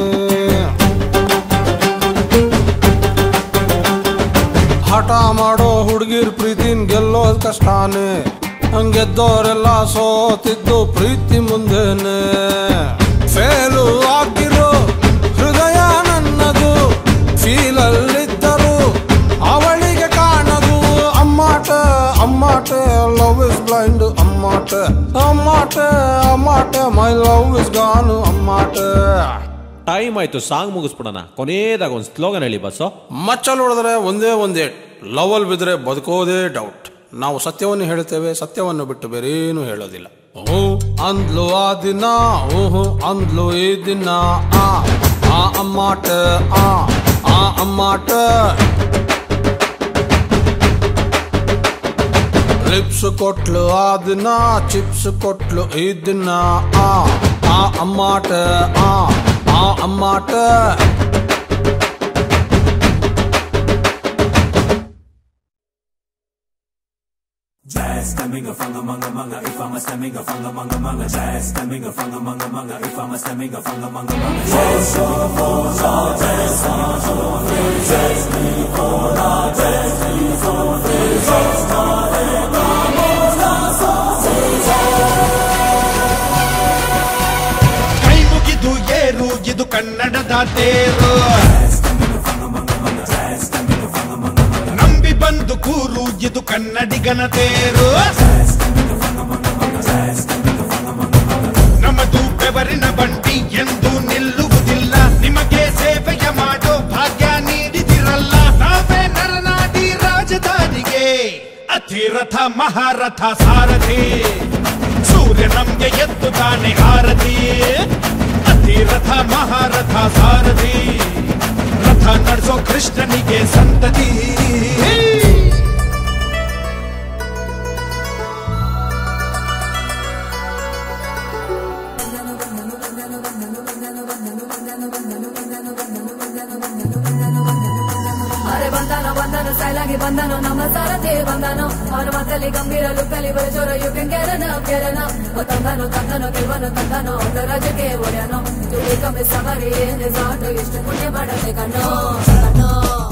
ಹಠ ಮಾಡೋ ಹುಡುಗಿರ್ ಪ್ರೀತಿನ್ ಗೆಲ್ಲೋದ್ ಕಷ್ಟಾನೆ ಹಂಗೆದ್ದೋರೆಲ್ಲ ಸೋತಿದ್ದು ಪ್ರೀತಿ ಮುಂದೆನೆ ಫೇಲು ಆಗಿರೋ ಹೃದಯ ನನ್ನದು ಫೀಲಲ್ಲಿದ್ದರು ಅವಳಿಗೆ ಕಾಣದು ಅಮ್ಮಾಟ ಅಮ್ಮಾಟ ಲವ್ ಇಸ್ ಬ್ಲೈಂಡ್ ಅಮ್ಮಾಟ ಅಮ್ಮಾಟ ಅಮ್ಮಾಟ ಮೈ ಲವ್ ಇಸ್ ಗಾನು ಅಮ್ಮಾಟ ಟೈಮ್ ಆಯ್ತು ಸಾಂಗ್ ಮುಗಿಸ್ಬಿಡೋಣ ಕೊನೆಯದಾಗ ಒಂದು ಸ್ಲೋಗನ್ ಹೇಳಿ ಬಸ್ಸು ಮಚ್ಚಲ್ ಹೊಡೆದ್ರೆ ಒಂದೇ ಒಂದೇ ಲವಲ್ ಬಿದ್ರೆ ಬದುಕೋದೇ ಡೌಟ್ ನಾವು ಸತ್ಯವನ್ನು ಹೇಳ್ತೇವೆ ಸತ್ಯವನ್ನು ಬಿಟ್ಟು ಬೇರೇನು ಹೇಳೋದಿಲ್ಲ ಹ್ಞೂ ಅಂದ್ಲು ಆ ದಿನ ಹ್ಞೂ ಅಂದ್ಲು ಈ ದಿನ ಆ ಆ ಅಮ್ಮಾಟ ಆ ಆ ಅಮ್ಮಾಟ ಲಿಪ್ಸ್ ಕೊಟ್ಲು ಆ ದಿನ ಚಿಪ್ಸ್ ಕೊಟ್ಲು ಈ ದಿನ ಆ ಆ ಅಮ್ಮಾಟ ಆ ಆ ಅಮ್ಮಾಟ Jazz coming a funga manga manga if I'm a stemming a funga manga manga jazz coming a funga manga manga if I'm a stemming a funga manga manga jazz coming a funga jazz coming a funga jazz coming a funga jazz coming a funga jazz ಕೈ ಮುಗಿದು ಏರು ಇದು ಕನ್ನಡದ ತೇರು ಇದು ಕನ್ನಡಿಗನ ತೇರು ನಮ್ಮದು ಬೆವರಿನ ಬಂಡಿ ಎಂದು ನಿಲ್ಲುವುದಿಲ್ಲ ನಿಮಗೆ ಸೇವೆಯ ಮಾಡೋ ಭಾಗ್ಯ ನೀಡಿದಿರಲ್ಲ ನಾವೇ ನರನಾಡಿ ರಾಜಧಾನಿಗೆ ಅತಿರಥ ಮಹಾರಥ ಸಾರಥಿ ಸೂರ್ಯ ನಮ್ಗೆ ಎದ್ದು ತಾನೆ ಆರತಿ ಅತಿರಥ ಮಹಾರಥ ಸಾರಥಿ ರಥ ನಡೆಸೋ ಕೃಷ್ಣನಿಗೆ ಸಂತತಿ ಅರೆ ಬಂದಾನೋ ಬಂದಾನೋ ಸ್ಟೈಲಾಗಿ ಬಂದಾನೋ ನಮ್ಮ ಸಾರಥಿ ಬಂದಾನೋ ಅವನ ಮಾತಲ್ಲಿ ಗಂಭೀರ ಲುಕ್ಕಲ್ಲಿ ಬರಜೋರ ಯು ಕ್ಯಾನ್ ಗೆರನ ಗೆರನ ತಂದಾನೋ ತಂದಾನೋ ಗೆಲ್ವನು ತಂದಾನೋ ಒಂದು ರಾಜ್ಯಕ್ಕೆ ಒಡೆಯನೋ ತುಳಿ ಕಮ್ಮಿ ಸವಾರಿ ಏನೇ ಸಾಟು ಎಷ್ಟು ಪುಣ್ಯ ಮಾಡದೆ ಕಣ್ಣೋ ಕಣ್ಣೋ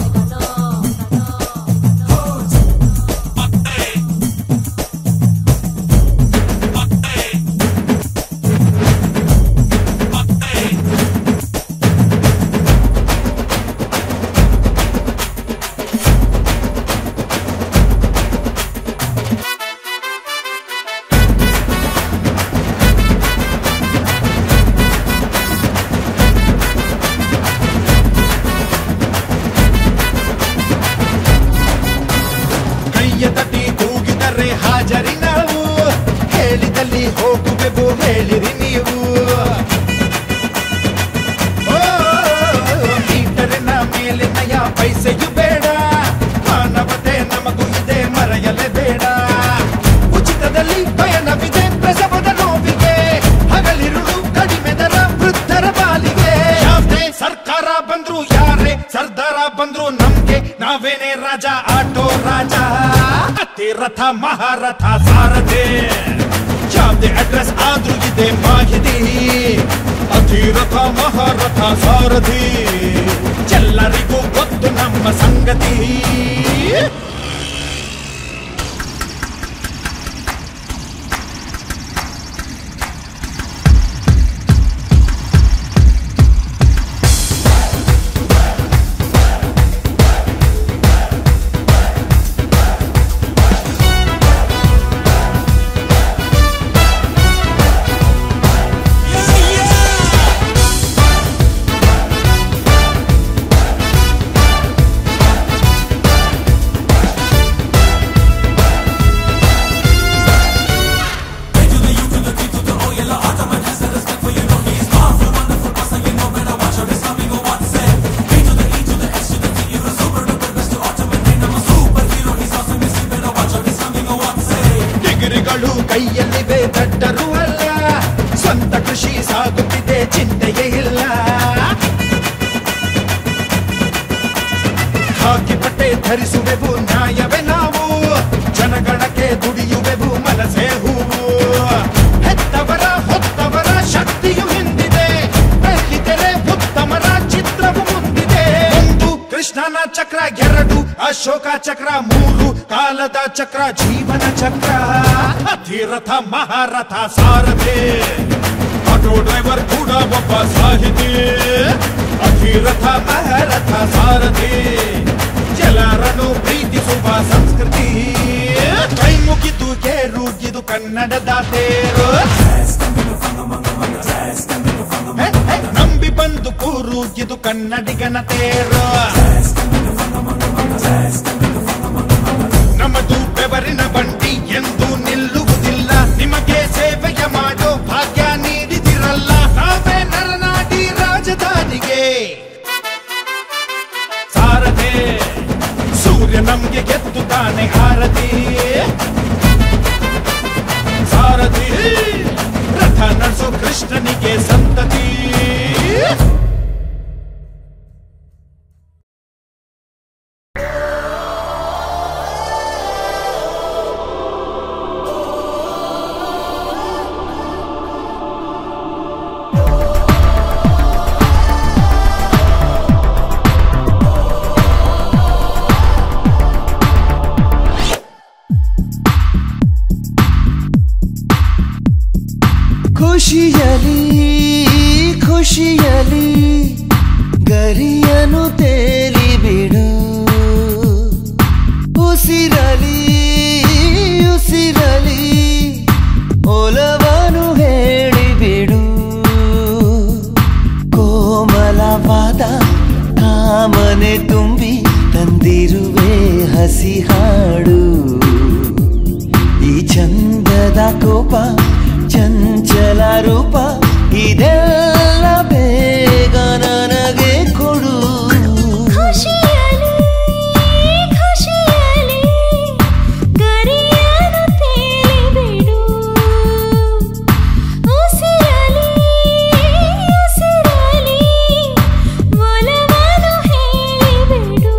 ಕೈಯ ತಟ್ಟಿ ಕೂಗಿದರೆ ಹಾಜರಿ ನಾವು ಹೇಳಿದಲ್ಲಿ ಹೋಗುವೆವು ಹೇಳಿರಿ ನೀವು ಓ, ಮೀಟರಿನ ಮೇಲೆ ನಯ ಪೈಸೆಯು ಬೇಡ ಮಾನವತೆ ನಮಗೂ ಇದೆ ಮರೆಯಲೇ ಬೇಡ ಉಚಿತದಲ್ಲಿ ಪಯಣವಿದೆ ಪ್ರಸವದ ನೋವಿಗೆ ಹಗಲಿರುಳು ಕಡಿಮೆ ದರ ವೃದ್ಧರ ಪಾಲಿಗೆ ಯಾವುದೇ ಸರ್ಕಾರ ಬಂದ್ರು ಯಾರೇ ಸರ್ದಾರ ಬಂದ್ರು ನಮ್ಗೆ ನಾವೇನೇ ರಾಜ ಆಟೋ ರಾಜ ಅತಿರಥ ಮಹಾರಥ ಸಾರಥಿ ಯಾವುದೇ ಅಡ್ರೆಸ್ ಆದ್ರೂ ಇದೆ ಮಾಹಿತಿ ಅತಿರಥ ಮಹಾರಥ ಸಾರಥಿ ಎಲ್ಲರಿಗೂ ಗೊತ್ತು ನಮ್ಮ ಸಂಗತಿ ಡಿಗ್ರಿಗಳು ಕೈಯಲ್ಲಿವೆ ದಡ್ಡರು ಅಲ್ಲ ಸ್ವಂತ ಕೃಷಿ ಸಾಗುತ್ತಿದೆ ಚಿಂತೆಯೇ ಇಲ್ಲ ಹಾಕಿ ಬಟ್ಟೆ ಧರಿಸುವೆವು ನ್ಯಾಯವೇ ನಾವು ಜನಗಣಕ್ಕೆ ದುಡಿಯುವೆವು ಮನಸೇ ಹೂವು ಹೆತ್ತವರ ಹೊತ್ತವರ ಶಕ್ತಿಯು ಹಿಂದಿದೆ ಬೆಳ್ಳಿತೆರೆ ಉತ್ತಮರ ಚಿತ್ರವು ಮುಂದಿದೆ ಒಂದು ಕೃಷ್ಣನ ಚಕ್ರ ಎರಡು ಅಶೋಕ ಚಕ್ರ ಮೂರು ಕಾಲದ ಚಕ್ರ ಜೀವನ ಚಕ್ರ ಅತಿರಥ ಮಹಾರಥ ಸಾರಥಿ ಆಟೋ ಡ್ರೈವರ್ ಕೂಡ ಒಬ್ಬ ಸಾಹಿತಿ ಅತಿರಥ ಮಹಾರಥ ಸಾರಥಿ ಎಲ್ಲರನ್ನು ಪ್ರೀತಿಸುವ ಸಂಸ್ಕೃತಿ ಕೈ ಮುಗಿದು ಏರುಗಿದು ಕನ್ನಡದ ತೇರು ಹೆ, ಹೆ, ನಂಬಿ ಬಂದು ಕೂರು ಇದು ಕನ್ನಡಿಗನ ತೇರು ನಮ್ಮದು ಬೆವರಿನ ಬಂಡಿ ಎಂದು ನಿಲ್ಲುವುದಿಲ್ಲ ನಿಮಗೆ ಸೇವೆಯ ಮಾಡೋ ಭಾಗ್ಯ ನೀಡಿದಿರಲ್ಲ ನಾವೇ ನರನಾಡಿ ರಾಜಧಾನಿಗೆ ಸಾರಥೆ ಸೂರ್ಯ ನಮ್ಗೆ ಗೆದ್ದು ತಾನೆ ಆರತಿ ಸಾರಥಿ ರಥ ನಡೆಸೋ ಕೃಷ್ಣನಿಗೆ ಸಂತತಿ ಖುಷಿಯಲಿ ಖುಷಿಯಲಿ ಗರಿಯನು ತೇಲಿ ಬಿಡು ಉಸಿರಲಿ ರೂಪ ಇದೆಲ್ಲ ಬೇಗ ನನಗೆ ಕೊಡು ಖುಷಿಯಲಿ ಖುಷಿಯಲಿ ಗರಿಯನ್ನು ತೇಲಿಬಿಡು ಉಸಿರಲಿ ಉಸಿರಲಿ ಒಲವನ್ನು ಹೇಳಿಬಿಡು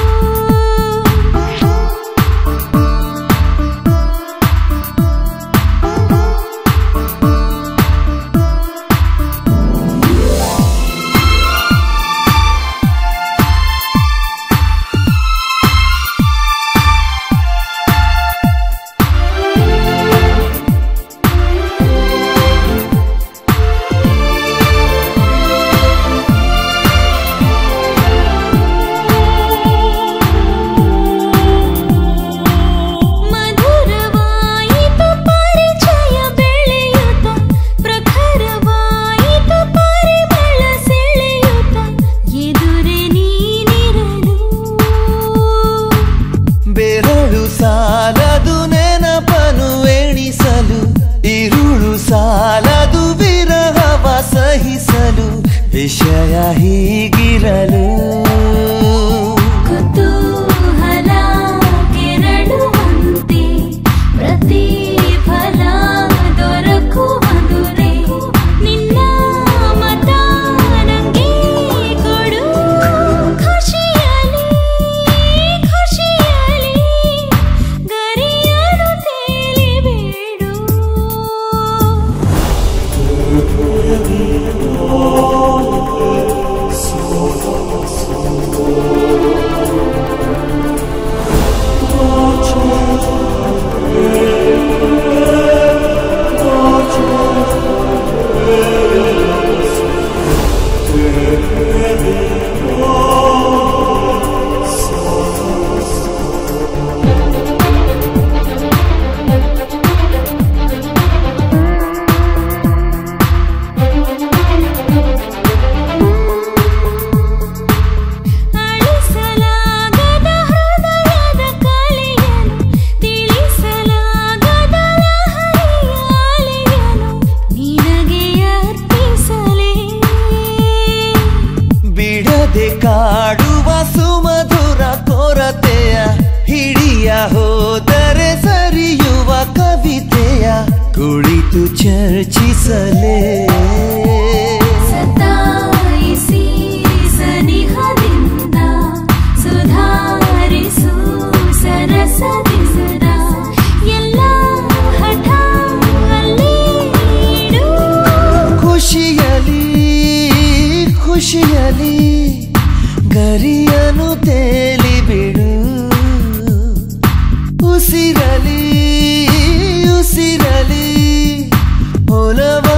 ಮಧುರವಾಯಿತು ಪರಿಚಯ ಬೆಳೆಯುತ್ತ ಪ್ರಖರವಾಯಿತು ಪರಿಮಳ ಸೆಳೆಯುತ್ತ ಎದುರೆ ನೀನಿರಲು ಬೆರಳು ಸಾಲದು ನೆನಪನು ಎಣಿಸಲು ಇರುಳು ಸಾಲದು ವಿರಹವ ಸಹಿಸಲು ವಿಷಯ ಹೀಗಿರಲು ಕುತೂಹಲ ಕೆರಳುವಂತೆ ಪ್ರತಿಫಲ ದೊರಕುವಂತೆ ನಿನ್ನ ಮತ ನಂಗೆ ಕೊಡು ಖುಷಿಯಲಿ ಖುಷಿಯಲಿ ಗರಿಯನು ತೇಲಿಬೇಡು ಅಳಿಸಲಾಗದ ಹೃದಯದ ಕಲೆಯನು ತಿಳಿಸಲಾಗದ ಲಹರಿಯ ಅಲೆಯನು ನಿನಗೆ ಅರ್ಪಿಸಲೇ ಬಿಡದೆ ಕಾಡುವ ಸುಮಧುರ ಕೊರತೆಯ ಹಿಡಿಯ ಹೋದರೆ ಸರಿಯುವ ಕವಿತೆಯ ಕುಳಿತು ಚರ್ಚಿಸಲೇ ಸತಾಯಿಸಿ ಸನಿಹದಿಂದ ಸುಧಾರಿಸು ಸರಸದಿಂದ ಎಲ್ಲ ಹಠ ಅಲ್ಲಿ ಇಡು. ಖುಷಿಯಲಿ ಖುಷಿಯಲಿ ಗರಿಯನು ತೇಲಿ ಬಿಡು ಉಸಿರಲಿ ಉಸಿರಲಿ ಒಲವ